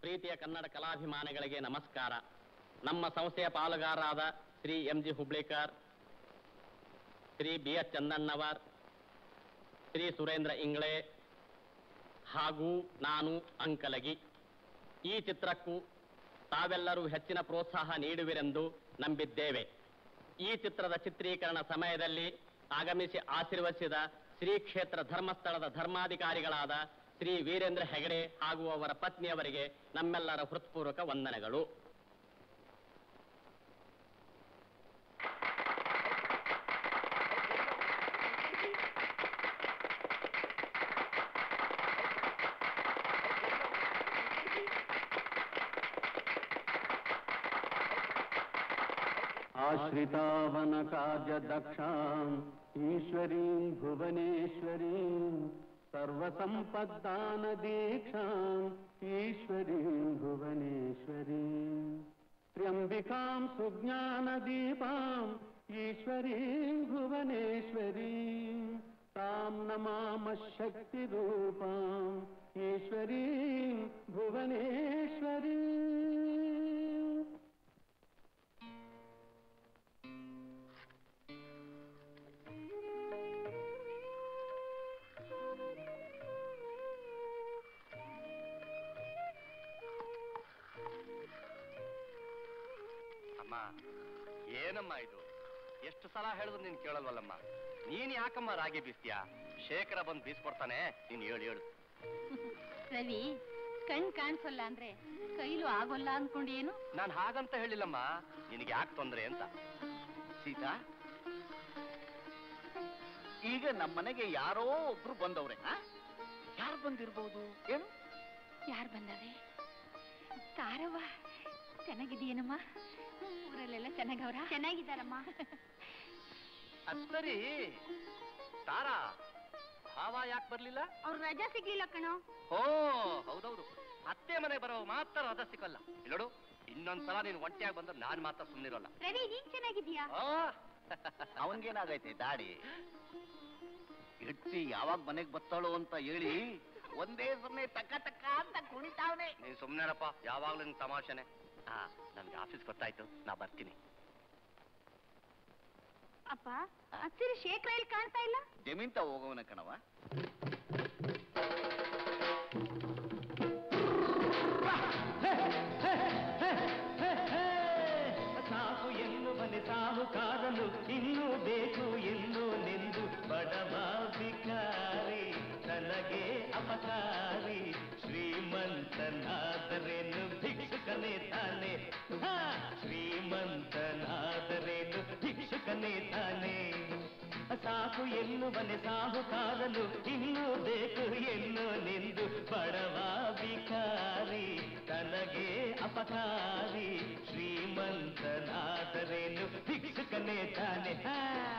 ಪ್ರೀತಿಯ ಕನ್ನಡ ಕಲಾಭಿಮಾನಿಗಳಿಗೆ ನಮಸ್ಕಾರ ನಮ್ಮ ಸಂಸ್ಥೆಯ ಪಾಲುಗಾರರಾದ Shri M G Hublikar Shri B S Chandannavar Shri Surendra Ingle ಹಾಗೂ ನಾನು ಅಂಕಲಗಿ ಈ ಚಿತ್ರಕ್ಕೂ ತಾವೆಲ್ಲರೂ ಹೆಚ್ಚಿನ ಪ್ರೋತ್ಸಾಹ ನೀಡುವಿರೆಂದು ನಂಬಿದ್ದೇವೆ ಈ ಚಿತ್ರದ ಚಿತ್ರೀಕರಣ ಸಮಯದಲ್ಲಿ ಆಗಮಿಸಿ ಆಶೀರ್ವದಿಸಿದ ಶ್ರೀ ಕ್ಷೇತ್ರ ಧರ್ಮಸ್ಥಳದ ಧರ್ಮಾಧಿಕಾರಿಗಳಾದ ಶ್ರೀ ವೀರೇಂದ್ರ ಹೆಗಡೆ ಹಾಗೂ ಅವರ ಪತ್ನಿಯವರಿಗೆ ನಮ್ಮೆಲ್ಲರ ಹೃತ್ಪೂರ್ವಕ ವಂದನೆಗಳು आश्रितावनकार्यदक्षाम् ईश्वरीम् भुवनेश्वरीम् सर्वसम्पद्दानदीक्षाम् ईश्वरीम् भुवनेश्वरीम् त्र्यम्बिकाम् सुज्ञानदीपाम् ईश्वरीम् भुवनेश्वरीम् ताम् नमामः शक्तिरूपाम् ईश्वरीम् भुवनेश्वरीम् ಅಮ್ಮ ಏನಮ್ಮ ಇದು ಎಷ್ಟು ಸಲ ಹೇಳಿದ್ರು ನೀನ್ ಕೇಳಲ್ವಲ್ಲಮ್ಮ ನೀನ್ ಯಾಕಮ್ಮ ರಾಗಿ ಬೀಸ್ತೀಯಾ ಶೇಖರ ಬಂದ್ ಬೀಸ್ಕೊಡ್ತಾನೆ ನೀನ್ ಹೇಳು ಹೇಳು ರವಿ ಕಣ್ ಕಾಣಿಸಲ್ಲ ಅಂದ್ರೆ ಕೈಲು ಆಗೋಲ್ಲ ಅನ್ಕೊಂಡು ಏನು ನಾನ್ ಹಾಗಂತ ಹೇಳಿಲ್ಲಮ್ಮ ನಿನಗೆ ಯಾಕೆ ತೊಂದ್ರೆ ಅಂತ ಸೀತಾ ಈಗ ನಮ್ಮನೆಗೆ ಯಾರೋ ಒಬ್ರು ಬಂದವ್ರೆ ಯಾರು ಬಂದಿರ್ಬೋದು ಏನು ಯಾರು ಬಂದವೆ ತಾರವ್ವ ಚೆನ್ನಾಗಿದೆಯೇನಮ್ಮ ಊರಲ್ಲೆಲ್ಲ ಚೆನ್ನಾಗವ್ರ ಚೆನ್ನಾಗಿದ್ದಾರಮ್ಮ ಅದ್ ಸರಿ ತಾರಾ ಭಾವ ಯಾಕೆ ಬರ್ಲಿಲ್ಲ ಅವ್ರ ರಜಾ ಸಿಗ್ಲಿಲ್ಲ ಕಣೋ ಓ ಹೌದೌದು ಅತ್ತೆ ಮನೆ ಬರೋ ಮಾತ್ರ ರಜಾ ಸಿಕ್ಕಲ್ಲ ಇಲ್ಲೋಡು ಇನ್ನೊಂದ್ಸಲ ನೀನ್ ಒಂಟಿಯಾಗಿ ಬಂದ್ರೆ ನಾನ್ ಮಾತ್ರ ಸುಮ್ಮನಿರೋಲ್ಲ ರವಿ ನೀನ್ ಚೆನ್ನಾಗಿದೀಯಾ ಅವನ್ಗೇನಾಗೈತೆ ದಾಡಿ ಹೆಂಡ್ತಿ ಯಾವಾಗ ಮನೆಗ್ ಬತ್ತಾಳು ಅಂತ ಹೇಳಿ ಒಂದೇ ಸಮಯ ತಕ್ಕ ತಕ್ಕ ಅಂತ ಕುಣಿತಾವನೆ ನೀನ್ ಸುಮ್ನೆರಪ್ಪ ಯಾವಾಗ್ಲೂ ನಿನ್ ತಮಾಷೆನೆ ಹಾ ನನ್ಗೆ ಆಫೀಸ್ ಗೊತ್ತಾಯ್ತು ನಾ ಬರ್ತೀನಿ ಅಪ್ಪ ಹಸಿರು ಶೇಖರ ಇಲ್ಲಿ ಕಾಣ್ತಾ ಇಲ್ಲ ಜಮೀನ್ ತ ಹೋಗೋವನ ಕಣವ ಸಾಕು ಎನ್ನುವನೆ ಸಾಹುಕಾರನು ಇನ್ನೂ ಬೇಕು ಎಂದು ನೆಂದು ಬಡವ ಭಿಕಾರಿ ತನಗೆ ಅಪಕಾರಿ ಶ್ರೀಮಂತನಾದರೇನು ಭಿಕ್ಷುಕನೇ ತಾನೆ ಹಾ, ಶ್ರೀಮಂತನಾದರೇನು ಭಿಕ್ಷುಕನೇ ತಾನೆ ಸಾಕು ಎನ್ನುವನೆ ಸಾಹುಕಾರನು ಇನ್ನೂ ಬೇಕು ಎನ್ನು ನಿಂದು ಬಡವ ಭಿಕಾರಿ ತನಗೆ ಅಪಕಾರಿ ಶ್ರೀಮಂತನಾದರೇನು ಭಿಕ್ಷುಕನೇ ತಾನೆ ಹಾ,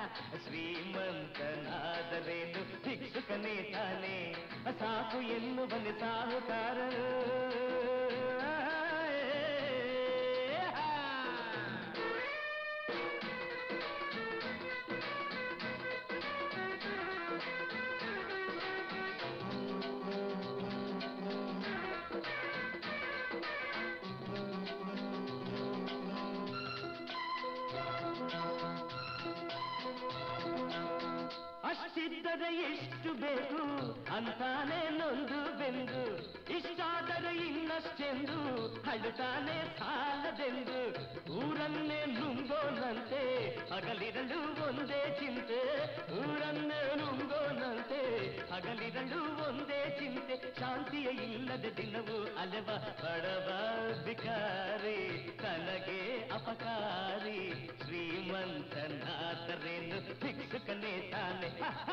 ಶ್ರೀಮಂತನಾದರೇನು ಭಿಕ್ಷುಕನೇ ತಾನೆ ಸಾಕು ಎನ್ನುವನೆ ಸಾಹುಕಾರನು ಅಷ್ಟಿದ್ದರೆ ಎಷ್ಟು ಬೇಕು ಅಂತಾನೆ ನೊಂದು ಬೆಂದು ಇಷ್ಟಾದರೆ ಇನ್ನಷ್ಟೆಂದು ಹಳುತ್ತಾನೆ ಸಾಲದೆಂದು ಊರನ್ನೇ ನುಂಗೋನಂತೆ ಹಗಲಿರಲು ಒಂದೇ ಚಿಂತೆ ಊರನ್ನೇ ನುಂಗೋನಂತೆ ಹಗಲಿರಲು ಒಂದೇ ಚಿಂತೆ ಶಾಂತಿಯ ಇಲ್ಲದ ದಿನವು ಅಲೆವ ಬಡವ ಬಿಕಾರಿ ತನಗೆ ಅಪಕಾರಿ ಶ್ರೀಮಂತನಾದರೇನು ಭಿಕ್ಷುಕನೇ ತಾನೆ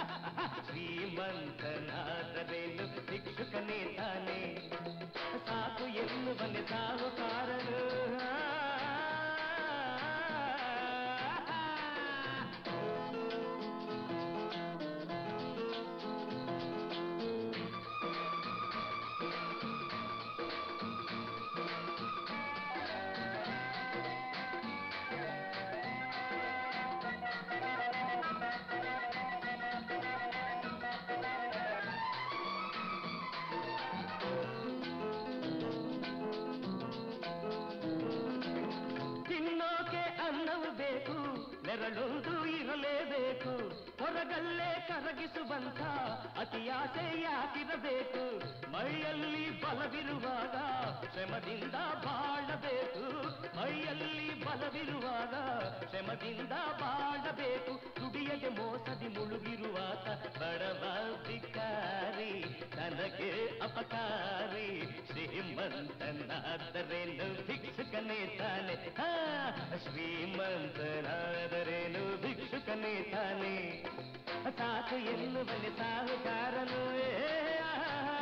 ಶ್ರೀಮಂತನಾದರೇನು ಭಿಕ್ಷುಕನೇ ತಾನೆ ಸಾಕು ಎನ್ನುವನೆ ಸಾಹುಕಾರನು ಬೆರಳೊಂದು ಇರಲೇಬೇಕು ಹೊರಗಲ್ಲೇ ಕರಗಿಸುವಂತ ಅತಿಯಾಸೆ ಯಾಕಿರಬೇಕು ಮೈಯಲ್ಲಿ ಬಲವಿರುವಾಗ ಶ್ರಮದಿಂದ ಬಾಳಬೇಕು ಮೈಯಲ್ಲಿ ಬಲವಿರುವಾಗ ಶ್ರಮದಿಂದ ಬಾಳಬೇಕು ದುಡಿಯದೆ ಮೋಸದಿ ಮುಳುಗಿರುವಾತ ಬಡವ ಭಿಕಾರಿ ತನಗೆ ಅಪಕಾರಿ ಶ್ರೀಮಂತನಾದರೇನು ಭಿಕ್ಷುಕನೇ ತಾನೆ ಹಾ, ಶ್ರೀಮಂತನಾದರೇನು ಭಿಕ್ಷುಕನೇ ತಾನೆ ಸಾಕು ಎನ್ನುವಲ್ಲಿ ಸಾಹುಕಾರನು ಏ, ಆ,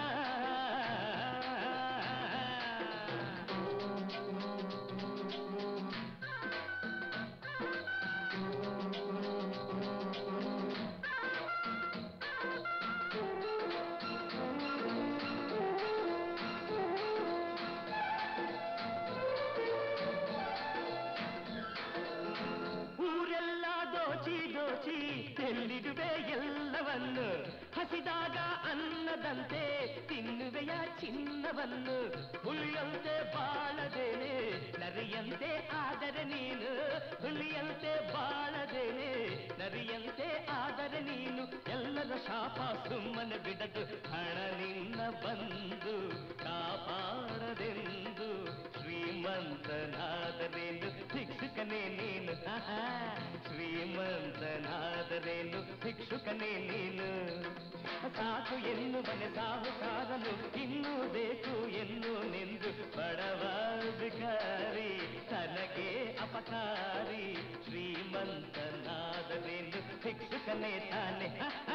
ಊರೆಲ್ಲ ದೋಚಿ ದೋಚಿ ಎಲ್ಲಿಡುವೆ ಎಲ್ಲವನ್ನು ಹಸಿದಾಗ ಅನ್ನದಂತೆ ತಿನ್ನುವೆಯ ಚಿನ್ನವನ್ನು ಹುಲಿಯಂತೆ ಬಾಳದೇನೆ ನರಿಯಂತೆ ಆದರೆ ನೀನು ಹುಲಿಯಂತೆ ಬಾಳದೇನೆ ನರಿಯಂತೆ ಆದರೆ ನೀನು ಎಲ್ಲರ ಶಾಪ ಸುಮ್ಮನೆ ಬಿಡದು ಹಣ ನಿನ್ನ ಬಂದು ಕಾಪಾಡದೆಂದು ಶ್ರೀಮಂತನಾದರೇನು ಭಿಕ್ಷುಕನೇ ನೀನು ಆಹಾ, ಶ್ರೀಮಂತನಾದರೇನು ಭಿಕ್ಷುಕನೇ ನೀನು ಸಾಕು ಎನ್ನುವನೆ ಸಾಹುಕಾರನು ಇನ್ನೂ ಬೇಕು ಎನ್ನು ನಿಂದು ಬಡವ ಭಿಕಾರಿ ತನಗೆ ಅಪಕಾರಿ ಶ್ರೀಮಂತನಾದರೇನು ಭಿಕ್ಷುಕನೇ ತಾನೆ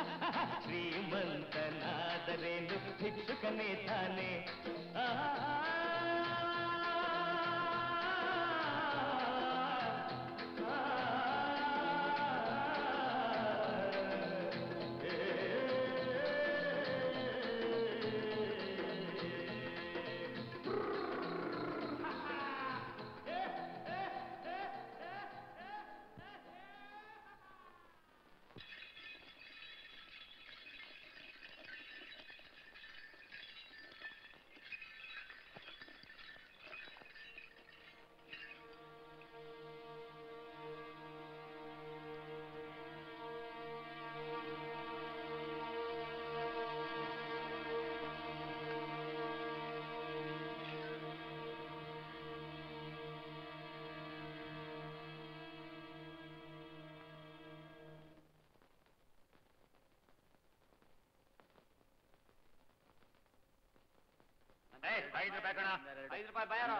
ಶ್ರೀಮಂತನಾದರೇನು ಭಿಕ್ಷುಕನೇ ತಾನೆ ಐದು ರೂಪಾಯಿ ಕಣ ಐದು ರೂಪಾಯಿ ಬಾಯಾರ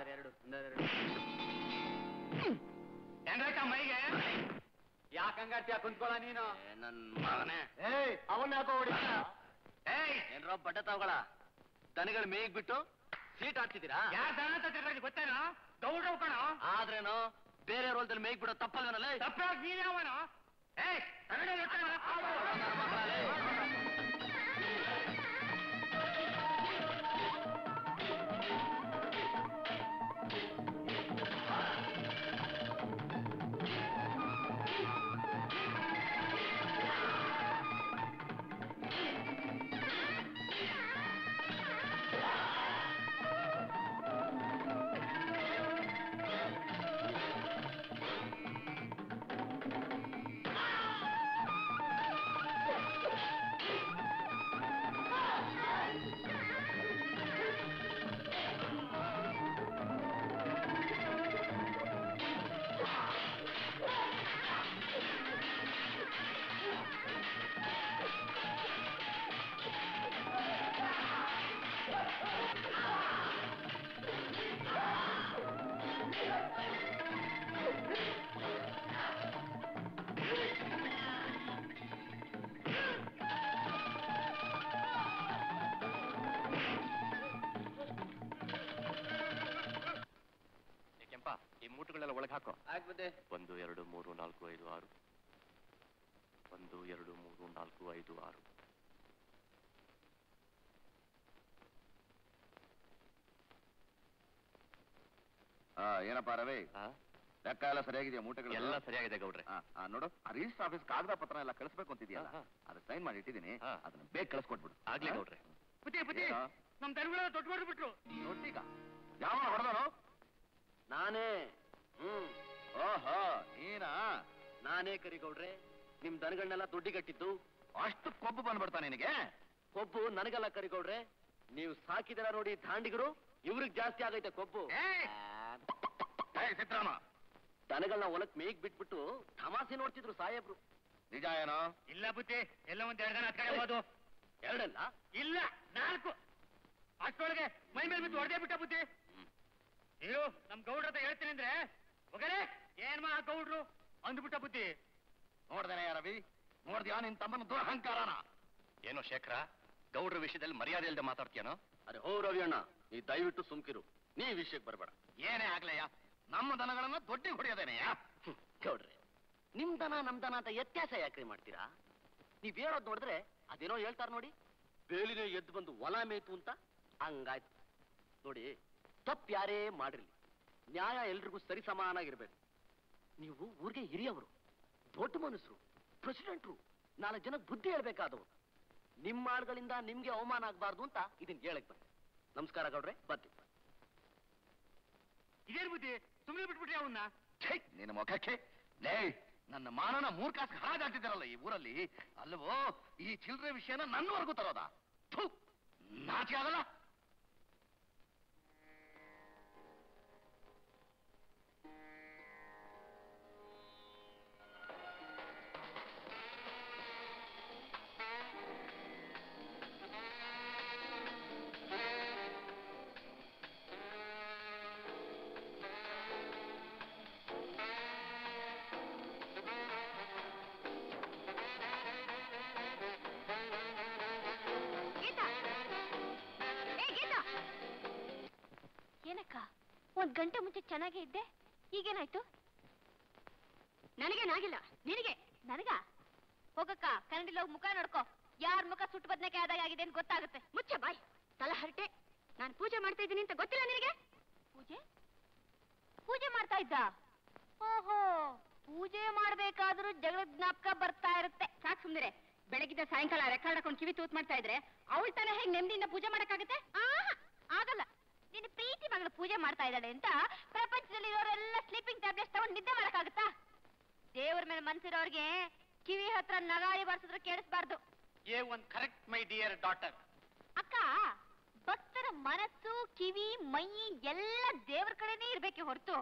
ಹೆಂಗಾಯ್ತ ಮೈಗೆ ಯಾಕಂಗಾಟ್ಯ ಕುಂತ್ಕೊಳ್ಳ ನೀನು ನನ್ ಮಗನೇ ಏಯ್ ಅವನ್ನ ಯಾಕೋ ಹೊಡಿತ ಏಯ್ ಏನ್ರೋ ಬಟ್ಟೆ ತಗೊಳ ದನಗಳು ಮೇಯ್ಗ್ ಬಿಟ್ಟು ಸೀಟ್ ಆಡ್ತಿದ್ದೀರಾ ಯಾರು ದನ ತತ್ತಿರೋದು ಗೊತ್ತೇನೋ ಗೌಡ್ರವ್ ಕಣ ಆದ್ರೇನು ಬೇರೆ ರೋಲ್ದಲ್ಲಿ ಮೇಯ್ಗ್ ಬಿಡೋ ತಪ್ಪಲ್ವೇನಲ್ಲ ತಪ್ಪಾಗಿ ನೀನ್ ಯಾವನು ಏಯ್ ಕನ್ನಡ ಗೊತ್ತೇನೋ? ಏ ಕೆಂಪ ಈ ಮೂಟುಗಳೆಲ್ಲ ಒಳಗೆ ಹಾಕೋ ಆಗ್ಬತ್ತೆ ಒಂದು ಎರಡು ಮೂರು ನಾಲ್ಕು ಐದು ಆರು ಒಂದು ಎರಡು ಮೂರು ನಾಲ್ಕು ಐದು ಆರು ಏನಪ್ಪ ರವಿ ಆ? ಲೆಕ್ಕ ಎಲ್ಲ ಸರಿಯಾಗಿದೆಯಾ ಮೂಟೆಗಳು ಎಲ್ಲ ಸರಿಯಾಗಿದೆ ಗೌಡ್ರೆ ಆ, ಆ, ನೋಡು ಆ ರಿಜಿಸ್ಟರ್ ಆಫೀಸ್ ಕಾಗದ ಪತ್ರ ಎಲ್ಲ ಕಳಿಸ್ಬೇಕು ಅಂತಿದ್ಯಲ್ಲ ಹಾ, ಅದು ಸೈನ್ ಮಾಡಿ ಇಟ್ಟಿದ್ದೀನಿ ಹಾ. ಅದನ್ನ ಬೇಗ ಕಳಿಸ್ಕೊಟ್ಬಿಡು ಆಗ್ಲಿ ಹಾ? ಗೌಡ್ರೆ ಪುತಿ ಪುತಿ ಏನೋ? ನಮ್ ದನಗಳೆಲ್ಲ ದೊಡ್ಡ ಹೊಡ್ಬಿಟ್ರು ನೋಡ್ತೀಗ ಯಾವ ಹೊಡೆದನು ನಾನೇ ಹ್ಮ್ ಓಹೋ ನೀನಾ ನಾನೇ ಕರಿಗೌಡ್ರೆ ನಿಮ್ ದನಗಳನ್ನೆಲ್ಲ ದುಡ್ಡಿಗಟ್ಟಿದ್ದು ಅಷ್ಟು ಕೊಬ್ಬು ಬಂದ್ಬಿಡ್ತಾ ನಿನಗೆ ಕೊಬ್ಬು ನನಗೆಲ್ಲ ಕರಿಗೌಡ್ರೆ ನೀವು ಸಾಕಿದರ ನೋಡಿ ದಾಂಡಿಗರು ಇವ್ರಿಗೆ ಜಾಸ್ತಿ ಆಗೈತೆ ಕೊಬ್ಬು ಏಯ್! ಏಯ್ ಸಿದ್ದರಾಮ ದನಗಳನ್ನ ಹೊಲಕ್ ಮೇಗ್ ಬಿಟ್ಬಿಟ್ಟು ತಮಾಸೆ ನೋಡ್ತಿದ್ರು ಸಾಹೇಬ್ರು ನಿಜ ಏನೋ ಇಲ್ಲ ಬುದ್ಧಿ ಎಲ್ಲ ಒಂದ್ ಎರಡು ಜನ ಹತ್ಕಡೆ ಹೋದು ಎರಡಲ್ಲ ಇಲ್ಲ ನಾಲ್ಕು ಅಷ್ಟೊಳಗೆ ಮೈ ಮೇಲೆ ಬಿದ್ದು ಹೊಡೆದೇ ಬಿಟ್ಟ ಬುದ್ಧಿ ಅಯ್ಯೋ ನಮ್ ಗೌಡ್ರ ಹತ್ರ ಹೇಳ್ತೀನಿ ಅಂದ್ರೆ ಹೋಗಲೇ ಏನ್ ಮಾ ಗೌಡ್ರು ಅಂದ್ಬಿಟ್ಟ ಬುದ್ಧಿ ನೋಡ್ದೇನೆ ರವಿ ನೋಡ್ದ್ಯಾ ನಿನ್ ತಮ್ಮನ ದುರಹಂಕಾರನ ಏನೋ ಶೇಖರ ಗೌಡ್ರ ವಿಷಯದಲ್ಲಿ ಮರ್ಯಾದೆ ಇಲ್ಲದೆ ಮಾತಾಡ್ತೀಯನೋ ಅರೆ ಹೋ ರವಿ ಅಣ್ಣ ನೀ ದಯವಿಟ್ಟು ಸುಮ್ಕಿರು ನೀ ವಿಷಯಕ್ಕೆ ಬರಬೇಡ ಏನೇ ಆಗ್ಲಯ್ಯ ನಮ್ಮ ದನಗಳನ್ನ ದೊಡ್ಡಿಗೆ ಹೊಡೆಯೋದೇನೆಯಾ ಗೌಡ್ರೆ ನಿಮ್ ದನ ನಮ್ ದನ ಅಂತ ವ್ಯತ್ಯಾಸ ಯಾಕ್ರಿ ಮಾಡ್ತೀರಾ ನೀವ್ ಹೇಳೋದ್ ನೋಡಿದ್ರೆ ಅದೇನೋ ಹೇಳ್ತಾರ ನೋಡಿ ಬೇಲಿನೇ ಎದ್ದು ಬಂದು ಹೊಲ ಮೇಯ್ತು ಅಂತ ಹಂಗಾಯ್ತು ನೋಡಿ ತಪ್ಪು ಯಾರೇ ಮಾಡಿರ್ಲಿ ನ್ಯಾಯ ಎಲ್ರಿಗೂ ಸರಿ ಸಮಾನಾಗಿರ್ಬೇಕು ನೀವು ಊರಿಗೆ ಹಿರಿಯವರು ದೊಡ್ಡ ಮನುಷ್ಯರು ಪ್ರೆಸಿಡೆಂಟ್ರು ನಾಲ್ಕು ಜನ ಬುದ್ಧಿ ಹೇಳ್ಬೇಕಾದವರು ನಿಮ್ಮ ಆಳ್ಗಳಿಂದ ನಿಮ್ಗೆ ಅವಮಾನ ಆಗ್ಬಾರ್ದು ಅಂತ ಇದನ್ನ ಹೇಳಕ್ ಬಂದೆ ನಮಸ್ಕಾರ ಗೌಡ್ರೆ ಬರ್ತೀವಿ ಇದೇನ್ ಬುದ್ಧಿ ಸುಮ್ಮನೆ ಬಿಟ್ಬಿಟ್ರಿ ಅವನ್ನ ಛೇ, ನಿನ್ನ ಮುಖಕ್ಕೆ ಲೇ ನನ್ನ ಮಾನನ ಮೂರ್ ಕಾಸು ಹರಾಜಾಗ್ತಿದ್ದಾರಲ್ಲ ಈ ಊರಲ್ಲಿ ಅಲ್ವೋ ಈ ಚಿಲ್ಲರೆ ವಿಷಯನ ನನ್ನವರೆಗೂ ತರೋದ ನಾಚೆ ಆಗಲ್ಲ ಗೀತಾ ಏ ಗೀತಾ ಏನಕ್ಕ ಒಂದ್ ಗಂಟೆ ಮುಂಚೆ ಚೆನ್ನಾಗೇ ಇದ್ದೆ ಈಗೇನಾಯ್ತು ನನಗೇನಾಗಿಲ್ಲ ನಿನಗೆ ನನಗ ಹೋಗಕ್ಕ ಕನ್ನಡಿಲಿ ಹೋಗಿ ಮುಖ ನೋಡ್ಕೋ ಯಾರ ಮುಖ ಸುಟ್ಟು ಬದ್ನೆಕಾಯಿ ಆದಾಗ ಆಗಿದೆ ಅಂತ ಗೊತ್ತಾಗುತ್ತೆ ಮುಚ್ಚ ಬಾಯ್ ತಲ ಹರಟೆ ನಾನು ಪೂಜೆ ಮಾಡ್ತಾ ಇದ್ದೀನಿ ಅಂತ ಗೊತ್ತಿಲ್ಲ ನಿನಗೆ ಪೂಜೆ ಪೂಜೆ ಮಾಡ್ತಾ ಇದ್ದ ಓಹೋ ಪೂಜೆ ಮಾಡ್ಬೇಕಾದ್ರೂ ಜಗಳದ ಜ್ಞಾಪಕ ಬರ್ತಾ ಇರುತ್ತೆ ಸಾಕ್ ಸುಮ್ನಿರೆ ಬೆಳಗಿದ್ದ ಸಾಯಂಕಾಲ ರೆಕಾರ್ಡ್ ಹಾಕೊಂಡು ಕಿವಿ ತೂತ್ ಮಾಡ್ತಾ ಇದ್ರೆ ಅವಳ ತಾನೇ ಹೇಗೆ ನೆಮ್ಮದಿಯಿಂದ ಪೂಜೆ ಮಾಡಕ್ಕಾಗತ್ತೆ ಆಹಾ, ಆಗಲ್ಲ ನಿನ್ನ ಪ್ರೀತಿ ಮಗಳು ಪೂಜೆ ಮಾಡ್ತಾ ಇದ್ದಾಳೆ ಅಂತ ಪ್ರಪಂಚದಲ್ಲಿ ಇರೋರೆಲ್ಲ ಸ್ಲೀಪಿಂಗ್ ಟ್ಯಾಬ್ಲೆಟ್ಸ್ ತಗೊಂಡು ನಿದ್ದೆ ಮಾಡಕ್ಕಾಗತ್ತಾ ದೇವ್ರ ಮೇಲೆ ಮನ್ಸಿರೋರ್ಗೆ ಕಿವಿ ಹತ್ರ ನಗಾರಿ ಬರ್ಸಿದ್ರೆ ಕೇಳಿಸ್ಬಾರ್ದು ಏ ಒಂದ್ ಕರೆಕ್ಟ್ ಮೈ ಡಿಯರ್ ಡಾಟರ್ ಅಕ್ಕ ಭಕ್ತರ ಮನಸ್ಸು ಕಿವಿ ಮೈ ಎಲ್ಲ ದೇವ್ರ ಕಡೆನೇ ಇರ್ಬೇಕೆ ಹೊರತು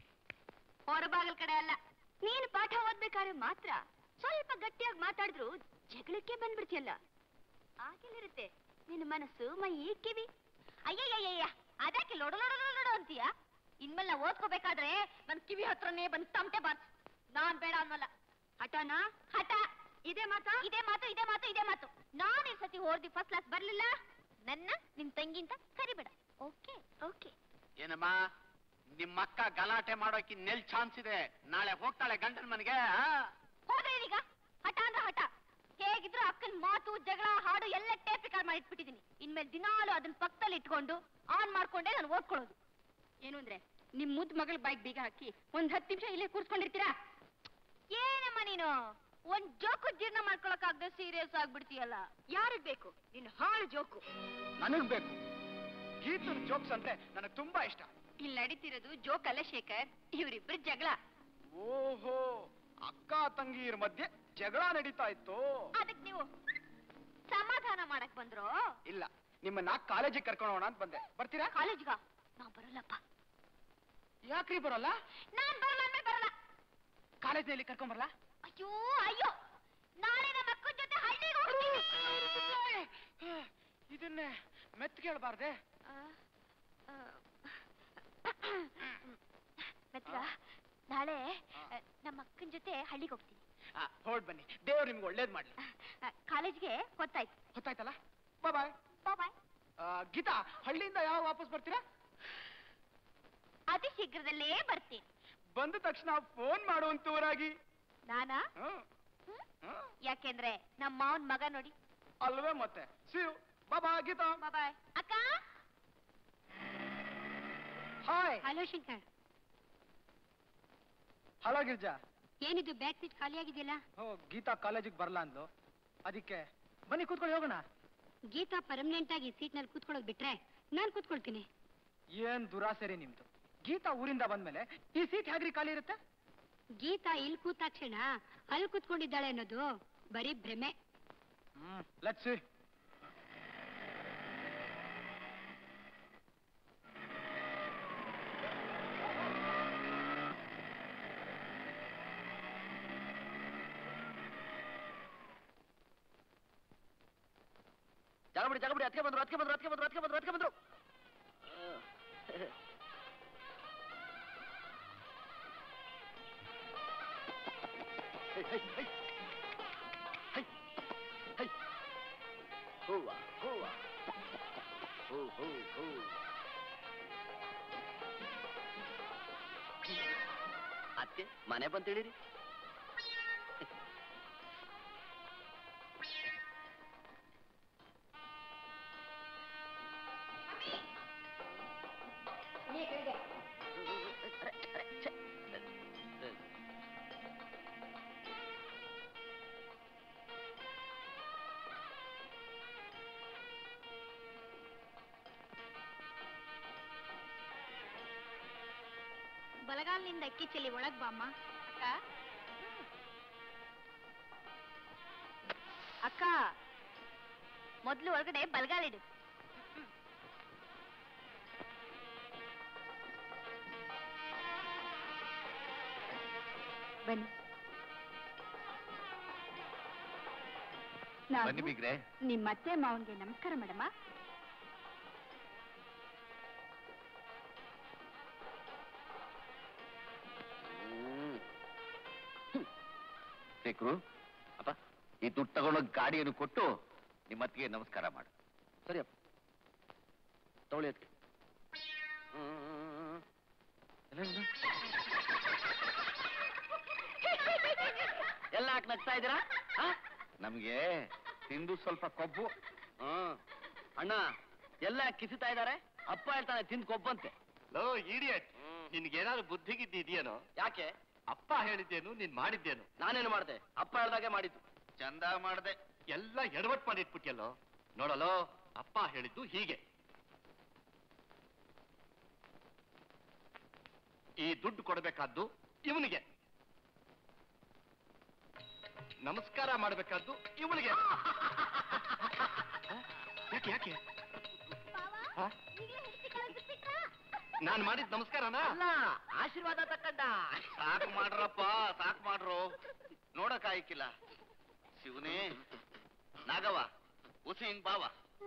ಹೊರಬಾಗಲ್ ಕಡೆ ಅಲ್ಲ ನೀನು ಪಾಠ ಓದ್ಬೇಕಾದ್ರೆ ಮಾತ್ರ ಸ್ವಲ್ಪ ಗಟ್ಟಿಯಾಗಿ ಮಾತಾಡಿದ್ರು ಜಗಳಕ್ಕೆ ಬಂದ್ಬಿಡ್ತೀಯಲ್ಲ ಆಗಿಲ್ಲಿರುತ್ತೆ ನಿನ್ನ ಮನಸ್ಸು ಮೈ ಕಿವಿ ಅಯ್ಯಯ್ಯಯ್ಯ ಅದಕ್ಕೆ ಲೊಡ ಲೊಡ ಲೊಡ ಲೊಡ ಅಂತೀಯ ಇನ್ಮೇಲೆ ನಾ ಓದ್ಕೋಬೇಕಾದ್ರೆ ನನ್ ಕಿವಿ ಹತ್ರನೇ ಬಂದ್ ತಮಟೆ ಬಾರ್ಸ್ ನಾನ್ ಬೇಡ ಅನ್ನಲ್ಲ ಹಠನಾ ಹಠ ಇದೇ ಮಾತಾ ಇದೇ ಮಾತು ಇದೇ ಮಾತು ಇದೇ ಮಾತು ನಾನ್ ಈ ಸತಿ ಓದಿ ಫಸ್ಟ್ ಕ್ಲಾಸ್ ಬರ್ಲಿಲ್ಲ ನನ್ನ ನಿನ್ ತಂಗಿಂತ ಕರಿಬೇಡ ಓಕೆ ಓಕೆ ಏನಮ್ಮ ನಿಮ್ಮಕ್ಕ ಗಲಾಟೆ ಮಾಡೋಕೆ ನೆಲ್ ಚಾನ್ಸ್ ಇದೆ ನಾಳೆ ಹೋಗ್ತಾಳೆ ಗಂಡನ ಮನೆಗೆ ಹೋದ್ರೆ ಈಗ ಹಠ ಅಂದ್ರೆ ಹಠ ಹೇಗಿದ್ರು ಅಕ್ಕನ್ ಮಾತು ಜಗಳ ಹಾಡು ಎಲ್ಲ ಟೇಪ್ ರೆಕಾರ್ಡ್ ಮಾಡಿ ಇಟ್ಬಿಟ್ಟಿದೀನಿ ಇನ್ಮೇಲೆ ದಿನಾಲು ಅದನ್ನ ಪಕ್ಕದಲ್ಲಿ ಇಟ್ಕೊಂಡು ಆನ್ ಮಾಡ್ಕೊಂಡೇ ನಾನು ಓದ್ಕೊಳ್ಳೋದು ಏನು ಅಂದ್ರೆ ನಿಮ್ ಮುದ್ ಮಗಳ ಬೈಕ್ ಬೀಗ ಹಾಕಿ ಒಂದ್ ಹತ್ತು ನಿಮಿಷ ಇಲ್ಲೇ ಕೂರ್ಸ್ಕೊಂಡಿರ್ತೀರಾ ಏನಮ್ಮ ನೀನು ಒಂದ್ ಜೋಕು ಜೀರ್ಣ ಮಾಡ್ಕೊಳಕ್ಕಾಗದೆ ಸೀರಿಯಸ್ ಆಗ್ಬಿಡ್ತೀಯಲ್ಲ ಯಾರಿಗ್ ಬೇಕು ನಿನ್ನ ಹಾಳು ಜೋಕು ನನಗ್ ಬೇಕು ಗೀತನ್ ಜೋಕ್ಸ್ ಅಂದ್ರೆ ನನಗ್ ತುಂಬಾ ಇಷ್ಟ ಇಲ್ಲಿ ನಡೀತಿರೋದು ಜೋಕ್ ಅಲ್ಲ ಶೇಖರ್ ಇವ್ರಿಬ್ರ ಜಗಳ ಓಹೋ ಅಕ್ಕ ತಂಗಿಯರ ಮಧ್ಯೆ ಜಗಳ ನಡೀತಾ ಇತ್ತು ಅದಕ್ ನೀವು ಸಮಾಧಾನ ಮಾಡಕ್ ಬಂದ್ರು ಇಲ್ಲ ನಿಮ್ಮನ್ನ ಕಾಲೇಜಿಗೆ ಕರ್ಕೊಂಡು ಹೋಗೋಣ ಅಂತ ಬಂದೆ ಬರ್ತೀರಾ ಕಾಲೇಜ್ಗ ನಾ ಬರಲ್ಲಪ್ಪ ಯಾಕ್ರಿ ಬರಲ್ಲ ನಾನ್ ಬರಲ್ಲ ಅಂದ್ರೆ ಬರಲ್ಲ ಕಾಲೇಜ್ನಲ್ಲಿ ಕರ್ಕೊಂಡ್ ಬರಲ್ಲ ಅಯ್ಯೋ ಅಯ್ಯೋ ನಾಳೆ ನಮ್ಮ ಅಕ್ಕನ ಜೊತೆ ಹಳ್ಳಿಗೆ ಹೋಗ್ತೀನಿ ಇದನ್ನೇ ಮೆತ್ ಕೇಳಬಾರ್ದೆ ಮೆತ್ಗ ನಾಳೆ ಆ, ನಮ್ಮ ಅಕ್ಕನ ಜೊತೆ ಹಳ್ಳಿಗೆ ಹೋಗ್ತೀನಿ ಹೊರಡ್ ಬನ್ನಿ ದೇವ್ರು ನಿಮ್ಗೆ ಒಳ್ಳೇದ್ ಮಾಡ್ಲಿ ಆ, ಕಾಲೇಜ್ಗೆ ಗೊತ್ತಾಯ್ತು ಗೊತ್ತಾಯ್ತಲ್ಲ ಬಾಯ್ ಬಾಯ್ ಬಾಯ್ ಗೀತಾ ಹಳ್ಳಿಯಿಂದ ಯಾವ ವಾಪಸ್ ಬರ್ತೀರಾ ಅತಿ ಶೀಘ್ರದಲ್ಲೇ ಬರ್ತೀನಿ ಬಂದ ತಕ್ಷಣ ಫೋನ್ ಮಾಡುವಂತವರಾಗಿ ನಾನಾ ಹ್ಮ್. ಹ್ಮ್? ಹ್ಮ್. ಯಾಕೆಂದ್ರೆ ನಮ್ಮ ಮಾವನ್ ಮಗ ನೋಡಿ ಅಲ್ವೇ ಮತ್ತೆ ಸಿಯು ಬಾಬಾ ಗೀತಾ ಬಾಯ್ ಅಕ್ಕ hi hello Shankar hello Girija ಏನಿದು ಬ್ಯಾಕ್ ಸೀಟ್ ಖಾಲಿ ಆಗಿದೆಯಲ್ಲ ಓ ಗೀತಾ ಕಾಲೇಜಿಗೆ ಬರಲ್ಲ ಅಂದ್ಲು ಅದಕ್ಕೆ ಬನ್ನಿ ಕೂತ್ಕೊಳ್ಳಿ ಹೋಗೋಣ ಗೀತಾ ಪರ್ಮನೆಂಟ್ ಆಗಿ ಸೀಟ್ ನಲ್ಲಿ ಕೂತ್ಕೊಳ್ಳೋದು ಬಿಟ್ರೆ ನಾನ್ ಕೂತ್ಕೊಳ್ತೀನಿ ಏನ್ ದುರಾಸೆ ರೀ ನಿಮ್ದು ಗೀತಾ ಊರಿಂದ ಬಂದ್ಮೇಲೆ ಈ ಸೀಟ್ ಹೇಗ್ರಿ ಖಾಲಿ ಇರುತ್ತೆ ಗೀತಾ ಇಲ್ಲಿ ಕೂತಾಕ್ಷಣ ಅಲ್ಲಿ ಕೂತ್ಕೊಂಡಿದ್ದಾಳೆ ಅನ್ನೋದು ಬರೀ ಭ್ರಮೆ ಹ್ಮ್ ಲೆಟ್ಸ್ ಸಿ ಜಗಬಿಡಿ ಜಗಬಿಡಿ ಅದಕ್ಕೆ ಬಂದ್ರು ಅದಕ್ಕೆ ಬಂದ್ರು ಅದಕ್ಕೆ ಬಂದ್ರು ಅದಕ್ಕೆ ಬಂದ್ರು ಅದಕ್ಕೆ ಬಂದ್ರು ಹೈ, ಹೈ, ಹೈ. ಹೈ, ಹೈ. ಹೂವ ಹೂವ ಹೂ ಹೂ ಹೂ ಅದಕ್ಕೆ ಮನೆ ಬಂತೇಳಿರಿ ಬಲಗಾಲಿನಿಂದ ಅಕ್ಕಿ ಚೆಲ್ಲಿ ಒಳಗ್ ಬಾಮ್ಮ ಅಕ್ಕ ಅಕ್ಕ ಮೊದ್ಲು ಒಳಗಡೆ ಬಲಗಾಲಿಡು ಬನ್ನಿ ಬನ್ನಿ ಬಿಗ್ರೆ ನಿಮ್ಮ ಅತ್ತೆ ಮಾವನ್ಗೆ ನಮಸ್ಕಾರ ಮೇಡಮ ಶೇಖರು ಅಪ್ಪ ಈ ದುಡ್ಡು ತಗೊಂಡೋಗಿ ಗಾಡಿಯನ್ನು ಕೊಟ್ಟು ನಿಮ್ಮ ಅತ್ತಿಗೆ ನಮಸ್ಕಾರ ಮಾಡು ಸರಿಯಪ್ಪ ತಗೊಳ್ಳಿ ಅದಕ್ಕೆ ಎಲ್ಲ ಯಾಕೆ ನಗ್ತಾ ಇದ್ದೀರಾ ಆ? ನಮ್ಗೆ ತಿಂದು ಸ್ವಲ್ಪ ಕೊಬ್ಬು ಹ್ಮ್. ಅಣ್ಣ ಎಲ್ಲ ಕಿಸಿತಾ ಇದ್ದಾರೆ ಅಪ್ಪ ಹೇಳ್ತಾನೆ ತಿಂದು ಕೊಬ್ಬಂತೆ ಲೋ ಇಡಿಯಟ್ ನಿನ್ಗೇನಾದ್ರು ಬುದ್ಧಿಗಿದ್ದೇನೋ ಯಾಕೆ ಅಪ್ಪ ಹೇಳಿದ್ದೇನು ನೀನ್ ಮಾಡಿದ್ದೇನು ನಾನೇನು ಮಾಡ್ದೆ ಅಪ್ಪ ಹೇಳ್ದಾಗೆ ಮಾಡಿದ್ದು ಚಂದ ಮಾಡ್ದೆ ಎಲ್ಲ ಎಡವಟ್ ಮಾಡಿಟ್ಬಿಟ್ಯಲ್ಲೋ ನೋಡಲೋ ಅಪ್ಪ ಹೇಳಿದ್ದು ಹೀಗೆ ಈ ದುಡ್ಡು ಕೊಡಬೇಕಾದ್ದು ಇವನಿಗೆ ನಮಸ್ಕಾರ ಮಾಡಬೇಕಾದ್ದು ಇವನಿಗೆ ಯಾಕೆ ಯಾಕೆ ಹ? ನಾನ್ ಮಾಡಿದ ನಮಸ್ಕಾರನಾ ಅಲ್ಲ ಆಶೀರ್ವಾದ ತಕ್ಕಂಡ ಸಾಕು ಮಾಡ್ರಪ್ಪ ಸಾಕು ಮಾಡ್ರು ನೋಡಕ್ ಆಯ್ಕಿಲ್ಲ ಶಿವನೇ ನಾಗವ ಉಸಿ ಹಿಂಗ್ ಬಾವ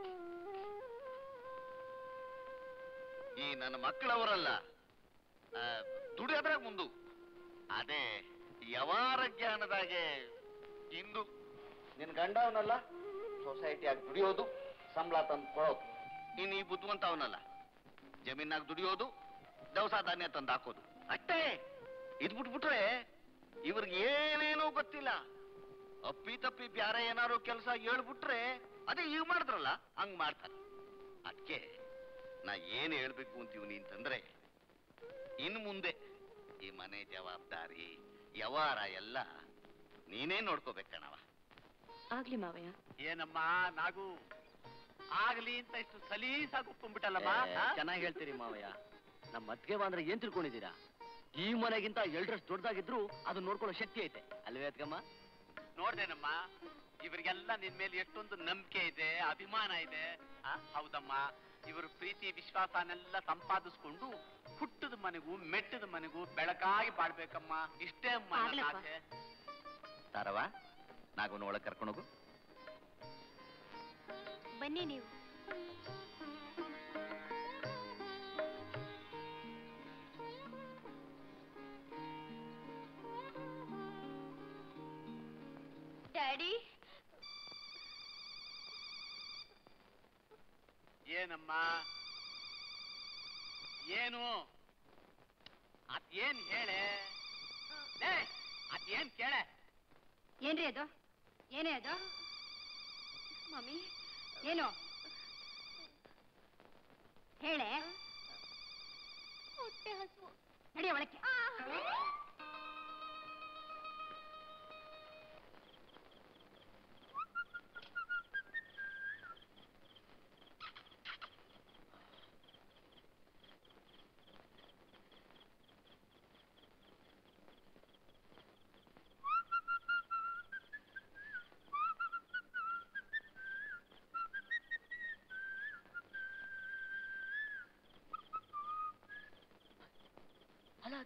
ಈ ನನ್ನ ಮಕ್ಕಳವರಲ್ಲ ಆ, ದುಡಿಯೋದ್ರಾಗ ಮುಂದು ಅದೇ ಯವಾರ ಜ್ಞಾನದಾಗೆ ಇಂದು ನಿನ್ ಗಂಡವನಲ್ಲ ಸೊಸೈಟಿಯಾಗಿ ದುಡಿಯೋದು ಸಂಬಳ ತಂದು ಕೊಡೋದು ಇನ್ನು ಈ ಬುದ್ಧಿವಂತ ಅವನಲ್ಲ ಜಮೀನಾಗ ದುಡಿಯೋದು ದವಸ ಧಾನ್ಯ ತಂದು ಹಾಕೋದು ಅಷ್ಟೇ ಇದ್ ಬಿಟ್ಬಿಟ್ರೆ ಇವ್ರಿಗೆ ಏನೇನೂ ಗೊತ್ತಿಲ್ಲ ಅಪ್ಪಿ ತಪ್ಪಿ ಬ್ಯಾರೆ ಏನಾರು ಕೆಲಸ ಹೇಳ್ಬಿಟ್ರೆ ಅದೇ ಈಗ ಮಾಡಿದ್ರಲ್ಲ ಹಂಗ್ ಮಾಡ್ತಾರೆ ಅದಕ್ಕೆ ನಾ ಏನ್ ಹೇಳ್ಬೇಕು ಅಂತೀವಿ ಅಂತಂದ್ರೆ ಇನ್ ಮುಂದೆ ಈ ಮನೆ ಜವಾಬ್ದಾರಿ ವ್ಯವಹಾರ ಎಲ್ಲ ನೀನೇ ನೋಡ್ಕೋಬೇಕಣವ ಆಗ್ಲಿ ಮಾವಯ್ಯ ಏನಮ್ಮ ನಾಗು ಆಗ್ಲಿ ಅಂತ ಇಷ್ಟು ಸಲೀಸಾಗಿ ಒಪ್ಕೊಂಡ್ಬಿಟ್ಟಲ್ಲಮ್ಮ ಚೆನ್ನಾಗಿ ಹೇಳ್ತೀರಿ ಮಾವಯ್ಯ ನಮ್ಮ ಅತ್ತಿಗೆ ಬಾ ಅಂದ್ರೆ ಏನ್ ತಿಳ್ಕೊಂಡಿದ್ದೀರಾ ಈ ಮನೆಗಿಂತ ಎಲ್ಡ್ರಷ್ಟು ದೊಡ್ಡದಾಗಿದ್ರು ಅದನ್ನ ನೋಡ್ಕೊಳ್ಳೋ ಶಕ್ತಿ ಐತೆ ಅಲ್ವೇ ಅತ್ಕಮ್ಮ ನೋಡ್ದೇನಮ್ಮ ಇವರಿಗೆಲ್ಲ ನಿನ್ ಮೇಲೆ ಎಷ್ಟೊಂದು ನಂಬಿಕೆ ಇದೆ ಅಭಿಮಾನ ಇದೆ ಆ, ಹೌದಮ್ಮ ಇವರು ಪ್ರೀತಿ ವಿಶ್ವಾಸನೆಲ್ಲ ಸಂಪಾದಿಸ್ಕೊಂಡು ಹುಟ್ಟದ ಮನೆಗೂ ಮೆಟ್ಟದ ಮನೆಗೂ ಬೆಳಕಾಗಿ ಬಾಳ್ಬೇಕಮ್ಮ ಇಷ್ಟೇ ಅಮ್ಮ ನನ್ನ ಆಗ್ಲಪ್ಪ. ಆಸೆ ತಾರವ ನಾಗವನ್ನ ಒಳಗೆ ಕರ್ಕೊಂಡೋಗು ಬನ್ನಿ ನೀವು ಡ್ಯಾಡಿ ಏನಮ್ಮ ಏನು ಅದೇನ್ ಹೇಳೆ ಲೇ, ಅದೇನ್ ಕೇಳೆ ಏನ್ರಿ ಅದು ಏನೇ ಅದು ಮಮ್ಮಿ ಏನು ಹೇಳೆ ಹೊಟ್ಟೆ ಹಸು ನಡಿಯ ಒಳಕ್ಕೆ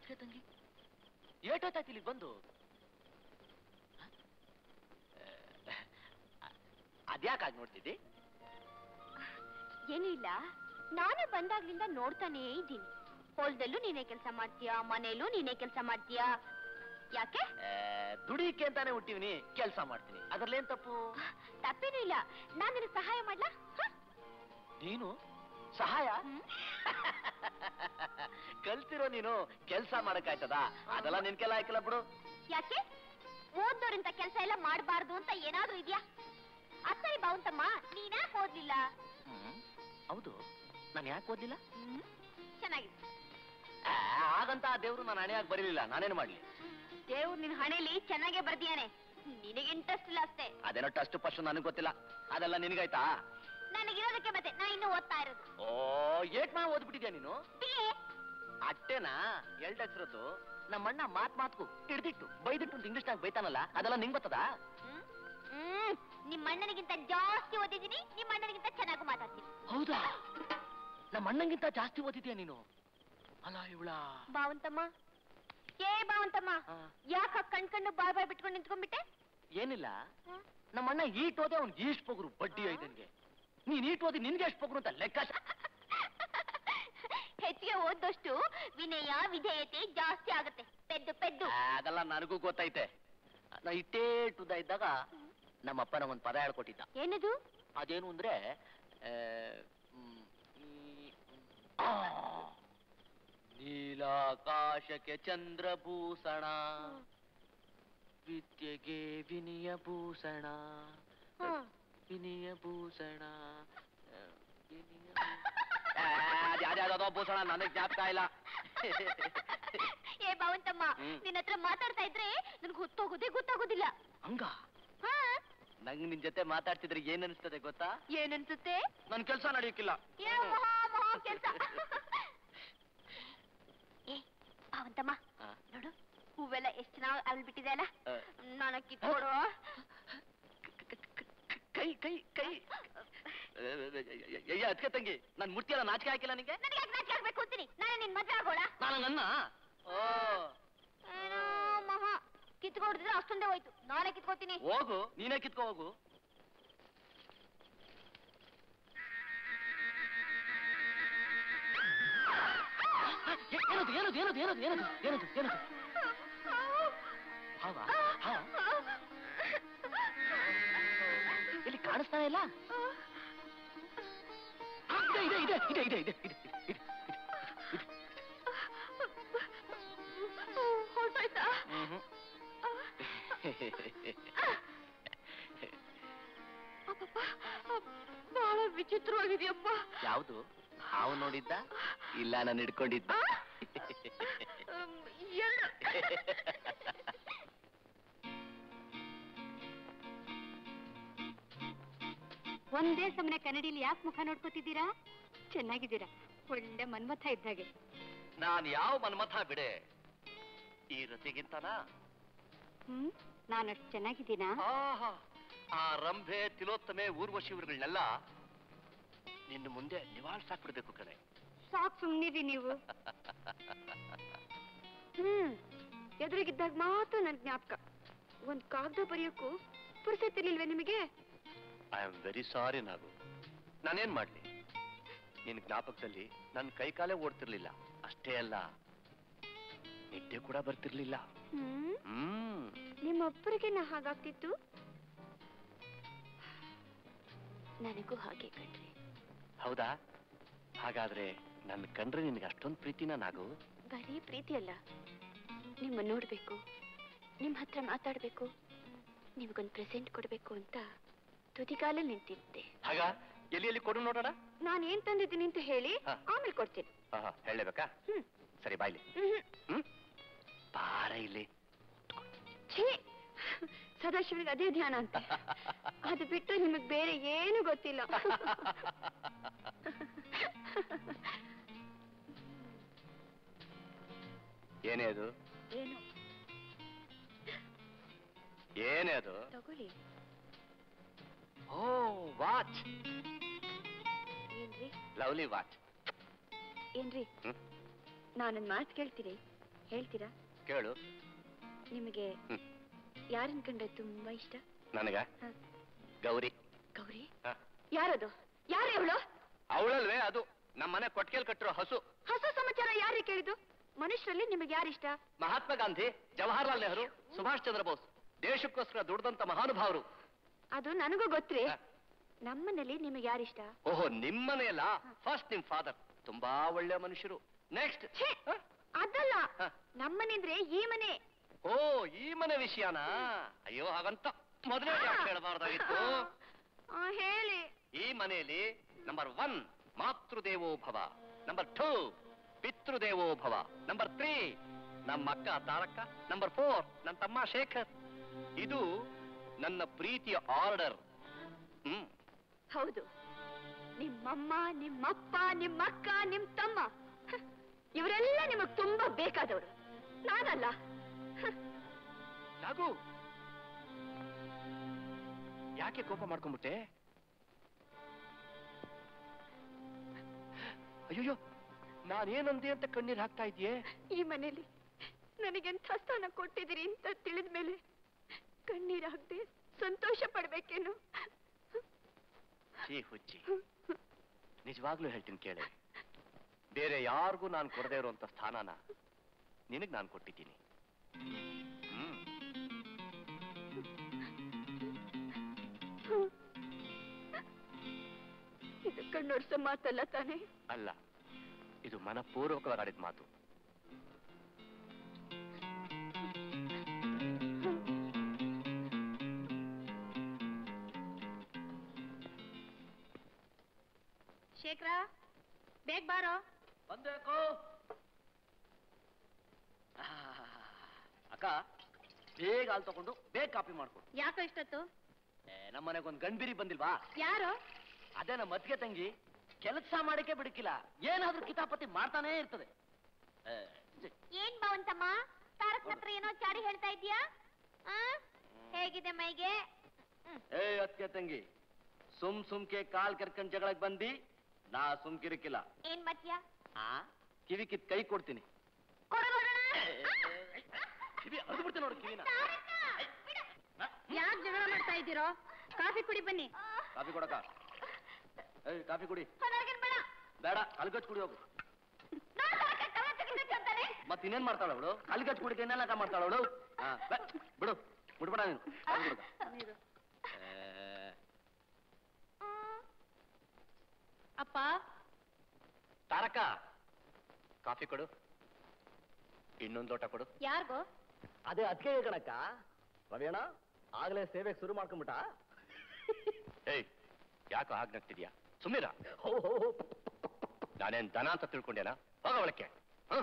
ಅದಕ್ಕೆ ತಂಗಿ ಏಟೋತಾಯ್ತು ಇಲ್ಲಿಗೆ ಬಂದು ಅದ್ಯಾಕಾಗಿ ನೋಡ್ತಿದ್ದಿ ಏನೂ ಇಲ್ಲ ನಾನು ಬಂದಾಗ್ಲಿಂದ ನೋಡ್ತಾನೇ ಇದ್ದೀನಿ ಹೊಲದಲ್ಲೂ ನೀನೇ ಕೆಲಸ ಮಾಡ್ತೀಯಾ ಮನೇಲೂ ನೀನೇ ಕೆಲಸ ಮಾಡ್ತೀಯಾ ಯಾಕೆ ಆ, ದುಡಿಯಕ್ಕೆ ಅಂತಾನೆ ಹುಟ್ಟಿವ್ನಿ ಕೆಲಸ ಮಾಡ್ತೀನಿ ಅದ್ರಲ್ಲೇನ್ ತಪ್ಪು ತಪ್ಪೇನೂ ಇಲ್ಲ ನಾನು ನಿನಗೆ ಸಹಾಯ ಮಾಡ್ಲಾ ಹ? ನೀನು ಸಹಾಯ ಹ್ಮ್? ಕಲ್ತಿರೋ ನೀನು ಕೆಲಸ ಮಾಡಕ್ಕಾಯ್ತದ ಅದೆಲ್ಲ ನಿನ್ ಕೆಲ ಆಯ್ಕಲ್ಲ ಬಿಡು ಯಾಕೆ ಓದ್ದೋರಿಂತ ಕೆಲಸ ಎಲ್ಲ ಮಾಡಬಾರ್ದು ಅಂತ ಏನಾದ್ರೂ ಇದ್ಯಾ ಅಸರಿ ಬಾವುಂತಮ್ಮ ನೀನ್ಯಾಕೆ ಓದ್ಲಿಲ್ಲ ಹ್ಮ್ ಹೌದು ನಾನು ಯಾಕೆ ಓದ್ಲಿಲ್ಲ ಹ್ಮ್ ಚೆನ್ನಾಗಿದೆ ಆ, ಹಾಗಂತ ಆ ದೇವ್ರು ನಾನು ಹಣೆಯಾಗಿ ಬರೀಲಿಲ್ಲ ನಾನೇನು ಮಾಡ್ಲಿ ದೇವ್ರು ನಿನ್ ಹಣೆಲಿ ಚೆನ್ನಾಗೇ ಬರ್ದಿಯಾನೆ ನಿನಗೆ ಇಂಟ್ರೆಸ್ಟ್ ಇಲ್ಲ ಅಷ್ಟೇ ಅದೇನೋ ಟಸ್ಟ್ ಫಸ್ಟ್ ನನಗೆ ಗೊತ್ತಿಲ್ಲ ಅದೆಲ್ಲ ನಿನಗಾಯ್ತಾ ನನಗಿರೋದಕ್ಕೆ ಮತ್ತೆ ನಾ ಇನ್ನೂ ಓದ್ತಾ ಇರೋದು ಓ ಏಟ್ ಮಾ ಓದ್ಬಿಟ್ಟಿದ್ಯಾ ನೀನು ಬಿಳಿ ಅಟ್ಟೆನಾ ಎರಡಕ್ಷರದ್ದು ನಮ್ಮಣ್ಣ ಮಾತ್ ಮಾತ್ಕು ಹಿಡ್ದಿಟ್ಟು ಬೈದಿಟ್ಟು ಅಂತ ಇಂಗ್ಲಿಷ್ನಾಗ ಬೈತಾನಲ್ಲ ಅದೆಲ್ಲ ನಿಂಗ್ ಗೊತ್ತದ ಹ್ಮ್? ಹ್ಮ್ ನಿಮ್ಮ ಅಣ್ಣನಿಗಿಂತ ಜಾಸ್ತಿ ಓದಿದ್ದೀನಿ ನಿಮ್ಮ ಅಣ್ಣನಿಗಿಂತ ಚೆನ್ನಾಗಿ ಮಾತಾಡ್ತೀನಿ ಹೌದಾ ನಮ್ಮ ಅಣ್ಣಂಗಿಂತ ಜಾಸ್ತಿ ಓದಿದ್ಯಾ ನೀನು ಅಲ್ಲ ಇವಳ ಬಾವಂತಮ್ಮ ಏ ಬಾವಂತಮ್ಮ ಯಾಕ ಕಣ್ ಕಣ್ಣು ಬಾಯ್ ಬಾಯ್ ಬಿಟ್ಕೊಂಡು ನಿಂತ್ಕೊಂಡ್ಬಿಟ್ಟೆ ಏನಿಲ್ಲ ನಮ್ಮ ಅಣ್ಣ ಈಟ್ ಓದೆ ಅವ್ನ್ ಈಸ್ಟ್ ಪೊಗರು ಬಡ್ಡಿ ಐತನ್ಗೆ ನೀನ್ ಈಟ್ ಓದಿ ನಿನ್ಗೆ ಎಷ್ಟು ಪೊಗರು ಅಂತ ಲೆಕ್ಕ ಹೆಚ್ಚಿಗೆ ಓದೋಷ್ಟು ವಿನಯ ವಿಧೇಯತೆ ಜಾಸ್ತಿ ಆಗುತ್ತೆ ಪೆದ್ದು ಪೆದ್ದು ಅದೆಲ್ಲ ನನಗೂ ಗೊತ್ತೈತೆ ನಾ ಇಟ್ಟೇಟ್ ಉದ್ದ ಇದ್ದಾಗ ನಮ್ಮಪ್ಪ ನಂಗೊಂದ್ ಪದ ಹೇಳ್ಕೊಟ್ಟಿದ್ದ ಏನದು ಅದೇನು ಅಂದ್ರೆ ಆ, ಮ್, ಈ- ಆ, ನೀಲಾಕಾಶಕ್ಕೆ ಚಂದ್ರಭೂಷಣ ವಿದ್ಯೆಗೆ ವಿನಯ ಭೂಷಣ ಹ. ವಿನಯ ಭೂಷಣ ಆ, ವಿನಯ ಭೂ- ಆ, ಅದ್ ಯಾವ್ದ್ಯಾವ್ದೋ ಭೂಷಣ ನನಗ್ ಜ್ಞಾಪಕ ಇಲ್ಲ ಏ ಬಾವಂತಮ್ಮ ಹ್ಮ್. ನಿನ್ನ ಹತ್ರ ಮಾತಾಡ್ತಾ ಇದ್ರೆ ನನ್ಗೆ ಹೊತ್ತೋಗೋದೇ ಗೊತ್ತಾಗೋದಿಲ್ಲ ಹಂಗ ಹಾ ನಂಗ್ ನಿನ್ ಜೊತೆ ಮಾತಾಡ್ತಿದ್ರೆ ಏನ್ ಅನಿಸ್ತದೆ ಗೊತ್ತಾ ಏನನ್ಸುತ್ತೆ ನನ್ ಕೆಲ್ಸ ನಡೆಯಕ್ಕಿಲ್ಲ ಏ ಮಹಾ ಮಹಾ ಕೆಲ್ಸ ಏ ಬಾವಂತಮ್ಮ ಆ. ನೋಡು ಹೂವೆಲ್ಲ ಎಷ್ಟು ಚೆನ್ನಾಗಿ ಅಲ್ಬಿಟ್ಟಿದೆ ಅಲ್ಲ ಆ. ನಾನು ಕಿತ್ಕೊಡು ಕೈ ಕೈ ಕೈ ಅಯ್ಯ ಅದಕ್ಕೆ ತಂಗಿ ನನ್ ಮುಟ್ಟಿ ಎಲ್ಲ ನಾಚಿಕೆ ಹಾಕಿಲ್ಲ ನಿಂಗೆ ನನಗೆ ಯಾಕೆ ನಾಚಿಕೆ ಆಗ್ಬೇಕು ಅಂತೀನಿ ನಾನು ನಿನ್ ಮದ್ವೆ ಆಗೋಳ ನಾನು ನನ್ನ ಓ ಏನೋ ಮಹಾ ಕಿತ್ಕೊಡ್ದಿದ್ರೆ ಅಷ್ಟೊಂದೇ ಹೋಯ್ತು ನಾನೇ ಕಿತ್ಕೊತೀನಿ ಹೋಗು ನೀನೇ ಕಿತ್ಕೋ ಹೋಗು ಏನದು ಏನದು ಏನದು ಏನದು ಏನದು ಏನದು ಏನದು ಹಾವಾ ಹಾವ ಇಲ್ಲಿ ಕಾಣಿಸ್ತಾನೆ ಇಲ್ಲ ಆ, ಇದೆ ಇದೆ ಇದೆ ಇದೆ ಇದೆ ಇದೆ ಇದೆ ಇದೆ ಹೊರಟೋಯ್ತಾ ಮ್ಹೂ. ಅಪ್ಪಪ್ಪ ಬಹಳ ವಿಚಿತ್ರವಾಗಿದೆಯಪ್ಪ ಯಾವುದು ಹಾವು ನೋಡಿದ್ದ ಇಲ್ಲ ನಾನು ಹಿಡ್ಕೊಂಡಿದ್ದ ಎರಡು ಒಂದೇ ಸಮನೆ ಕನ್ನಡಿಲಿ ಯಾಕೆ ಮುಖ ನೋಡ್ಕೋತಿದ್ದೀರಾ ಚೆನ್ನಾಗಿದ್ದೀರಾ ಒಳ್ಳೆ ಮನ್ಮಥ ಇದ್ದಾಗೆ ನಾನ್ ಯಾವ ಮನ್ಮಥ ಬಿಡೆ ಈ ರತಿಗಿಂತನಾ ಹ್ಮ್ ನಾನಷ್ಟು ಚೆನ್ನಾಗಿದ್ದೀನಾ ಆಹಾ ಆ ರಂಭೆ ತಿಲೋತ್ತಮೆ ಊರ್ವಶಿ ಇವ್ರುಗಳನ್ನೆಲ್ಲ ನಿನ್ನ ಮುಂದೆ ನಿವಾಳ್ಸಾಕ್ಬಿಡ್ಬೇಕು ಕಣೆ ಸಾಕ್ ಸುಮ್ನಿರಿ ನೀವು ಹ್ಮ್ ಎದುರಿಗಿದ್ದಾಗ ಮಾತ್ರ ನನ್ ಜ್ಞಾಪಕ ಒಂದ್ ಕಾಗದ ಬರೆಯೋಕ್ಕೂ ಪುರ್ಸತ್ತಿರ್ಲಿಲ್ವೇ ನಿಮಗೆ I am very sorry Nagu ನಾನೇನ್ ಮಾಡ್ಲಿ ನಿನ್ ಜ್ಞಾಪಕದಲ್ಲಿ ನನ್ ಕೈ ಕಾಲೇ ಓಡ್ತಿರ್ಲಿಲ್ಲ ಅಷ್ಟೇ ಅಲ್ಲ ನಿದ್ದೆ ಕೂಡ ಬರ್ತಿರ್ಲಿಲ್ಲ ಹ್ಮ್ ಹ್ಮ್ ನಿಮ್ಮೊಬ್ಬರಿಗೆ ನಾ ಹಾಗಾಗ್ತಿತ್ತು ನನಗೂ ಹಾಗೆ ಕಣ್ರಿ ಹೌದಾ ಹಾಗಾದ್ರೆ ನನ್ ಕಂಡ್ರೆ ನಿನ್ಗೆ ಅಷ್ಟೊಂದು ಪ್ರೀತಿನ ನಾಗು ಬರೀ ಪ್ರೀತಿ ಅಲ್ಲ ನಿಮ್ಮ ನೋಡ್ಬೇಕು ನಿಮ್ ಹತ್ರ ಮಾತಾಡ್ಬೇಕು ನಿಮ್ಗೊಂದು ಪ್ರೆಸೆಂಟ್ ಕೊಡ್ಬೇಕು ಅಂತ ತುದಿಗಾಲಲ್ಲಿ ನಿಂತಿದ್ದೆ ಹಾಗ ಎಲ್ಲಿ ಎಲ್ಲಿ ಕೊಡು ನೋಡೋಣ ನಾನು ಏನ್ ತಂದಿದ್ದೀನಿ ಅಂತ ಹೇಳಿ ಹಾ. ಆಮೇಲೆ ಕೊಡ್ತೀನಿ ಆಹಾ, ಹೇಳಲೇಬೇಕಾ ಹ್ಮ್ ಸರಿ ಬಾಯ್ಲಿ ಹ್ಮ್ ಹ್ಮ್ ಬಾರ ಇಲ್ಲಿ ಛೀ ಸದಾಶಿವನಿಗೆ ಅದೇ ಧ್ಯಾನ ಅಂತ ಅದು ಬಿಟ್ಟು ನಿಮಗ್ ಬೇರೆ ಏನು ಗೊತ್ತಿಲ್ಲ ಏನೇ ಅದು ಏನು ಏನೇ ಅದು ತಗೊಳ್ಳಿ ಓ ವಾಚ್ ಏನ್ರಿ ಲವ್ಲಿ ವಾಚ್ ಏನ್ರಿ ಹ್ಮ್? ನಾನೊಂದ್ ಮಾತು ಕೇಳ್ತೀನಿ ಹೇಳ್ತೀರಾ ಕೇಳು ನಿಮಗೆ ಹ್ಮ್. ಯಾರನ್ ಕಂಡ್ರೆ ತುಂಬಾ ಇಷ್ಟ ನನಗ ಹ. ಗೌರಿ ಗೌರಿ ಹ. ಯಾರದು ಯಾರು ಅವಳು ಅವಳಲ್ವೇ ಅದು ನಮ್ಮ ಮನೆ ಕೊಟ್ಕೇಲ್ ಕಟ್ಟಿರೋ ಹಸು ಹೊಸ ಸಮಾಚಾರ ಯಾರಿಗೆ ಕೇಳಿದ್ದು ಮನುಷ್ಯರಲ್ಲಿ ನಿಮಗೆ ಯಾರಿಷ್ಟ ಮಹಾತ್ಮ ಗಾಂಧಿ ಜವಾಹರ್ಲಾಲ್ ನೆಹರು ಸುಭಾಷ್ ಚಂದ್ರ ಬೋಸ್ ದೇಶಕ್ಕೋಸ್ಕರ ದುಡ್ದಂತ ಮಹಾನುಭಾವರು ಅದು ನನಗೂ ಗೊತ್ತ್ರಿ ಹ. ನಮ್ಮನೇಲಿ ನಿಮಗೆ ಯಾರಿಷ್ಟ ಓಹೋ ನಿಮ್ಮನೆಯಲ್ಲ ಫಸ್ಟ್ ನಿಮ್ ಫಾದರ್ ತುಂಬಾ ಒಳ್ಳೆ ಮನುಷ್ಯರು ನೆಕ್ಸ್ಟ್ ಛೇ, ಅದಲ್ಲ ಹ. ನಮ್ಮನೆಂದ್ರೆ ಈ ಮನೆ ಓ ಈ ಮನೆ ವಿಷಯನಾ ಅಯ್ಯೋ ಹಾಗಂತ ಮೊದಲೇ ಯಾಕೆ ಹೇಳಬಾರ್ದಾಗಿತ್ತು ಆ, ಹೇಳಿ ಈ ಮನೆಯಲ್ಲಿ ನಂಬರ್ ಒನ್ ಮಾತೃದೇವೋ ಭವ ನಂಬರ್ ಟೂ ಪಿತೃದೇವೋ ಭವ ನಂಬರ್ ತ್ರೀ ನಮ್ಮ ಅಕ್ಕ ತಾರಕ್ಕ ನಂಬರ್ ಫೋರ್ ನನ್ನ ತಮ್ಮ ಶೇಖರ್ ಇದು ನನ್ನ ಪ್ರೀತಿಯ ಆರ್ಡರ್ ಹ್ಮ್ ಹೌದು ನಿಮ್ಮಮ್ಮ ನಿಮ್ಮಪ್ಪ ನಿಮ್ಮಕ್ಕ ನಿಮ್ ತಮ್ಮ ಹ, ಇವರೆಲ್ಲ ನಿಮಗ್ ತುಂಬಾ ಬೇಕಾದವರು ನಾನಲ್ಲ ಹ, ನಾಗು ಯಾಕೆ ಕೋಪ ಮಾಡ್ಕೊಂಡ್ಬಿಟ್ಟೆ ಅಯ್ಯೋ ನಾನೇನಂದೆ ಅಂತ ಕಣ್ಣೀರ್ ಹಾಕ್ತಾ ಇದೆಯೇ ಈ ಮನೇಲಿ ನನಗೆಂಥ ಸ್ಥಾನ ಕೊಟ್ಟಿದ್ದೀರಿ ಅಂತ ತಿಳಿದ ಮೇಲೆ ಕಣ್ಣೀರಾಗದೆ ಸಂತೋಷ ಪಡ್ಬೇಕೇನು ಛೀ ಹುಚ್ಚಿ ನಿಜವಾಗ್ಲೂ ಹೇಳ್ತೀನಿ ಕೇಳಿ ಬೇರೆ ಯಾರಿಗೂ ನಾನು ಕೊಡದೇ ಇರುವಂತ ಸ್ಥಾನನ ನಿನಗ್ ನಾನು ಕೊಟ್ಟಿದ್ದೀನಿ ಹ್ಮ್ ಇದು ಕಣ್ಣೊರ್ಸೋ ಮಾತಲ್ಲ ತಾನೇ ಅಲ್ಲ ಇದು ಮನಪೂರ್ವಕವಾಗಿ ಆಡಿದ ಮಾತು ಶೇಖರ ಬೇಗ ಬಾರೋ ಬಂದೇಕೋ ಅಕ್ಕ ಬೇಗ ಹಾಲು ತಗೊಂಡು ಬೇಗ ಕಾಪಿ ಮಾಡ್ಕೊಡು ಯಾಕೋ ಇಷ್ಟೊತ್ತು ಏ, ನಮ್ಮನೆಗೆ ಒಂದು ಗಂಡ್ಬಿರಿ ಬಂದಿಲ್ವಾ ಯಾರು ಅದೇ ನಮ್ಮ ಅತ್ತಿಗೆ ತಂಗಿ ಕೆಲಸ ಮಾಡಕ್ಕೆ ಬಿಡಕ್ಕಿಲ್ಲ ಏನಾದ್ರೂ ಕಿತಾಪತಿ ಮಾಡ್ತಾನೇ ಇರ್ತದೆ ಏ, ಛೆ, ಏನ್ ಭಾವಂತಮ್ಮ ತಾರಕ್ ಹತ್ರ ಏನೋ ಚಾಡಿ ಹೇಳ್ತಾ ಇದೀಯಾ ಆ? ಹೇಗಿದೆ ಮೈಗೆ ಏ ಅತ್ತಿಗೆ ತಂಗಿ ಸುಮ್ ಸುಮ್ಕೆ ಕಾಲ್ ಕರ್ಕೊಂಡ್ ಜಗಳಕ್ ಬಂದಿ ನಾ ಸುಮ್ಕಿರಕ್ಕಿಲ್ಲ ಏನ್ ಮತ್ಯಾ ಆ ಕಿವಿ ಕಿತ್ ಕೈ ಕೊಡ್ತೀನಿ ಕೊಡು ನೋಡೋಣ. ಕಿವಿ ಅರ್ದು ಬಿಡ್ತೀನಿ ನೋಡು ಕಿವಿನ ತಾರಕ, ಬಿಡು. ಯಾಕ್ ಜಗಳ ಮಾಡ್ತಾ ಇದ್ದೀರೋ ಕಾಫಿ ಕುಡಿ ಬನ್ನಿ ಕಾಫಿ ಕೊಡಕ ಏಯ್ ಕಾಫಿ ಕುಡಿ ಹೊರಗಿನ್ ಬೇಡ ಬೇಡ ಅಲ್ಗಚ್ ಕುಡಿ ಹೋಗು ನಾ ತಾರಕ ಕಳ್ಳ ತೆಗಿಬೇಕು ಅಂತಾನೆ. ಮತ್ ಇನ್ನೇನ್ ಮಾಡ್ತಾಳ ಅವಳು ಅಲ್ಗಚ್ ಕುಡಿದ ಏನೆಲ್ಲ ಮಾಡ್ತಾಳ ಅವಳು ಹಾ ಬೇ, ಬಿಡು ಬಿಡ್ಬೇಡ ನೀನು ಕಾಫಿ ಕುಡ್ಕ. ಏ, ಅಪ್ಪ ತಾರಕ ಕಾಫಿ ಕೊಡು ಇನ್ನೊಂದು ಲೋಟ ಕೊಡು ಯಾರ್ಗೋ ಅದೇ ಅದಕ್ಕೆ ಕಣಕ್ಕ ರವಿಯಣ್ಣ ಆಗ್ಲೇ ಸೇವೆಗೆ ಶುರು ಮಾಡ್ಕೊಂಬಿಟ್ಟ ಏಯ್ ಯಾಕೋ ಹಾಗೆ ನಗ್ತಿದ್ಯಾ ಸುಮ್ಮೀರ ಹೋ ಹೋ ಹೋ. ನಾನೇನ್ ದನ ಅಂತ ತಿಳ್ಕೊಂಡೇನಾ ಹೋಗ ಒಳಕ್ಕೆ ಹ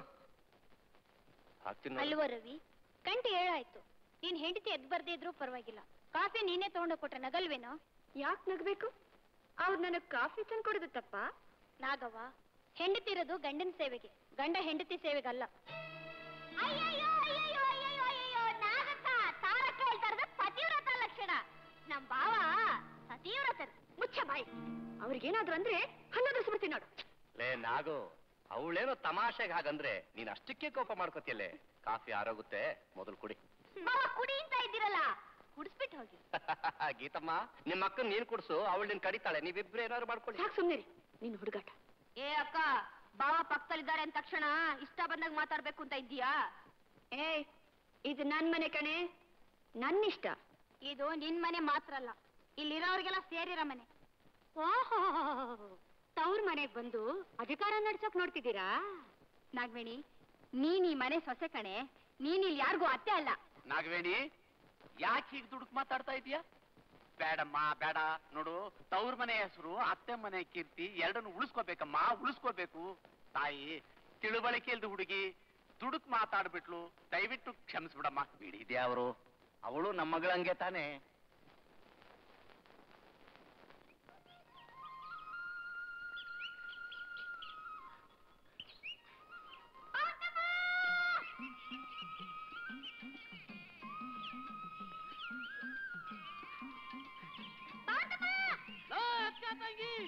ಹಾಕ್ತೀನಿ ನೋಡು. ಅಲ್ವೋ ರವಿ ಗಂಟೆ ಏಳಾಯ್ತು ನೀನ್ ಹೆಂಡತಿ ಎದ್ ಬರ್ದೇ ಇದ್ರು ಪರವಾಗಿಲ್ಲ ಕಾಫಿ ನೀನೇ ತಗೊಂಡು ಕೊಟ್ರೆ ನಗಲ್ವೇನೋ ಯಾಕೆ ನಗಬೇಕು ಅವ್ರು ನನಗ್ ಕಾಫಿ ತಂದು ಕೊಡೋದು ತಪ್ಪ ನಾಗವ್ವ ಹೆಂಡತಿ ಇರೋದು ಗಂಡನ ಸೇವೆಗೆ ಗಂಡ ಹೆಂಡತಿ ಸೇವೆಗಲ್ಲ ಅಯ್ಯಯ್ಯೋ ಅಯ್ಯಯ್ಯೋ ಅಯ್ಯಯ್ಯೋ ಅಯ್ಯಯ್ಯೋ ನಾಗಕ್ಕ ತಾರಕ ಹೇಳ್ತಾ ಇರೋದು ಪತಿವ್ರತ ಲಕ್ಷಣ ನಮ್ ಬಾವ ಸತಿವ್ರತ ಮುಚ್ಚ ಬಾಯಿ ಅವ್ರಿಗೇನಾದ್ರು ಅಂದ್ರೆ ಹನ್ನೊಂದು ಸ್ಮೃತಿ ನೋಡು ಲೇ ನಾಗು ಅವಳೇನೋ ತಮಾಷೆಗೆ ಹಾಗಂದ್ರೆ ನೀನ್ ಅಷ್ಟಕ್ಕೆ ಕೋಪ ಮಾಡ್ಕೋತಿಯಲ್ಲೇ ಕಾಫಿ ಆರೋಗುತ್ತೆ ಮೊದಲು ಕುಡಿ ಬಾವ ಕುಡಿ ಅಂತ ಇದ್ದೀರಲ್ಲ ಕುಡಿಸ್ಬಿಟ್ಟು ಹೋಗಿ ಗೀತಮ್ಮ ನಿಮ್ಮ ಅಕ್ಕನ್ ನೀನ್ ಕುಡ್ಸು ಅವಳು ನಿನ್ ಕಡಿತಾಳೆ ನೀವಿಬ್ರು ಏನಾದ್ರು ಮಾಡ್ಕೊಳ್ಳಿ ಸಾಕು ಸುಮ್ನಿರಿ ನಿನ್ ಹುಡುಗಾಟ ಏ ಅಕ್ಕ ಬಾವ ಪಕ್ಕದಲ್ಲಿದ್ದಾರೆ ಅಂದ ತಕ್ಷಣ ಇಷ್ಟ ಬಂದಾಗ ಮಾತಾಡ್ಬೇಕು ಅಂತ ಇದ್ದೀಯಾ ಏ ಇದು ನನ್ ಮನೆ ಕಣೆ ನನ್ ಇಷ್ಟ ಇದು ನಿನ್ ಮನೆ ಮಾತ್ರ ಅಲ್ಲ ಇಲ್ಲಿರೋರ್ಗೆಲ್ಲ ಸೇರಿರೋ ಮನೆ ಓಹೋ ತವ್ರ ಮನೆಗ್ ಬಂದು ಅಧಿಕಾರ ನಡ್ಸೋಕ್ ನೋಡ್ತಿದ್ದೀರಾ ನಾಗವೇಣಿ ನೀನ್ ಈ ಮನೆ ಸೊಸೆ ಕಣೆ ನೀನ್ ಇಲ್ಲಿ ಯಾರಿಗೂ ಅತ್ತೆ ಅಲ್ಲ ನಾಗವೇಣಿ ಯಾಕೆ ಹೀಗೆ ದುಡುಕ್ ಮಾತಾಡ್ತಾ ಇದೀಯಾ ಬೇಡಮ್ಮ ಬೇಡ ನೋಡು ತವ್ರ ಮನೆ ಹೆಸರು ಅತ್ತೆ ಮನೆ ಕೀರ್ತಿ ಎರಡನ್ನು ಉಳಿಸ್ಕೋಬೇಕಮ್ಮ ಉಳಿಸ್ಕೋಬೇಕು ತಾಯಿ ತಿಳುವಳಿಕೆ ಇಲ್ದ ಹುಡುಗಿ ದುಡುಕ್ ಮಾತಾಡ್ಬಿಟ್ಲು ದಯವಿಟ್ಟು ಕ್ಷಮಿಸ್ಬಿಡಮ್ಮ ಬಿಡಿದೆ ಅವರು ಅವಳು ನಮ್ಮ ಮಗಳಂಗೆ ತಾನೇ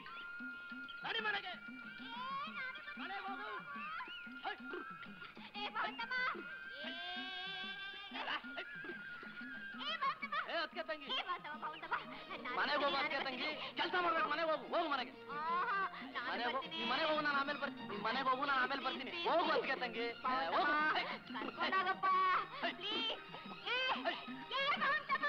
ಏ ಭಾವಂತಮ್ಮ ಏ ಏ ಭಾವಂತಮ್ಮ ಏ ಅದಕ್ಕೆ ತಂಗಿ ಏ ಭಾವಂತಮ್ಮ ಭಾವಂತಮ್ಮ ನಾನು ಮನೆಗೆ ಹೋಗು ಬರ್ತೀನಿ, ಅದಕ್ಕೆ ನಾನು ತಂಗಿ ಬರ್ತೀನಿ. ಕೆಲಸ ಮಾಡ್ಬೇಕು ಮನೆಗೆ ಹೋಗು ಹೋಗು ಮನೆಗೆ ಆಹಾ, ನಾನು ಮನೆಗೆ ಹೋಗು ಬರ್ತೀನಿ. ನೀನ್ ಮನೆಗೆ ಹೋಗು ನಾನು ಆಮೇಲೆ ಬರ್ತೀನಿ ನೀನ್ ಮನೆಗೆ ಹೋಗು ನಾನು ಆಮೇಲೆ ಬರ್ತೀನಿ ಹೋಗು ಅದಕ್ಕೆ ತಂಗಿ ಏ, ಹೋಗು ಕರ್ಕೊಂಡೋಗಪ್ಪ ಪ್ಲೀಸ್ ಏ ಏ ಭಾವಂತಮ್ಮ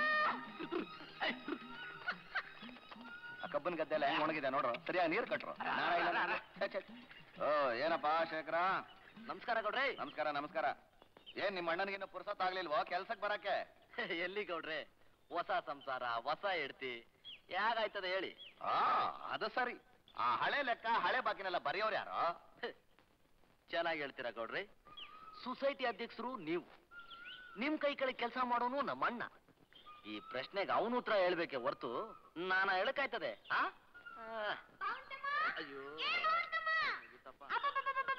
ಆ ಕಬ್ಬನ್ ಗದ್ದೆ ಎಲ್ಲ ಹೆಂಗ್ ಒಣಗಿದೆ ನೋಡ್ರು ಸರಿಯಾಗಿ ನೀರು ಕಟ್ರು ಛೆ, ಛೆ. ಓ ಏನಪ್ಪಾ ಶೇಖರ ನಮಸ್ಕಾರ ಗೌಡ್ರೆ ನಮಸ್ಕಾರ ನಮಸ್ಕಾರ ಏನ್ ನಿಮ್ಮ ಅಣ್ಣನಿಗಿನ್ನ ಪುರ್ಸತ್ ಆಗ್ಲಿಲ್ವೋ ಕೆಲ್ಸಕ್ ಬರಕ್ಕೆ ಎಲ್ಲಿ ಗೌಡ್ರೆ ಹೊಸ ಸಂಸಾರ ಹೊಸ ಹೆಡ್ತಿ ಯಾಗಾಯ್ತದ ಹೇಳಿ ಆ ಅದು ಸರಿ ಆ ಹಳೆ ಲೆಕ್ಕ ಹಳೆ ಬಾಕಿನೆಲ್ಲ ಬರೆಯೋರು ಯಾರೋ ಚೆನ್ನಾಗಿ ಹೇಳ್ತೀರಾ ಗೌಡ್ರೆ ಸೊಸೈಟಿ ಅಧ್ಯಕ್ಷರು ನೀವು ನಿಮ್ ಕೈ ಕೆಳಗೆ ಕೆಲಸ ಮಾಡೋನು ನಮ್ಮ ಅಣ್ಣ ಈ ಪ್ರಶ್ನೆಗೆ ಅವನು ಉತ್ತರ ಹೇಳ್ಬೇಕೆ ಹೊರ್ತು ನಾನ ಹೇಳಕ್ಕಾಯ್ತದೆ ಆ ಆ, ಭಾವಂತಮ್ಮ ಅಯ್ಯೋ ಏ ಭಾವಂತಮ್ಮ ಮುಗೀತಪ್ಪ. ಅಬ್ಬಬ್ಬಬ್ಬಬ್ಬಬ್ಬ.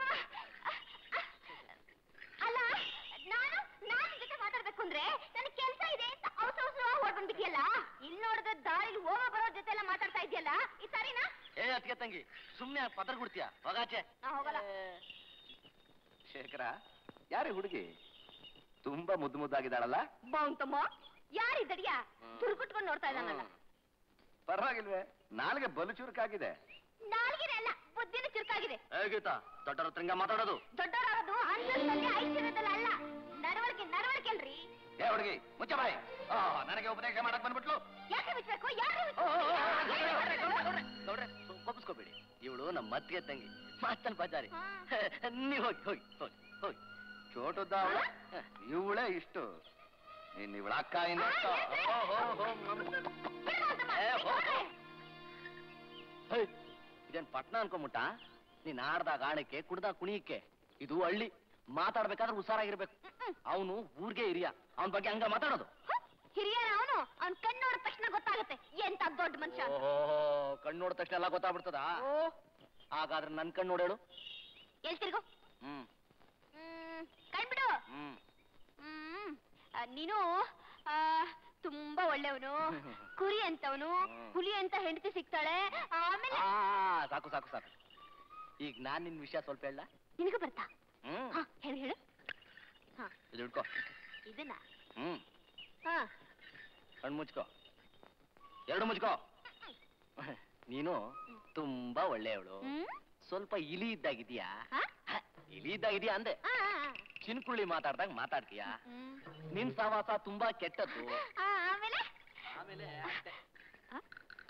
ಅಲ್ಲ ನಾನು ನಾನು ನಿನ್ ಜೊತೆ ಮಾತಾಡ್ಬೇಕು ಅಂದ್ರೆ ನನಗೆ ಕೆಲಸ ಇದೆ ಅಂತ ಅವಸರ ಅವಸರ ಓಡ್ ಬಂದ್ಬಿಟ್ಟಿಯಲ್ಲ ಇಲ್ಲಿ ನೋಡಿದ್ರೆ ದಾರಿಲಿ ಹೋಗೋ ಬರೋ ಜೊತೆ ಎಲ್ಲ ಮಾತಾಡ್ತಾ ಇದೆಯಲ್ಲ ಈ ಸರಿನಾ ಏ ಅತ್ಗೆ ತಂಗಿ ಸುಮ್ನೆ ಪತ್ರ ಕೊಡ್ತೀಯ ಹೋಗಾಚೆ ನಾ ಹೋಗಲ್ಲ ಶೇಖರ ಯಾರೇ ಹುಡುಗಿ ತುಂಬಾ ಮುದ್ದು ಮುದ್ದಾಗಿದ್ದಾಳಲ್ಲ ಬಾವುಂತಮ್ಮ ಯಾರಿದ್ದಡಿಯ ದುರ್ಗುಟ್ಕೊಂಡು ನೋಡ್ತಾ ಇದ್ದಾನಲ್ಲ ಹ್ಮ್. ಪರವಾಗಿಲ್ವೇ ನಾಲ್ಗೆ ಬಲು ಚುರುಕಾಗಿದೆ ನಾಲ್ಗಿನ ಅಲ್ಲ ಬುದ್ಧಿನ ಚುರುಕಾಗಿದೆ ಏ ಗೀತಾ ದೊಡ್ಡರ ಹತ್ರ ಹಿಂಗ ಮಾತಾಡೋದು ದೊಡ್ಡವರಾಗೋದು ಅಂತಸ್ತಲ್ಲಿ ಐಶ್ವರ್ಯದಲ್ಲಿ ಅಲ್ಲ ನಡವಳಿಕೆ ನಡವಳಿಕೆ ಅಲ್ರಿ ಏ ಹುಡುಗಿ ಮುಚ್ಚ ಬಾಯ್ ಆ, ನನಗೆ ಉಪದೇಶ ಮಾಡಕ್ ಬಂದ್ಬಿಟ್ಲು ಯಾಕೆ ಬಿಚ್ಬೇಕು ಯಾರು ಓ, ಓ, ಓ, ಗೌಡ್ರೆ, ಗೌಡ್ರೆ, ಗೌಡ್ರೆ, ಗೌಡ್ರೆ, ಗೌಡ್ರೆ, ಕೋಪಿಸ್ಕೋಬೇಡಿ ಇವಳು ನಮ್ಮ ಮತ್ತಿಗೆ ತಂಗಿ ಮಾತನ್ ಬಜಾರಿ ನೀವ್ ಹೋಗಿ ಹೋಗಿ ಹೋಗಿ ಹೋಗಿ ಚೋಟುದ್ದ ಅವಳ ಇವಳೇ ಇಷ್ಟು ನೀನ್ ಇವಳ ಅಕ್ಕ ಇನ್ನಷ್ಟು ಹೋ, ಹೋ, ಹೋ, ಮಮ್. ಏ, ಹೋ, ಹೋ. ಹೇ, ಇದೇನ್ ಪಟ್ನ ಅನ್ಕೊಂಬಿಟ್ಟ ನೀನ್ ಆಡ್ದಾಗ ಆಡಕ್ಕೆ ಕುಡ್ದಾಗ ಕುಣಿಯಕ್ಕೆ ಇದು ಹಳ್ಳಿ ಮಾತಾಡ್ಬೇಕಾದ್ರೆ ಹುಷಾರಾಗಿರ್ಬೇಕು ಅವನು ಊರ್ಗೆ ಹಿರಿಯ ಅವನ ಬಗ್ಗೆ ಹಂಗ ಮಾತಾಡೋದು ಹಿರಿಯ ಅವನು ಅವ್ನ್ ಕಣ್ಣು ನೋಡಿದ ತಕ್ಷಣ ಗೊತ್ತಾಗುತ್ತೆ ಎಂತ ದೊಡ್ಡ ಮನುಷ್ಯ ಅಂತ. ಓಹೋ ಕಣ್ಣು ನೋಡಿದ ತಕ್ಷಣ ಎಲ್ಲ ಗೊತ್ತಾಗ್ಬಿಡ್ತದ ಓ ಹಾಗಾದ್ರೆ ನನ್ ಕಣ್ಣು ನೋಡೇಳು ಎಲ್ ತಿರ್ಗು ಹ್ಮ್ ಹ್ಮ್ ಕಣ್ಬಿಡು ಹ್ಮ್ ಹ್ಮ್ ಆ, ನೀನು ಆ, ತುಂಬಾ ಒಳ್ಳೆಯವನು ಕುರಿ ಅಂತವನು ಹ್ಮ್. ಹುಲಿ ಅಂತ ಹೆಂಡತಿ ಸಿಗ್ತಾಳೆ ಆಮೇಲೆ ಆ ಸಾಕು ಸಾಕು ಸಾಕು ಈಗ ನಾನ್ ನಿನ್ ವಿಷಯ ಸ್ವಲ್ಪ ಹೇಳ ನಿನಗೂ ಬರ್ತಾ ಹ್ಮ್ ಹಾ ಹೇಳು ಹೇಳು ಹಾ ಇದು ಹಿಡ್ಕೋ ಇದನ್ನ ಹ್ಮ್ ಹಾ ಕಣ್ಣು ಮುಚ್ಕೋ ಎರಡು ಮುಚ್ಕೋ ನೀನು ತುಂಬಾ ಒಳ್ಳೆಯವಳು ಹ್ಮ್ ಸ್ವಲ್ಪ ಇಲಿ ಇದ್ದಾಗಿದ್ಯಾ ಹಾ? ಹ, ಇಲಿ ಇದ್ದಾಗಿದ್ಯಾ ಅಂದೆ ಆ, ಆ, ಚಿನ್ಕುಳ್ಳಿ ಮಾತಾಡ್ದಾಗ ಮಾತಾಡ್ತೀಯ ಹ್ಮ್. ನಿನ್ ಸಹವಾಸ ತುಂಬಾ ಕೆಟ್ಟದ್ದು ಆ, ಆಮೇಲೆ ಆಮೇಲೆ ಆ?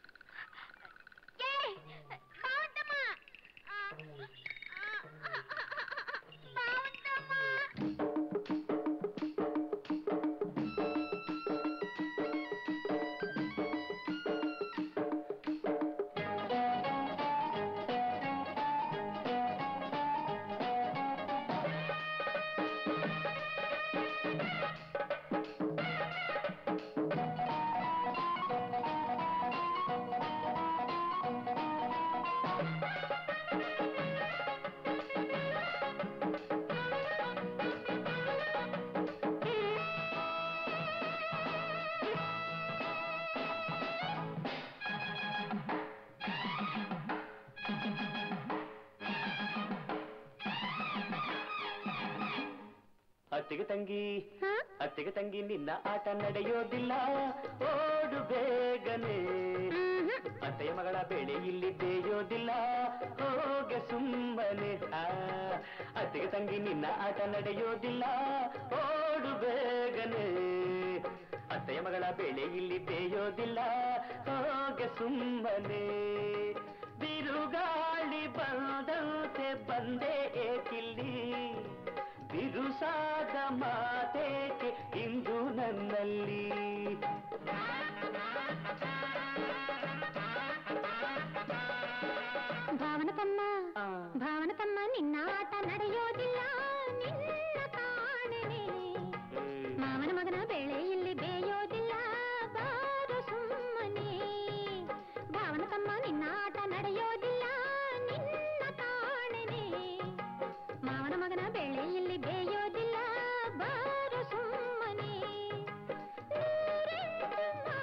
ಏ, ಭಾವಂತಮ್ಮ. ಆ, ಆ, ಆ, ಆ, ಆ, ಭಾವಂತಮ್ಮ. ಅತ್ತಿಗೆ ತಂಗಿ ಹಾ? ಅತ್ತಿಗೆ ತಂಗಿ ನಿನ್ನ ಆಟ ನಡೆಯೋದಿಲ್ಲ ಓಡು ಬೇಗನೆ ಮ್ಹೂ. ಅತ್ತೆಯ ಮಗಳ ಬೆಳೆ ಇಲ್ಲಿ ಬೇಯೋದಿಲ್ಲ ಹೋಗೆ ಸುಮ್ಮನೆ ಆ, ಅತ್ತಿಗೆ ತಂಗಿ ನಿನ್ನ ಆಟ ನಡೆಯೋದಿಲ್ಲ ಓಡು ಬೇಗನೆ ಅತ್ತೆಯ ಮಗಳ ಬೆಳೆ ಇಲ್ಲಿ ಬೇಯೋದಿಲ್ಲ ಹೋಗೆ ಸುಮ್ಮನೆ ಬಿರುಗಾಳಿ ಬಂದಂತೆ ಬಂದೆ ಏಕಿಲ್ಲಿ ಬಿರುಸಾದ ಮಾತೇಕೆ ಇಂದು ನನ್ನಲ್ಲಿ ಭಾವನ ತಮ್ಮ ಭಾವನ ತಮ್ಮ ನಿನ್ನ ಆಟ ನಡೆಯೋದಿಲ್ಲ ನಿನ್ನ ಕಾಣೆನೆ ಮಾವನ ಮಗನ ಬೆಳೆ ಇಲ್ಲಿ ಬೇಯೋದಿಲ್ಲ ಬಾರು ಸುಮ್ಮನೆ ಭಾವನ ತಮ್ಮ ನಿನ್ನ ಆಟ ನಡೆಯೋದಿಲ್ಲ ನಿನ್ನ ಕಾಣೆನೆ ಮಾವನ ಮಗನ ಬೆಳೆ ಇಲ್ಲಿ ಬೇಯೋದಿಲ್ಲ ಬಾರು ಸುಮ್ಮನೆ ನೂರೆಂಟು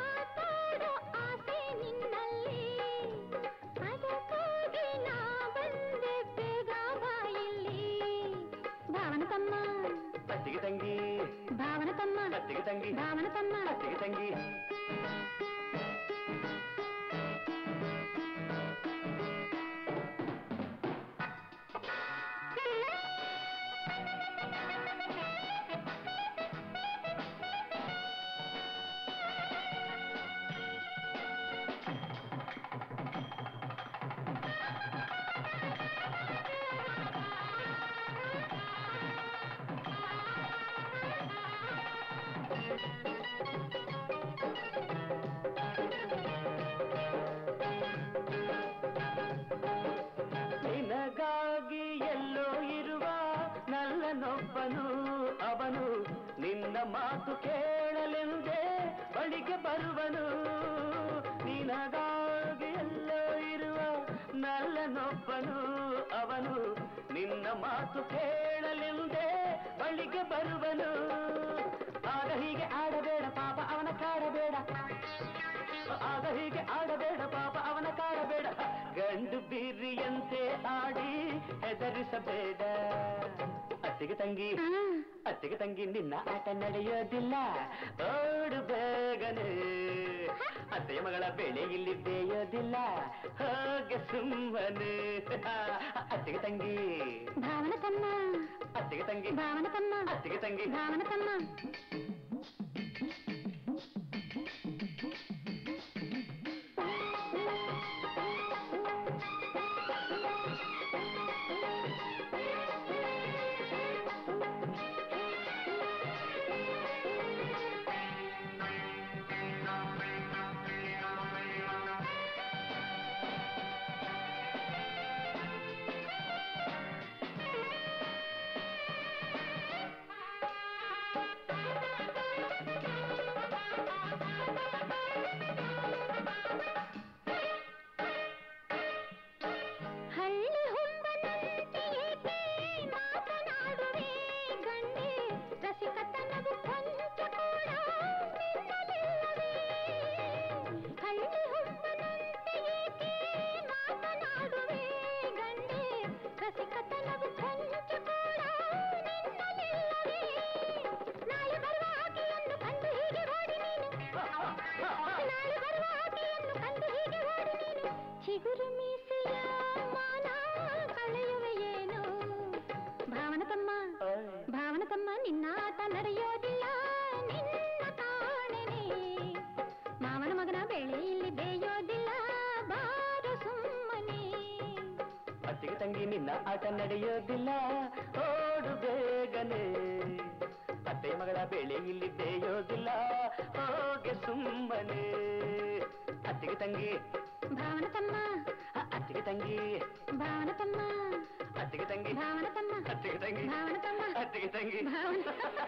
ನಿನಗಾಗಿ ಎಲ್ಲೋ ಇರುವ ನಲ್ಲನೊಬ್ಬನು ಅವನು ನಿನ್ನ ಮಾತು ಕೇಳಲೆಂದೇ ಬಳಿಗೆ ಬರುವನು ನಿನಗಾಗಿ ಎಲ್ಲೋ ಇರುವ ನಲ್ಲನೊಬ್ಬನು ಅವನು ನಿನ್ನ ಮಾತು ಕೇಳಲೆಂದೇ ಬಳಿಗೆ ಬರುವನು ಆಗ ಹೀಗೆ ಆಡಬೇಡ ಪಾಪ ಅವನ ಕಾಡಬೇಡ ಆಗ ಹೀಗೆ ಆಡಬೇಡ ಪಾಪ ಅವನ ಕಾಡಬೇಡ ಗಂಡು ಬೀರಿಯಂತೆ ಆಡಿ ಹೆದರಿಸಬೇಡ ಅತ್ತಿಗೆ ತಂಗಿ ಅತ್ತಿಗೆ ತಂಗಿ ನಿನ್ನ ಆಟ ನಡೆಯೋದಿಲ್ಲ ಓಡು ಬೇಗನೆ ಅತ್ತೆಯ ಮಗಳ ಬೆಳೆ ಇಲ್ಲಿ ಬೇಯೋದಿಲ್ಲ ಹೋಗೆ ಸುಮ್ಮನೆ ಅತ್ತಿಗೆ ತಂಗಿ ಭಾವನ ತಮ್ಮ ಅತ್ತಿಗೆ ತಂಗಿ ಭಾವನ ತಮ್ಮ ಅತ್ತಿಗೆ ತಂಗಿ ಭಾವನ ತಮ್ಮ ಹಳ್ಳಿ ಹುಂಬನಂತೆ ಏಕೆ ಮಾತನಾಡುವೆ ಗಂಡೆ ರಸಿಕತನವು ಕೊಂಚ ಕೂಡ ನಿನ್ನಲಿಲ್ಲವೇ ಹಳ್ಳಿ ಹುಂಬನಂತೆ ಏಕೆ ಮಾತನಾಡುವೆ ಗಂಡೆ ರಸಿಕತನವು ಕೊಂಚ ಕೂಡ ನಿನ್ನಲಿಲ್ಲವೇ ನಾಳೆ ಬರುವ ಆಕೆಯನ್ನು ಕಂಡು ಹೀಗೆ ಓಡಿ ನೀನು ನಾಳೆ ಬರುವ ಆಕೆಯನ್ನು ಕಂಡು ಹೀಗೆ ಓಡಿ ನೀನು ಚಿಗುರು ಮೀಸೆಯ ಮಾನ ಕಳೆಯುವೆ ಏನು ಭಾವನ ತಮ್ಮ ಭಾವನ ತಮ್ಮ ನಿನ್ನ ಆಟ ನಡೆಯೋದಿಲ್ಲ ನಿನ್ನ ಕಾಣೆನೆ ಮಾವನ ಮಗನ ಬೆಳೆ ಇಲ್ಲಿ ಬೇಯೋದಿಲ್ಲ ಬಾರು ಸುಮ್ಮನೆ ಅತ್ತಿಗೆ ತಂಗಿ ನಿನ್ನ ಆಟ ನಡೆಯೋದಿಲ್ಲ ಓಡು ಬೇಗನೆ ಅತ್ತೆಯ ಮಗಳ ಬೆಳೆ ಇಲ್ಲಿ ಬೇಯೋದಿಲ್ಲ ಹೋಗೆ ಸುಮ್ಮನೆ ಅತ್ತಿಗೆ ತಂಗಿ ಭಾವನ ತಮ್ಮ ಅ- ಅತ್ತಿಗೆ ತಂಗಿ ಭಾವನ ತಮ್ಮ ಅತ್ತಿಗೆ ತಂಗಿ ಭಾವನ ತಮ್ಮ ಅತ್ತಿಗೆ ತಂಗಿ ಭಾವನ ತಮ್ಮ ಅತ್ತಿಗೆ ತಂಗಿ ಭಾವನ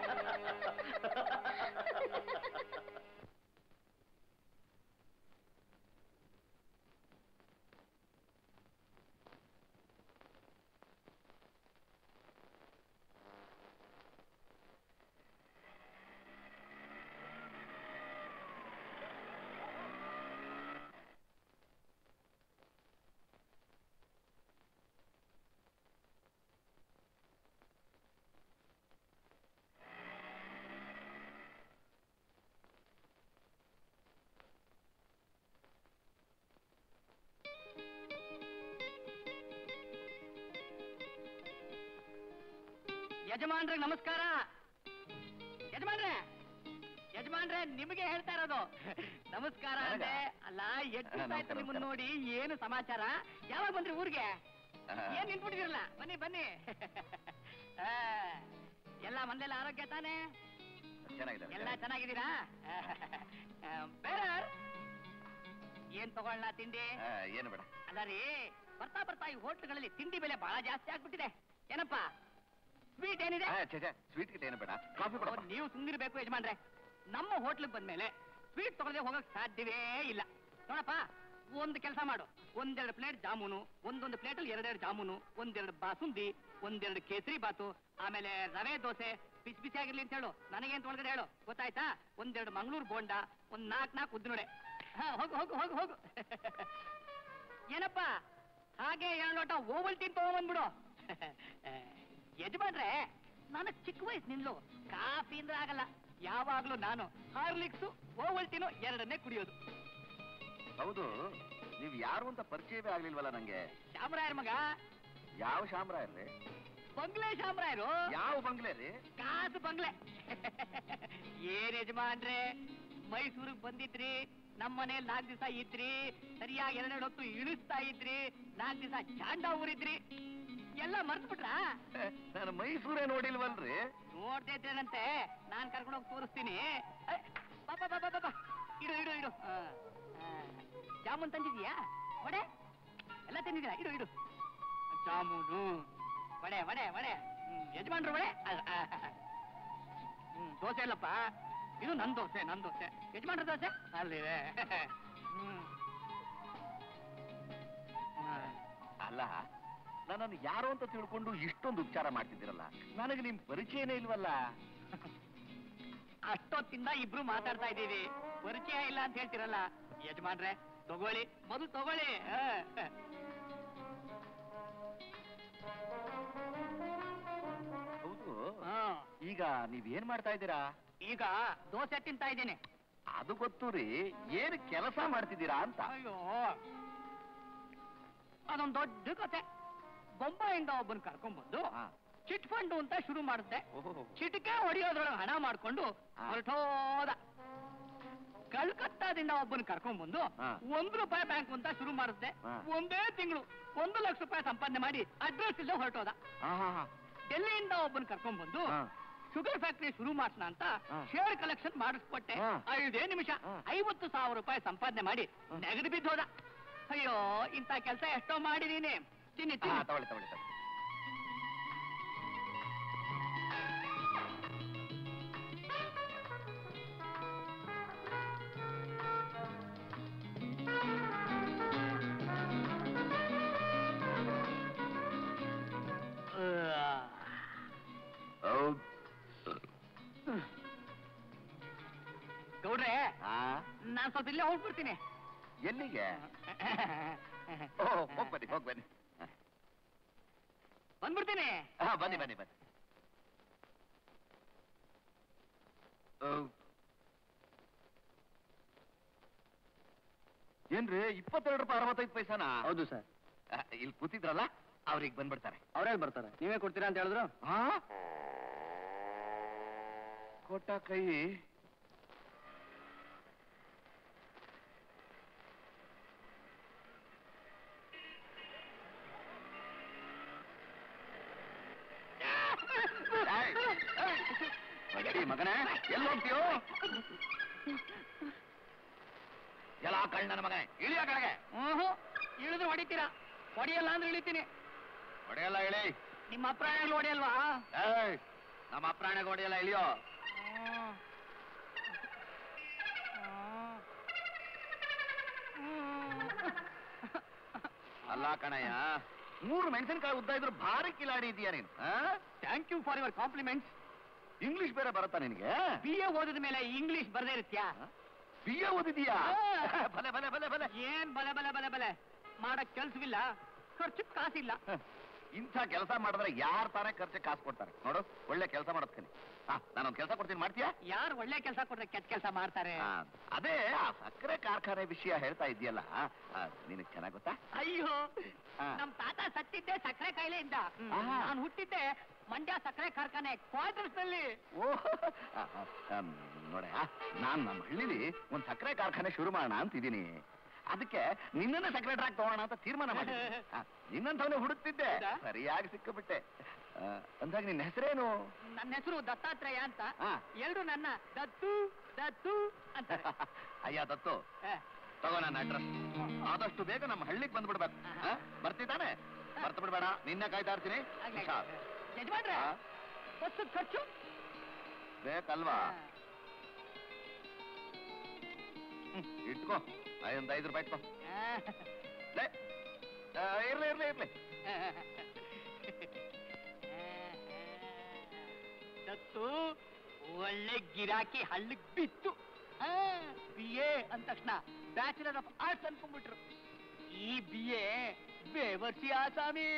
ಯಜಮಾನ್ರೆ ನಮಸ್ಕಾರ ಯಜಮಾನ್ರೆ ಯಜಮಾನ್ರೆ ನಿಮಗೆ ಹೇಳ್ತಾ ಇರೋದು ನಮಸ್ಕಾರ ಅಂದೆ ಅಲ್ಲ ಎಷ್ಟು ನಮಸ್ಕಾರ, ಆಯ್ತು ನಿಮ್ಮನ್ನ ನಮಸ್ಕಾರ. ನೋಡಿ ಏನು ಸಮಾಚಾರ ಯಾವಾಗ ಬಂದ್ರಿ ಊರಿಗೆ ಆಹಾ. ಏನ್ ನಿಂತ್ಬಿಟ್ಟಿದಿರಲ್ಲ ಬನ್ನಿ ಬನ್ನಿ ಆ, ಎಲ್ಲ ಮಂದೆಲ್ಲ ಆರೋಗ್ಯ ತಾನೇ ಚೆನ್ನಾಗಿದೆ ಎಲ್ಲ ಚೆನ್ನಾಗಿದ್ದೀರಾ ಆ, ಬೇರೆ ಏನ್ ತಗೊಳ್ಳಲ್ಲ ತಿಂಡಿ ಆ, ಏನು ಬೇಡ ಅಲ್ಲ ರೀ ಬರ್ತಾ ಬರ್ತಾ ಈ ಹೋಟ್ಲುಗಳಲ್ಲಿ ತಿಂಡಿ ಬೆಲೆ ಬಹಳ ಜಾಸ್ತಿ ಆಗ್ಬಿಟ್ಟಿದೆ ಏನಪ್ಪಾ ಸ್ವೀಟ್ ಏನಿದೆ ಸ್ವೀಟ್ ಗಿಟ್ ಏನು ಬೇಡ ಕಾಫಿ ಓ, ಕೊಡ ನೀವು ಸುಮ್ಮನಿರ್ಬೇಕು ಯಜಮಾನ್ರೆ ನಮ್ಮ ಹೋಟ್ಲಿಗೆ ಬಂದ್ಮೇಲೆ ಸ್ವೀಟ್ ತಗೊಳ್ಳದೆ ಹೋಗಕ್ ಸಾಧ್ಯವೇ ಇಲ್ಲ ನೋಡಪ್ಪ ಒಂದು ಕೆಲಸ ಮಾಡು ಒಂದೆರಡು ಪ್ಲೇಟ್ ಜಾಮೂನು ಒಂದೊಂದು ಪ್ಲೇಟಲ್ಲಿ ಎರಡೆರಡು ಜಾಮೂನು ಒಂದೆರಡು ಬಾಸುಂದಿ ಒಂದೆರಡು ಕೇಸರಿ ಬಾತು ಆಮೇಲೆ ರವೆ ದೋಸೆ ಬಿಸಿ ಬಿಸಿ ಆಗಿರ್ಲಿ ಅಂತ ಹೇಳು ನನಗೇಂತ ಒಳಗಡೆ ಹೇಳು ಗೊತ್ತಾಯ್ತಾ ಒಂದೆರಡು ಮಂಗಳೂರು ಬೋಂಡ ಒಂದ್ ನಾಲ್ಕು ನಾಲ್ಕು ಉದ್ದಿನೊಡೆ ಹಾ ಹೋಗು ಹೋಗು ಹೋಗು ಹೋಗು ಏನಪ್ಪ ಹಾಗೆ ಎರಡು ಲೋಟ ಓವಲ್ಟಿನ್ ತಗೊಂಬಂದ್ಬಿಡು ಯಜಮಾನ್ರೆ ನಾನು ಚಿಕ್ಕ ವಯಸ್ಸಿನಿಂದಲೂ ಕಾಫಿ ಅಂದ್ರೆ ಆಗಲ್ಲ ಯಾವಾಗ್ಲೂ ನಾನು ಹಾರ್ಲಿಕ್ಸು ಓವಲ್ಟಿನು ಎರಡನ್ನೇ ಕುಡಿಯೋದು ಹೌದು ನೀವ್ ಯಾರು ಅಂತ ಪರಿಚಯವೇ ಆಗ್ಲಿಲ್ವಲ್ಲ ನಂಗೆ ಶಾಮರಾಯರ್ ಮಗ ಯಾವ ಶಾಮ್ರಾಯರ್ರಿ ಬಂಗ್ಲೆ ಶಾಮರಾಯರು ಯಾವ ಬಂಗ್ಲೆ ರೀ ಕಾಸು ಬಂಗ್ಲೆ ಏನ್ ಯಜಮಾನ್ರೆ ಮೈಸೂರಿಗೆ ಬಂದಿದ್ರಿ ನಮ್ಮ ಮನೇಲಿ ನಾಲ್ಕು ದಿವಸ ಇದ್ರಿ ಸರಿಯಾಗಿ ಎರಡೆರಡು ಹೊತ್ತು ಇಳಿಸ್ತಾ ಇದ್ರಿ ನಾಲ್ಕು ದಿವಸ ಚಾಂಡ ಊರಿದ್ರಿ ಎಲ್ಲ ಮರ್ತು ಬಿಟ್ರಾ ನಾನು ಮೈಸೂರೇ ನೋಡಿಲ್ವಲ್ರಿ ನೋಡ್ದೇ ಇದ್ದೇನಂತೆ ನಾನ್ ಕರ್ಕೊಂಡು ಹೋಗಿ ತೋರಿಸ್ತೀನಿ ಏ, ಬಾ ಬಾ ಬಾ ಬಾ ಬಾ, ಬಾ ಇಡು ಇಡು ಇಡು ಆ, ಆ. ಜಾಮೂನ್ ತಂದಿದ್ಯಾ ವಡೆ ಎಲ್ಲ ತಿಂದಿದ್ದೀರಾ ಇಡು ಇಡು ಜಾಮೂನು ವಡೆ ವಡೆ ವಡೆ ಹ್ಮ್, ಯಜಮಾನ್ರು ವಡೆ ಆ, ಆ, ಆ. ಹ್ಮ್ ದೋಸೆ ಇಲ್ಲಪ್ಪ ಇದು ನನ್ ದೋಸೆ ನನ್ ದೋಸೆ ಯಜಮಾನ್ರ ದೋಸೆ ಅಲ್ಲಿದೆ ಹ್ಮ್ ಆ. ಅಲ್ಲ ನನ್ನನ್ನು ಯಾರು ಅಂತ ತಿಳ್ಕೊಂಡು ಇಷ್ಟೊಂದು ಉಪಚಾರ ಮಾಡ್ತಿದ್ದೀರಲ್ಲ ನನಗೆ ನಿಮ್ ಪರಿಚಯನೇ ಇಲ್ವಲ್ಲ ಅಷ್ಟೊತ್ತಿಂದ ಇಬ್ರು ಮಾತಾಡ್ತಾ ಇದ್ದೀವಿ ಪರಿಚಯ ಇಲ್ಲ ಅಂತ ಹೇಳ್ತಿರಲ್ಲ ಯಜಮಾನ್ರೆ ತಗೊಳ್ಳಿ ಮೊದಲು ತಗೊಳ್ಳಿ ಆ. ಹೌದು ಆ. ಈಗ ನೀವ್ ಏನ್ ಮಾಡ್ತಾ ಇದ್ದೀರಾ ಈಗ ದೋಸೆ ತಿಂತಾ ಇದ್ದೇನೆ ಅದು ಗೊತ್ತು ರೀ ಏನ್ ಕೆಲಸ ಮಾಡ್ತಿದ್ದೀರಾ ಅಂತ ಅಯ್ಯೋ ಅದೊಂದ್ ದೊಡ್ಡ ಕತೆ ಬೊಂಬಾಯಿಂದ ಒಬ್ಬನ್ ಕರ್ಕೊಂಡ್ಬಂದು ಹಾ. ಚಿಟ್ ಫಂಡ್ ಅಂತ ಶುರು ಮಾಡುತ್ತೆ ಓಹೋ. ಚಿಟಿಕೆ ಹೊಡಿಯೋದ್ರೊಳಗೆ ಹಣ ಮಾಡ್ಕೊಂಡು ಹಾ. ಹೊರಟೋದ ಕಲ್ಕತ್ತಾದಿಂದ ಒಬ್ಬನ್ ಕರ್ಕೊಂಡ್ಬಂದು ಹಾ. ಒಂದ್ ರೂಪಾಯಿ ಬ್ಯಾಂಕ್ ಅಂತ ಶುರು ಮಾಡುತ್ತೆ ಹಾ. ಒಂದೇ ತಿಂಗಳು ಒಂದು ಲಕ್ಷ ರೂಪಾಯಿ ಸಂಪಾದನೆ ಮಾಡಿ ಅಡ್ರೆಸ್ ಇಲ್ಲದೆ ಹೊರಟೋದ ಹಾ, ಹಾ, ಹಾ. ಡೆಲ್ಲಿಯಿಂದ ಒಬ್ಬನ್ ಕರ್ಕೊಂಡ್ಬಂದು ಹಾ. ಶುಗರ್ ಫ್ಯಾಕ್ಟರಿ ಶುರು ಮಾಡ್ಸೋಣ ಅಂತ ಹಾ. ಶೇರ್ ಕಲೆಕ್ಷನ್ ಮಾಡಿಸ್ಕೊಟ್ಟೆ ಹಾ. ಐದೇ ನಿಮಿಷ ಹಾ. ಐವತ್ತು ಸಾವಿರ ರೂಪಾಯಿ ಸಂಪಾದನೆ ಮಾಡಿ ಹಾ. ನೆಗಡಿ ಬಿದ್ದೋದ ಅಯ್ಯೋ ಇಂಥ ಕೆಲಸ ಎಷ್ಟೋ ಮಾಡಿದೀನಿ ತಿನ್ನಿ ಹಾ, ತಿನ್ನಿ ತಗೊಳ್ಳಿ ತಗೊಳ್ಳಿ ತಗೊಳ್ಳಿ ಹೌದ್. ಗೌಡ್ರೆ ಆ, ನಾನ್ ಸ್ವಲ್ಪ ಇಲ್ಲೇ ಹೋಗ್ಬಿಡ್ತೀನಿ ಎಲ್ಲಿಗೆ ಓ ಹೋಗ್ ಬನ್ನಿ ಹೋಗ್ ಬನ್ನಿ ಬಂದ್ಬಿಡ್ತೀನಿ ಹಾ ಬನ್ನಿ ಬನ್ನಿ ಬನ್ನಿ ಓ. ಏನ್ರಿ ಇಪ್ಪತ್ತೆರಡು ರೂಪಾಯಿ ಅರವತ್ತೈದು ಪೈಸಾನಾ ಹೌದು ಸರ್ ಆ, ಇಲ್ಲಿ ಕೂತಿದ್ರಲ್ಲ ಅವ್ರಿಗೆ ಬಂದ್ಬಿಡ್ತಾರೆ ಅವರೇ ಬರ್ತಾರೆ ನೀವೇ ಕೊಡ್ತೀರಾ ಅಂತ ಹೇಳಿದ್ರು ಹಾ ಕೊಟ್ಟ ಕೈ ಏಯ್, ಏಯ್, ಮಗಡಿ ಮಗನೇ ಎಲ್ಲಿ ಹೋಗ್ತೀಯೋ ಎಲ್ಲ ಕಳ್ ನನ್ನ ಮಗನೇ ಇಳಿಯ ಕೆಳಗೆ ಹ್ಞೂ ಇಳಿದ್ರೆ ಹೊಡಿತೀರಾ ಹೊಡಿಯಲ್ಲ ಅಂದ್ರೆ ಇಳಿತೀನಿ ಹೊಡೆಯಲ್ಲ ಇಳಿ ನಿಮ್ಮ ಅಭಿಪ್ರಾಯಗಳು ಹೊಡಿಯಲ್ವಾ ಏಯ್ ನಮ್ಮ ಅಪ್ರಾಣಗೆ ಹೊಡೆಯಲ್ಲ ಇಳಿಯೋ ಹ್ಮ್. ಅಲ್ಲ ಕಣಯ್ಯ ಮೂರು ಮೆಣಸಿನಕಾಯಿ ಉದ್ದ ಇದ್ರು ಭಾರಿ ಕಿಲಾಡಿ ಇದೀಯ ನೀನು thank you for your compliments English ಬೇರೆ ಬರುತ್ತಾ ನಿನಗೆ ಬಿ ಎ ಓದಿದ ಮೇಲೆ ಇಂಗ್ಲಿಷ್ ಬರ್ದೇ ಇರುತ್ತ್ಯಾ ಬಿ ಎ ಓದಿದೀಯಾ ಹಾ. ಭಲೆ ಭಲೆ ಭಲೆ ಭಲೆ ಏನ್ ಬಲೆ ಬಲೆ ಬಲೆ ಬಲೆ ಮಾಡಕ್ ಕೆಲ್ಸವಿಲ್ಲ ಖರ್ಚು ಕಾಸಿಲ್ಲ ಇಂಥ ಕೆಲಸ ಮಾಡಿದ್ರೆ ಯಾರು ತಾನೇ ಖರ್ಚು ಕಾಸು ಕೊಡ್ತಾರೆ ನೋಡು ಒಳ್ಳೆ ಕೆಲಸ ಮಾಡೋದ್ಕನಿ ಹಾ ನಾನೊಂದು ಕೆಲಸ ಕೊಡ್ತೀನಿ ಮಾಡ್ತೀಯಾ ಯಾರು ಒಳ್ಳೆ ಕೆಲಸ ಕೊಟ್ರೆ ಕೆಟ್ಟ ಕೆಲಸ ಮಾಡ್ತಾರೆ ಆ, ಅದೇ ಆ ಸಕ್ಕರೆ ಕಾರ್ಖಾನೆ ವಿಷಯ ಹೇಳ್ತಾ ಇದೆಯಲ್ಲ ನಿನಗೆ ಚೆನ್ನಾಗ್ ಗೊತ್ತಾ ಅಯ್ಯೋ ಹಾ. ನಮ್ ತಾತ ಸತ್ತಿದ್ದೆ ಸಕ್ಕರೆ ಕಾಯಿಲೆಯಿಂದ ಆಹಾ. ನಾನು ಹುಟ್ಟಿದ್ದೆ ಮಂಡ್ಯ ಸಕ್ಕರೆ ಕಾರ್ಖಾನೆ ಕ್ವಾರ್ಟರ್ಸ್ ನಲ್ಲಿ ಓ ಆ, ಆ, ಆಮ್, ನೋಡೆ ನಾನ್ ನಮ್ಮ ಹಳ್ಳಿಲಿ ಒಂದ್ ಸಕ್ಕರೆ ಕಾರ್ಖಾನೆ ಶುರು ಮಾಡೋಣ ಅಂತಿದ್ದೀನಿ ಅದಕ್ಕೆ ನಿನ್ನನ್ನೇ ಸೆಕ್ರೆಟರಿ ಆಗಿ ತಗೋಣ ಅಂತ ತೀರ್ಮಾನ ಮಾಡಿ ನಿನ್ನಂತವನೇ ಹುಡುಕ್ತಿದ್ದೆ ಹೌದಾ? ಸರಿಯಾಗಿ ಸಿಕ್ಕಿಬಿಟ್ಟೆ ಆ, ಅಂದಾಗ ನಿನ್ನ ಹೆಸರೇನು ನನ್ನ ಹೆಸರು ದತ್ತಾತ್ರೇಯ ಅಂತ ಹಾ. ಎಲ್ರು ನನ್ನ ದತ್ತು ದತ್ತು ಅಂತ ಅಯ್ಯ ದತ್ತು ತಗೋ ನನ್ನ ಅಡ್ರೆಸ್ ಆದಷ್ಟು ಬೇಗ ನಮ್ಮ ಹಳ್ಳಿಗೆ ಬಂದ್ಬಿಡ್ಬೇಕು ಆ? ಬರ್ತಿದ್ದಾನೆ ಬರ್ತು ಬಿಡ್ಬೇಡ ನಿನ್ನೆ ಕಾಯ್ತಾ ಇರ್ತೀನಿ ಹುಷಾರ್. ಯಜಮಾನ್ರೆ ಆ? ಬಸ್ಸು ಖರ್ಚು ಬೇಕಲ್ವಾ ಹ್ಮ್, ಇಟ್ಕೋ ಐದೊಂದು ಐದು ರೂಪಾಯಿ ಇಟ್ಕೋ ಲೇ, ಆ, ಇರ್ಲಿ ಇರ್ಲಿ ಇರ್ಲಿ ದತ್ತು ಒಳ್ಳೆ ಗಿರಾಕಿ ಹಳ್ಳಿಗ್ ಬಿತ್ತು ಬಿ ಎ ಅಂದ ತಕ್ಷಣ ಬ್ಯಾಚುಲರ್ ಆಫ್ ಆರ್ಟ್ಸ್ ಅನ್ಕೊಂಡ್ಬಿಟ್ರು ಈ ಬಿ ಎ ಬೇವರ್ಸಿ ಆಸಾಮಿ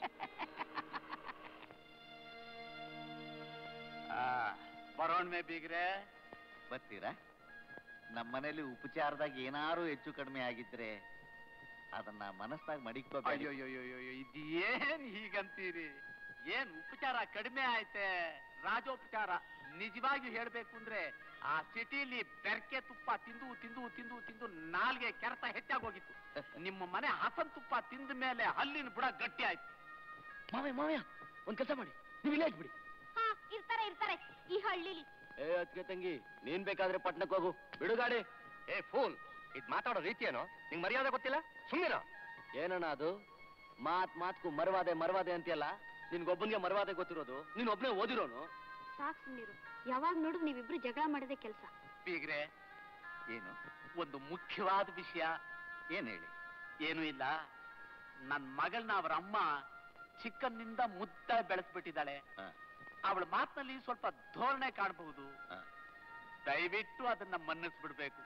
ಬರೋಣ್ಮೆ ಬೀಗ್ರೆ ಬರ್ತೀರಾ ನಮ್ಮ ಮನೇಲಿ ಉಪಚಾರದಾಗ ಏನಾರು ಹೆಚ್ಚು ಕಡಿಮೆ ಆಗಿದ್ರೆ ಅದನ್ನ ಮನಸ್ಸಾಗ ಮಡಿಕೋಬೇಡಿ ಅಯ್ಯೋಯ್ಯೋಯ್ಯೋ ಇದೇನ್ ಹೀಗಂತೀರಿ ಏನ್ ಉಪಚಾರ ಕಡಿಮೆ ಆಯ್ತೆ ರಾಜೋಪಚಾರ ನಿಜವಾಗಿ ಹೇಳ್ಬೇಕು ಅಂದ್ರೆ ಆ ಸಿಟಿಲಿ ಬೆರ್ಕೆ ತುಪ್ಪ ತಿಂದು ತಿಂದು ತಿಂದು ತಿಂದು ನಾಲ್ಗೆ ಕೆರೆತ ಹೆಚ್ಚಾಗೋಗಿತ್ತು ನಿಮ್ಮ ಮನೆ ಹಸನ್ ತುಪ್ಪ ತಿಂದ ಮೇಲೆ ಹಲ್ಲಿನ ಬುಡ ಗಟ್ಟಿ ಆಯ್ತು ಮಾವಯ್ಯ ಮಾವಯ್ಯ ಒಂದ್ ಕೆಲಸ ಮಾಡಿ ನೀವು ಇಲ್ಲೇ ಬಿಡಿ ಹಾ ಇರ್ತಾರೆ ಇರ್ತಾರೆ ಈ ಹಳ್ಳಿಲಿ ಏ ಅದ್ಕೆ ತಂಗಿ ನೀನ್ ಬೇಕಾದ್ರೆ ಪಟ್ನಕ್ಕೆ ಹೋಗು ಬಿಡು ಗಾಡಿ ಏ ಫೂಲ್ ಇದ್ ಮಾತಾಡೋ ರೀತಿ ಏನೋ ನಿಂಗ್ ಮರ್ಯಾದೆ ಗೊತ್ತಿಲ್ಲ ಸುಮ್ಮನಿರ ಏನಣ್ಣ ಅದು ಮಾತ್ ಮಾತ್ಕು ಮರವಾದೆ ಮರವಾದೆ ಅಂತೀಯಲ್ಲ ನಿನ್ಗೊಬ್ಬನ್ಗೆ ಮರವಾದೆ ಗೊತ್ತಿರೋದು ನೀನ್ ಒಬ್ನೇ ಓದಿರೋನು ಸಾಕ್ ಸುಮ್ನಿರು ಯಾವಾಗ ನೋಡಿದ್ರು ನೀವಿಬ್ರು ಜಗಳ ಮಾಡದೆ ಕೆಲಸ ಬೀಗ್ರೆ ಏನು ಒಂದು ಮುಖ್ಯವಾದ ವಿಷಯ ಏನ್ ಹೇಳಿ ಏನು ಇಲ್ಲ ನನ್ ಮಗಳನ್ನ ಅವರ ಅಮ್ಮ ಚಿಕ್ಕನ್ನಿಂದ ಮುದ್ದ ಬೆಳೆಸ್ಬಿಟ್ಟಿದ್ದಾಳೆ ಹ. ಅವಳ ಮಾತಿನಲ್ಲಿ ಸ್ವಲ್ಪ ಧೋರಣೆ ಕಾಣಬಹುದು ಹ. ದಯವಿಟ್ಟು ಅದನ್ನ ಮನ್ನಿಸ್ಬಿಡ್ಬೇಕು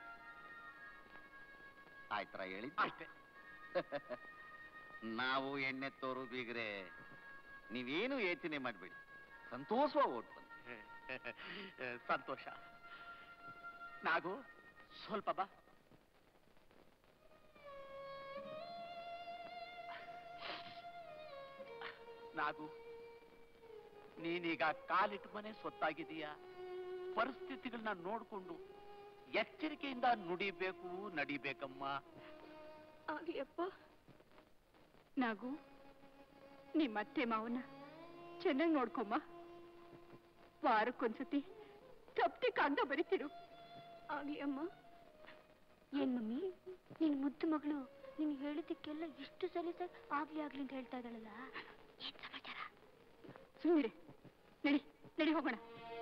ಆಯ್ತರ ಹೇಳಿ ಅಷ್ಟೇ ನಾವು ಎಣ್ಣೆತ್ತೋರು ಬೀಗ್ರೆ ನೀವೇನು ಯೋಚನೆ ಮಾಡ್ಬೇಡಿ ಸಂತೋಷವಾಗಿ ಓಟ್ ಬಂದು ಸಂತೋಷ ನಾಗು ಸ್ವಲ್ಪ ಬಾ ನಾಗು ನೀನೀಗ ಕಾಲಿಟ್ಟು ಮನೆ ಸ್ವತ್ತಾಗಿದೀಯ ಪರಿಸ್ಥಿತಿಗಳನ್ನ ನೋಡ್ಕೊಂಡು ಎಚ್ಚರಿಕೆಯಿಂದ ನುಡಿಬೇಕು ನಡಿಬೇಕಮ್ಮ ಆಗ್ಲಿ ಅಪ್ಪ ನಾಗು ನಿಮ್ಮ ಅತ್ತೆ ಮಾವನ ಚೆನ್ನಾಗಿ ನೋಡ್ಕೊಮ್ಮ ವಾರಕ್ಕೊಂದ್ಸತಿ ತಪ್ಪಿ ಕಾಗ್ದ ಬರೀತಿರು ಆಗ್ಲಿ ಅಮ್ಮ ಏನ್ ಮಮ್ಮಿ ನಿನ್ ಮುದ್ದು ಮಗಳು ನೀನ್ ಹೇಳಿದ್ದಕ್ಕೆಲ್ಲ ಇಷ್ಟು ಸಲ ಆಗ್ಲಿ ಆಗ್ಲಿ ಅಂತ ಹೇಳ್ತಾ ಇದ್ದಾಳಲ್ಲ ಏನ್ ಸಮಾಚಾರ ಸುಮ್ಮನೆ ನಡಿ ನಡಿ ಹೋಗೋಣ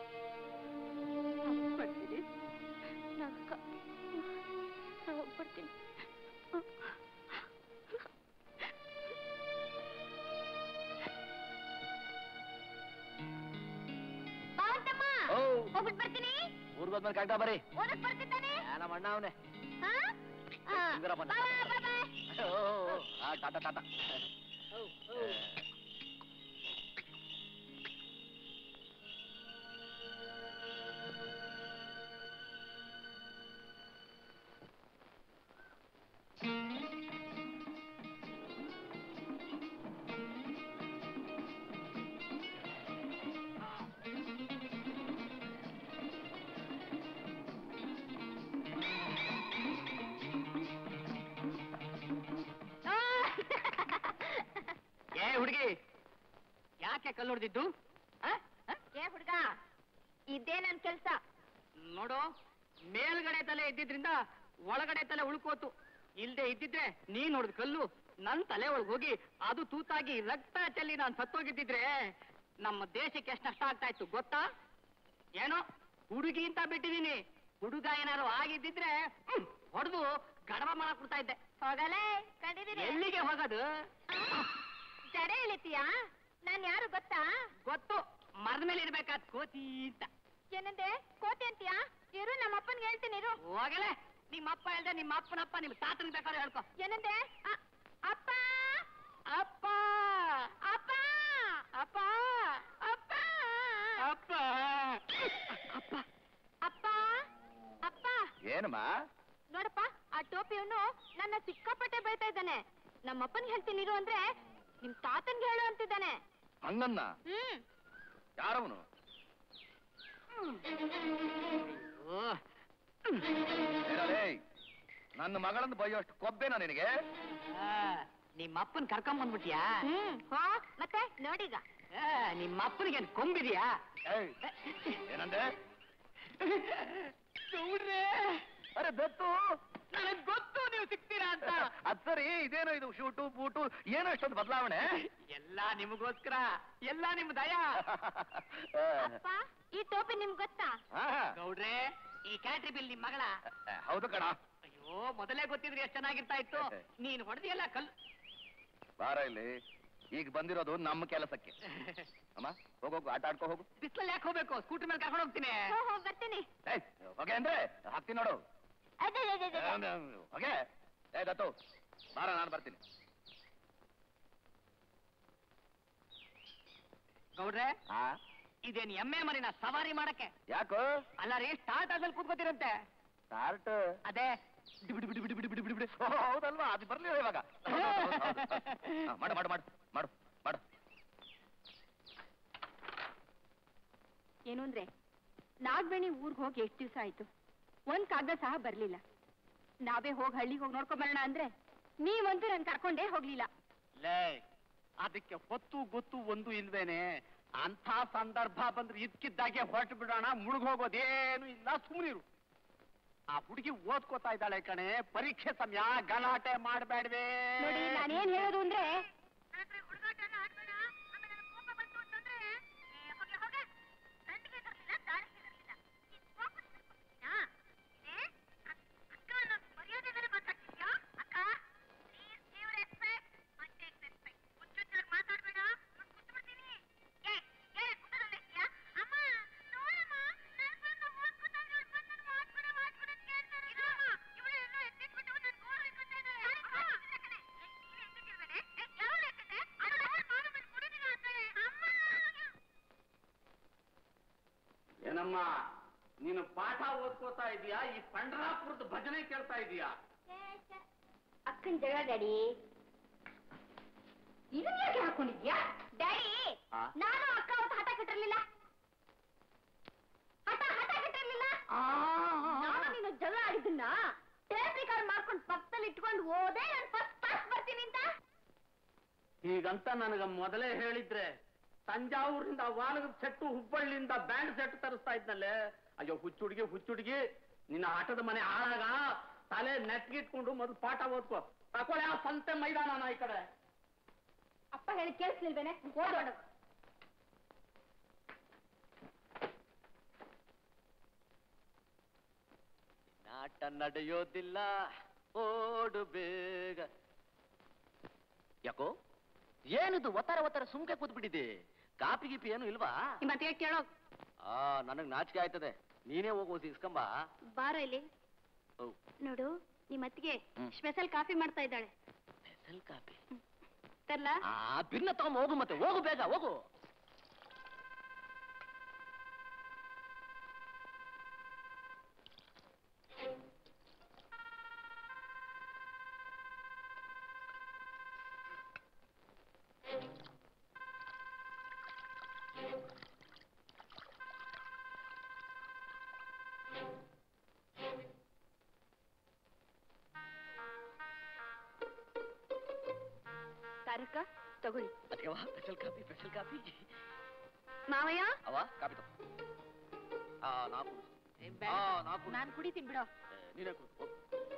ಬರ್ತೀನಿ ನಾನು ಹೋಗ್ಬರ್ತೀನಿ ಬಾವಂತಮ್ಮ ಓ ಹೋಗ್ಬಿಟ್ ಬರ್ತೀನಿ ಊರ್ಗ್ ಹೋದ್ಮೇಲೆ ಕಾಗ್ದ ಬರೀ ಓದಕ್ ಬರ್ತಿದ್ದಾನೆ ಆ, ನಮ್ಮ ಅಣ್ಣ ಅವನೇ ಹಾ? ಆ, ಹಿಂಗರಪ್ಪ. bye bye, bye bye. Tata Tata ಆ! ಏ ಹುಡುಗಿ ಯಾಕೆ ಕಲ್ಲು ಹೊಡೆದಿದ್ದು ಏ ಹುಡ್ಗ ಇದೇ ನನ್ ಕೆಲ್ಸ ನೋಡು ಮೇಲ್ಗಡೆ ತಲೆ ಇದ್ದಿದ್ರಿಂದ ಒಳಗಡೆ ತಲೆ ಉಳ್ಕೋತು ಇಲ್ದೆ ಇದ್ದಿದ್ರೆ ನೀನ್ ನೋಡಿದ ಕಲ್ಲು ನನ್ ತಲೆ ಒಳಗ್ ಹೋಗಿ ಅದು ತೂತಾಗಿ ರಕ್ತ ಚೆಲ್ಲಿ ನಾನ್ ಸತ್ತೋಗಿದ್ದಿದ್ರೆ ನಮ್ಮ ದೇಶಕ್ಕೆ ಎಷ್ಟು ನಷ್ಟ ಆಗ್ತಾ ಇತ್ತು ಗೊತ್ತಾ ಏನೋ ಹುಡುಗಿ ಅಂತ ಬಿಟ್ಟಿದೀನಿ ಹುಡುಗ ಏನಾರು ಆಗಿದ್ದಿದ್ರೆ ಹೊಡೆದು ಗಡವ ಮಾಡಕ್ ಕೊಡ್ತಾ ಇದ್ದೆ ಹೋಗಲೇ ಕಂಡಿದ್ದೀನಿ ಎಲ್ಲಿಗೆ ಹೋಗೋದು ಜಡೆ ಇಳಿತೀಯಾ ನಾನ್ ಯಾರು ಗೊತ್ತಾ ಗೊತ್ತು ಮರದ ಮೇಲೆ ಇರ್ಬೇಕಾದ್ ಕೋತಿ ಅಂತ ಏನಂದೆ ಕೋಟೆ ಅಂತೀಯಾ ಇರು ನಮ್ಮ ಅಪ್ಪನ್ಗೆ ಹೇಳ್ತೀನಿ ಇರು ಹೋಗಲೇ ನಿಮ್ಮ ಅಪ್ಪ ಹೇಳ್ದೆ ನಿಮ್ಮ ಅಪ್ಪನಪ್ಪ ನಿಮ್ ತಾತನಿಗೆ ಬೇಕಾದ್ರೆ ಹೇಳ್ಕೊ ಏನಂದೆ ಅ- ಅಪ್ಪ ಅಪ್ಪ ಅಪ್ಪ ಅಪ್ಪ ಅಪ್ಪ ಅಪ್ಪ ಅಪ್ಪ ಅಪ್ಪ ಅಪ್ಪ ಏನಮ್ಮ ನೋಡಪ್ಪ ಆ ಟೋಪಿಯವನು ನನ್ನ ಸಿಕ್ಕಾಪಟ್ಟೆ ಬೈತಾ ಇದ್ದಾನೆ ನಮ್ಮ ಅಪ್ಪನ್ಗೆ ಹೇಳ್ತೀನಿ ಇರು ಅಂದ್ರೆ ನಿಮ್ ತಾತನ್ಗೆ ಹೇಳು ಅಂತಿದ್ದಾನೆ ಹಂಗನ್ನ ಹ್ಮ್ ಯಾರವನು ಓ, ಏನಲೇ ನನ್ನ ಮಗಳನ್ನ ಬೈಯೋಷ್ಟು ಕೊಬ್ಬೆನಾ ನಿನಗೆ ಆ, ನಿಮ್ಮ ಅಪ್ಪನ್ ಕರ್ಕೊಂಡ್ ಬಂದ್ಬಿಟ್ಯಾ ಹ್ಮ್ ಹೋ ಮತ್ತೆ ನೋಡೀಗ ಆ, ನಿಮ್ಮ ಅಪ್ಪನಿಗೆ ಕೊಂಬಿದ್ಯಾ ಏಯ್, ಏನಂದೆ ಗೌಡ್ರೆ ಅರೆ ದತ್ತು ನನಗ್ ಗೊತ್ತು ನೀವು ಸಿಗ್ತೀರಾ ಅಂತ ಅದ್ ಸರಿ ಇದೇನೋ ಇದು ಶೂಟು ಬೂಟು ಏನೋ ಇಷ್ಟೊಂದು ಬದಲಾವಣೆ ಎಲ್ಲ ನಿಮಗೋಸ್ಕರ ಎಲ್ಲ ನಿಮ್ ದಯ ಅಪ್ಪ ಈ ಟೋಪಿ ನಿಮ್ಗ್ ಗೊತ್ತಾ ಗೌಡ್ರೆ ಈ ಕ್ಯಾಟ್ರಿ ಬಿಲ್ ನಿಮ್ ಮಗಳ ಹೌದು ಕಣ ಅಯ್ಯೋ ಮೊದಲೇ ಗೊತ್ತಿದ್ರೆ ಎಷ್ಟ್ ಚೆನ್ನಾಗಿರ್ತಾ ಇತ್ತು ನೀನ್ ಹೊಡೆದಿಯಲ್ಲ ಕಲ್ ಬಾರ ಇಲ್ಲಿ ಈಗ ಬಂದಿರೋದು ನಮ್ಮ ಕೆಲಸಕ್ಕೆ ಅಮ್ಮ ಹೋಗೋಗು ಆಟ ಆಡ್ಕೋ ಹೋಗು ಬಿಸ್ಲಲ್ಲಿ ಯಾಕೆ ಹೋಗ್ಬೇಕು ಸ್ಕೂಟರ್ ಮೇಲೆ ಕರ್ಕೊಂಡು ಹೋಗ್ತೀನಿ ಹೋ ಹೋ ಬರ್ತೀನಿ ಏಯ್ ಹೊಗೆ ಅಂದ್ರೆ ಹಾಕ್ತೀನಿ ನೋಡು ಅದೇ ಅದೇ, ಅದೇ, ಅದೇ. ಹೊಗೆ ಏ ದತ್ತು ಬಾರ ನಾನು ಬರ್ತೀನಿ ಗೌಡ್ರೆ ಹಾ ಇದೇನ್ ಎಮ್ಮೆ ಮರಿನ ಸವಾರಿ ಮಾಡಕ್ಕೆ ಯಾಕೋ ಅಲ್ಲ ರೀ ಸ್ಟಾರ್ಟ್ ಆದ್ಮೇಲೆ ಕೂತ್ಕೋತಿರಂತೆ ಸ್ಟಾರ್ಟ್ ಅದೇ ಡಿಬಿಡಿ ಬಿಡಿ ಬಿಡಿ ಬಿಡಿ ಬಿಡಿ ಬಿಡಿ ಬಿಡಿ ಹೌದಲ್ವಾ ಅದು ಬರ್ಲಿಲ್ಲ ಇವಾಗ ಹೌದು, ಹೌದು, ಹೌದು. ಹಾ, ಮಾಡು ಮಾಡು ಮಾಡು ಮಾಡು ಮಾಡು ಏನು ಅಂದ್ರೆ ನಾಗಬೇಣಿ ಊರ್ಗ್ ಹೋಗಿ ಎಷ್ಟು ದಿವಸ ಆಯ್ತು ಒಂದ್ ಕಾಗದ ಸಹ ಬರ್ಲಿಲ್ಲ ನಾವೇ ಹೋಗಿ ಹಳ್ಳಿಗೆ ಹೋಗಿ ನೋಡ್ಕೊಂಬರೋಣ ಅಂದ್ರೆ ನೀವಂತೂ ನನ್ ಕರ್ಕೊಂಡೇ ಹೋಗ್ಲಿಲ್ಲ ಲೇ ಅದಕ್ಕೆ ಹೊತ್ತು ಗೊತ್ತು ಒಂದು ಇಲ್ವೇನೆ ಅಂಥ ಸಂದರ್ಭ ಬಂದ್ರೆ ಇದ್ಕಿದ್ದಾಗೆ ಹೊರಟು ಬಿಡೋಣ ಮುಳುಗ್ ಹೋಗೋದೇನು ಇಲ್ಲ ಸುಮ್ಮನಿರು ಆ ಹುಡುಗಿ ಓದ್ಕೋತಾ ಇದ್ದಾಳೆ ಕಣೆ ಪರೀಕ್ಷೆ ಸಮಯ ಗಲಾಟೆ ಮಾಡಬೇಡ್ವೇ ನೋಡಿ ನಾನೇನ್ ಹೇಳೋದು ಅಂದ್ರೆ ಏನಮ್ಮ ನೀನು ಪಾಠ ಓದ್ಕೋತಾ ಇದೀಯಾ ಈ ಪಂಡ್ರಾಪುರದ ಭಜನೆ ಕೇಳ್ತಾ ಇದೀಯಾ ಅಕ್ಕನ್ ಜಗಳ ಡ್ಯಾಡಿ ಇದನ್ನ ಯಾಕೆ ಹಾಕೊಂಡಿದ್ಯಾ ಡ್ಯಾಡಿ ಆ? ನಾನು ಅಕ್ಕ ಅವತ್ತು ಹಠ ಕಟ್ಟಿರ್ಲಿಲ್ಲ ಹಠ ಹಠ ಕಟ್ಟಿರ್ಲಿಲ್ಲ ನಾನು ನೀನು ಜಗಳ ಆಡಿದ್ದನ್ನ ಟೇಪ್ ರೆಕಾರ್ಡ್ ಮಾಡ್ಕೊಂಡು ಪಕ್ಕದಲ್ಲಿ ಇಟ್ಕೊಂಡು ಹೋದೆ ನಾನು ಫಸ್ಟ್ ಕ್ಲಾಸ್ ಬರ್ತೀನಿ ಅಂತ ಹೀಗಂತ ನನಗ ಮೊದಲೇ ಹೇಳಿದ್ರೆ ತಂಜಾವೂರಿಂದ ವಾನಗದ ಸೆಟ್ಟು ಹುಬ್ಬಳ್ಳಿಯಿಂದ ಬ್ಯಾಂಡ್ ಸೆಟ್ ತರಿಸ್ತಾ ಇದ್ನಲ್ಲೇ ಅಯ್ಯೋ ಹುಚ್ಚುಡ್ಗಿ ಹುಚ್ಚುಡ್ಗಿ ನಿನ್ನ ಆಟದ ಮನೆ ಹಾಳಾಗ ತಲೆ ನೆಟ್ಗಿಟ್ಕೊಂಡು ಮೊದಲು ಪಾಠ ಓದ್ಕೋ ತಕೊಳ್ಳೆ ಆ ಸಂತೆ ಮೈದಾನ ಈ ಕಡೆ ಅಪ್ಪ ಹೇಳಿ ಕೇಳಿಸ್ಲಿಲ್ವೇನೆ ಓಡೋಡ ನಾಟ ನಡೆಯೋದಿಲ್ಲ ಓಡು ಬೇಗ ಯಾಕೋ ಏನಿದು ಒತ್ತರ ಒತ್ತರ ಸುಮ್ಕೆ ಕೂತ್ಬಿಟ್ಟಿದೆ ಕಾಪಿ ಗೀಪಿ ಏನು ಇಲ್ವಾ ಮತ್ತೆ ಕೇಳೋ ಆ ನನಗ್ ನಾಚಿಕೆ ಆಯ್ತದೆ ನೀನೇ ಹೋಗು ಇಸ್ಕಂಬ ಬಾರ ಇಲ್ಲಿ ಓ. ನೋಡು ನಿಮ್ಮ ಅತ್ತಿಗೆ ಹ್ಮ್. ಸ್ಪೆಷಲ್ ಕಾಫಿ ಮಾಡ್ತಾ ಇದ್ದಾಳೆ ಸ್ಪೆಷಲ್ ಕಾಪಿ ತರ್ಲಾ ಆ ಭಿನ್ನ ತಗೊಂಡ್ ಹೋಗು ಮತ್ತೆ ಹೋಗು ಬೇಗ ಹೋಗು ತಾರಕ ತಗೊಳ್ಳಿ ಅದಕ್ಕೆ ಸ್ಪೆಷಲ್ ಕಾಪಿ ಸ್ಪೆಷಲ್ ಕಾಪಿ ಮಾವಯ್ಯ ಅವ ಕಾಪಿ ತಗೋ ಆ ನಾಲ್ಕು ಆ ನಾಲ್ಕು ನಾನ್ ಕುಡಿತೀನಿ ಬಿಡೋ ನೀನೇ ಕೂತು ಹೋಗು.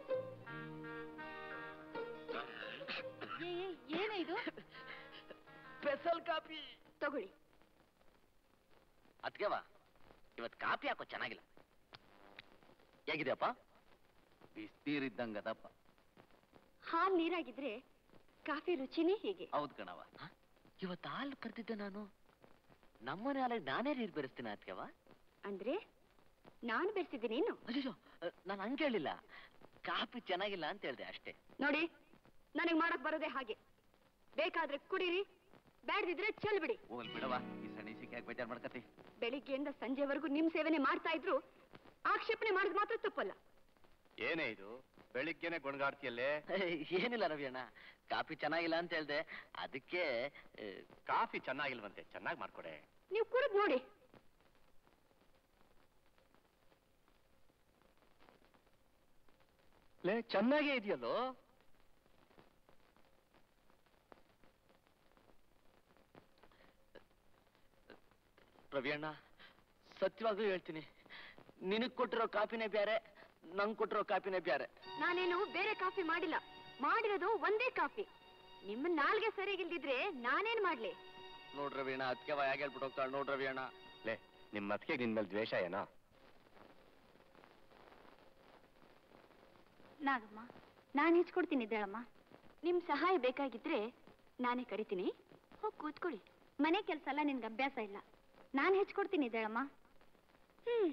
ಏನೇ ಇದು ಸ್ಪೆಷಲ್ ಕಾಪಿ ತಗೊಳ್ಳಿ ಅದ್ಕೆವಾ ಇವತ್ ಕಾಪಿ ಹಾಕೋ ಚೆನ್ನಾಗಿಲ್ಲ ಹೇಗಿದೆಯಪ್ಪ ಬಿಸ್ತೀರಿದ್ದಂಗದಪ್ಪ ಹಾಲ್ ನೀರಾಗಿದ್ರೆ ಕಾಫಿ ರುಚಿನೇ ಹೀಗೆ ಹೌದ್ ಕಣವ ಇವತ್ತು ಹಾಲು ಕರ್ತಿದ್ದೆ ನಾನು ನಮ್ಮನೆ ಹಾಲಿಗೆ ನಾನೇ ನೀರು ಬೆರೆಸ್ತೀನಿ ಅದ್ಕೆವ ಅಂದ್ರೆ ನಾನು ಬೆರೆಸಿದ್ದೀನಿ ಏನು ಅಯ್ಯೋ ನಾನು ಹಂಗೆ ಹೇಳಿಲ್ಲ ಕಾಪಿ ಚೆನ್ನಾಗಿಲ್ಲ ಅಂತ ಹೇಳ್ದೆ ಅಷ್ಟೇ ನೋಡಿ ನನಗೆ ಮಾಡಕ್ ಬರೋದೇ ಹಾಗೆ ಬೇಕಾದ್ರೆ ಕುಡೀರಿ ಬ್ಯಾಡ್ದಿದ್ರೆ ಚೆಲ್ ಬಿಡಿ ಹೋಗಲ್ ಬಿಡವ ಈ ಸಣ್ಣ ಸಿಕ್ಕಾಗಿ ಬೇಜಾರ್ ಮಾಡ್ಕತಿ ಬೆಳಿಗ್ಗೆಯಿಂದ ಸಂಜೆವರೆಗೂ ನಿಮ್ ಸೇವನೆ ಮಾಡ್ತಾ ಇದ್ರು ಆಕ್ಷೇಪಣೆ ಮಾಡಿದ್ ಮಾತ್ರ ತಪ್ಪಲ್ಲ ಏನೇ ಇದು ಬೆಳಿಗ್ಗೆನೆ ಗೊಣಗಾಡ್ತಿಯಲ್ಲೇ ಏನಿಲ್ಲ ರವಿ ಅಣ್ಣ ಕಾಪಿ ಚೆನ್ನಾಗಿಲ್ಲ ಅಂತ ಹೇಳ್ದೆ ಅದಕ್ಕೆ ಆ, ಕಾಫಿ ಚೆನ್ನಾಗಿಲ್ವಂತೆ ಚೆನ್ನಾಗಿ ಮಾಡ್ಕೊಡೆ ನೀವು ಕುಡಿದ್ ನೋಡಿ ಲೇ ಚೆನ್ನಾಗೇ ಇದೆಯಲ್ಲೋ ರವಿ ಅಣ್ಣ ಸತ್ಯವಾಗ್ಲೂ ಹೇಳ್ತೀನಿ ನಿನಗ್ ಕೊಟ್ಟಿರೋ ಕಾಪಿನೇ ಬ್ಯಾರೆ ನಂಗ್ ಕೊಟ್ಟಿರೋ ಕಾಪಿನೇ ಬ್ಯಾರೆ ನಾನೇನು ಬೇರೆ ಕಾಫಿ ಮಾಡಿಲ್ಲ ಮಾಡಿರೋದು ಒಂದೇ ಕಾಫಿ ನಿಮ್ಮ ನಾಲ್ಗೆ ಸರಿಗಿಲ್ದಿದ್ರೆ ನಾನೇನ್ ಮಾಡ್ಲಿ ನೋಡ್ ರವಿ ಅಣ್ಣ ಅದಕ್ಕೆ ಯಾಕೆ ಹೇಳ್ಬಿಟ್ಟು ಹೋಗ್ತಾಳೆ ನೋಡ್ ರವಿ ಅಣ್ಣ ಲೇ ನಿಮ್ಮ ಮತ್ಗೆ ನಿನ್ ಮೇಲೆ ದ್ವೇಷ ಏನೋ ನಾಗಮ್ಮ ನಾನು ಹೆಚ್ಕೊಡ್ತೀನಿ ಇದ್ದಾಳಮ್ಮ ನಿಮ್ ಸಹಾಯ ಬೇಕಾಗಿದ್ರೆ ನಾನೇ ಕರಿತೀನಿ ಹೋಗಿ ಕೂತ್ಕೊಳ್ಳಿ ಮನೆ ಕೆಲಸ ಎಲ್ಲ ನಿನ್ಗೆ ಅಭ್ಯಾಸ ಇಲ್ಲ ನಾನು ಹೆಚ್ಕೊಡ್ತೀನಿ ಇದ್ದಾಳಮ್ಮ ಹ್ಮ್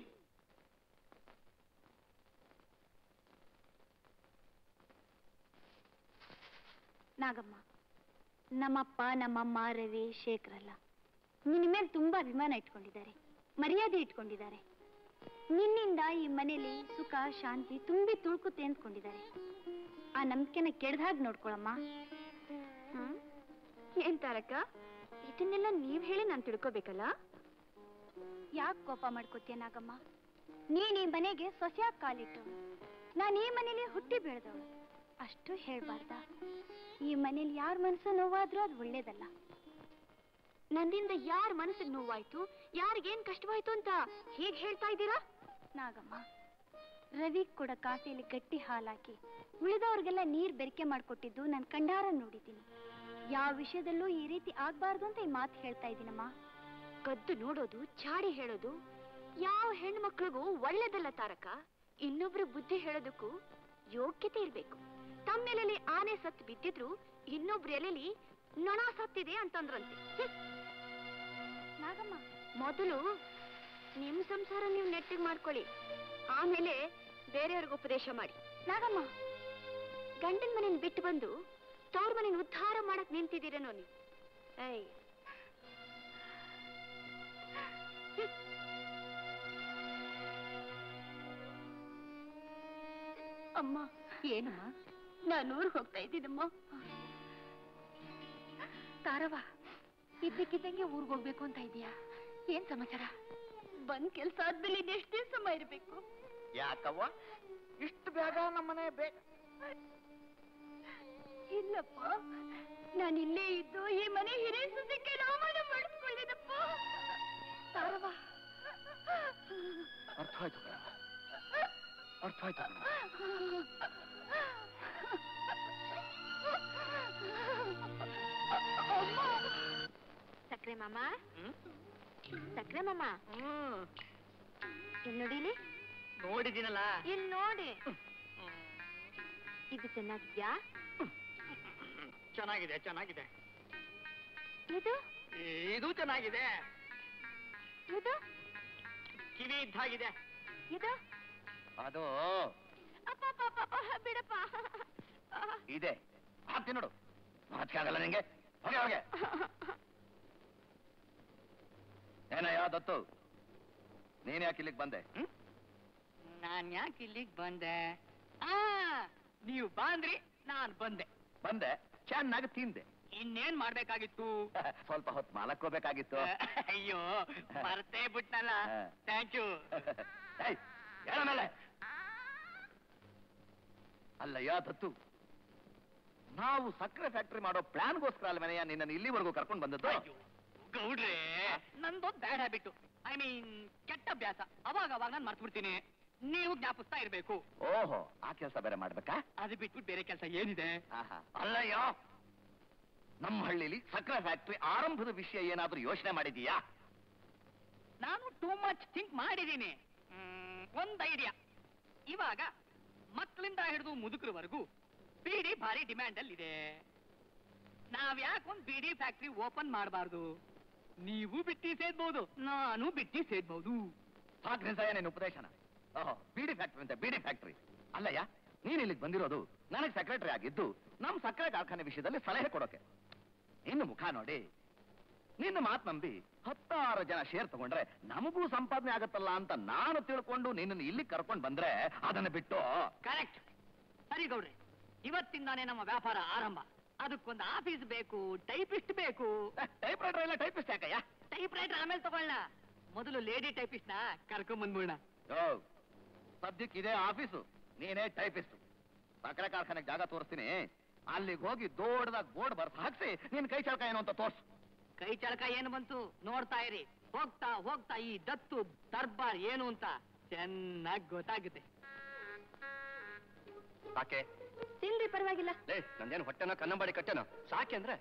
ನಾಗಮ್ಮ ನಮ್ಮಪ್ಪ ನಮ್ಮಮ್ಮ ರವಿ ಶೇಖರಲ್ಲ ನಿನ್ನ ಮೇಲೆ ತುಂಬಾ ಅಭಿಮಾನ ಇಟ್ಕೊಂಡಿದ್ದಾರೆ ಮರ್ಯಾದೆ ಇಟ್ಕೊಂಡಿದ್ದಾರೆ ನಿನ್ನಿಂದ ಈ ಮನೇಲಿ ಸುಖ ಶಾಂತಿ ತುಂಬಿ ತುಳ್ಕುತ್ತೆ ಅಂದ್ಕೊಂಡಿದ್ದಾರೆ ಆ ನಂಬಿಕೆನ ಕೆಡ್ದಾಗ ನೋಡ್ಕೊಳಮ್ಮ ಹ್ಮ್? ಏನ್ ತಾರಕ ಇದನ್ನೆಲ್ಲ ನೀವ್ ಹೇಳಿ ನಾನು ತಿಳ್ಕೊಬೇಕಲ್ಲ ಯಾಕೆ ಕೋಪ ಮಾಡ್ಕೋತೀಯ ನಾಗಮ್ಮ ನೀನ್ ಈ ಮನೆಗೆ ಸೊಸೆಯಾಗಿ ಕಾಲಿಟ್ಟು ನಾನು ಈ ಮನೇಲಿ ಹುಟ್ಟಿ ಬೆಳೆದವಳು ಅಷ್ಟು ಹೇಳ್ಬಾರ್ದ ಈ ಮನೇಲಿ ಯಾರ ಮನಸ್ಸು ನೋವಾದ್ರೂ ಅದು ಒಳ್ಳೇದಲ್ಲ ನನ್ನಿಂದ ಯಾರ ಮನಸ್ಸಿಗೆ ನೋವಾಯ್ತು ಯಾರಿಗೇನ್ ಕಷ್ಟವಾಯ್ತು ಅಂತ ಹೇಗ್ ಹೇಳ್ತಾ ಇದ್ದೀರಾ ನಾಗಮ್ಮ ರವಿ ಕೂಡ ಕಾಫಿಯಲ್ಲಿ ಗಟ್ಟಿ ಹಾಲಾಕಿ ಉಳಿದವ್ರಿಗೆಲ್ಲ ನೀರ್ ಬೆರಕೆ ಮಾಡ್ಕೊಟ್ಟಿದ್ದು ನಾನು ಕಂಡಾರ ನೋಡಿದ್ದೀನಿ ಯಾವ ವಿಷಯದಲ್ಲೂ ಈ ರೀತಿ ಆಗ್ಬಾರ್ದು ಅಂತ ಈ ಮಾತು ಹೇಳ್ತಾ ಇದ್ದೀನಮ್ಮ ಕದ್ದು ನೋಡೋದು ಚಾಡಿ ಹೇಳೋದು ಯಾವ ಹೆಣ್ಮಕ್ಳಿಗೂ ಒಳ್ಳೇದಲ್ಲ ತಾರಕ ಇನ್ನೊಬ್ರು ಬುದ್ಧಿ ಹೇಳೋದಕ್ಕೂ ಯೋಗ್ಯತೆ ಇರ್ಬೇಕು ತಮ್ಮೆಲೆಲಿ ಆನೆ ಸತ್ತು ಬಿದ್ದಿದ್ರು ಇನ್ನೊಬ್ರ ಎಲೆಲಿ ನೊಣ ಸತ್ತಿದೆ ಅಂತಂದ್ರಂತೆ ಹ್ಮ್. ನಾಗಮ್ಮ ಮೊದಲು ನಿಮ್ ಸಂಸಾರ ನೀವು ನೆಟ್ಟಿಗೆ ಮಾಡ್ಕೊಳ್ಳಿ ಆಮೇಲೆ ಬೇರೆಯವ್ರಿಗೆ ಉಪದೇಶ ಮಾಡಿ ನಾಗಮ್ಮ ಗಂಡನ ಮನೆನ್ ಬಿಟ್ಟು ಬಂದು ತವ್ರ ಮನೆನ್ ಉದ್ಧಾರ ಮಾಡಕ್ ನಿಂತಿದ್ದೀರೇನೋ ನೀವು ಏಯ್ ಹ್ಮ್. ಅಮ್ಮ ಏನಮ್ಮ ನಾನು ಊರಿಗೆ ಹೋಗ್ತಾ ಇದ್ದೀನಮ್ಮ ತಾರವ ಇದ್ದಕ್ಕಿದ್ದಂಗೆ ಊರ್ಗ್ ಹೋಗ್ಬೇಕು ಅಂತ ಇದೀಯಾ ಏನ್ ಸಮಾಚಾರ ಬಂದ್ ಕೆಲ್ಸ ಆದ್ಮೇಲೆ ಇನ್ನೆಷ್ಟು ದಿವಸ ಇರ್ಬೇಕು ಯಾಕವ್ವ ಇಷ್ಟು ಬೇಗ ನಮ್ಮನೆ ಬೇ ಇಲ್ಲಪ್ಪ ನಾನು ಇಲ್ಲೇ ಇದ್ದು ಈ ಮನೆ ಹಿರಿಯ ಸದಕ್ಕೆ ಅವಮಾನ ಮಾಡಿಸ್ಕೊಳ್ಳಿದಪ್ಪ ತಾರವ ಅರ್ಥ ಆಯ್ತು ಕಣ ಅರ್ಥ ಆಯ್ತು ಕಣ ಸಕ್ರೆ ಮಾಮ ಸಕ್ರೆ ಮಾಮ ಇಲ್ಲಿ ನೋಡಿಲಿ ನೋಡಿದ್ದೀನಲ್ಲ ಇಲ್ಲಿ ನೋಡಿ ಇದು ಚೆನ್ನಾಗಿದ್ಯಾ ಚೆನ್ನಾಗಿದೆ ಚೆನ್ನಾಗಿದೆ ಇದು ಇದು ಚೆನ್ನಾಗಿದೆ ಇದು ಕಿವಿ ಇದ್ದಾಗಿದೆ ಇದು ಅದು ಅಪ್ಪ ಅಪ್ಪ, ಅಪ್ಪ, ಅಪ್ಪ, ಬಿಡಪ್ಪ ಇದೆ ಹಾಕ್ತೀನಿ ನೋಡು ನಾಚಿಕೆ ಆಗಲ್ಲ ನಿಂಗೆ ಹೋಗೆ ಹೋಗೆ ಏನಯ್ಯ ದತ್ತು ನೀನ್ ಯಾಕೆ ಇಲ್ಲಿಗೆ ಬಂದೆ ನಾನ್ ಯಾಕೆ ಇಲ್ಲಿಗೆ ಬಂದೆ ಆ ನೀವು ಬಂದ್ರಿ ನಾನ್ ಬಂದೆ ಬಂದೆ ಚೆನ್ನಾಗಿ ತಿಂದೆ ಇನ್ನೇನ್ ಮಾಡ್ಬೇಕಾಗಿತ್ತು ಸ್ವಲ್ಪ ಹೊತ್ತು ಮಾಲಕ್ಕೋಬೇಕಾಗಿತ್ತು ಅಯ್ಯೋ ಮರ್ತೇ ಬಿಟ್ನಲ್ಲ ಹಾ. ಥ್ಯಾಂಕ್ ಯು ಏಯ್, ಹೇಳ ಮೇಲೆ ಅಲ್ಲಯ್ಯ ದತ್ತು ನಾವು ಸಕ್ಕರೆ ಫ್ಯಾಕ್ಟರಿ ಮಾಡೋ ಪ್ಲಾನ್ಗೋಸ್ಕರ ಅಲ್ಲ ಮನೆಯ ನಿನ್ನನ್ನು ಇಲ್ಲಿವರೆಗೂ ಕರ್ಕೊಂಡು ಬಂದದ್ದು ಅಯ್ಯೋ ಗೌಡ್ರೆ ನಂದೊಂದು ಬ್ಯಾಡ್ ಹ್ಯಾಬಿಟ್ ಐ ಮೀನ್ ಕೆಟ್ಟ ಅಭ್ಯಾಸ ಅವಾಗ ಅವಾಗ ನಾನು ಮರ್ತು ಬಿಡ್ತೀನಿ ನೀವು ಜ್ಞಾಪಿಸ್ತಾ ಇರ್ಬೇಕು ಓಹೋ ಆ ಕೆಲಸ ಬೇರೆ ಮಾಡ್ಬೇಕಾ ಅದು ಬಿಟ್ಬಿಟ್ಟು ಬೇರೆ ಕೆಲಸ ಏನಿದೆ ಆಹಾ. ಅಲ್ಲಯ್ಯ ನಮ್ಮ ಹಳ್ಳಿಲಿ ಸಕ್ಕರೆ ಫ್ಯಾಕ್ಟರಿ ಆರಂಭದ ವಿಷಯ ಏನಾದ್ರೂ ಯೋಚನೆ ಮಾಡಿದೀಯಾ ನಾನು ಟೂ ಮಚ್ ಥಿಂಕ್ ಮಾಡಿದ್ದೀನಿ ಮ್, ಒಂದ್ ಐಡಿಯಾ ಇವಾಗ ಮಕ್ಕಳಿಂದ ಹಿಡಿದು ಮುದುಕರವರೆಗೂ ಬಿಡಿ ಭಾರಿ ಡಿಮ್ಯಾಂಡ್ ಅಲ್ಲಿ ಇದೆ ನಾವ್ ಯಾಕೆ ಒಂದ್ ಬಿಡಿ ಫ್ಯಾಕ್ಟ್ರಿ ಓಪನ್ ಮಾಡಬಾರ್ದು ನೀವು ಬಿಟ್ಟಿ ಸೇದ್ಬಹುದು ನಾನು ಬಿಟ್ಟಿ ಸೇದ್ಬಹುದು ಹಾಕ್ರಿ ಸಹ ನಿನ್ನ ಉಪದೇಶನ ಓಹೋ ಬೀಡಿ ಫ್ಯಾಕ್ಟರಿ ಅಂತ ಬೀಡಿ ಫ್ಯಾಕ್ಟರಿ ಅಲ್ಲಯ್ಯ ನೀನ್ ಇಲ್ಲಿಗೆ ಬಂದಿರೋದು ನನಗೆ ಸೆಕ್ರೆಟರಿ ಆಗಿದ್ದು ನಮ್ ಸಕ್ಕರೆ ಕಾರ್ಖಾನೆ ವಿಷಯದಲ್ಲಿ ಸಲಹೆ ಕೊಡೋಕೆ ಇನ್ನು ಮುಖ ನೋಡಿ ನಿನ್ನ ಮಾತು ನಂಬಿ ಹತ್ತಾರು ಜನ ಶೇರ್ ತಗೊಂಡ್ರೆ ನಮಗೂ ಸಂಪಾದನೆ ಆಗತ್ತಲ್ಲ ಅಂತ ನಾನು ತಿಳ್ಕೊಂಡು ನಿನ್ನನ್ನು ಇಲ್ಲಿ ಕರ್ಕೊಂಡು ಬಂದ್ರೆ ಅದನ್ನ ಬಿಟ್ಟು ಕರೆಕ್ಟ್ ಸರಿ ಗೌಡ್ರೆ ಇವತ್ತಿಂದಾನೇ ನಮ್ಮ ವ್ಯಾಪಾರ ಆರಂಭ ಅದಕ್ಕೊಂದು ಆಫೀಸ್ ಬೇಕು ಟೈಪಿಸ್ಟ್ ಬೇಕು ಟೈಪ್ ರೈಟರ್ ಇಲ್ಲ ಟೈಪಿಸ್ಟ್ ಯಾಕಯ್ಯ ಟೈಪ್ ರೈಟರ್ ಆಮೇಲೆ ತಗೊಳ್ಳ ಮೊದಲು ಲೇಡಿ ಟೈಪಿಸ್ಟ್ ನ ಕರ್ಕೊಂಡ್ ಬಂದ್ಬಿಡ ಯೋ ಸದ್ಯಕ್ಕೆ ಇದೇ ಆಫೀಸು ನೀನೇ ಟೈಪಿಸ್ಟ್ ಸಕ್ಕರೆ ಕಾರ್ಖಾನೆಗೆ ಜಾಗ ತೋರಿಸ್ತೀನಿ ಅಲ್ಲಿಗೆ ಹೋಗಿ ದೊಡ್ಡದಾಗ ಬೋರ್ಡ್ ಬರ್ಸ್ ಹಾಕ್ಸಿ ನಿನ್ ಕೈ ಚಳಕ ಏನು ಅಂತ ತೋರ್ಸು ಕೈ ಚಳಕ ಏನು ಬಂತು ನೋಡ್ತಾ ಇರಿ ಹೋಗ್ತಾ ಹೋಗ್ತಾ ಈ ದತ್ತು ದರ್ಬಾರ್ ಏನು ಅಂತ ಚೆನ್ನಾಗಿ ಗೊತ್ತಾಗುತ್ತೆ ಸಾಕೆ ತಿನ್ರಿ ಪರವಾಗಿಲ್ಲ ಲೇ ನಂದೇನು ಹೊಟ್ಟೆನ ಕನ್ನಂಬಾಡಿ ಕಟ್ಟೆನ ಸಾಕೆ ಅಂದ್ರೆ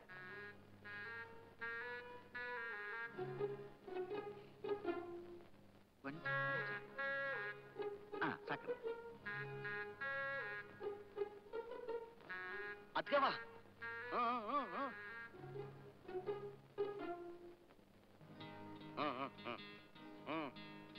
ಹಾ ಸಾಕು ಅದ್ಕವ ಹ್ಮ್ ಹ್ಮ್ ಹ್ಮ್ ಹ್ಮ್ ಹ್ಮ್ ಹ್ಮ್ ಹ್ಮ್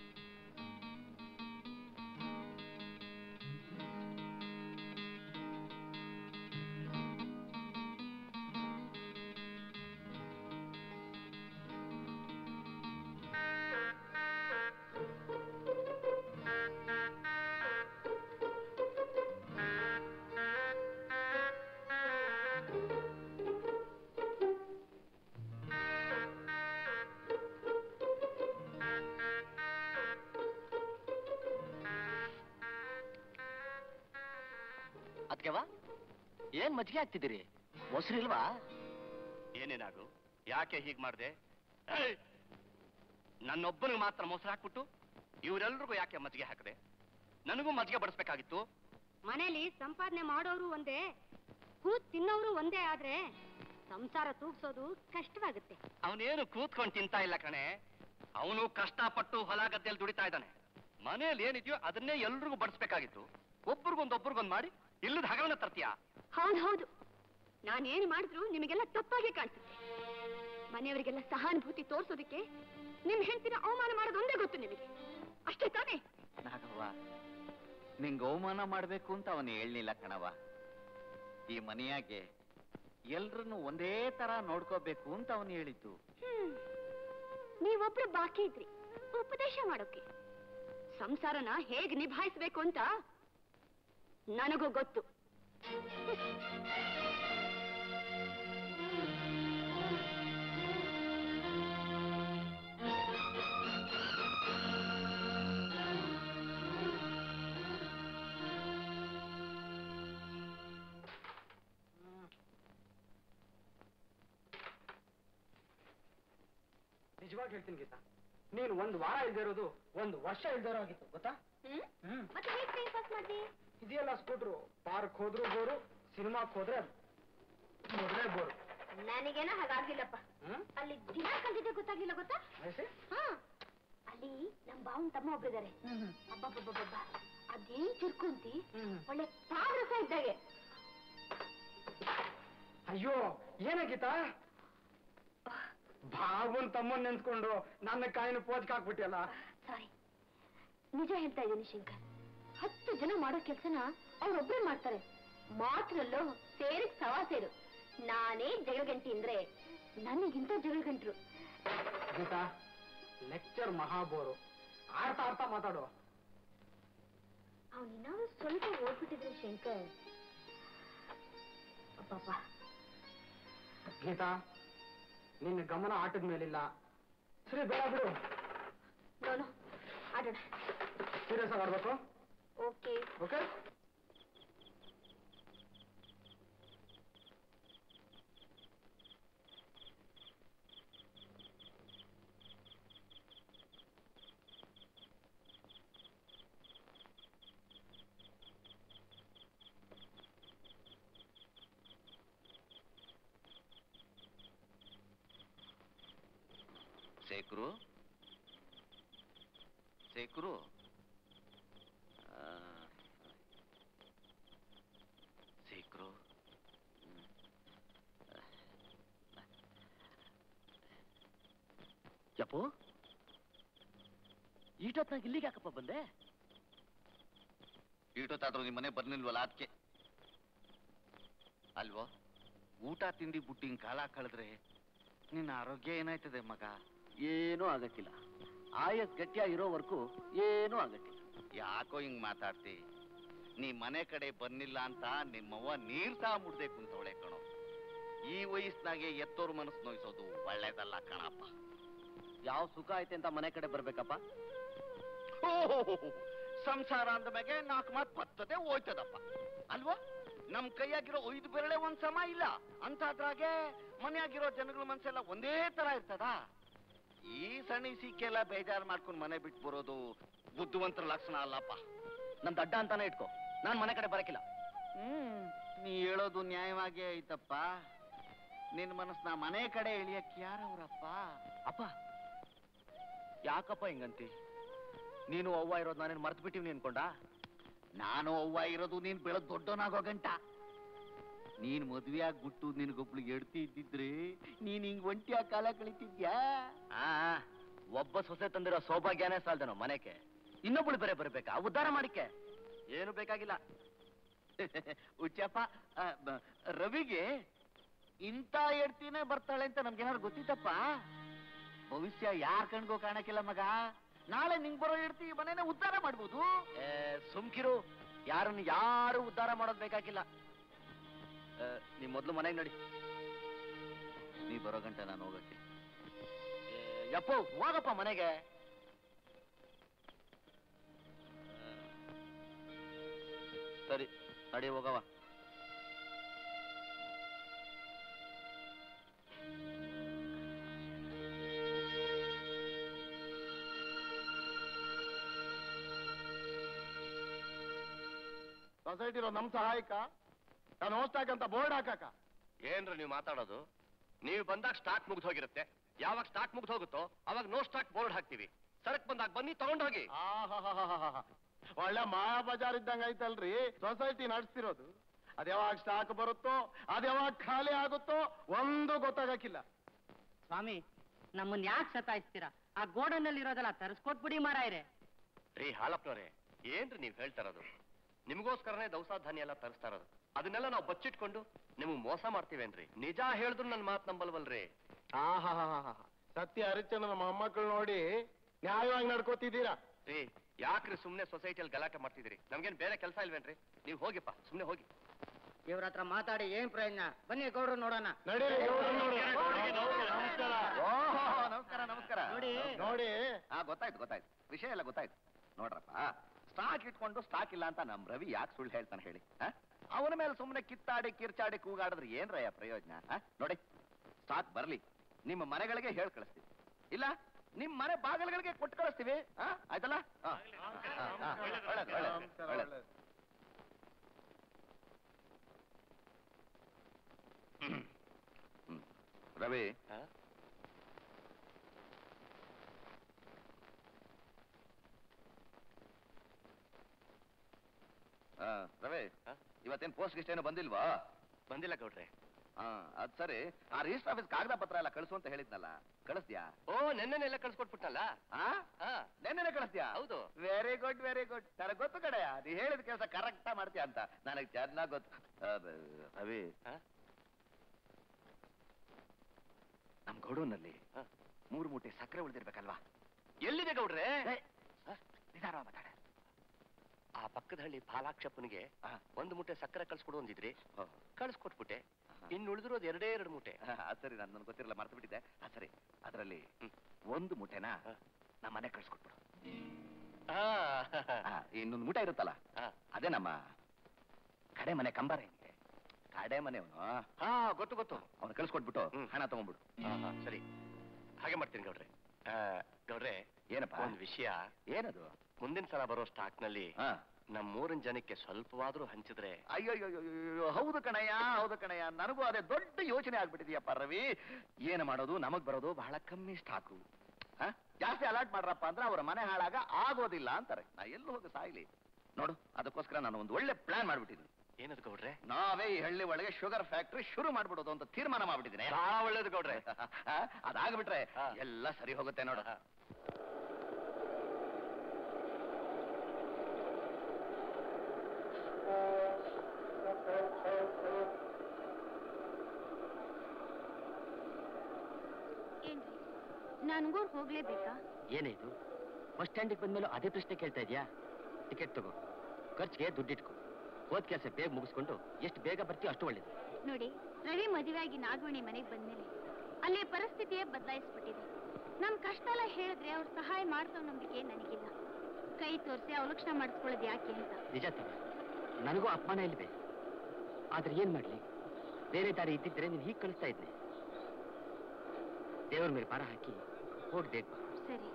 ಅದ್ಕವ ಏನ್ ಮಜ್ಜಿಗೆ ಆಗ್ತಿದ್ದೀರಿ ಮೊಸರು ಇಲ್ವಾ ಏನೇನಾಗು ಯಾಕೆ ಹೀಗ್ ಮಾಡ್ದೆ ಏಯ್! ನನ್ನೊಬ್ಬನಿಗೆ ಮಾತ್ರ ಮೊಸರು ಹಾಕ್ಬಿಟ್ಟು ಇವರೆಲ್ರಿಗೂ ಯಾಕೆ ಮಜ್ಜಿಗೆ ಹಾಕದೆ ನನಗೂ ಮಜ್ಜಿಗೆ ಬಡಿಸ್ಬೇಕಾಗಿತ್ತು ಮನೇಲಿ ಸಂಪಾದನೆ ಮಾಡೋರು ಒಂದೇ ಕೂತ್ ತಿನ್ನೋರು ಒಂದೇ ಆದ್ರೆ ಸಂಸಾರ ತೂಗ್ಸೋದು ಕಷ್ಟವಾಗುತ್ತೆ ಅವನೇನು ಕೂತ್ಕೊಂಡು ತಿಂತಾ ಇಲ್ಲ ಕಣೆ ಅವನು ಕಷ್ಟಪಟ್ಟು ಹೊಲ ಗದ್ದೆಯಲ್ಲಿ ದುಡಿತಾ ಇದ್ದಾನೆ ಮನೇಲಿ ಏನಿದೆಯೋ ಅದನ್ನೇ ಎಲ್ರಿಗೂ ಬಡಿಸ್ಬೇಕಾಗಿತ್ತು ಒಬ್ರಿಗೊಂದು ಒಬ್ರಿಗೊಂದು ಮಾಡಿ ಇಲ್ಲದ ಹಗರಣ ತರ್ತೀಯಾ ಹೌದು ಹೌದು ನಾನೇನು ಮಾಡಿದ್ರು ನಿಮಗೆಲ್ಲ ತಪ್ಪಾಗಿ ಕಾಣಿಸುತ್ತೆ ಮನೆಯವರಿಗೆಲ್ಲ ಸಹಾನುಭೂತಿ ತೋರ್ಸೋದಕ್ಕೆ ನಿಮ್ ಹೆಂಡತಿನ ಅವಮಾನ ಮಾಡೋದು ಒಂದೇ ಗೊತ್ತು ನಿಮಗೆ ಅಷ್ಟೇ ತಾನೇ ನಾಗವ್ವ ನಿಂಗೆ ಅವಮಾನ ಮಾಡ್ಬೇಕು ಅಂತ ಅವನು ಹೇಳಲಿಲ್ಲ ಕಣವ ಈ ಮನೆಯಾಗೆ ಎಲ್ರನ್ನು ಒಂದೇ ತರ ನೋಡ್ಕೋಬೇಕು ಅಂತ ಅವನು ಹೇಳಿದ್ದು ಹ್ಮ್ ನೀವೊಬ್ರು ಬಾಕಿ ಇದ್ರಿ ಉಪದೇಶ ಮಾಡೋಕೆ ಸಂಸಾರನ ಹೇಗ್ ನಿಭಾಯಿಸ್ಬೇಕು ಅಂತ ನನಗೂ ಗೊತ್ತು ನಿಜವಾಗಿ ಹೇಳ್ತೀನಿ ಗೀತಾ ನೀನು ಒಂದು ವಾರ ಇಲ್ದೇ ಇರೋದು ಒಂದು ವರ್ಷ ಇಲ್ದೇ ಇರೋ ಆಗಿತ್ತು ಗೊತ್ತಾ ಹ್ಮ್ ಹ್ಮ್ ಮತ್ತೆ ಹೇಗ್ ಟೈಮ್ ಪಾಸ್ ಮಾಡ್ದಿ ಇದೆಯಲ್ಲ ಸ್ಕೂಟ್ರು ಪಾರ್ಕ್ ಹೋದ್ರು ಬೋರು ಸಿನಿಮಾಕ್ ಹೋದ್ರೆ ಮೊದಲೇ ಬೋರು ನನಗೇನ ಹಾಗಾಗ್ಲಿಲ್ಲಪ್ಪ ಹ್ಮ್ ಅಲ್ಲಿ ದಿನ ಕಲ್ತಿದ್ದೆ ಗೊತ್ತಾಗ್ಲಿಲ್ಲ ಗೊತ್ತಾ ವಯಸ್ಸೆ? ಹಾ ಅಲ್ಲಿ ನಮ್ ಬಾವನ್ ತಮ್ಮ ಒಬ್ರಿದ್ದಾರೆ ಅಬ್ಬಬ್ಬಬ್ಬಬ್ಬ ಅದೇನ್ ಚುರ್ಕುಂತಿ ಹ್ಮ್. ಒಳ್ಳೆ ಪಾದರಸ ಇದ್ದಾಗೆ ಅಯ್ಯೋ ಏನಾಗೀತಾ ಭಾವನ್ ತಮ್ಮನ್ ನೆನ್ಸ್ಕೊಂಡು ನನ್ನ ಕಾಯಿನ ಪೋಜ್ಕ್ ಹಾಕ್ಬಿಟ್ಟಿಯಲ್ಲ ಸಾರಿ ನಿಜ ಹೇಳ್ತಾ ಇದ್ದೀನಿ ಶಂಕರ್ ಹತ್ತು ಜನ ಮಾಡೋ ಕೆಲ್ಸನ ಅವ್ರೊಬ್ರೇ ಮಾಡ್ತಾರೆ ಮಾತ್ರಲ್ಲೋ ಸೇರಿಗ್ ಸವಾ ಸೇರು ನಾನೇ ಜಗಳಗಂಟಿ ಅಂದ್ರೆ ನನಗಿಂತ ಜಗಳಗಂಟ್ರು ಗೀತಾ ಲೆಕ್ಚರ್ ಮಹಾಬೋರು ಆಡ್ತಾ ಆಡ್ತಾ ಮಾತಾಡು ಅವನಿನ್ನಾದ್ರೂ ಸ್ವಲ್ಪ ಓದ್ಬಿಟ್ಟಿದ್ರೆ ಶಂಕರ್ ಅಬ್ಬಬ್ಬಾ ಗೀತಾ ನಿನ್ನ ಗಮನ ಆಟದ ಮೇಲಿಲ್ಲ ಸರಿ ಬೇಡ ಬಿಡು ನೋನು ಆಡೋಣ ಸೀರಿಯಸ್ ಆಗಿ ಆಡ್ಬೇಕು ಓಕೆ ಓಕೆ ಶೇಖರು ಶೇಖರು ಆ, ಶೇಖರು ಹ್ಮ್. ಯಪ್ಪು ಈಟೊತ್ನಾಗ ಇಲ್ಲಿಗೆ ಯಾಕಪ್ಪ ಬಂದೆ ಈಟೊತ್ತಾದ್ರೂ ನಿಮ್ಮ ಮನೆ ಬರ್ನಿಲ್ವಲ್ಲ ಅದಕ್ಕೆ ಅಲ್ವೋ ಊಟ ತಿಂಡಿ ಬುಟ್ಟಿ ಹಿಂಗ್ ಕಾಲ ಕಳೆದ್ರೆ ನಿನ್ನ ಆರೋಗ್ಯ ಏನಾಯ್ತದೆ ಮಗ ಏನೂ ಆಗಕ್ಕಿಲ್ಲ ಆಯಸ್ ಗಟ್ಟಿಯಾಗಿರೋವರೆಗೂ ಏನೂ ಆಗಕ್ಕಿಲ್ಲ ಯಾಕೋ ಹಿಂಗ್ ಮಾತಾಡ್ತಿ ನೀ ಮನೆ ಕಡೆ ಬರ್ನಿಲ್ಲ ಅಂತ ನಿಮ್ಮವ್ವ ನೀರ್ ತಾ ಮುಡ್ದೆ ಕುಂತವಳೆ ಕಣೋ ಈ ವಯಸ್ಸಿನಾಗೆ ಎತ್ತೋರ್ ಮನಸ್ಸು ನೋಯಿಸೋದು ಒಳ್ಳೇದಲ್ಲ ಕಣಪ್ಪ ಯಾವ ಸುಖ ಐತೆ ಅಂತ ಮನೆ ಕಡೆ ಬರ್ಬೇಕಪ್ಪ ಓಹೋಹೋಹೋ. ಸಂಸಾರ ಅಂದ ಮ್ಯಾಗೆ ನಾಲ್ಕು ಮಾತು ಬರ್ತದೆ ಹೋಯ್ತದಪ್ಪ ಅಲ್ವಾ ನಮ್ ಕೈಯಾಗಿರೋ ಐದು ಬೆರಳೆ ಒಂದ್ ಸಮ ಇಲ್ಲ ಅಂತಾದ್ರಾಗೆ ಮನೆಯಾಗಿರೋ ಜನಗಳ ಮನ್ಸೆಲ್ಲ ಒಂದೇ ತರ ಇರ್ತದ ಈ ಸಣ್ಣ ಸಿಕ್ಕೆಲ್ಲ ಬೇಜಾರ್ ಮಾಡ್ಕೊಂಡು ಮನೆ ಬಿಟ್ಟು ಬರೋದು ಬುದ್ಧಿವಂತರ ಲಕ್ಷಣ ಅಲ್ಲಪ್ಪ ನನ್ ದಡ್ಡ ಅಂತಾನೆ ಇಟ್ಕೋ ನಾನ್ ಮನೆ ಕಡೆ ಬರಕಿಲ್ಲ ಹ್ಮ್ ನೀ ಹೇಳೋದು ನ್ಯಾಯವಾಗೇ ಐತಪ್ಪ ನಿನ್ ಮನಸ್ನ ಮನೆ ಕಡೆ ಇಳಿಯಕ್ ಯಾರವ್ರಪ್ಪ ಅಪ್ಪ ಯಾಕಪ್ಪ ಹಿಂಗಂತಿ ನೀನು ಅವ್ವ ಇರೋದು ನಾನೇನು ಮರ್ತು ಬಿಟ್ಟಿವ್ನಿ ಅನ್ಕೊಂಡ ನಾನು ಅವ್ವ ಇರೋದು ನೀನ್ ಬೆಳೆದ್ ದೊಡ್ಡವನಾಗೋ ಗಂಟ ನೀನ್ ಮದ್ವೆ ಆಗ್ಬಿಟ್ಟು ನಿನ್ಗೊಬ್ಳಿಗೆ ಎಡ್ತಿ ಇದ್ದಿದ್ರೆ ನೀನ್ ಹಿಂಗ್ ಒಂಟಿಯಾಗ ಕಾಲ ಕಳಿತಿದ್ಯಾ ಆ ಒಬ್ಬ ಸೊಸೆ ತಂದಿರೋ ಸೌಭಾಗ್ಯನೇ ಸಾಲ್ದೇನೋ ಮನೆಗೆ ಇನ್ನೊಬ್ಬಳು ಬೇರೆ ಬರ್ಬೇಕಾ ಉದ್ಧಾರ ಮಾಡಿಕೆ ಏನು ಬೇಕಾಗಿಲ್ಲ ಉಚ್ಚಪ್ಪ ಆ, ಬ- ರವಿಗೆ ಇಂಥ ಎಡ್ತಿನೇ ಬರ್ತಾಳೆ ಅಂತ ನಮ್ಗೇನಾದ್ರು ಗೊತ್ತಿತ್ತಪ್ಪ ಭವಿಷ್ಯ ಯಾರ್ ಕಣ್ಗೋ ಕಾಣಕ್ಕಿಲ್ಲ ಮಗ ನಾಳೆ ನಿಂಗ್ ಬರೋ ಎಡ್ತಿ ಈ ಮನೇನ ಉದ್ಧಾರ ಮಾಡ್ಬೋದು ಏ, ಸುಮ್ಕಿರು ಯಾರನ್ನು ಯಾರು ಉದ್ಧಾರ ಮಾಡೋದ್ ಬೇಕಾಗಿಲ್ಲ ಆ, ನೀವ್ ಮೊದ್ಲು ಮನೆಗೆ ನಡಿ ನೀ ಬರೋ ಗಂಟ ನಾನು ಹೋಗಕ್ಕೆ ಏ, ಯಪ್ಪು ಹೋಗಪ್ಪ ಮನೆಗೆ ಸರಿ ನಡಿ ಹೋಗವ ಸೊಸೈಟಿರೋ ನಮ್ ಸಹಾಯಕ ನಾನು ಹೋಗ್ತಾಕಂತ ಬೋರ್ಡ್ ಹಾಕಾಕ ಏನ್ರಿ ನೀವು ಮಾತಾಡೋದು ನೀವು ಬಂದಾಗ ಸ್ಟಾಕ್ ಮುಗ್ದು ಹೋಗಿರುತ್ತೆ ಯಾವಾಗ ಸ್ಟಾಕ್ ಮುಗ್ದು ಹೋಗುತ್ತೋ ಅವಾಗ ನೋ ಸ್ಟಾಕ್ ಬೋರ್ಡ್ ಹಾಕ್ತೀವಿ ಸರಕ್ ಬಂದಾಗ ಬನ್ನಿ ತಗೊಂಡ್ ಹೋಗಿ ಆಹಾಹಾಹಾಹಾ. ಒಳ್ಳೆ ಮಾಯಾ ಬಜಾರ್ ಇದ್ದಂಗ ಐತಲ್ರಿ ಸೊಸೈಟಿ ನಡೆಸ್ತಿರೋದು ಅದ್ ಯಾವಾಗ ಸ್ಟಾಕ್ ಬರುತ್ತೋ ಅದ್ ಯಾವಾಗ ಖಾಲಿ ಆಗುತ್ತೋ ಒಂದು ಗೊತ್ತಾಗಕ್ಕಿಲ್ಲ ಸ್ವಾಮಿ ನಮ್ಮನ್ನ ಯಾಕೆ ಸತಾಯಿಸ್ತೀರಾ ಆ ಗೋಡನಲ್ಲಿ ಇರೋದೆಲ್ಲ ತರಿಸ್ಕೊಟ್ಬಿಡಿ ಮಾರಾಯ್ರೆ ರೀ ಹಾಲಪ್ಪನವ್ರೆ ಏನ್ರಿ ನೀವ್ ಹೇಳ್ತಾ ಇರೋದು ನಿಮಗೋಸ್ಕರನೇ ದವಸ ಧಾನ್ಯ ಎಲ್ಲ ತರಿಸ್ತಾ ಇರೋದು ಅದನ್ನೆಲ್ಲ ನಾವು ಬಚ್ಚಿಟ್ಕೊಂಡು ನಿಮ್ಗ್ ಮೋಸ ಮಾಡ್ತೀವೇನ್ರಿ ನಿಜ ಹೇಳಿದ್ರು ನನ್ ಮಾತ್ ನಂಬಲ್ವಲ್ರಿ ಆಹಾಹಾಹಾ. ಸತ್ಯ ಹರಿಚಂದ್ರನ ಮೊಮ್ಮಕ್ಕಳು ನೋಡಿ ನ್ಯಾಯವಾಗಿ ನಡ್ಕೋತಿದ್ದೀರಾ ರೀ ಯಾಕ್ರಿ ಸುಮ್ನೆ ಸೊಸೈಟಿಯಲ್ಲಿ ಗಲಾಟೆ ಮಾಡ್ತಿದ್ದೀರಿ ನಮ್ಗೇನ್ ಬೇರೆ ಕೆಲಸ ಇಲ್ವೇನ್ರಿ ನೀವ್ ಹೋಗಿಪ್ಪ ಸುಮ್ನೆ ಹೋಗಿ ಇವ್ರ ಹತ್ರ ಮಾತಾಡಿ ಏನ್ ಪ್ರಯೋಜನ ಬನ್ನಿ ಗೌಡ್ರು ನೋಡೋಣ ನಡೀರಿ ಗೌಡ್ರು ನೋಡಿ. ನಮಸ್ಕಾರ. ನಮಸ್ಕಾರ ನಮಸ್ಕಾರ ನೋಡಿ ನೋಡಿ ಹಾ ಗೊತ್ತಾಯ್ತು ಗೊತ್ತಾಯ್ತು ವಿಷಯ ಎಲ್ಲ ಗೊತ್ತಾಯ್ತು ನೋಡ್ರಪ್ಪ ಸ್ಟಾಕ್ ಇಟ್ಕೊಂಡು ಸ್ಟಾಕ್ ಇಲ್ಲ ಅಂತ ನಮ್ ರವಿ ಯಾಕೆ ಸುಳ್ಳು ಹೇಳ್ತಾನೆ ಹೇಳಿ ಅವನ ಮೇಲೆ ಸುಮ್ಮನೆ ಕಿತ್ತಾಡಿ ಕಿರ್ಚಾಡಿ ಕೂಗಾಡಿದ್ರೆ ಏನ್ರಯ್ಯ ಪ್ರಯೋಜನ ಆ? ನೋಡಿ ಸ್ಟಾಕ್ ಬರ್ಲಿ ನಿಮ್ಮ ಮನೆಗಳಿಗೆ ಹೇಳ್ ಕಳಿಸ್ತೀವಿ ಇಲ್ಲ ನಿಮ್ ಮನೆ ಬಾಗಿಲುಗಳಿಗೆ ಕೊಟ್ಟು ಕಳಿಸ್ತೀವಿ ಆ? ಆಯ್ತಲ್ಲ ಆ. ಆ, ಆ, ಒಳ್ಳೇದು, ಒಳ್ಳೇದು, ನಮಸ್ಕಾರ, ಒಳ್ಳೇದು. ಒಳ್ಳೇದು. ಹ್ಮ್. ರವಿ ಹಾ? ಆ, ರವಿ ಹಾ? ಇವತ್ತೇನ್ ಪೋಸ್ಟ್ ಗಿಸ್ಟ್ ಏನೋ ಬಂದಿಲ್ವಾ ಬಂದಿಲ್ಲ ಗೌಡ್ರೆ ಹಾ ಅದ್ ಸರಿ ಆ ರಿಜಿಸ್ಟರ್ ಆಫೀಸ್ ಕಾಗದ ಪತ್ರ ಎಲ್ಲ ಕಳಿಸು ಅಂತ ಹೇಳಿದ್ನಲ್ಲ ಕಳಿಸ್ದ್ಯಾ ಓ ನೆನ್ನೆನೆಲ್ಲ ಕಳ್ಸ್ಕೊಟ್ಬಿಟ್ನಲ್ಲ ಆ ಹಾ ನೆನ್ನೆನೆ ಕಳಿಸ್ದ್ಯಾ ಹೌದು. ವೆರಿ ಗುಡ್ ವೆರಿ ಗುಡ್ ನನಗೆ ಗೊತ್ತು ಕಡೆಯ ನೀ ಹೇಳಿದ ಕೆಲಸ ಕರೆಕ್ಟ್ ಮಾಡ್ತೀಯ ಅಂತ ನನಗೆ ಚೆನ್ನಾಗ್ ಗೊತ್ತು ಆ, ಬ- ರವಿ ಹಾ? ನಮ್ ಗೌಡೂನಲ್ಲಿ ಹಾ. ಮೂರು ಮೂಟೆ ಸಕ್ಕರೆ ಉಳಿದಿರ್ಬೇಕಲ್ವಾ ಎಲ್ಲಿದೆ ಗೌಡ್ರೆ ನಿಧಾನ ಮಾತಾಡ ಆ ಪಕ್ಕದ ಹಳ್ಳಿ ಪಾಲಾಕ್ಷಪ್ಪನಿಗೆ ಹಾ. ಒಂದು ಮೂಟೆ ಸಕ್ಕರೆ ಕಳ್ಸ್ಕೊಡು ಅಂದಿದ್ರಿ ಹೋ. ಕಳ್ಸ್ಕೊಟ್ಬಿಟ್ಟೆ ಇನ್ನು ಉಳಿದಿರೋದು ಎರಡೇ ಎರಡು ಮೂಟೆ ಅದ್ ಸರಿ ನಾನು ನನಗೆ ಗೊತ್ತಿರಲ್ಲ ಮರ್ತು ಬಿಟ್ಟಿದ್ದೆ ಅದ್ ಸರಿ ಅದರಲ್ಲಿ ಹ್ಮ್. ಒಂದು ಮೂಟೆನ ಹಾ. ನಮ್ಮ ಮನೆ ಕಳ್ಸ್ಕೊಟ್ಬಿಡು ಆ, ಆ, ಇನ್ನೊಂದು ಮೂಟೆ ಇರುತ್ತಲ್ಲ ಆ. ಅದೇ ನಮ್ಮ ಕಡೆ ಮನೆ ಕಂಬಾರ ಏನಿದೆ ಕಡೆ ಮನೆ ಅವನು ಹಾ ಗೊತ್ತು ಗೊತ್ತು ಅವನು ಕಳ್ಸ್ಕೊಟ್ಬಿಟ್ಟು ಹ್ಮ್. ಹಣ ತಗೊಂಡ್ಬಿಡು ಆ, ಹಾ, ಸರಿ ಹಾಗೆ ಮಾಡ್ತೀನಿ ಗೌಡ್ರೆ ಆ, ಗೌಡ್ರೆ ಏನಪ್ಪ ಒಂದು ವಿಷಯ ಏನದು ಮುಂದಿನ ಸಲ ಬರೋ ಸ್ಟಾಕ್ ನಲ್ಲಿ ಹಾ. ನಮ್ಮೂರಿನ ಜನಕ್ಕೆ ಸ್ವಲ್ಪವಾದ್ರೂ ಹಂಚಿದ್ರೆ ಅಯ್ಯೋ ಅಯ್ಯೋ, ಅಯ್ಯೋ, ಅಯ್ಯೋ, ಹೌದು ಕಣಯ್ಯ ಹೌದು ಕಣಯ್ಯ ನನಗೂ ಅದೇ ದೊಡ್ಡ ಯೋಚನೆ ಆಗ್ಬಿಟ್ಟಿದೆಯಪ್ಪ ರವಿ ಏನು ಮಾಡೋದು ನಮಗ್ ಬರೋದು ಬಹಳ ಕಮ್ಮಿ ಸ್ಟಾಕು ಹ? ಜಾಸ್ತಿ ಅಲರ್ಟ್ ಮಾಡ್ರಪ್ಪ ಅಂದ್ರೆ ಅವರ ಮನೆ ಹಾಳಾಗ ಆಗೋದಿಲ್ಲ ಅಂತಾರೆ ನಾ ಎಲ್ಲೂ ಹೋಗಿ ಸಾಯ್ಲಿ ನೋಡು ಅದಕ್ಕೋಸ್ಕರ ನಾನು ಒಂದು ಒಳ್ಳೆ ಪ್ಲಾನ್ ಮಾಡ್ಬಿಟ್ಟಿದ್ದೀನಿ ಏನದು ಗೌಡ್ರೆ ನಾವೇ ಈ ಹಳ್ಳಿ ಒಳಗೆ ಶುಗರ್ ಫ್ಯಾಕ್ಟ್ರಿ ಶುರು ಮಾಡ್ಬಿಡೋದು ಅಂತ ತೀರ್ಮಾನ ಮಾಡ್ಬಿಟ್ಟಿದ್ದೀನಿ ಬಹಳ ಒಳ್ಳೇದು ಗೌಡ್ರೆ ಹ? ಅದಾಗ್ಬಿಟ್ರೆ ಹಾ. ಎಲ್ಲ ಸರಿ ಹೋಗುತ್ತೆ ನೋಡು ಹಾ. ಏನ್ರಿ ನನ್ಗೂರ್ ಹೋಗ್ಲೇಬೇಕಾ ಏನೇ ಇದು ಬಸ್ ಸ್ಟ್ಯಾಂಡಿಗೆ ಬಂದ್ಮೇಲೆ ಅದೇ ಪ್ರಶ್ನೆ ಕೇಳ್ತಾ ಇದೆಯಾ ಟಿಕೆಟ್ ತಗೋ ಖರ್ಚಿಗೆ ದುಡ್ಡಿಟ್ಕೋ ಹೋದ್ ಕೆಲಸ ಬೇಗ ಮುಗಿಸ್ಕೊಂಡು ಎಷ್ಟು ಬೇಗ ಬರ್ತೀಯೋ ಅಷ್ಟು ಒಳ್ಳೇದು ನೋಡಿ ರವಿ ಮದುವೆಯಾಗಿ ನಾಗವಣಿ ಮನೆಗೆ ಬಂದ್ಮೇಲೆ ಅಲ್ಲಿ ಪರಿಸ್ಥಿತಿಯೇ ಬದಲಾಯಿಸ್ಬಿಟ್ಟಿದೆ ನಮ್ ಕಷ್ಟ ಎಲ್ಲ ಹೇಳಿದ್ರೆ ಅವ್ರು ಸಹಾಯ ಮಾಡ್ತಾವ್ ನಂಬಿಕೆ ನನಗಿಲ್ಲ ಕೈ ತೋರಿಸಿ ಅವಲಕ್ಷಣ ಮಾಡಿಸ್ಕೊಳ್ಳೋದು ಯಾಕೆ ಅಂತ ನಿಜ ತಗೋ ನನಗೂ ಅಪಮಾನ ಇಲ್ವೇ ಆದ್ರೆ ಏನ್ ಮಾಡ್ಲಿ ಬೇರೆ ದಾರಿ ಇದ್ದಿದ್ರೆ ನೀನು ಹೀಗೆ ಕಳಿಸ್ತಾ ಇದ್ನೆ ದೇವ್ರ ಮೇಲೆ ಭಾರ ಹಾಕಿ ಹೋಗಿ ಬೇಗ ಬಾ. ಸರಿ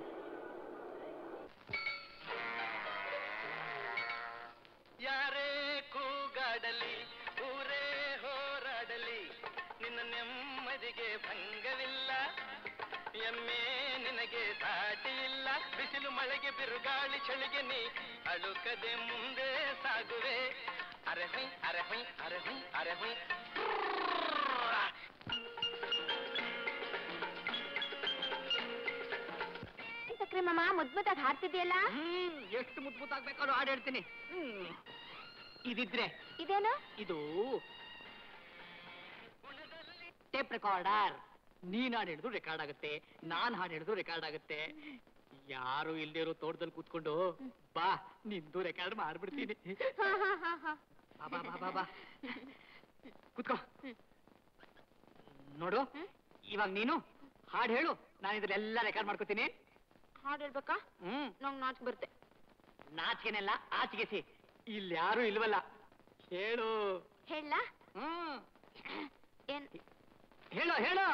ಯಾರೇ ಕೂಗಾಡಲಿ ಊರೇ ಹೋರಾಡಲಿ ನಿನ್ನ ನೆಮ್ಮದಿಗೆ ಭಂಗವಿಲ್ಲ ಎಮ್ಮೆ ನಿನಗೆ ಸಾಟಿ ಇಲ್ಲ ಬಿಸಿಲು ಮಳೆಗೆ ಬಿರುಗಾಳಿ ಚಳಿಗೆ ನೀ ಅಳುಕದೆ ಮುಂದೆ ಸಾಗುವೆ ಅರೆ ಹೊಯ್ ಅರೆ ಹೊಯ್ ಅರೆ ಹೊಯ್ ಅರೆ ಹೊಯ್ ಸಕ್ರೆ ಮಾಮ ಮುದ್ಮುತ್ತಾಗಿ ಹಾಡ್ತಿದ್ಯಲ್ಲ ಹ್ಮ್ ಎಷ್ಟು ಮುದ್ದು ಮುತ್ತಾಗ್ಬೇಕಾದ್ರೂ ಹಾಡು ಹೇಳ್ತೀನಿ ಹ್ಮ್ ಇದಿದ್ರೆ ಇದೇನು ಇದು ಟೇಪ್ ರೆಕಾರ್ಡರ್ ನೀನ್ ಹಾಡು ಹಿಡಿದು ರೆಕಾರ್ಡ್ ಆಗುತ್ತೆ ನಾನ್ ಹಾಡು ಹಿಡಿದು ರೆಕಾರ್ಡ್ ಆಗುತ್ತೆ ಯಾರು ಇಲ್ದೇ ಇರೋ ತೋಟದಲ್ಲಿ ಕೂತ್ಕೊಂಡು ಬಾ ನಿಂದು ರೆಕಾರ್ಡ್ ಮಾಡ್ಬಿಡ್ತೀನಿ ಹಾ ಹಾ ಹಾ ಹಾ ಬಾ ಬಾ ಬಾ ಬಾ ಬಾ ಕೂತ್ಕೋ ನೋಡು ಇವಾಗ ನೀನು ಹಾಡು ಹೇಳು ನಾನು ಇದ್ರೆಲ್ಲ ರೆಕಾರ್ಡ್ ಮಾಡ್ಕೋತೀನಿ ಹಾಡು ಹೇಳ್ಬೇಕಾ ಹ್ಮ್ ನಂಗ್ ನಾಚ್ ಬರ್ತೆ ನಾಚಿಕೆನೆಲ್ಲ ಆಚಿಗೆಸಿ ಇಲ್ಲಿ ಯಾರು ಇಲ್ವಲ್ಲ ಹೇಳು ಹೇಳ ಹ್ಮ್ ಏನ್ ಹೇಳು ಹೇಳು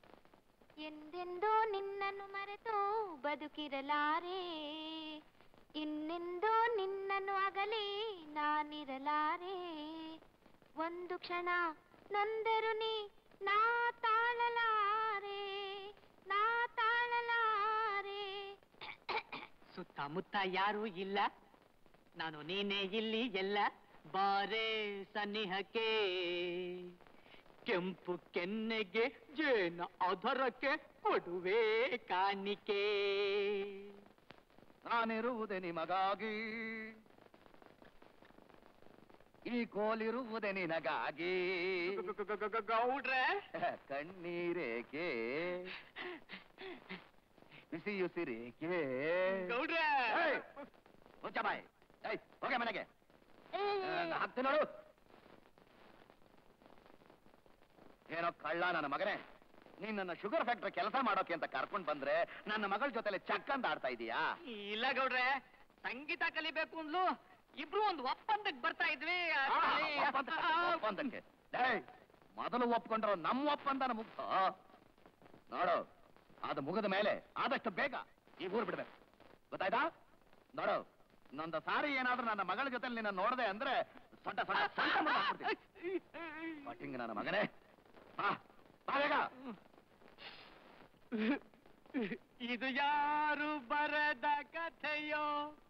ಎಂದೆಂದೋ ನಿನ್ನನ್ನು ಮರೆತು ಬದುಕಿರಲಾರೆ ಇನ್ನೆಂದೋ ನಿನ್ನನ್ನು ಅಗಲಿ ನಾನಿರಲಾರೆ ಒಂದು ಕ್ಷಣ ನೊಂದರು ನೀ ನಾ ತಾಳಲಾರೆ ನಾ ತಾಳಲಾರೆ ಸುತ್ತಮುತ್ತ ಯಾರೂ ಇಲ್ಲ ನಾನು ನೀನೇ ಇಲ್ಲಿ ಎಲ್ಲ ಬಾರೆ ಸನಿಹಕ್ಕೆ ಕೆಂಪು ಕೆನ್ನೆಗೆ ಜೇನ ಅದರಕ್ಕೆ ಕೊಡುವೆ ಕಾಣಿಕೆ ನಾನಿರುವುದೇ ನಿಮಗಾಗಿ ಈ ಕೋಲಿರುವುದೇ ನಿನಗಾಗಿ ಗೌಡ್ರೆ ಕಣ್ಣೀರೇಕೆ ಬಿಸಿಯುಸಿರೇಕೆ ಗೌಡ್ರೆ ಏಯ್! ಮುಚ್ಚ ಬಾಯ್ ಏಯ್, ಹೋಗೆ ಮನೆಗೆ ಹತ್ತಿ ನೋಡು ಏನೋ ಕಳ್ಳ ನನ್ನ ಮಗನೇ ನೀನ್ ನನ್ನ ಶುಗರ್ ಫ್ಯಾಕ್ಟ್ರಿ ಕೆಲಸ ಮಾಡೋಕೆ ಅಂತ ಕರ್ಕೊಂಡ್ ಬಂದ್ರೆ ನನ್ನ ಮಗಳ ಜೊತೆಲೆ ಚಕ್ಕಂದ ಆಡ್ತಾ ಇದೀಯಾ ಇಲ್ಲ ಗೌಡ್ರೆ ಸಂಗೀತ ಕಲಿಬೇಕು ಅಂದ್ಲು ಇಬ್ರು ಒಂದು ಒಪ್ಪಂದಕ್ಕೆ ಬರ್ತಾ ಇದ್ವಿ ಆ, ಅದ್ರಲ್ಲಿ- ಒಪ್ಪಂದಕ್ಕೆ, ಒಪ್ಪಂದಕ್ಕೆ ಏಯ್, ಮೊದಲು ಒಪ್ಕೊಂಡ್ರು ನಮ್ಮ ಒಪ್ಪಂದನ ಮುಗ್ಧ ನೋಡು ಅದು ಮುಗಿದ ಮೇಲೆ ಆದಷ್ಟು ಬೇಗ ಈ ಊರು ಬಿಡ್ಬೇಕು ಗೊತ್ತಾಯ್ತಾ ನೋಡು ನಂದು ಸಾರಿ ಏನಾದ್ರೂ ನನ್ನ ಮಗಳ ಜೊತೆ ನಿನ್ನ ನೋಡದೆ ಅಂದ್ರೆ ಸೊಟ್ಟ ಸೊಟ್ಟ ಸೊಟ್ಟ ಮುರ್ದ್ ಹಾಕ್ಬಿಡ್ತೀನಿ. ಪಟ್ಟಿಂಗ್ ನನ್ನ ಮಗನೇ ಬಾ ಬಾ ಬೇಗ ಇದು ಯಾರು ಬರದ ಕಥೆಯೋ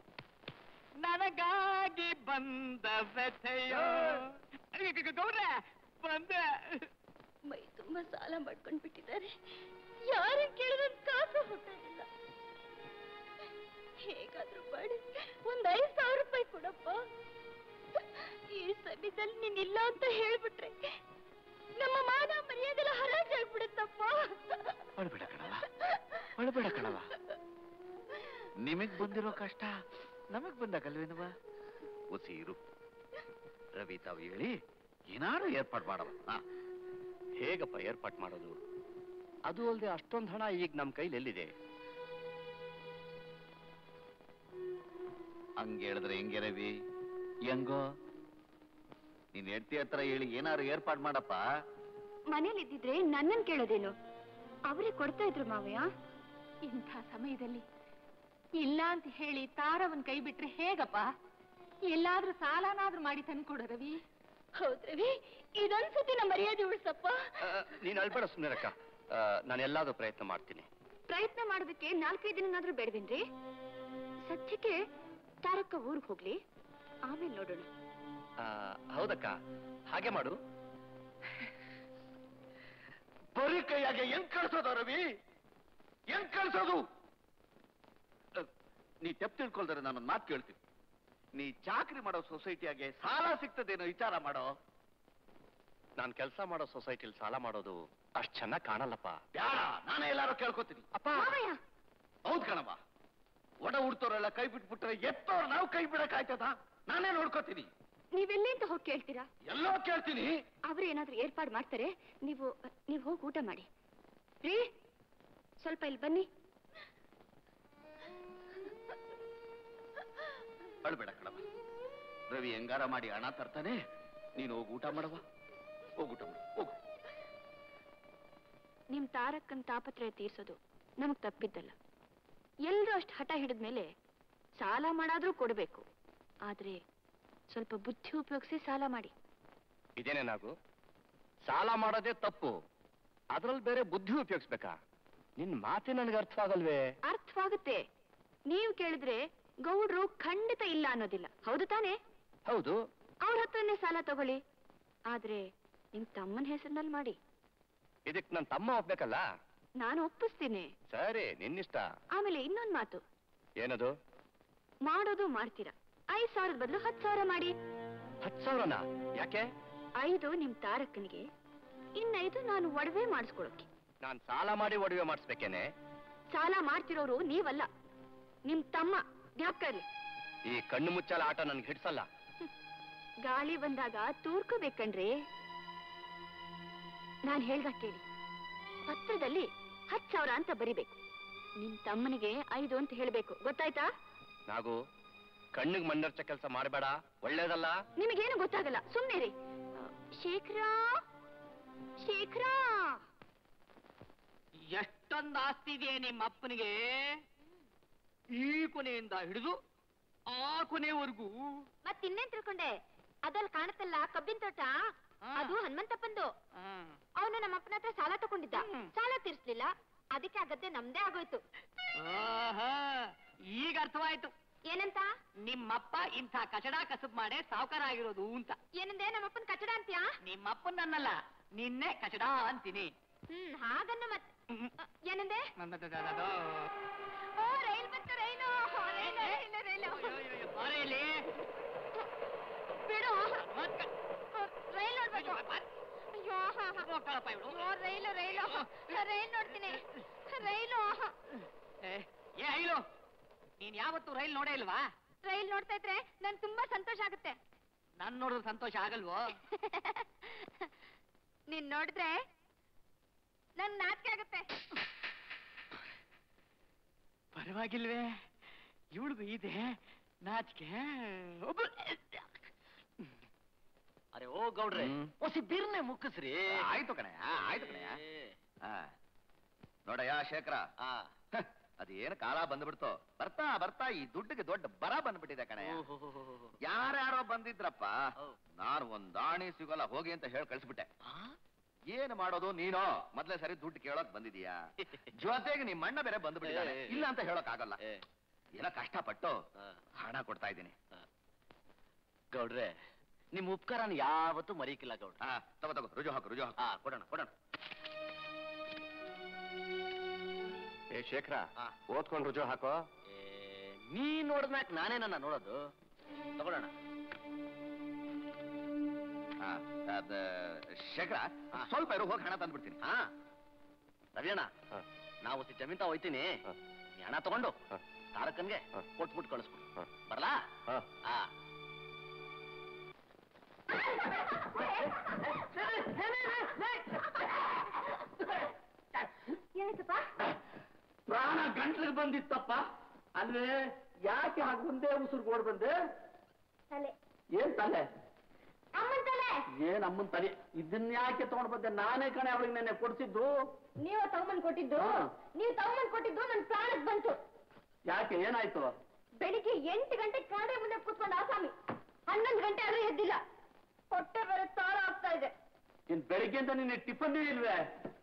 ನನಗಾಗಿ ಬಂದ ವ್ಯಥೆಯೋ ಗೌಡ್ರೆ ಬಂದೆ ಮೈ ತುಂಬಾ ಸಾಲ ಮಾಡ್ಕೊಂಡ್ ಬಿಟ್ಟಿದ್ದಾರೆ ಯಾರು ಕೇಳಿದ್ರೆ ಕಾಸು ಹುಟ್ಟೋದಿಲ್ಲ ಹೇಗಾದ್ರೂ ಮಾಡಿ ಒಂದ್ ಐದ್ ಸಾವಿರ ರೂಪಾಯಿ ಕೊಡಪ್ಪ ಈ ಸಮಯದಲ್ಲಿ ನೀನ್ ಇಲ್ಲ ಅಂತ ಹೇಳ್ಬಿಟ್ರೆ ನಮ್ಮ ಮಾನ ಮರ್ಯಾದೆಲ್ಲ ಹರಾಜಾಗ್ಬಿಡುತ್ತಪ್ಪ ಅಳ್ಬೇಡ ಕಣವ ಅಳ್ಬೇಡ ಕಣವ ನಿಮಗ್ ಬಂದಿರೋ ಕಷ್ಟ ನಮಗ್ ಬಂದಾಗಲ್ವೇನವ ಒಸಿ ಇರು ರವಿ ತಾವು ಹೇಳಿ ಏನಾರು ಏರ್ಪಾಟ್ ಮಾಡವ ಹಾ. ಹೇಗಪ್ಪ ಏರ್ಪಾಟ್ ಮಾಡೋದು ಅದು ಅಲ್ಲದೆ ಅಷ್ಟೊಂದು ಹಣ ಈಗ ನಮ್ಮ ಕೈಲಿ ಎಲ್ಲಿದೆ ಹಂಗೆ ಹೇಳಿದ್ರೆ ಹೆಂಗೆ ರವಿ ಹೆಂಗೋ ನೀನ್ ಹೆಂಡತಿ ಹತ್ರ ಹೇಳಿ ಏನಾರು ಏರ್ಪಾಟ್ ಮಾಡಪ್ಪ ಮನೇಲಿ ಇದ್ದಿದ್ರೆ ನನ್ನನ್ ಕೇಳೋದೇನು ಅವರೇ ಕೊಡ್ತಾ ಇದ್ರು ಮಾವಯ್ಯ ಇಂಥ ಸಮಯದಲ್ಲಿ ಇಲ್ಲ ಅಂತ ಹೇಳಿ ತಾರವನ್ ಕೈ ಬಿಟ್ರೆ ಹೇಗಪ್ಪ ಎಲ್ಲಾದ್ರೂ ಸಾಲನಾದ್ರೂ ಮಾಡಿ ತಂದ್ಕೊಡು ರವಿ ಹೌದ್ ರವಿ ಇದೊಂದ್ಸತಿ ನಮ್ಮ ಮರ್ಯಾದೆ ಉಳ್ಸಪ್ಪ ನೀನ್ ಅಳ್ಬೇಡ ಸುಮ್ನಿರಕ್ಕ ನಾನು ಎಲ್ಲಾದ್ರೂ ಪ್ರಯತ್ನ ಮಾಡ್ತೀನಿ ಪ್ರಯತ್ನ ಮಾಡೋದಕ್ಕೆ ನಾಲ್ಕೈದು ದಿನನಾದ್ರೂ ಬೇಡವೇನ್ರಿ ಸದ್ಯಕ್ಕೆ ತಾರಕ್ಕ ಊರ್ಗ್ ಹೋಗ್ಲಿ ಆಮೇಲೆ ನೋಡೋಣ ಆ, ಹೌದಕ್ಕ ಹಾಗೆ ಮಾಡು ಬರೀ ಕೈಯಾಗೆ ಹೆಂಗ್ ಕಳ್ಸೋದು ರವಿ ಹೆಂಗ್ ಕಳ್ಸೋದು ಅ, ನೀ ತೆಪ್ ತಿಳ್ಕೊಳ್ದರೆ ನಾನೊಂದು ಮಾತು ಕೇಳ್ತೀನಿ ನೀ ಚಾಕ್ರಿ ಮಾಡೋ ಸೊಸೈಟಿಯಾಗೆ ಸಾಲ ಸಿಗ್ತದೇನೋ ವಿಚಾರ ಮಾಡೋ ನಾನು ಕೆಲಸ ಮಾಡೋ ಸೊಸೈಟಿಲಿ ಸಾಲ ಮಾಡೋದು ಅಷ್ಟ್ ಚೆನ್ನಾಗಿ ಕಾಣಲ್ಲಪ್ಪ ಬ್ಯಾಡ ನಾನೇ ಎಲ್ಲಾರು ಕೇಳ್ಕೊತೀನಿ ಅಪ್ಪ ಮಾವಯ್ಯ ಹೌದ್ ಕಣವ್ವ ಒಡ ಹುಡ್ತೋರೆಲ್ಲ ಕೈ ಬಿಟ್ಬಿಟ್ರೆ ಎತ್ತೋರ್ ನಾವು ಕೈ ಬಿಡಕ್ ಆಯ್ತದ ನಾನೇ ನೋಡ್ಕೋತೀನಿ ನೀವೆಲ್ಲೇ ಅಂತ ಹೋಗಿ ಕೇಳ್ತೀರಾ ಎಲ್ಲೋ ಕೇಳ್ತೀನಿ ಅವ್ರು ಏನಾದ್ರೂ ಏರ್ಪಾಡು ಮಾಡ್ತಾರೆ ನೀವು ನೀವು ಹೋಗಿ ಊಟ ಮಾಡಿ ರೀ ಸ್ವಲ್ಪ ಇಲ್ಲಿ ಬನ್ನಿ ಅಳ್ಬೇಡ ಕಣವ ರವಿ ಹೆಂಗಾರ ಮಾಡಿ ಹಣ ತರ್ತಾನೆ ನೀನು ಹೋಗಿ ಊಟ ಮಾಡವ ಹೋಗ್ ಊಟ ಮಾಡು ಹೋಗು ನಿಮ್ ತಾರಕ್ಕನ್ ತಾಪತ್ರಯ ತೀರ್ಸೋದು ನಮಗ್ ತಪ್ಪಿದ್ದಲ್ಲ ಎಲ್ರೂ ಅಷ್ಟು ಹಠ ಹಿಡಿದ್ಮೇಲೆ ಸಾಲ ಮಾಡಾದ್ರೂ ಕೊಡ್ಬೇಕು ಆದ್ರೆ ಸ್ವಲ್ಪ ಬುದ್ಧಿ ಉಪಯೋಗಿಸಿ ಸಾಲ ಮಾಡಿ ಇದೇನೇನಾಗು ಸಾಲ ಮಾಡೋದೇ ತಪ್ಪು ಅದ್ರಲ್ಲಿ ಬೇರೆ ಬುದ್ಧಿ ಉಪಯೋಗಿಸ್ಬೇಕಾ ನಿನ್ ಮಾತೆ ನನಗೆ ಅರ್ಥ ಆಗಲ್ವೇ ಅರ್ಥವಾಗುತ್ತೆ ನೀವು ಕೇಳಿದ್ರೆ ಗೌಡ್ರು ಖಂಡಿತ ಇಲ್ಲ ಅನ್ನೋದಿಲ್ಲ ಹೌದು ತಾನೇ ಹೌದು ಅವ್ರ ಹತ್ರನೇ ಸಾಲ ತಗೊಳ್ಳಿ ಆದ್ರೆ ನಿಮ್ ತಮ್ಮನ ಹೆಸರಿನಲ್ಲಿ ಮಾಡಿ ಇದಕ್ ನನ್ ತಮ್ಮ ಒಪ್ಬೇಕಲ್ಲ ನಾನು ಒಪ್ಪಿಸ್ತೀನಿ ಸರಿ ನಿನ್ನಿಷ್ಟ ಆಮೇಲೆ ಇನ್ನೊಂದ್ ಮಾತು ಏನದು ಮಾಡೋದು ಮಾಡ್ತೀರಾ ಐದ್ ಸಾವಿರದ ಬದಲು ಹತ್ತು ಸಾವಿರ ಮಾಡಿ ಹತ್ ಸಾವಿರನ ಯಾಕೆ ಐದು ನಿಮ್ ತಾರಕ್ಕನಿಗೆ ಇನ್ನೈದು ನಾನು ಒಡವೆ ಮಾಡಿಸ್ಕೊಳಕ್ಕೆ ನಾನ್ ಸಾಲ ಮಾಡಿ ಒಡವೆ ಮಾಡಿಸ್ಬೇಕೇನೆ ಸಾಲ ಮಾಡ್ತಿರೋರು ನೀವಲ್ಲ ನಿಮ್ ತಮ್ಮ ಜ್ಞಾಪಕ ಇರ್ಲಿ ಈ ಕಣ್ಣು ಮುಚ್ಚಾಲ ಆಟ ನನ್ಗೆ ಹಿಡ್ಸಲ್ಲ ಗಾಳಿ ಬಂದಾಗ ತೂರ್ಕೋಬೇಕಣ್ರಿ ನಾನ್ ಹೇಳ್ದ ಕೇಳಿ ಪತ್ರದಲ್ಲಿ ಹತ್ ಸಾವಿರ ಅಂತ ಬರಿಬೇಕು ನಿಮ್ ತಮ್ಮನಿಗೆ ಐದು ಅಂತ ಹೇಳ್ಬೇಕು ಗೊತ್ತಾಯ್ತಾ ನಾಗು ಕಣ್ಣಿಗೆ ಮಣ್ಣರ್ಚ ಕೆಲಸ ಮಾಡಬೇಡ ಒಳ್ಳೇದಲ್ಲ ನಿಮಗೇನು ಗೊತ್ತಾಗಲ್ಲ ಸುಮ್ನೆ ರೀ ಶೇಖರ ಶೇಖರ ಎಷ್ಟೊಂದು ಆಸ್ತಿ ಇದೆಯೇ ನಿಮ್ಮ ಅಪ್ಪನಿಗೆ ಈ ಕೊನೆಯಿಂದ ಹಿಡಿದು ಆ ಕೊನೆವರೆಗೂ ಮತ್ ಇನ್ನೇನ್ ತಿಳ್ಕೊಂಡೆ ಅದಲ್ಲಿ ಕಾಣುತ್ತಲ್ಲ ಕಬ್ಬಿನ ತೋಟ ಹಾ. ಅದು ಹನುಮಂತಪ್ಪಂದು ಆ. ಅವನು ನಮ್ಮ ಅಪ್ಪನ ಹತ್ರ ಸಾಲ ತಗೊಂಡಿದ್ದ ಹ್ಮ್. ಸಾಲ ತೀರ್ಸ್ಲಿಲ್ಲ ಅದಕ್ಕೆ ಆ ಗದ್ದೆ ನಮ್ದೇ ಆಗೋಯ್ತು ಆಹಾ, ಈಗ ಅರ್ಥವಾಯ್ತು ಏನಂತ ನಿಮ್ಮಪ್ಪ ಇಂಥ ಕಚಡ ಕಸಬ್ ಮಾಡೇ ಸಾವುಕಾರ ಆಗಿರೋದು ಅಂತ ಏನಂದೆ ನಮ್ಮಪ್ಪನ್ ಕಚಡ ಅಂತ್ಯಾ ನಿಮ್ಮಪ್ಪನ್ ನನ್ನಲ್ಲ ನಿನ್ನೆ ಕಚಡ ಅಂತೀನಿ ಹ್ಮ್ ಹಾಗನ್ನು ಮತ್ ಹ್ಮ್. ಅ, ಏನಂದೆ ನನ್ನದದದದು. ಓ ರೈಲ್ ಬಂತು ರೈಲು ರೈಲು ರೈಲು ರೈಲು ಅಯ್ಯೋ, ಅಯ್ಯೋ, ಅಯ್ಯೋ, ಬಾರೆ ಇಲ್ಲಿ. ಬಿಡು ಮತ್ಕ- ರೈಲ್ ನೋಡ್ಬೇಕು ಅಯ್ಯೋ ಹಾ, ಹಾ. ಹೋಗ್ತಾಳಪ್ಪ ಇವ್ಳು. ಅಯ್ಯೋ, ರೈಲು ರೈಲು ರೈಲ್ ನೋಡ್ತೀನಿ ರೈಲು ಏ, ಏ ಐಲು ನೀನ್ ಯಾವತ್ತು ರೈಲ್ ನೋಡೇ ಇಲ್ವಾ ರೈಲ್ ನೋಡ್ತಾ ಇದ್ರೆ ನನ್ ತುಂಬಾ ಸಂತೋಷ ಆಗುತ್ತೆ ನನ್ ನೋಡಿದ್ರೆ ಸಂತೋಷ ಆಗಲ್ವೋ ನೀನ್ ನೋಡಿದ್ರೆ ನನ್ ನಾಚಿಕೆ ಆಗುತ್ತೆ ಪರವಾಗಿಲ್ವೇ ಇವಳಿಗೂ ಇದೆ ನಾಚಿಕೆ ಒಬ್ಬ ಅರೆ ಓ ಗೌಡ್ರೆ ಹ್ಮ್. ಒಸಿ ಬಿರ್ನೆ ಮುಕ್ಕಿಸ್ರಿ ಆಯ್ತು ಕಣಯ್ಯ ಆಯ್ತು ಕಣಯ್ಯ ಆ. ನೋಡಯ್ಯ ಶೇಖರ ಆ ಹ, ಅದೇನು ಕಾಲ ಬಂದ್ಬಿಡ್ತು ಬರ್ತಾ ಬರ್ತಾ ಈ ದುಡ್ಡಿಗೆ ದೊಡ್ಡ ಬರ ಬಂದ್ಬಿಟ್ಟಿದೆ ಕಣಯ್ಯ ಯಾರ್ಯಾರೋ ಬಂದಿದ್ರಪ್ಪ ಹೌದ್. ನಾನು ಒಂದ್ ದಾಣಿ ಸಿಗೋಲ್ಲ ಹೋಗಿ ಅಂತ ಹೇಳಿ ಕಳಿಸ್ಬಿಟ್ಟೆ ಏನ್ ಮಾಡೋದು ನೀನೋ ಮೊದ್ಲೇ ಸರಿ ದುಡ್ಡು ಕೇಳೋಕ್ ಬಂದಿದೀಯಾ ಜೊತೆಗೆ ನಿಮ್ಮ ಅಣ್ಣ ಬೇರೆ ಬಂದ್ಬಿಟ್ಟಿದ್ದಾನೆ ಏ, ಏ. ಇಲ್ಲ ಅಂತ ಹೇಳೋಕ್ ಆಗಲ್ಲ ಏ, ಏನೋ ಕಷ್ಟಪಟ್ಟು ಆ, ಹಣ ಕೊಡ್ತಾ ಇದ್ದೀನಿ ಗೌಡ್ರೆ ನಿಮ್ ಉಪಕಾರನ ಯಾವತ್ತೂ ಮರೀಕಿಲ್ಲ ಗೌಡ್ರ ಹಾ ತಗೋ ತಗೋ ರುಜು ಹಾಕು ರುಜು ಹಾಕು ಹಾ ಕೊಡೋಣ ಕೊಡೋಣ ಏ ಶೇಖರ ಆ. ಓದ್ಕೊಂಡು ರುಜು ಹಾಕೋ ಏ, ನೀ ನೋಡಿದ್ಮ್ಯಾಕ್ ನಾನೇ ನನ್ನ ನೋಡೋದು ತಗೊಳ್ಳೋಣ ಹಾ ಅದ ಶೇಖರ ಹಾ. ಸ್ವಲ್ಪ ಇರು ಹೋಗಿ ಹಣ ತಂದ್ಬಿಡ್ತೀನಿ ಹಾ ರವಿಯಣ್ಣ ಹಾ. ನಾವು ಸಿ ಜಮೀನ್ ಹೋಯ್ತೀನಿ ಹಾ. ನೀ ಹಣ ತಗೊಂಡು ಹಾ. ತಾರಕನ್ಗೆ ಹಾ. ಕೊಟ್ಬಿಟ್ಟು ಕಳಿಸ್ಬಿಡು ಹಾ. ಬರ್ಲಾ ಹಾ. ಹಾ ಏನಾಯ್ತಪ್ಪ ಪ್ರಾಣ ಗಂಟ್ಲಿಗೆ ಬಂದಿತ್ತಪ್ಪ ಅಲ್ವೇ ಯಾಕೆ ಹಾಗೆ ಮುಂದೆ ಉಸಿರು ಓಡ್ ಬಂದೆ ತಲೆ ಏನ್ ತಲೆ ಅಮ್ಮನ್ ತಲೆ ಏನ್ ಅಮ್ಮನ್ ತಲೆ ಇದನ್ನ ಯಾಕೆ ತಗೊಂಡ್ ಬಂದೆ ನಾನೇ ಕಣೆ ಅವಳಿಗೆ ನೆನ್ನೆ ಕೊಡ್ಸಿದ್ದು ನೀವು ತಗೊಂಬಂದ್ ಕೊಟ್ಟಿದ್ದು ಹಾ. ನೀವು ತಗೊಂಬಂದ್ ಕೊಟ್ಟಿದ್ದು ನನ್ ಪ್ರಾಣಕ್ ಬಂತು ಯಾಕೆ ಏನಾಯ್ತು ಬೆಳಿಗ್ಗೆ ಎಂಟು ಗಂಟೆ ಕಾಡೆ ಮುಂದೆ ಕೂತ್ಕೊಂಡು ಆಸಾಮಿ ಹನ್ನೊಂದು ಗಂಟೆ ಆದ್ರೂ ಎದ್ದಿಲ್ಲ ಹೊಟ್ಟೆ ಬೇರೆ ತಾಳ ಆಗ್ತಾ ಇದೆ ಇನ್ ಬೆಳಿಗ್ಗೆಯಿಂದ ನಿನ್ನೆ ಟಿಫನ್ ಇಲ್ವೇ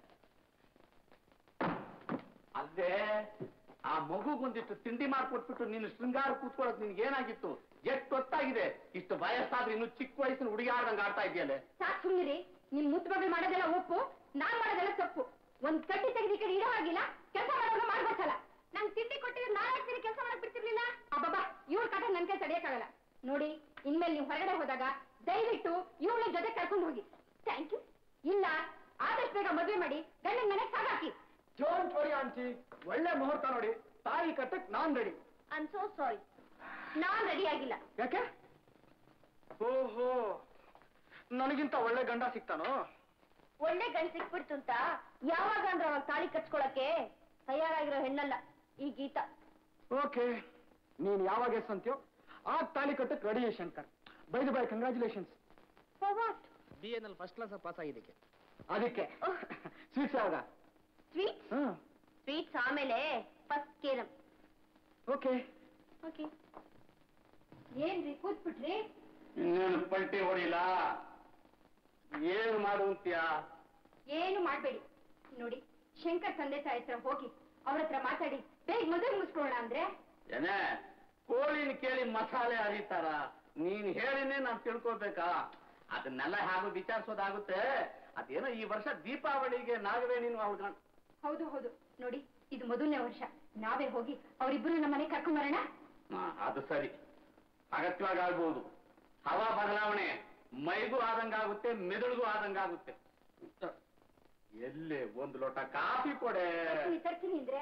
ಅಲ್ಲೇ ಆ ಮಗುಗೊಂದಿಷ್ಟು ತಿಂಡಿ ಮಾಡ್ಕೊಟ್ಬಿಟ್ಟು ನೀನು ಶೃಂಗಾರ ಕೂತ್ಕೊಳ್ಳೋದು ನಿನ್ಗೆ ಏನಾಗಿತ್ತು ಎಷ್ಟು ಹೊತ್ತಾಗಿದೆ ಇಷ್ಟು ವಯಸ್ಸಾದ್ರೆ ಇನ್ನು ಚಿಕ್ಕ ವಯಸ್ಸಿನ ಹುಡುಗಿ ಆಡ್ದಂಗೆ ಆಡ್ತಾ ಇದೆಯಲ್ಲ ಸಾಕ್ ಸುಮ್ನಿರಿ ನಿಮ್ ಮುತ್ತು ಮಗಳು ಮಾಡೋದೆಲ್ಲ ಒಪ್ಪು ನಾನ್ ಮಾಡೋದೆಲ್ಲ ತಪ್ಪು ಒಂದ್ ಕಟ್ಟಿ ತೆಗೆದು ಈ ಕಡೆ ಇಡೋ ಆಗಿಲ್ಲ ಕೆಲಸ ಮಾಡೋವಾಗ ಮಾಡ್ಬೇಕಲ್ಲ ನಂಗ್ ತಿಂಡಿ ಕೊಟ್ಟಿದ್ರೆ ನಾಲ್ಕು ದಿನ ಕೆಲಸ ಮಾಡಕ್ ಬಿಡ್ತಿರ್ಲಿಲ್ಲ ಅಬ್ಬಬ್ಬಾ ಇವ್ರ ಕಟ ನನ್ ಕೆಲಸ ತಡೆಯಕ್ಕಾಗಲ್ಲ ನೋಡಿ ಇನ್ಮೇಲೆ ನೀವು ಹೊರಗಡೆ ಹೋದಾಗ ದಯವಿಟ್ಟು ಇವ್ಳ ಜೊತೆ ಕರ್ಕೊಂಡು ಹೋಗಿ ಥ್ಯಾಂಕ್ ಯು ಇಲ್ಲ ಆದಷ್ಟು ಬೇಗ ಮದುವೆ ಮಾಡಿ ಗಂಡನ ಮನೆಗೆ ಸಾಗಾಕಿ ಡೋಂಟ್ ವರಿ ಆಂಟಿ ಒಳ್ಳೆ ಮುಹೂರ್ತ ನೋಡಿ ತಾಯಿ ಕಟ್ಟಕ್ ನಾನ್ ರೆಡಿ ಐ ಸೋ ಸಾರಿ ನಾನ್ ರೆಡಿ ಆಗಿಲ್ಲ ಯಾಕೆ ಓಹೋ ನನಗಿಂತ ಒಳ್ಳೆ ಗಂಡ ಸಿಗ್ತಾನೋ ಒಳ್ಳೆ ಗಂಡ ಸಿಕ್ಬಿಡ್ತು ಅಂತ ಯಾವಾಗ ಅಂದ್ರೆ ಅವಾಗ ತಾಳಿ ಕಚ್ಕೊಳಕ್ಕೆ ತಯಾರಾಗಿರೋ ಹೆಣ್ಣಲ್ಲ ಈ ಗೀತಾ ಓಕೆ ನೀನ್ ಯಾವಾಗ ಎಸ್ ಅಂತೀಯೋ ಆ ತಾಳಿ ಕಟ್ಟಕ್ ready Shankar bye bye congratulations For what? B N L first class pass ಆಗಿದ್ದಕ್ಕೆ ಅದಕ್ಕೆ ಸ್ವೀಟ್ಸ್ ಯಾವಾಗ Sweets? ಹ್ಮ್ Sweets ಆಮೇಲೆ ಫಸ್ಟ್ ಕೇರಂ ಓಕೆ ಓಕೆ ಏನ್ರಿ ಕೂತ್ಬಿಟ್ರಿ ಇನ್ನೇನು ಪಲ್ಟಿ ಹೊಡಿಲ್ಲ ಏನು ಮಾಡು ಅಂತೀಯಾ ಏನು ಮಾಡ್ಬೇಡಿ ನೋಡಿ ಶಂಕರ್ ತಂದೆ ತಾಯಿ ಹತ್ರ ಹೋಗಿ ಅವ್ರ ಹತ್ರ ಮಾತಾಡಿ ಬೇಗ ಮದುವೆ ಮುಗಿಸ್ಕೊಳ್ಳೋಣ ಅಂದ್ರೆ ಏನೇ ಕೋಳಿನ ಕೇಳಿ ಮಸಾಲೆ ಹರಿತಾರ ನೀನ್ ಹೇಳಿನೇ ನಾನ್ ತಿಳ್ಕೊಬೇಕಾ ಅದನ್ನೆಲ್ಲ ಹಾಗೂ ವಿಚಾರಿಸೋದಾಗುತ್ತೆ ಅದೇನೋ ಈ ವರ್ಷ ದೀಪಾವಳಿಗೆ ನಾಗವೇ ನೀನು ಅವ್ಳ ಗಂಡ ಹೌದು ಹೌದು ನೋಡಿ ಇದು ಮೊದಲನೇ ವರ್ಷ ನಾವೇ ಹೋಗಿ ಅವರಿಬ್ಬರು ನಮ್ಮ ಮನೆಗೆ ಕರ್ಕೊಂಡ್ ಬರೋಣ ಹಾ, ಅದು ಸರಿ ಅಗತ್ಯವಾಗಿ ಆಗ್ಬೋದು ಹವಾ ಬದಲಾವಣೆ ಮೈಗೂ ಆದಂಗಾಗುತ್ತೆ ಮೆದುಳಿಗೂ ಆದಂಗಾಗುತ್ತೆ ಎಲ್ಲೇ ಒಂದು ಲೋಟ ಕಾಫಿ ಕೊಡೆ ತರ್ತೀನಿ ತರ್ತೀನಿ ಅಂದ್ರೆ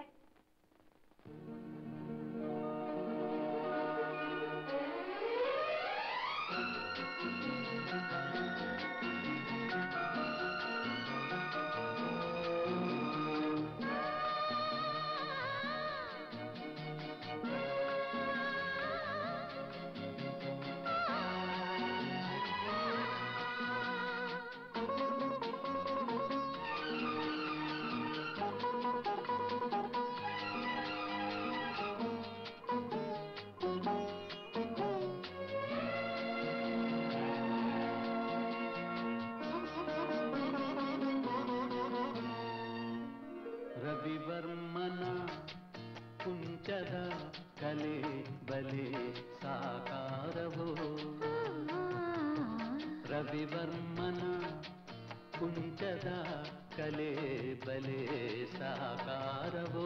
ರವಿವರ್ಮನ ಕುಂಚದ ಕಲೆ ಬಲೆ ಸಾಕಾರವೋ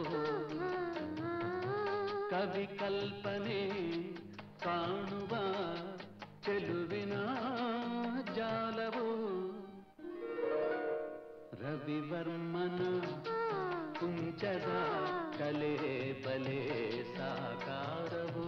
ಕವಿ ಕಲ್ಪನೆ ಕಾಣುವ ಚೆಲುವಿನ ಜಾಲವೋ ರವಿವರ್ಮನ ಕುಂಚದ ಕಲೆ ಬಲೆ ಸಾಕಾರವೋ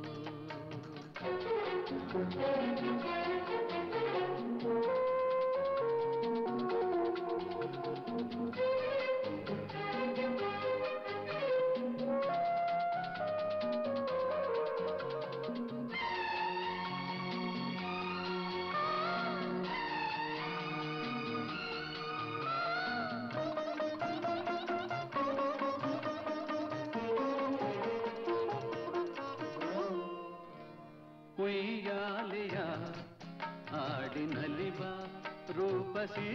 ಉಯ್ಯಾಲೆಯ ಆಡಿನಲಿವ ರೂಪಸಿ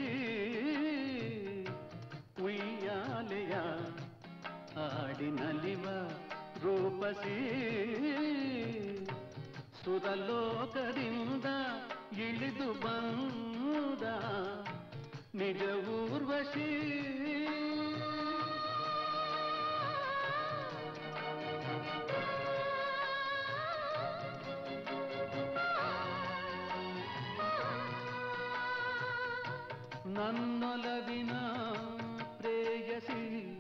ಉಯ್ಯಾಲೆಯ ಆಡಿನಲಿವ ರೂಪಸಿ ಸುರಲೋಕದಿಂದ ಇಳಿದು ಬಂದ ನಿಜ ಊರ್ವಶಿ ನನ್ನೊಲವಿನ ಪ್ರೇಯಸಿ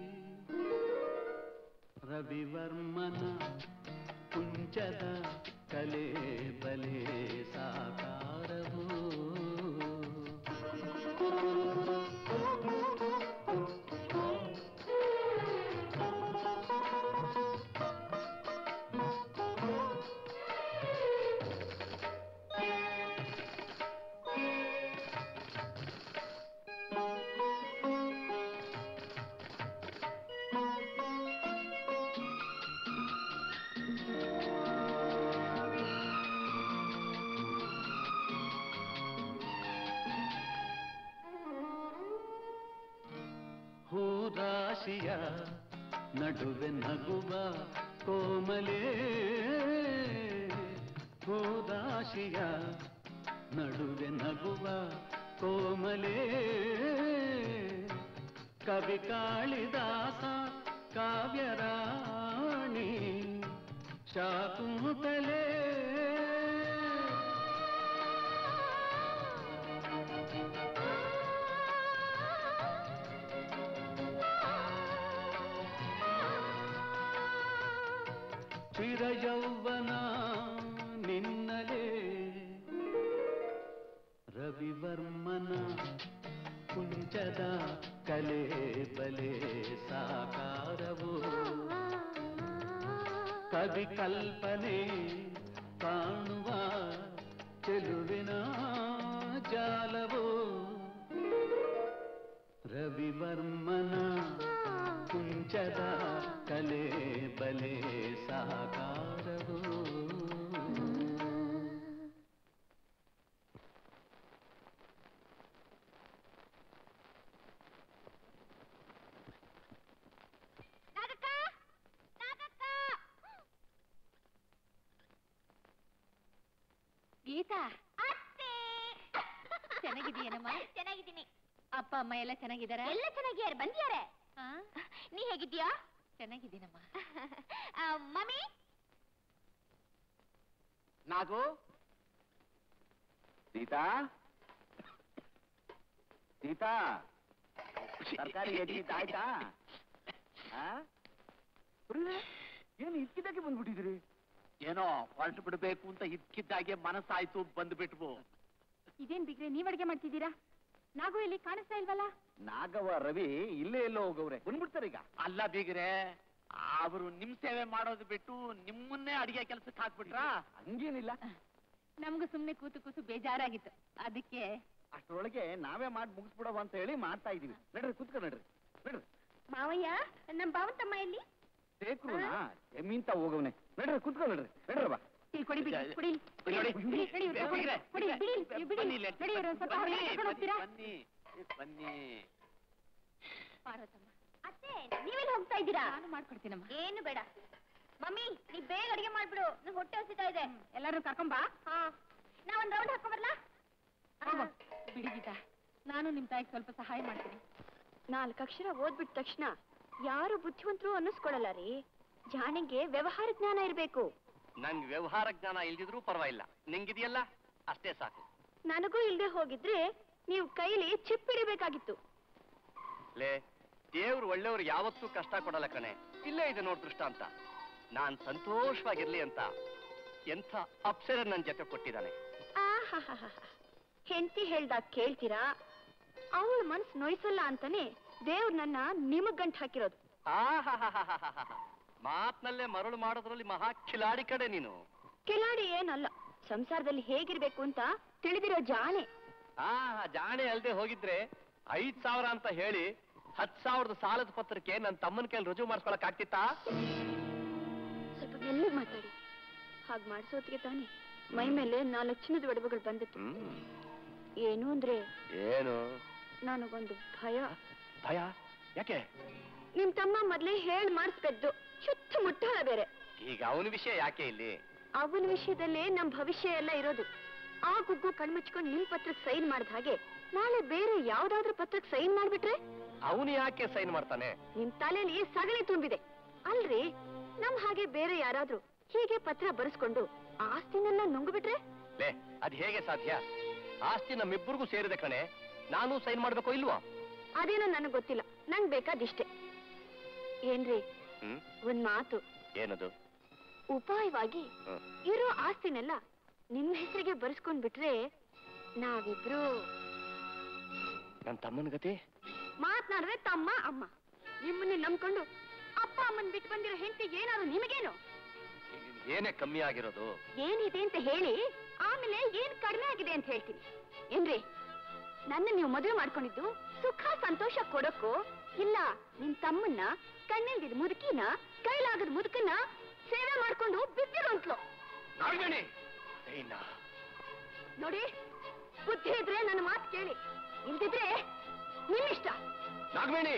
ರವಿವರ್ಮನ ಕುಂಚದ ಕಲೆ ಬಲೆ ಸಾಕಾರವು ಹೂರಾಶಿಯ ನಡುವೆ ನಗುವ ಕೋಮಲೆ ಹೂರಾಶಿಯ ನಡುವೆ ನಗುವ ಕೋಮಲೆ ಕವಿ ಕಾಳಿದಾಸ ಕಾವ್ಯರಾಣಿ ಶಾಕುಂತಲೇ ಚಿರಯೌವನ ನಿನ್ನಲೇ ರವಿವರ್ಮನ ಕುಂಚದ ಕಲೆ ಬಲೆ ಸಾಕಾರವು ಕವಿ ಕಲ್ಪನೆ ಕಾಣುವ ಚೆಲುವಿನ ಜಾಲವು ರವಿವರ್ಮನ ಕುಂಚದ ಕಲೆ ಬಲೆ ಸಾಕಾರವು ನಾಗಕ್ಕ ನಾಗಕ್ಕ ಗೀತಾ ಅತ್ತೆ ಚೆನ್ನಾಗಿದೀಯನಮ್ಮ ಚೆನ್ನಾಗಿದ್ದೀನಿ ಅಪ್ಪ ಅಮ್ಮ ಎಲ್ಲ ಚೆನ್ನಾಗಿದಾರ ಎಲ್ಲ ಚೆನ್ನಾಗಿದ್ದಾರೆ ಬಂದಿದ್ದಾರೆ ನೀ ಹೇಗಿದ್ಯಾ ಚೆನ್ನಾಗಿದ್ದೀನಮ್ಮ ಆ, ಮಮ್ಮಿ ನಾಗು ಸೀತಾ ಸೀತಾ ತರಕಾರಿ ಆಯ್ತಾ ಏನು ಇದ್ಕಿದ್ದಾಗೆ ಬಂದ್ಬಿಟ್ಟಿದ್ರಿ ಏನೋ ಹೊರಟು ಬಿಡ್ಬೇಕು ಅಂತ ಇದ್ಕಿದ್ದಾಗೆ ಮನಸ್ಸಾಯ್ತು ಬಂದ್ಬಿಟ್ವು ಇದೇನ್ ಬಿಗ್ರೆ ನೀವ್ ಅಡ್ಗೆ ಮಾಡ್ತಿದ್ದೀರಾ ನಾಗು ಇಲ್ಲಿ ಕಾಣಿಸ್ತಾ ಇಲ್ವಲ್ಲ ನಾಗವ ರವಿ ಇಲ್ಲೇ ಎಲ್ಲೋ ಹೋಗವ್ರೆ ಬಂದ್ಬಿಡ್ತಾರೆ ಈಗ ಅಲ್ಲ ಬೀಗ್ರೆ ಅವರು ನಿಮ್ ಸೇವೆ ಮಾಡೋದು ಬಿಟ್ಟು ನಿಮ್ಮನ್ನೇ ಅಡಿಗೆ ಕೆಲ್ಸಕ್ಕೆ ಹಾಕ್ಬಿಟ್ರಾ ಹಂಗೇನಿಲ್ಲ ನಮ್ಗೂ ಸುಮ್ನೆ ಕೂತು ಕೂತು ಬೇಜಾರಾಗಿತ್ತು ಅದಕ್ಕೆ ಅಷ್ಟರೊಳಗೆ ನಾವೇ ಮಾಡಿ ಮುಗಿಸ್ಬಿಡವ ಅಂತ ಹೇಳಿ ಮಾಡ್ತಾ ಇದೀವಿ ನಡ್ರಿ ಕುತ್ಕೊ ನಡ್ರಿ ನಡ್ರಿ ಮಾವಯ್ಯ ನಮ್ ಭಾವಂತಮ್ಮ ಎಲ್ಲಿ ಸೇಕ್ರುನಾ ಎಮ್ಮಿಂತ ಹೋಗವ್ನೆ ನಡ್ರಿ ಕುತ್ಕೊ ನಡ್ರಿ ನಡ್ರಿ ಬಾ ಇಲ್ಲಿ ಕೊಡಿ ಬಿಡಿ ಕೊಡಿ ಬಿಡಿ, ಬಿಡಿ, ಬಿಡಿ, ಬಿಡಿ, ಇವ್ರನ್ನ ಕೊಡಿ, ಬಿಡಿ, ಕೊಡಿ, ಬಿಡಿ, ಬನ್ನಿ, ಬಿಡಿ, ಬನ್ನಿ, ಬಿಡಿ, ಇವ್ರನ್ನ ಸ್ವಲ್ಪ ಹೊರಗೆ ಕರ್ಕೊಂಡು ಹೋಗ್ತೀರಾ? ಬನ್ನಿ ಬನ್ನಿ ಪಾರ್ವತಮ್ಮ ಅತ್ತೆ ನೀವೆಲ್ಲಿ ಹೋಗ್ತಾ ಇದ್ದೀರಾ ನಾನು ಮಾಡ್ಕೊಡ್ತೀನಮ್ಮ ಏನು ಬೇಡ ಮಮ್ಮಿ ನೀ ಬೇಗ ಅಡಿಗೆ ಮಾಡ್ಬಿಡು ನಂಗೆ ಹೊಟ್ಟೆ ಹಸಿತಾ ಇದೆ ಎಲ್ಲಾರು ಕರ್ಕೊಂಬಾ ಹಾ ನಾ ಒಂದ್ ರೌಂಡ್ ಹಾಕೊಂಬರ್ಲಾ ಬಿಡಿ ಗೀತಾ ನಾನು ನಿಮ್ ತಾಯಿಗೆ ಸ್ವಲ್ಪ ಸಹಾಯ ಮಾಡ್ತೀನಿ ನಾಲ್ಕು ಅಕ್ಷರ ಓದ್ಬಿಟ್ಟ ತಕ್ಷಣ ಯಾರು ಬುದ್ಧಿವಂತರು ಅನ್ನಿಸ್ಕೊಳಲ್ಲ ರೀ ಜಾಣಿಗೆ ವ್ಯವಹಾರ ಜ್ಞಾನ ಇರಬೇಕು ನಂಗೆ ವ್ಯವಹಾರ ಜ್ಞಾನ ಇಲ್ದಿದ್ರೂ ಪರವಾಗಿಲ್ಲ ನಿಂಗಿದೆಯಲ್ಲ ಅಷ್ಟೇ ಸಾಕು ನನಗೂ ಇಲ್ದೆ ಹೋಗಿದ್ರೆ ನೀವು ಕೈಲಿ ಚಿಪ್ ಹಿಡಿಬೇಕಾಗಿತ್ತು ಲೇ ದೇವ್ರು ಒಳ್ಳೆಯವ್ರು ಯಾವತ್ತೂ ಕಷ್ಟ ಕೊಡಲ್ಲ ಕಣೆ ಇಲ್ಲೇ ಇದೆ ನೋಡ್ ದೃಷ್ಟಾಂತ ನಾನ್ ಸಂತೋಷವಾಗಿರ್ಲಿ ಅಂತ ಎಂಥ ಅಪ್ಸರ ನನ್ ಜೊತೆ ಕೊಟ್ಟಿದ್ದಾನೆ ಆಹಾಹಾಹಾ. ಹೆಂಡ್ತಿ ಹೇಳ್ದಾಗ ಕೇಳ್ತೀರಾ ಅವಳ ಮನ್ಸ್ ನೋಯ್ಸಲ್ಲ ಅಂತಾನೆ ದೇವ್ರು ನನ್ನ ನಿಮಗ್ ಗಂಟ್ ಹಾಕಿರೋದು ಆಹಾಹಾಹಾಹಾಹಾ. ಮಾತ್ನಲ್ಲೇ ಮರಳು ಮಾಡೋದ್ರಲ್ಲಿ ಮಹಾ ಖಿಲಾಡಿ ಕಡೆ ನೀನು ಕಿಲಾಡಿ ಏನಲ್ಲ ಸಂಸಾರದಲ್ಲಿ ಹೇಗಿರ್ಬೇಕು ಅಂತ ತಿಳಿದಿರೋ ಜಾಣೆ ಆ ಜಾಣೆ ಅಲ್ದೆ ಹೋಗಿದ್ರೆ ಐದ್ ಸಾವಿರ ಅಂತ ಹೇಳಿ ಹತ್ ಸಾವಿರದ ಸಾಲದ ಪತ್ರಕ್ಕೆ ನನ್ನ ತಮ್ಮನ ಕೈಲಿ ರುಜು ಮಾಡಿಸ್ಕೊಳಕ್ ಆಗ್ತಿತ್ತಾ ಸ್ವಲ್ಪ ಮೆಲ್ಲಗ್ ಮಾತಾಡಿ ಹಾಗ್ ಮಾಡ್ಸೋತ್ತಿಗೆ ತಾನೆ ಮೈ ಮೇಲೆ ನಾಲ್ಕು ಚಿನ್ನದ ಒಡವೆಗಳು ಬಂದಿತ್ತು ಏನು ಅಂದ್ರೆ ಏನು ನನಗೊಂದು ಭಯ ಭಯ ಯಾಕೆ ನಿಮ್ ತಮ್ಮ ಮೊದ್ಲೇ ಹೇಳ್ ಮಾಡಿಸ್ಬೇಕು ಚುತ್ತು ಮುಟ್ಟಾಳ ಬೇರೆ ಈಗ ಅವನ ವಿಷಯ ಯಾಕೆ ಇಲ್ಲಿ ಅವನ ವಿಷಯದಲ್ಲೇ ನಮ್ ಭವಿಷ್ಯ ಎಲ್ಲ ಇರೋದು ಆ ಗುಗ್ಗು ಕಣ್ಮುಚ್ಕೊಂಡು ನಿಮ್ ಪತ್ರಕ್ಕೆ ಸೈನ್ ಮಾಡಿದ ಹಾಗೆ ನಾಳೆ ಬೇರೆ ಯಾವ್ದಾದ್ರೂ ಪತ್ರಕ್ಕೆ ಸೈನ್ ಮಾಡ್ಬಿಟ್ರೆ ಅವನು ಯಾಕೆ ಸೈನ್ ಮಾಡ್ತಾನೆ ನಿಮ್ ತಲೆಯಲ್ಲಿ ಸಗಣಿ ತುಂಬಿದೆ ಅಲ್ರಿ ನಮ್ ಹಾಗೆ ಬೇರೆ ಯಾರಾದ್ರೂ ಹೀಗೆ ಪತ್ರ ಬರೆಸ್ಕೊಂಡು ಆಸ್ತಿನೆಲ್ಲ ನುಂಗ್ಬಿಟ್ರೆ ಲೇ ಅದ್ ಹೇಗೆ ಸಾಧ್ಯ ಆಸ್ತಿ ನಮ್ಮಿಬ್ಬರಿಗೂ ಸೇರಿದೆ ಕಣೆ ನಾನು ಸೈನ್ ಮಾಡ್ಬೇಕೋ ಇಲ್ವಾ ಅದೇನೋ ನನಗ್ ಗೊತ್ತಿಲ್ಲ ನಂಗ್ ಬೇಕಾದಿಷ್ಟೇ ಏನ್ರಿ ಹ್ಮ್ ಒಂದ್ ಮಾತು ಏನದು ಉಪಾಯವಾಗಿ ಹ್ಮ್. ಇರೋ ಆಸ್ತಿನೆಲ್ಲ ನಿಮ್ ಹೆಸರಿಗೆ ಬರ್ಸ್ಕೊಂಡ್ ಬಿಟ್ರೆ ನಾವಿಬ್ರು ನನ್ ತಮ್ಮನ ಗತಿ ಮಾತ್ನಾಡಿದ್ರೆ ತಮ್ಮ ಅಮ್ಮ ನಿಮ್ಮನ್ನೇ ನಂಬ್ಕೊಂಡು ಅಪ್ಪ ಅಮ್ಮನ್ ಬಿಟ್ಟು ಬಂದಿರೋ ಹೆಂಡತಿ ಏನಾದ್ರು ನಿಮಗೇನು ಏನೇ ಕಮ್ಮಿ ಆಗಿರೋದು ಏನಿದೆ ಅಂತ ಹೇಳಿ ಆಮೇಲೆ ಏನ್ ಕಡಿಮೆ ಆಗಿದೆ ಅಂತ ಹೇಳ್ತೀನಿ ಏನ್ರಿ ನನ್ನ ನೀವು ಮದುವೆ ಮಾಡ್ಕೊಂಡಿದ್ದು ಸುಖ ಸಂತೋಷ ಕೊಡಕ್ಕೋ ಇಲ್ಲ ನಿನ್ ತಮ್ಮನ್ನ ಕಣ್ಣಿಲ್ದಿದ್ ಮುದುಕಿನ ಕೈಲಾಗದ ಮುದುಕನ್ನ ಸೇವೆ ಮಾಡ್ಕೊಂಡು ಬಿಟ್ಟಿರೋಂತ್ಲು ನಾಗಮಣಿ ಏನ ನೋಡಿ ಬುದ್ಧಿ ಇದ್ರೆ ನನ್ನ ಮಾತು ಕೇಳಿ ಇಲ್ದಿದ್ರೆ ನಿಮ್ಮಿಷ್ಟ ನಾಗವೇಣಿ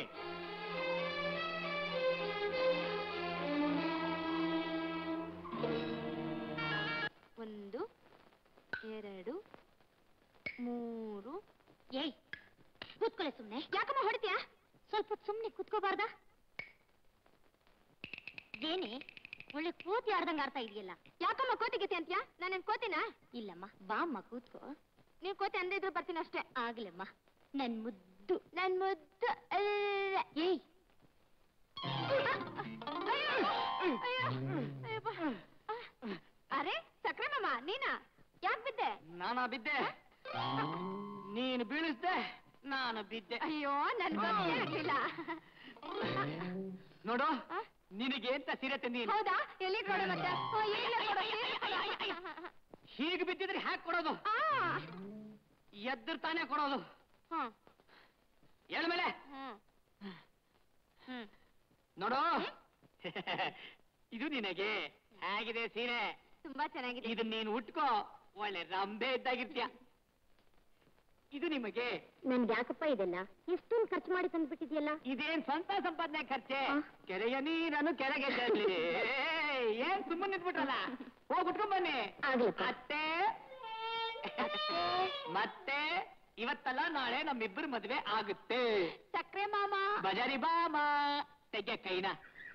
ಒಂದು ಎರಡು ಮೂರು ಏಯ್ ಕೂತ್ಕೊಳ್ಳೆ ಸುಮ್ನೆ ಯಾಕಮ್ಮ ಹೊಡಿತೀಯಾ ಸ್ವಲ್ಪ ಹೊತ್ತು ಸುಮ್ನೆ ಕೂತ್ಕೋಬಾರ್ದ ಏನೇ ಒಳ್ಳೆ ಕೋತಿ ಆಡ್ದಂಗ ಆಡ್ತಾ ಇದೆಯಲ್ಲ ಯಾಕಮ್ಮ ಕೋತಿಗತಿ ಅಂತ್ಯಾ ನಾನೇನ್ ಕೋತಿನಾ ಇಲ್ಲಮ್ಮ ಬಾಮ್ಮ ಕೂತ್ಕೋ ನೀವು ಕೋತಿ ಅಂದೇ ಇದ್ರು ಬರ್ತೀನಿ ಅಷ್ಟೇ ಆಗ್ಲಮ್ಮ ನನ್ ಮುದ್ದು ನನ್ ಮುದ್ದು ಅಲ್ಲ. ಏಯ್ ಅರೆ ಸಕ್ರೆ ಮಾಮ ನೀನಾ ಯಾಕೆ ಬಿದ್ದೆ ನಾನಾ ಬಿದ್ದೆ ನೀನು ಬೀಳಿಸ್ದೆ ನಾನು ಬಿದ್ದೆ ಅಯ್ಯೋ ನನ್ ಗೊತ್ತೇ ಆಗ್ಲಿಲ್ಲ ನೋಡು ನಿನಗೆ ಅಂತ ಸೀರೆ ತಂದೀನಿ ಹೌದಾ ಎಲ್ಲಿ ಕೊಡ ಮತ್ತೆ ಓ, ಈಗ್ಲೇ ಕೊಡು, ಈಗ್ಲೇ ಕೊಡು. ಹೀಗೆ ಬಿದ್ದಿದ್ರೆ ಹ್ಯಾಕ್ ಕೊಡೋದು ಆ, ಎದ್ದಿರ್ ತಾನೇ ಕೊಡೋದು ಹ್ಮ್, ಹೇಳ ಮೇಲೆ ಹ್ಮ್. ಹ್ಮ್. ನೋಡು ಇದು ನಿನಗೆ ಹೇಗಿದೆ ಸೀರೆ ತುಂಬಾ ಚೆನ್ನಾಗಿದೆ ಇದು ನೀನು ಉಟ್ಕೋ ಒಳ್ಳೆ ರಂಬೆ ಇದ್ದಾಗಿರ್ತೀಯ ಇದು ನಿಮಗೆ ನನ್ಗೆ ಯಾಕಪ್ಪ ಇದೆಲ್ಲ ಎಷ್ಟೊಂದು ಖರ್ಚು ಮಾಡಿ ತಂದ್ಬಿಟ್ಟಿದ್ಯಲ್ಲ ಇದೇನ್ ಸ್ವಂತ ಸಂಪಾದನೆ ಖರ್ಚೆ ಆ. ಕೆರೆಯ ನೀರನ್ನು ಕೆರೆಗೆ ಚೆಲ್ಲಿ ಏಯ್, ಏನ್ ಸುಮ್ಮನೆ ನಿಂತ್ಬಿಟ್ರಲ್ಲ ಹೋಗ್ ಉಟ್ಕೊಂಡ್ ಬನ್ನಿ ಆಗ್ಲಪ್ಪ. ಅತ್ತೆ ಮತ್ತೆ ಇವತ್ತಲ್ಲ ನಾಳೆ ನಮ್ಮಿಬ್ಬರು ಮದ್ವೆ ಆಗುತ್ತೆ ಸಕ್ರೆ ಮಾಮ ಬಜಾರಿ ಬಾಮ ತೆಗೆ ಕೈನ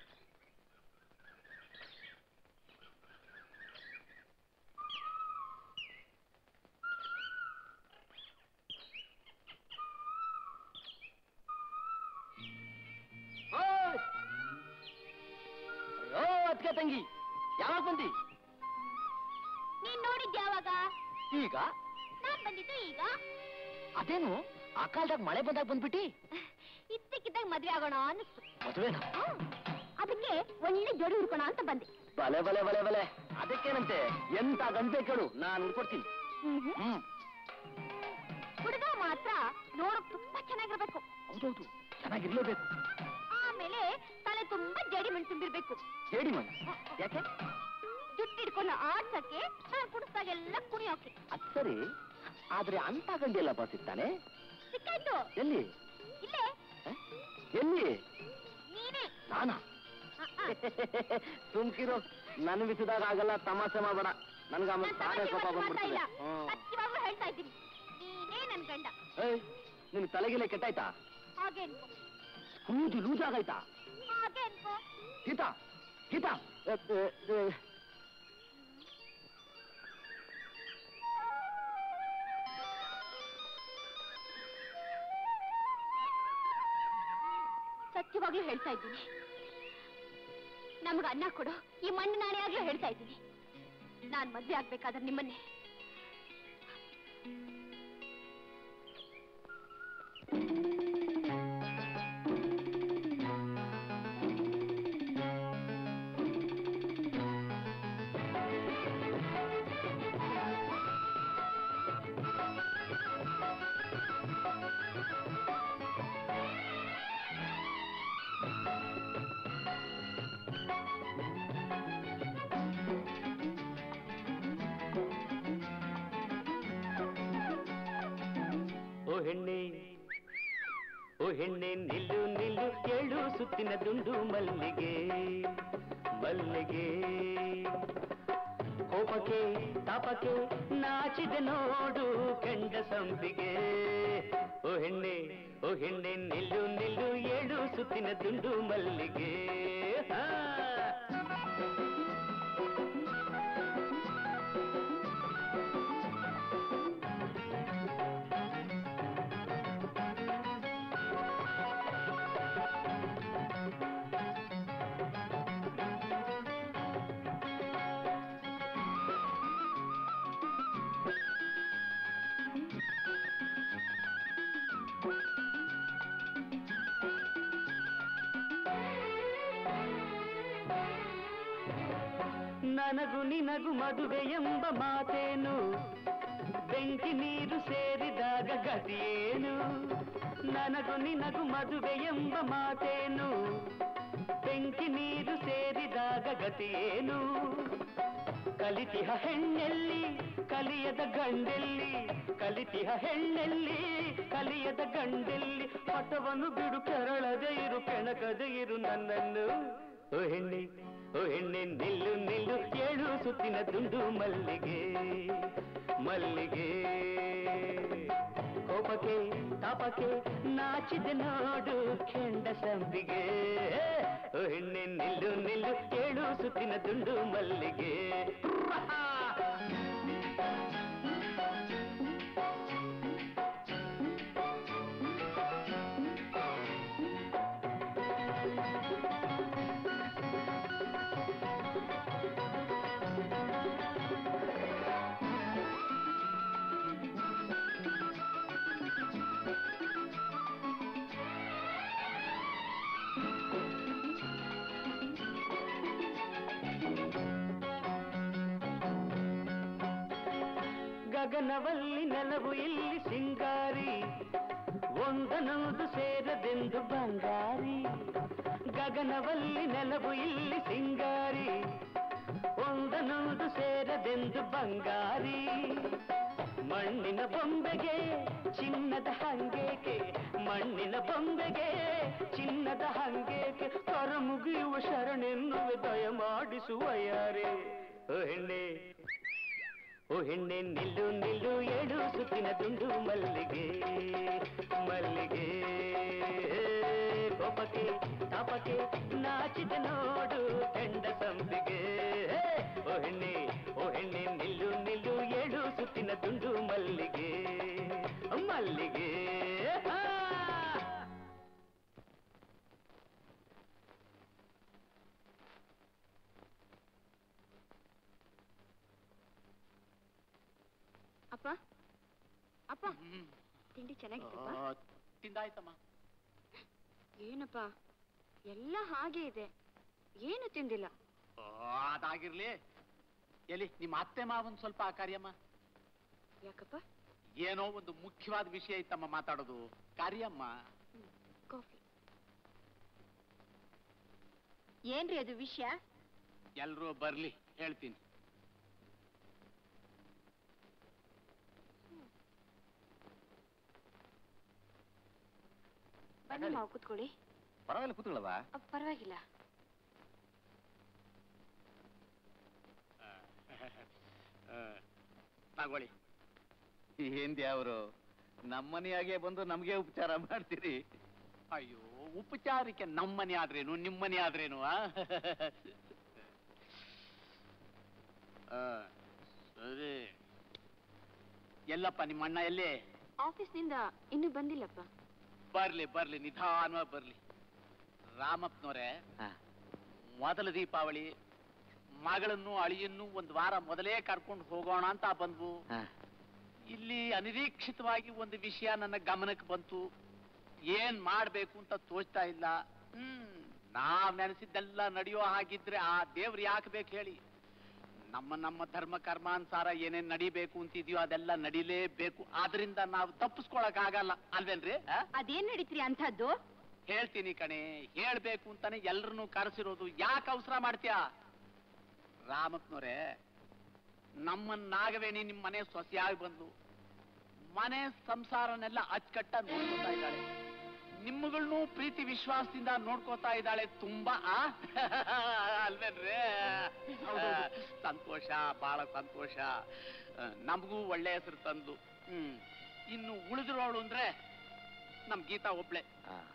ಓ ಅದ್ಕೆ ತಂಗಿ ಯಾವಾಗ ಬಂದಿ ನೀನ್ ನೋಡಿದ್ದೆ ಯಾವಾಗ ಈಗ ನಾನ್ ಬಂದಿದ್ದು ಈಗ ಅದೇನು ಆ ಕಾಲದಾಗ ಮಳೆ ಬಂದಾಗ ಬಂದ್ಬಿಟ್ಟಿ ಇದ್ದಕ್ಕಿದ್ದಾಗ ಮದ್ವೆ ಆಗೋಣ ಅನ್ನಿಸ್ತು ಮದುವೆನಾ ಹ್ಮ್. ಅದಕ್ಕೆ ಒಳ್ಳೆ ಜೋಡಿ ಹುಡ್ಕೋಣ ಅಂತ ಬಂದೆ ಬಲೆ ಬಲೆ ಬಲೆ ಬಲೆ ಅದಕ್ಕೇನಂತೆ ಎಂತ ಗಂಟೆ ಕೇಳು ನಾನು ಹುಡ್ಕೊಡ್ತೀನಿ ಹ್ಮ್ ಹುಡುಗ ಮಾತ್ರ ನೋಡಕ್ ತುಂಬಾ ಚೆನ್ನಾಗಿರ್ಬೇಕು ಹೌದೌದು ಚೆನ್ನಾಗಿರ್ಲೇಬೇಕು ಆಮೇಲೆ ತಲೆ ತುಂಬಾ ಜಡಿ ಮಣ್ಣು ತುಂಬಿರ್ಬೇಕು ಹೇಳಿ ಮನೆ ಯಾಕೆ ಜುಟ್ಟು ಹಿಡ್ಕೊಂಡು ಆಡ್ಸಕ್ಕೆ ನಾನು ಕುಡಿಸ್ದಾಗೆಲ್ಲ ಕುಣಿಯೋಕೆ ಅದ್ ಸರಿ ಆದ್ರೆ ಅಂತ ಗಂಡಿ ಎಲ್ಲ ಬರ್ತಿರ್ತಾನೆ ಸಿಕ್ಕಾಯ್ತು ಎಲ್ಲಿ ಇಲ್ಲೇ ಹ? ಎಲ್ಲಿ ನೀನೇ ನಾನಾ ಆ, ಆ. ಸುಮ್ಕಿರು ನನ್ ವಿಷಯದಾಗ ಆಗಲ್ಲ ತಮಾಷೆ ಮಾಡಬೇಡ ನನ್ಗ ಆಮೇಲೆ ನಾನ್ ತಾನೇ ತಮಾಷೆ ಕೋಪ ಮಾತು ಮಾಡ್ತಾ ಬಂದ್ಬಿಡ್ತದೆ ಇಲ್ಲ ಹ್ಮ್ ಸತ್ಯವಾಗ್ಲೂ ಹೇಳ್ತಾ ಇದ್ದೀನಿ ನೀನು ನನ್ ಗಂಡ ಏಯ್ ನಿನ್ ತಲೆಗಿಲೆ ಕೆಟ್ಟಾಯ್ತಾ ಹಾಗೆ ಅನ್ಕೋ ಕೂದು ಲೂಸ್ ಆಗೈತಾ ಹಾಗೆ ಅನ್ಕೋ ಗೀತಾ ಗೀತಾ ಅ, ಅ, ಅ, ಸತ್ಯವಾಗ್ಲೂ ಹೇಳ್ತಾ ಇದ್ದೀನಿ ನಮ್ಗೆ ಅನ್ನ ಕೊಡು ಈ ಮಣ್ಣು ನಾನೇ ಆಗ್ಲೂ ಹೇಳ್ತಾ ಇದ್ದೀನಿ ನಾನ್ ಮದ್ವೆ ಆಗ್ಬೇಕಾದ್ರೆ ನಿಮ್ಮನ್ನೇ ಓ ಹೆಣ್ಣೆ ಓ ಹೆಣ್ಣೆ ನಿಲ್ಲು ನಿಲ್ಲು ಏಳು ಸುತ್ತಿನ ದುಂಡು ಮಲ್ಲಿಗೆ ಮಲ್ಲಿಗೆ ಕೋಪಕ್ಕೆ ತಾಪಕ್ಕೆ ನಾಚಿದೆ ನೋಡು ಕೆಂಡ ಸಂಪಿಗೆ ಓ ಹೆಣ್ಣೆ ಓ ಹೆಣ್ಣೆ ನಿಲ್ಲು ನಿಲ್ಲು ಏಳು ಸುತ್ತಿನ ದುಂಡು ಮಲ್ಲಿಗೆ ಹಾ ನನಗು ನಿನಗು ಮದುವೆ ಎಂಬ ಮಾತೇನು ಬೆಂಕಿ ನೀರು ಸೇರಿದಾಗ ಗತಿಯೇನು ನನಗು ನಿನಗು ಮದುವೆ ಎಂಬ ಮಾತೇನು ಬೆಂಕಿ ನೀರು ಸೇರಿದಾಗ ಗತಿಯೇನು ಕಲಿತಿಹ ಹೆಣ್ಣೆಲ್ಲಿ ಕಲಿಯದ ಗಂಡೆಲ್ಲಿ ಕಲಿತಿಹ ಹೆಣ್ಣೆಲ್ಲಿ ಕಲಿಯದ ಗಂಡೆಲ್ಲಿ ಪಟವನ್ನು ಬಿಡು ಕೆರಳದೆ ಇರು ಕೆಣಕದೆ ಇರು ನನ್ನನ್ನು ಓ ಹೆಣ್ಣೆ ಓ ಹೆಣ್ಣೆ ನಿಲ್ಲು ನಿಲ್ಲು ಏಳು ಸುತ್ತಿನ ದುಂಡು ಮಲ್ಲಿಗೆ ಮಲ್ಲಿಗೆ ಕೋಪಕ್ಕೆ ತಾಪಕ್ಕೆ ನಾಚಿದೆ ನೋಡು ಕೆಂಡ ಸಂಪಿಗೆ ಓ ಹೆಣ್ಣೆ ನಿಲ್ಲು ನಿಲ್ಲು ಏಳು ಸುತ್ತಿನ ದುಂಡು ಮಲ್ಲಿಗೆ ಗಗನವಲ್ಲಿ ನೆಲವು ಇಲ್ಲಿ ಸಿಂಗಾರಿ ಒಂದನೊಂದು ಸೇರದೆಂದು ಬಂಗಾರಿ ಗಗನವಲ್ಲಿ ನೆಲವು ಇಲ್ಲಿ ಸಿಂಗಾರಿ ಒಂದನೊಂದು ಸೇರದೆಂದು ಬಂಗಾರಿ ಮಣ್ಣಿನ ಬೊಂಬೆಗೆ ಚಿನ್ನದ ಹಂಗೇಕೆ ಮಣ್ಣಿನ ಬೊಂಬೆಗೆ ಚಿನ್ನದ ಹಂಗೇಕೆ ಕರ ಮುಗಿಯುವ ಶರಣೆನ್ನುವೆ ದಯ ಮಾಡಿಸುವ ಯಾರೇ ಓ ಹೆಣ್ಣೆ ಓ ಹೆಣ್ಣೆ ನಿಲ್ಲು ನಿಲ್ಲು ಏಳು ಸುತ್ತಿನ ದುಂಡು ಮಲ್ಲಿಗೆ ಮಲ್ಲಿಗೆ ಕೋಪಕ್ಕೆ ತಾಪಕ್ಕೆ ನಾಚಿದ ನೋಡು ಕೆಂಡ ಸಂಪಿಗೆ ಓ ಹೆಣ್ಣೆ ಓ ಹೆಣ್ಣೆ ನಿಲ್ಲು ನಿಲ್ಲು ಏಳು ಸುತ್ತಿನ ದುಂಡು ಮಲ್ಲಿಗೆ ಮಲ್ಲಿಗೆ ಆ! ಅಪ್ಪ ಅಪ್ಪ ತಿಂಡಿ ಚೆನ್ನಾಗಿತ್ತಪ್ಪ ತಿಂದಾಯ್ತಮ್ಮ ಏನಪ್ಪ ಎಲ್ಲ ಹಾಗೆ ಇದೆ ಏನು ತಿಂದಿಲ್ಲ ಓ, ಅದಾಗಿರ್ಲಿ ಎಲ್ಲಿ ನಿಮ್ಮ ಅತ್ತೆ ಮಾವನ್ ಸ್ವಲ್ಪ ಆ ಕಾರ್ಯಮ್ಮ ಯಾಕಪ್ಪ ಏನೋ ಒಂದು ಮುಖ್ಯವಾದ ವಿಷಯ ಇತ್ತಮ್ಮ ಮಾತಾಡೋದು ಕಾರ್ಯಮ್ಮ ಕಾಫಿ ಏನ್ರಿ ಅದು ವಿಷಯ ಎಲ್ರೂ ಬರ್ಲಿ ಹೇಳ್ತೀನಿ ಬನ್ನಿ ಮಾವು ಕೂತ್ಕೊಳ್ಳಿ ಪರವಾಗಿಲ್ಲ ಕೂತ್ಕೊಳ್ಳವಾ ಅ, ಪರವಾಗಿಲ್ಲ ತಗೊಳ್ಳಿ ಹಿಂದೆ ಅವರು ನಮ್ಮನೆಯಾಗೆ ಬಂದು ನಮಗೆ ಉಪಚಾರ ಮಾಡ್ತೀರಿ ಅಯ್ಯೋ ಉಪಚಾರಕ್ಕೆ ನಮ್ಮನೆ ಆದ್ರೇನು ನಿಮ್ಮನೆ ಆದ್ರೇನು ಆ? ಆ, ಸರಿ ಎಲ್ಲಪ್ಪ ನಿಮ್ಮ ಅಣ್ಣ ಎಲ್ಲಿ ಆಫೀಸ್ನಿಂದ ಇನ್ನೂ ಬಂದಿಲ್ಲಪ್ಪ ಬರ್ಲಿ ಬರ್ಲಿ ನಿಧಾನವಾಗಿ ಬರ್ಲಿ ರಾಮಪ್ಪನವ್ರೆ ಮೊದಲ ದೀಪಾವಳಿ ಮಗಳನ್ನು ಅಳಿಯನ್ನು ಒಂದು ವಾರ ಮೊದಲೇ ಕರ್ಕೊಂಡು ಹೋಗೋಣ ಅಂತ ಬಂದ್ವು ಇಲ್ಲಿ ಅನಿರೀಕ್ಷಿತವಾಗಿ ಒಂದು ವಿಷಯ ನನ್ನ ಗಮನಕ್ಕೆ ಬಂತು ಏನ್ ಮಾಡ್ಬೇಕು ಅಂತ ತೋಚ್ತಾ ಇಲ್ಲ ಹ್ಮ್ ನಾವ್ ನೆನೆಸಿದ್ದೆಲ್ಲ ನಡೆಯೋ ಹಾಗಿದ್ರೆ ಆ ದೇವ್ರು ಯಾಕೆ ಬೇಕು ಹೇಳಿ ನಮ್ಮ ನಮ್ಮ ಧರ್ಮ ಕರ್ಮಾನುಸಾರ ಏನೇನ್ ನಡಿಬೇಕು ಅಂತಿದ್ಯೋ ಅದೆಲ್ಲ ನಡಿಲೇಬೇಕು ಆದ್ರಿಂದ ನಾವು ತಪ್ಪಿಸ್ಕೊಳಕ್ ಆಗಲ್ಲ ಅಲ್ವೇನ್ರಿ ಆ? ಅದೇನ್ ನಡೀತ್ರಿ ಅಂಥದ್ದು ಹೇಳ್ತೀನಿ ಕಣೆ ಹೇಳ್ಬೇಕು ಅಂತಾನೆ ಎಲ್ರನ್ನೂ ಕರೆಸಿರೋದು ಯಾಕೆ ಅವಸರ ಮಾಡ್ತೀಯ ರಾಮಪ್ಪನವ್ರೆ ನಮ್ಮನ್ ನಾಗವೇಣಿ ನಿಮ್ ಮನೆ ಸೊಸೆಯಾಗಿ ಬಂದು ಮನೆ ಸಂಸಾರನೆಲ್ಲ ಅಚ್ಚುಕಟ್ಟ ನೋಡ್ಕೊತಾ ಇದ್ದಾಳೆ ನಿಮ್ಮಗಳನ್ನೂ ಪ್ರೀತಿ ವಿಶ್ವಾಸದಿಂದ ನೋಡ್ಕೋತಾ ಇದ್ದಾಳೆ ತುಂಬಾ ಆ? ಅಲ್ವೇನ್ರಿ ಸಂತೋಷ ಬಹಳ ಸಂತೋಷ ಆ, ನಮಗೂ ಒಳ್ಳೆ ಹೆಸರು ತಂದು ಹ್ಮ್ ಇನ್ನು ಉಳಿದಿರೋಳು ಅಂದ್ರೆ ನಮ್ ಗೀತಾ ಒಬ್ಳೆ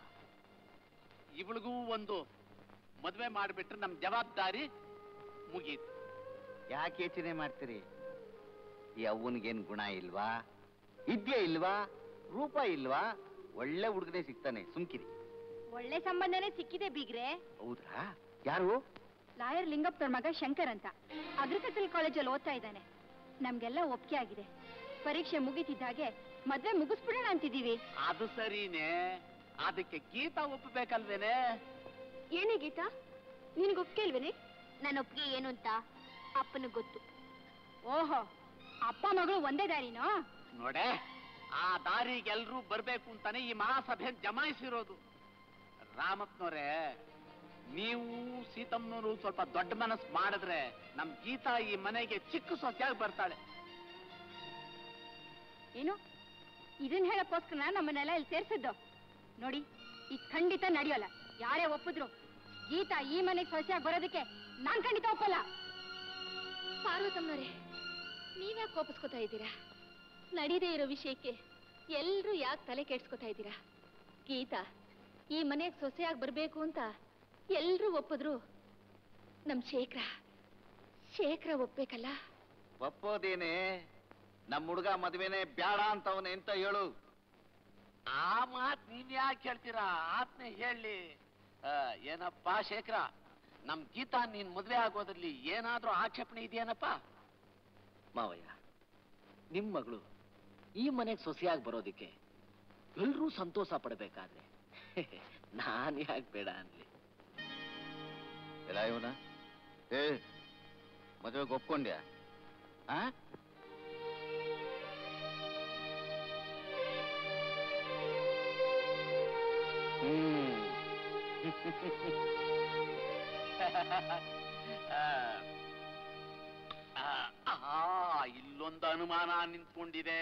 ಇವಳಿಗೂ ಒಂದು ಮದ್ವೆ ಮಾಡ್ಬಿಟ್ರೆ ನಮ್ ಜವಾಬ್ದಾರಿ ಮುಗೀತು ಯಾಕೆ ಯೋಚನೆ ಮಾಡ್ತೀರಿ ಈ ಅವ್ವನಿಗೇನ್ ಗುಣ ಇಲ್ವಾ ಇದ್ಯೆ ಇಲ್ವಾ ರೂಪ ಇಲ್ವಾ ಒಳ್ಳೆ ಹುಡುಗನೇ ಸಿಗ್ತಾನೆ ಸುಮ್ಕಿರಿ ಒಳ್ಳೆ ಸಂಬಂಧನೇ ಸಿಕ್ಕಿದೆ ಬೀಗ್ರೆ ಹೌದ್ರಾ ಯಾರು ಲಾಯರ್ ಲಿಂಗಪ್ಪನವ್ರ ಮಗ ಶಂಕರ್ ಅಂತ ಅಗ್ರಿಕಲ್ಚರ್ ಕಾಲೇಜಲ್ಲಿ ಓದ್ತಾ ಇದ್ದಾನೆ ನಮ್ಗೆಲ್ಲ ಒಪ್ಪಿಗೆ ಆಗಿದೆ ಪರೀಕ್ಷೆ ಮುಗಿತಿದ್ದಾಗೆ ಮದ್ವೆ ಮುಗಿಸ್ಬಿಡೋಣ ಅಂತಿದೀವಿ ಅದು ಸರಿನೇ ಅದಕ್ಕೆ ಗೀತಾ ಒಪ್ಪಬೇಕಲ್ವೇನೆ ಏನೇ ಗೀತಾ ನಿನ್ಗೆ ಒಪ್ಪಿಗೆ ಇಲ್ವೇನೆ ನನ್ನ ಒಪ್ಪಿಗೆ ಏನು ಅಂತ ಅಪ್ಪನಿಗೆ ಗೊತ್ತು ಓಹೋ ಅಪ್ಪ ಮಗಳು ಒಂದೇ ದಾರಿನೋ ನೋಡೆ ಆ ದಾರಿಗೆ ಎಲ್ರೂ ಬರ್ಬೇಕು ಅಂತಾನೆ ಈ ಮಹಾಸಭೆ ಜಮಾಯಿಸಿರೋದು ರಾಮಪ್ಪನವ್ರೆ ನೀವು ಸೀತಮ್ಮನವರು ಸ್ವಲ್ಪ ದೊಡ್ಡ ಮನಸ್ಸು ಮಾಡಿದ್ರೆ ನಮ್ ಗೀತಾ ಈ ಮನೆಗೆ ಚಿಕ್ಕ ಸೊಸೆಯಾಗಿ ಬರ್ತಾಳೆ ಏನು ಇದನ್ನ ಹೇಳಕ್ಕೋಸ್ಕರ ನಮ್ಮನ್ನೆಲ್ಲ ಇಲ್ಲಿ ಸೇರ್ಸಿದ್ದು ನೋಡಿ ಈ ಖಂಡಿತ ನಡೆಯೋಲ್ಲ ಯಾರೇ ಒಪ್ಪಿದ್ರು ಗೀತಾ ಈ ಮನೆಗೆ ಸೊಸೆಯಾಗಿ ಬರೋದಕ್ಕೆ ನಾನ್ ಖಂಡಿತ ಒಪ್ಪಲ್ಲ ಪಾರ್ವತಮ್ಮನವರೇ ನೀವ್ಯಾಕೆ ಕೋಪಿಸ್ಕೊತಾ ಇದ್ದೀರಾ ನಡೀದೇ ಇರೋ ವಿಷಯಕ್ಕೆ ಎಲ್ರೂ ಯಾಕೆ ತಲೆ ಕೆಡ್ಸ್ಕೊತಾ ಇದ್ದೀರಾ ಗೀತಾ ಈ ಮನೆಗೆ ಸೊಸೆಯಾಗಿ ಬರ್ಬೇಕು ಅಂತ ಎಲ್ರೂ ಒಪ್ಪಿದ್ರು ನಮ್ ಶೇಖರ ಶೇಖರ ಒಪ್ಬೇಕಲ್ಲ ಒಪ್ಪೋದೇನೆ ನಮ್ಮ ಹುಡುಗ ಮದ್ವೆನೆ ಬ್ಯಾಡ ಅಂತವನೆ ಅಂತ ಹೇಳು ಆ ಮಾತ್ ನೀವ್ ಯಾಕೆ ಹೇಳ್ತೀರಾ ಆತ್ನೆ ಹೇಳಿ ಆ, ಏನಪ್ಪಾ ಶೇಖರ ನಮ್ ಗೀತಾ ನೀನ್ ಮದ್ವೆ ಆಗೋದ್ರಲ್ಲಿ ಏನಾದ್ರೂ ಆಕ್ಷೇಪಣೆ ಇದೆಯೇನಪ್ಪ ಮಾವಯ್ಯ ನಿಮ್ ಮಗಳು ಈ ಮನೆಗೆ ಸೊಸೆಯಾಗಿ ಬರೋದಿಕ್ಕೆ ಎಲ್ರೂ ಸಂತೋಷ ಪಡ್ಬೇಕಾದ್ರೆ ನಾನ್ ಯಾಕೆ ಬೇಡ ಅನ್ಲಿ ಎಲ್ಲ ಇವನ ಏ ಮದುವೆಗೆ ಒಪ್ಕೊಂಡ್ಯಾ ಆ ಹ್ಮ್ ಆ, ಆ, ಇಲ್ಲೊಂದು ಅನುಮಾನ ನಿಂತ್ಕೊಂಡಿದೆ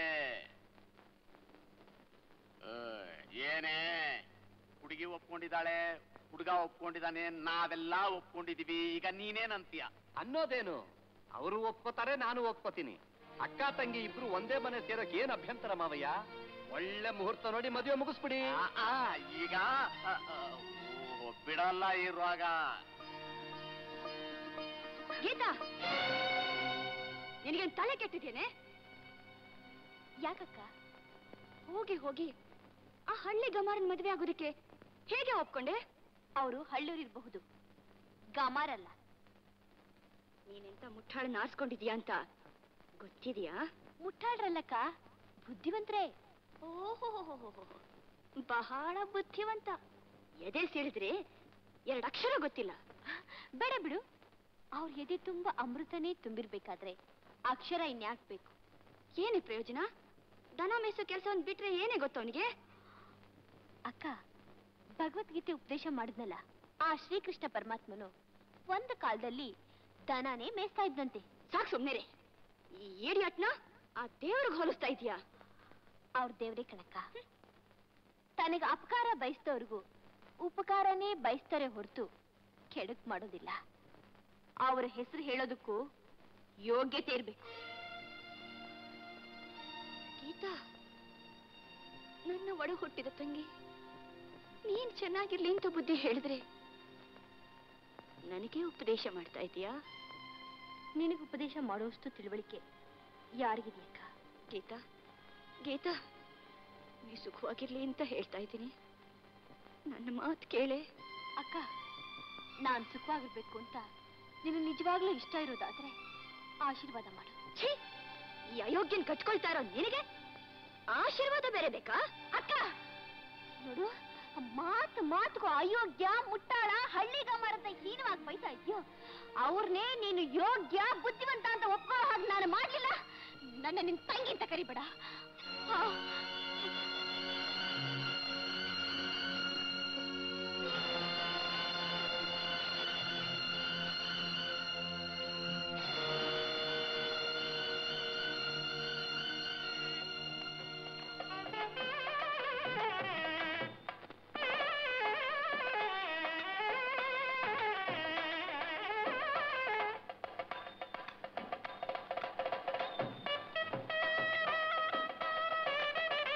ಆ, ಏನೇ ಹುಡುಗಿ ಒಪ್ಕೊಂಡಿದ್ದಾಳೆ ಹುಡುಗ ಒಪ್ಕೊಂಡಿದ್ದಾನೆ ನಾವೆಲ್ಲ ಒಪ್ಕೊಂಡಿದೀವಿ ಈಗ ನೀನೇನಂತೀಯ ಅನ್ನೋದೇನು ಅವರು ಒಪ್ಕೋತಾರೆ ನಾನು ಒಪ್ಕೋತೀನಿ ಅಕ್ಕ ತಂಗಿ ಇಬ್ರು ಒಂದೇ ಮನೆ ಸೇರಕ್ ಏನ್ ಅಭ್ಯಂತರ ಮಾವಯ್ಯ ಒಳ್ಳೆ ಮುಹೂರ್ತ ನೋಡಿ ಮದುವೆ ಮುಗಿಸ್ಬಿಡಿ ಆ, ಆ, ಈಗ ಆ, ಆ, ಓ, ಬಿಡಲ್ಲ ಇರುವಾಗ ಗೀತಾ ನಿನಗೇನ್ ತಲೆ ಕೆಟ್ಟಿದ್ದೇನೆ ಯಾಕಕ್ಕ ಹೋಗಿ ಹೋಗಿ ಆ ಹಳ್ಳಿ ಗಮಾರನ್ ಮದುವೆ ಆಗೋದಕ್ಕೆ ಹೇಗೆ ಒಪ್ಕೊಂಡೆ ಅವರು ಹಳ್ಳೂರಿರಬಹುದು ಗಮಾರಲ್ಲ ನೀನೆಂತ ಮುಟ್ಟಾಳ ನಾರ್ಸ್ಕೊಂಡಿದ್ಯಾ ಅಂತ ಗೊತ್ತಿದ್ಯಾ ಮುಟ್ಟಾಳ್ರಲ್ಲಕ್ಕ ಬುದ್ಧಿವಂತ್ರೆ ಓಹೋ ಬಹಳ ಬುದ್ಧಿವಂತ ಎದೆ ಸೀಳಿದ್ರೆ ಎರಡು ಅಕ್ಷರ ಗೊತ್ತಿಲ್ಲ ಬೇಡ ಬಿಡು ಅವ್ರ ಎದೆ ತುಂಬಾ ಅಮೃತನೇ ತುಂಬಿರ್ಬೇಕಾದ್ರೆ ಅಕ್ಷರ ಇನ್ಯಾಕ್ ಬೇಕು ಏನೇ ಪ್ರಯೋಜನ ದನ ಮೇಸೋ ಕೆಲಸವನ್ನು ಬಿಟ್ರೆ ಏನೇ ಗೊತ್ತು ಅವನಿಗೆ ಅಕ್ಕ ಭಗವದ್ಗೀತೆ ಉಪದೇಶ ಮಾಡಿದ್ನಲ್ಲ ಆ ಶ್ರೀಕೃಷ್ಣ ಪರಮಾತ್ಮನು ಒಂದು ಕಾಲದಲ್ಲಿ ದನನೇ ಮೇಯ್ಸ್ತಾ ಇದ್ದಂತೆ ಸಾಕ್ ಸುಮ್ನೆರೆ ಈ ಏಡಿಯಾಟ್ನ ಆ ದೇವ್ರಿಗೆ ಹೋಲಿಸ್ತಾ ಇದೀಯಾ ಅವ್ರ ದೇವ್ರೇ ಕಣಕ್ಕ ತನಗೆ ಅಪಕಾರ ಬಯಸ್ತವ್ರಿಗೂ ಉಪಕಾರನೇ ಬಯಸ್ತಾರೆ ಹೊರತು ಕೆಡಕ್ ಮಾಡೋದಿಲ್ಲ ಅವ್ರ ಹೆಸರು ಹೇಳೋದಕ್ಕೂ ಯೋಗ್ಯತೆ ಇರ್ಬೇಕು ಗೀತಾ ಒಡ ಹುಟ್ಟಿದ ತಂಗಿ ನೀನ್ ಚೆನ್ನಾಗಿರ್ಲಿ ಅಂತ ಬುದ್ಧಿ ಹೇಳಿದ್ರೆ ನನಗೆ ಉಪದೇಶ ಮಾಡ್ತಾ ಇದೀಯಾ ನಿನಗೆ ಉಪದೇಶ ಮಾಡೋಷ್ಟು ತಿಳುವಳಿಕೆ ಯಾರಿಗಿದೆಯಕ್ಕ ಗೀತಾ ಗೀತಾ ನೀ ಸುಖವಾಗಿರ್ಲಿ ಅಂತ ಹೇಳ್ತಾ ಇದ್ದೀನಿ ನನ್ನ ಮಾತು ಕೇಳೆ ಅಕ್ಕ ನಾನ್ ಸುಖವಾಗಿರ್ಬೇಕು ಅಂತ ನಿನಗೆ ನಿಜವಾಗ್ಲೂ ಇಷ್ಟ ಇರೋದಾದ್ರೆ ಆಶೀರ್ವಾದ ಮಾಡು ಛೀ ಈ ಅಯೋಗ್ಯನ್ ಕಟ್ಕೊಳ್ತಾ ಇರೋ ನಿನಗೆ ಆಶೀರ್ವಾದ ಬೇರೆ ಬೇಕಾ ಅಕ್ಕ ನೋಡು ಮಾತು ಮಾತುಗೂ ಅಯೋಗ್ಯ ಮುಟ್ಟಾಳ ಹಳ್ಳಿಗಮ್ಮರ ಅಂತ ಹೀನವಾಗಿ ಬೈತಾ ಇದ್ಯೋ ಅವ್ರನ್ನೇ ನೀನು ಯೋಗ್ಯ ಬುದ್ಧಿವಂತ ಅಂತ ಒಪ್ಕೊಳ್ಳೋ ಹಾಗೆ ನಾನು ಮಾಡ್ಲಿಲ್ಲ ನನ್ನ ನಿನ್ ತಂಗಿ ಅಂತ ಕರಿಬೇಡ ಆ, ಆ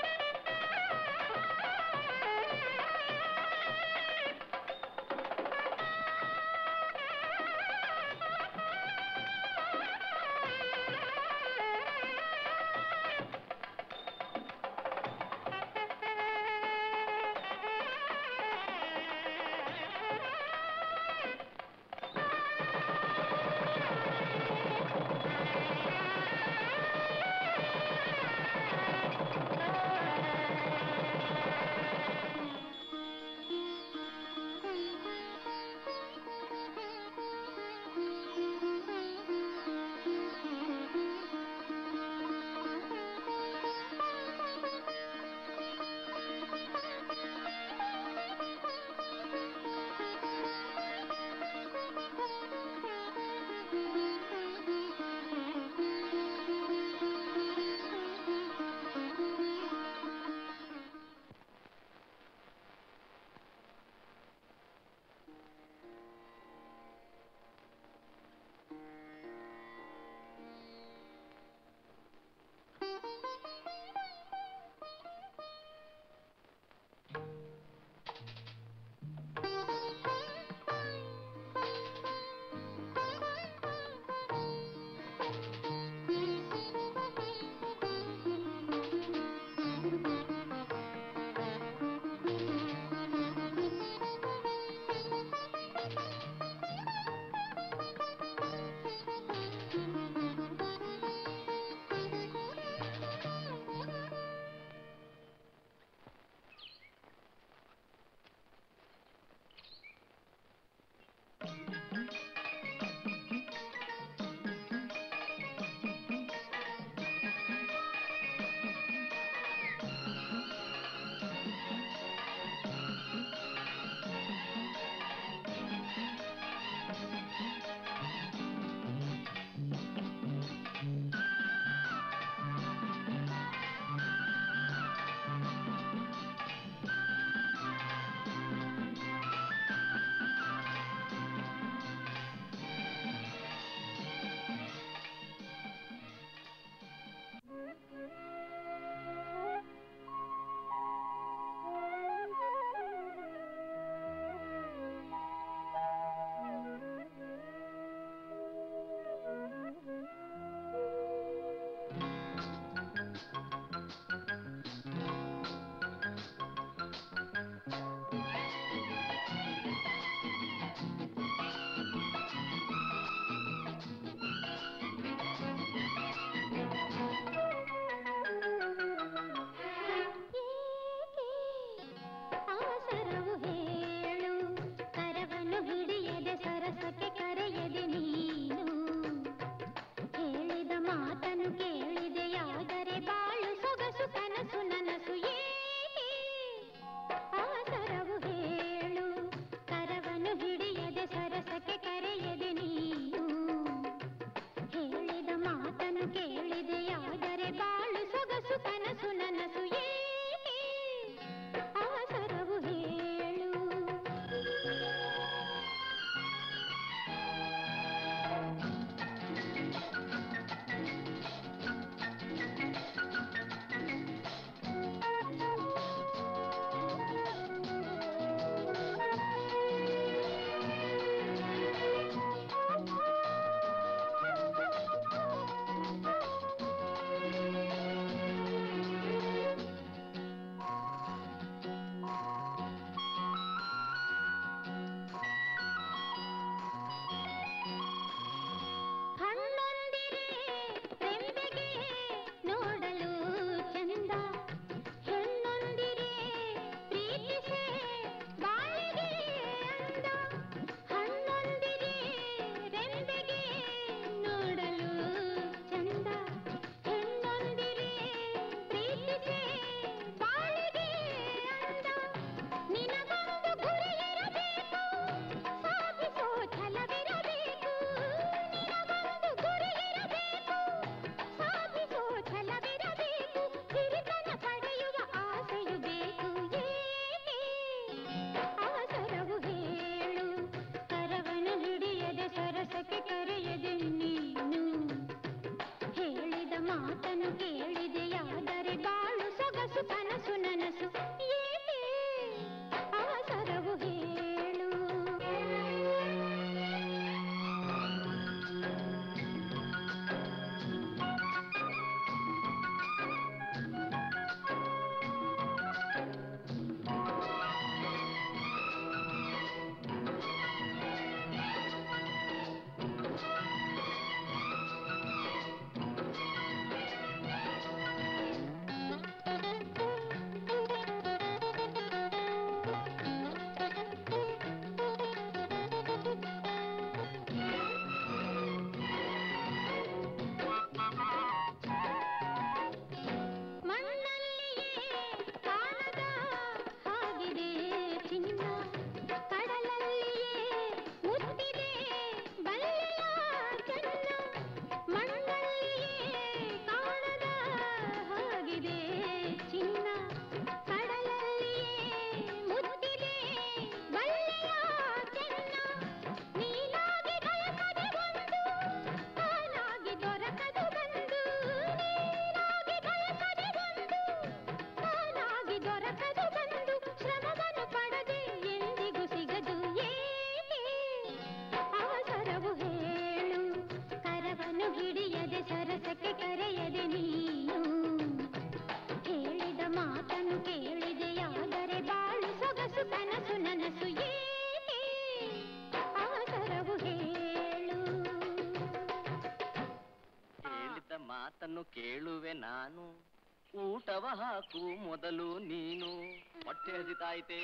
ಮೊಳವ ಹಾಕು ಮೊದಲು ನೀನು ಹೊಟ್ಟೆ ಹಸಿತಾಯ್ತೆ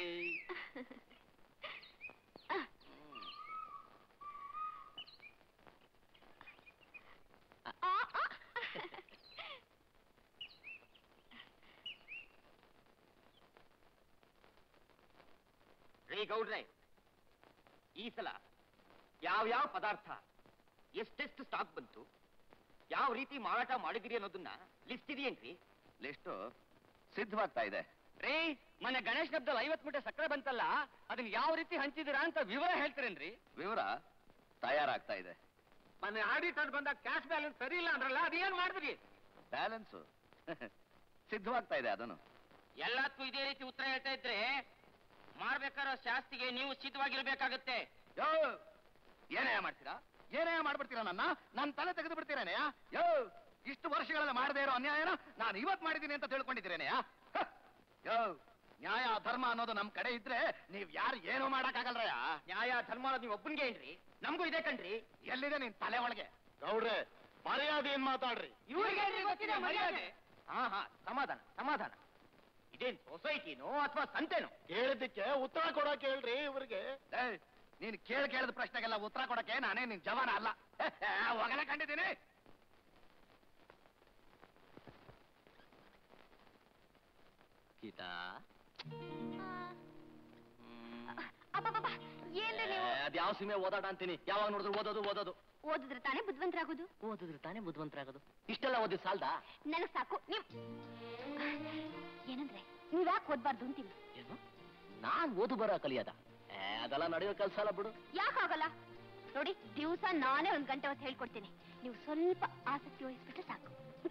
ಆ, ಆ. ರೀ ಗೌಡ್ರೆ ಈ ಸಲ ಯಾವ್ಯಾವ ಪದಾರ್ಥ ಎಷ್ಟೆಷ್ಟು ಸ್ಟಾಕ್ ಬಂತು ಯಾವ ರೀತಿ ಮಾರಾಟ ಮಾಡಿದಿರಿ ಅನ್ನೋದನ್ನ ಲಿಸ್ಟ್ ಇದೆಯೇನ್ರಿ ಲಿಸ್ಟು ಸಿದ್ಧವಾಗ್ತಾ ಇದೆ ರೀ ಮೊನ್ನೆ ಗಣೇಶ್ ಹಬ್ಬದಲ್ಲಿ ಐವತ್ ಮೂಟೆ ಸಕ್ಕರೆ ಬಂತಲ್ಲ ಅದನ್ನ ಯಾವ ರೀತಿ ಹಂಚಿದಿರಾ ಅಂತ ವಿವರ ಹೇಳ್ತೀರೇನ್ರಿ ವಿವರ ತಯಾರಾಗ್ತಾ ಇದೆ ಮೊನ್ನೆ ಆಡಿಟರ್ ಬಂದಾಗ ಕ್ಯಾಶ್ ಬ್ಯಾಲೆನ್ಸ್ ಸರಿ ಇಲ್ಲ ಅಂದ್ರಲ್ಲ ಅದೇನ್ ಮಾಡಿದ್ರಿ ಬ್ಯಾಲೆನ್ಸು ಸಿದ್ಧವಾಗ್ತಾ ಇದೆ ಅದನ್ನು ಎಲ್ಲದಕ್ಕೂ ಇದೇ ರೀತಿ ಉತ್ತರ ಹೇಳ್ತಾ ಇದ್ರೆ ಮಾಡ್ಬೇಕಾರೋ ಶಾಸ್ತಿಗೆ ನೀವು ಸಿದ್ಧವಾಗಿರ್ಬೇಕಾಗತ್ತೆ ಯೋ ಏನೇ ಮಾಡ್ತೀರಾ ಏನೇ ಮಾಡ್ಬಿಡ್ತೀರಾ ನನ್ನ ನನ್ನ ತಲೆ ತೆಗೆದು ಬಿಡ್ತೀರೇನೆಯ ಯೋ ಇಷ್ಟು ವರ್ಷಗಳೆಲ್ಲ ಮಾಡದೇ ಇರೋ ಅನ್ಯಾಯನ ನಾನು ಇವತ್ ಮಾಡಿದ್ದೀನಿ ಅಂತ ತಿಳ್ಕೊಂಡಿದ್ದೀರೇನೆಯ ಹ! ಯೋ ನ್ಯಾಯ ಧರ್ಮ ಅನ್ನೋದು ನಮ್ ಕಡೆ ಇದ್ರೆ ನೀವ್ ಯಾರು ಏನೂ ಮಾಡಕ್ಕಾಗಲ್ರಯ್ಯ ನ್ಯಾಯ ಧರ್ಮ ಅನ್ನೋದು ನೀವು ಒಬ್ಬನಿಗೆ ಏನ್ರಿ ನಮಗೂ ಇದೆ ಕಣ್ರಿ ಎಲ್ಲಿದೆ ನಿನ್ ತಲೆ ಒಳಗೆ ಗೌಡ್ರೆ ಮರ್ಯಾದೆ ಏನ್ ಮಾತಾಡ್ರಿ ಇವ್ರಿಗೆ ಗೊತ್ತಿದೆ ಮರ್ಯಾದೆ ಹಾ ಹಾ ಸಮಾಧಾನ ಸಮಾಧಾನ ಇದೇನ್ ಸೊಸೈಟಿನೋ ಅಥವಾ ಸಂತೆನೋ ಕೇಳಿದ್ದಕ್ಕೆ ಉತ್ತರ ಕೊಡಕ್ ಹೇಳ್ರಿ ಇವ್ರಿಗೆ ಏಯ್, ನೀನ್ ಕೇಳಿ ಕೇಳಿದ ಪ್ರಶ್ನೆಗೆಲ್ಲ ಉತ್ತರ ಕೊಡಕ್ಕೆ ನಾನೇ ನಿನ್ ಜವಾನ ಅಲ್ಲ ಹೋಗಲೇ ಕಂಡಿದ್ದೀನಿ ಗೀತಾ ಅಬ್ಬಬ್ಬಬ್ಬ, ಏನ್ರಿ ನೀವು ಅದ್ಯಾವ ಸೀಮೆ ಓದಾಟ ಅಂತೀನಿ ಯಾವಾಗ ನೋಡಿದ್ರು ಓದೋದು ಓದೋದು ಓದಿದ್ರೆ ತಾನೇ ಬುದ್ಧಿವಂತರಾಗೋದು ಓದಿದ್ರೆ ತಾನೇ ಬುದ್ಧಿವಂತರಾಗೋದು ಇಷ್ಟೆಲ್ಲ ಓದಿ ಸಾಲ್ದಾ ನನಗ್ ಸಾಕು ನೀವ್ ಏನಂದ್ರೆ ನೀವ್ಯಾಕೆ ಓದ್ಬಾರ್ದು ಅಂತೀವಿ ಏನು ನಾನ್ ಓದು ಬರೋ ಕಲಿಯದ ಏ, ಅದೆಲ್ಲ ನಡೆಯೋ ಕೆಲಸ ಅಲ್ಲ ಬಿಡು ಯಾಕಾಗಲ್ಲ ನೋಡಿ ದಿವಸ ನಾನೇ ಒಂದ್ ಗಂಟೆ ಹೊತ್ತು ಹೇಳ್ಕೊಡ್ತೀನಿ ನೀವು ಸ್ವಲ್ಪ ಆಸಕ್ತಿ ವಹಿಸ್ಬಿಟ್ರೆ ಸಾಕು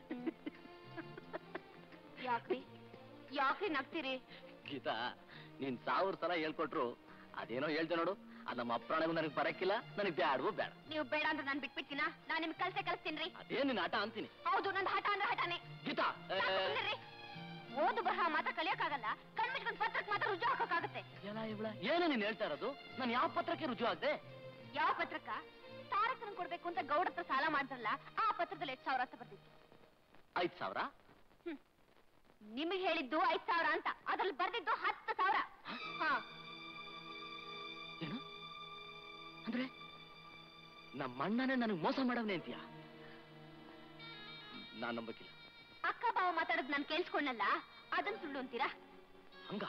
ಯಾಕ್ರಿ ಯಾಕ್ರಿ ನಗ್ತೀರಿ ಗೀತಾ ನೀನ್ ಸಾವಿರ ಸಲ ಹೇಳ್ಕೊಟ್ರು ಅದೇನೋ ಹೇಳ್ದೆ ನೋಡು ಅದು ನಮ್ಮ ಅಪ್ರಾಣಗೂ ನನಗೆ ಬರಕ್ಕಿಲ್ಲ ನನಗೆ ಬ್ಯಾಡವೂ ಬೇಡ ನೀವು ಬೇಡ ಅಂದ್ರೆ ನಾನು ಬಿಟ್ಬಿಡ್ತೀನ ನಾನು ನಿಮ್ಗೆ ಕಲ್ಸೆ ಕಲಿಸ್ತೀನಿ ಅದೇನ್ ನಿನ್ ಆಟ ಅಂತೀನಿ ಹೌದು ನಂದು ಹಠ ಅಂದ್ರೆ ಹಠಾನೆ ಗೀತಾ ಏ, ಸಾಕು ಸುಮ್ನಿರ್ರಿ. ಓದು ಬರಹ ಮಾತ್ರ ಕಲಿಯಕ್ಕಾಗಲ್ಲ ಕಣ್ಮಿಟ್ಕೊಂಡ್ ಪತ್ರಕ್ಕೆ ಮಾತ್ರ ರುಜು ಹಾಕಕ್ಕಾಗತ್ತೆ ಎಲ್ಲ ಇವ್ಳ ಏನು ನೀನ್ ಹೇಳ್ತಾ ಇರೋದು ನಾನು ಯಾವ ಪತ್ರಕ್ಕೆ ರುಜು ಆಗ್ದೆ ಯಾವ ಪತ್ರಕ್ಕ ತಾರಕನ ಕೊಡ್ಬೇಕು ಅಂತ ಗೌಡ ಹತ್ರ ಸಾಲ ಮಾಡಿದ್ರಲ್ಲ ಆ ಪತ್ರದಲ್ಲಿ ಎಷ್ಟು ಸಾವಿರ ಅಂತ ಬರ್ದಿತ್ತು ಐದ್ ಸಾವಿರ ನಿಮಗೆ ಹೇಳಿದ್ದು ಐದ್ ಸಾವಿರ ಅಂತ ಅದ್ರಲ್ಲಿ ಬರ್ದಿದ್ದು ಹತ್ತು ಸಾವಿರ ಹಾ ಏನು ಅಂದ್ರೆ ನಮ್ಮ ಅಣ್ಣನೇ ನನಗೆ ಮೋಸ ಮಾಡವ್ನೆ ಅಂತೀಯ ನಾನ್ ನಂಬಕ್ಕಿಲ್ಲ ಅಕ್ಕ ಬಾವ ಮಾತಾಡೋದು ನಾನು ಕೇಳಿಸ್ಕೊಂಡಲ್ಲ ಅದನ್ನ ಸುಳ್ಳು ಅಂತೀರಾ ಹಂಗ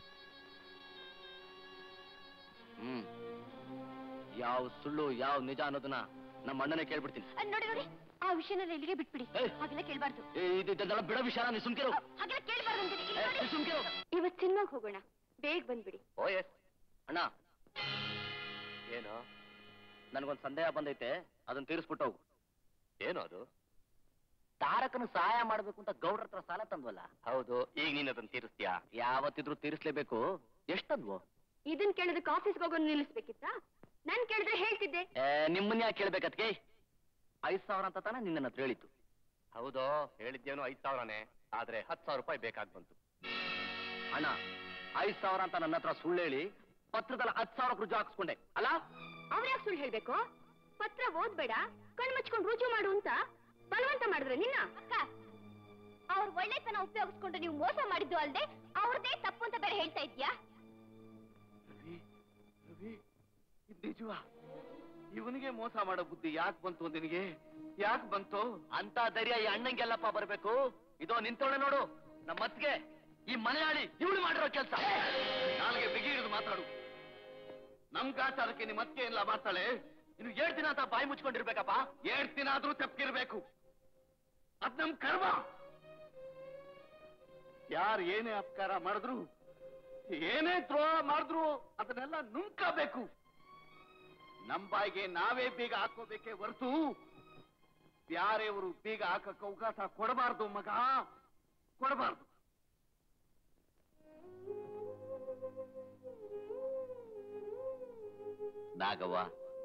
ಹ್ಮ್ ಯಾವ ಸುಳ್ಳು ಯಾವ ನಿಜ ಅನ್ನೋದನ್ನ ನಮ್ಮ ಅಣ್ಣನೇ ಕೇಳ್ಬಿಡ್ತೀನಿ ಅಹ್, ನೋಡಿ ನೋಡಿ ಆ ವಿಷಯನ ಇಲ್ಲಿಗೆ ಬಿಟ್ಬಿಡಿ ಏಯ್. ಹಾಗೆಲ್ಲ ಕೇಳ್ಬಾರ್ದು ಏ, ಇದು ಇದೆಲ್ಲ ಬಿಡೋ ವಿಷಯ ನೀ ಸುಮ್ಕಿರು ಅಹ್, ಹಾಗೆಲ್ಲ ಕೇಳ್ಬಾರ್ದು ಅಂತೀನಿ ಇಲ್ಲಿ ಏ, ನೋಡಿ. ನೀ ಸುಮ್ಕಿರು ಇವತ್ ಸಿನಿಮಾಗ್ ಹೋಗೋಣ ಬೇಗ ಬಂದ್ಬಿಡಿ ಓ ಎಸ್ ಅಣ್ಣ ಏನು ನನಗೊಂದು ಸಂದೇಹ ಬಂದೈತೆ ಅದನ್ನ ತೀರಿಸ್ಬಿಟ್ಟು ಹೋಗು ಏನು ಅದು ತಾರಕನ ಸಹಾಯ ಮಾಡ್ಬೇಕು ಅಂತ ಗೌಡ್ರ ಹತ್ರ ಸಾಲ ತಂದ್ವಲ್ಲ ಹೌದು ಈಗ ನೀನ್ ಅದನ್ನ ತೀರಿಸ್ತೀಯಾ ಯಾವತ್ತಿದ್ರು ತೀರಿಸ್ಲೇಬೇಕು ಎಷ್ಟಂದ್ವು ಇದನ್ ಕೇಳಿದಕ್ಕೆ ಆಫೀಸ್ಗೆ ಹೋಗೋದು ನಿಲ್ಲಿಸ್ಬೇಕಿತ್ತಾ ನಾನ್ ಕೇಳಿದ್ರೆ ಹೇಳ್ತಿದ್ದೆ ಏ, ನಿಮ್ಮನ್ನ ಯಾಕೆ ಕೇಳ್ಬೇಕತ್ಗೆ ಐದ್ ಸಾವಿರ ಅಂತ ತಾನೇ ನಿನ್ನ ಹತ್ರ ಹೇಳಿತ್ತು ಹೌದು ಹೇಳಿದ್ದೇನು ಐದ್ ಸಾವಿರನೇ ಆದ್ರೆ ಹತ್ತು ಸಾವಿರ ರೂಪಾಯಿ ಬೇಕಾಗ್ ಬಂತು ಅಣ್ಣ ಐದ್ ಸಾವಿರ ಅಂತ ನನ್ನ ಹತ್ರ ಸುಳ್ಳು ಹೇಳಿ ಪತ್ರದಲ್ಲಿ ಹತ್ತು ಸಾವಿರ ರುಜು ಹಾಕಿಸ್ಕೊಂಡೆ ಅಲ್ಲ ಅವ್ರ್ಯಾಕ್ ಸುಳ್ಳು ಹೇಳ್ಬೇಕು ಪತ್ರ ಓದ್ಬೇಡ ಕಣ್ ಮುಚ್ಕೊಂಡು ರುಜು ಮಾಡು ಅಂತ ಬಲವಂತ ಮಾಡಿದ್ರೆ ನಿನ್ನ ಅಕ್ಕ ಅವ್ರ ಒಳ್ಳೆತನ ಉಪಯೋಗಿಸ್ಕೊಂಡು ನೀವು ಮೋಸ ಮಾಡಿದ್ದು ಅಲ್ದೆ ಅವ್ರದೇ ತಪ್ಪು ಅಂತ ಬೇರೆ ಹೇಳ್ತಾ ಇದ್ಯಾ ನಿಜವಾ ಇವನಿಗೆ ಮೋಸ ಮಾಡೋ ಬುದ್ಧಿ ಯಾಕೆ ಬಂತು ನಿನಗೆ ಯಾಕೆ ಬಂತು ಅಂತ ಧೈರ್ಯ ಈ ಅಣ್ಣಂಗೆಲ್ಲಪ್ಪ ಬರ್ಬೇಕು ಇದೋ ನಿಂತೋಳೆ ನೋಡು ನಮ್ಮ ಅತ್ಗೆ ಈ ಮಲಯಾಳಿ ಇವಳು ಮಾಡಿರೋ ಕೆಲಸ ನಾಲ್ಗೆ ಬಿಗಿ ಹಿಡಿದು ಮಾತಾಡು ನಮ್ ಗಾಚಾರಕ್ಕೆ ನಿಮ್ಮ ಅತ್ತೆ ಎಲ್ಲ ಮಾಡ್ತಾಳೆ ಇನ್ನು ಏಳ್ ದಿನ ಅಂತ ಬಾಯಿ ಮುಚ್ಕೊಂಡಿರ್ಬೇಕಪ್ಪ ಎರಡ್ ದಿನ ಆದ್ರೂ ತಪ್ಪಿರ್ಬೇಕು ಅದ್ ನಮ್ ಕರ್ಮ ಯಾರು ಏನೇ ಅಪಕಾರ ಮಾಡಿದ್ರು ಏನೇ ದ್ರೋಹ ಮಾಡಿದ್ರು ಅದನ್ನೆಲ್ಲ ನುಂಕಬೇಕು ನಮ್ ಬಾಯಿಗೆ ನಾವೇ ಬೀಗ ಹಾಕೋಬೇಕೇ ಹೊರತು ಬ್ಯಾರೆಯವರು ಬೀಗ ಹಾಕಕ್ಕೆ ಅವಕಾಶ ಕೊಡಬಾರ್ದು ಮಗ ಕೊಡಬಾರ್ದು ನಾಗವ್ವ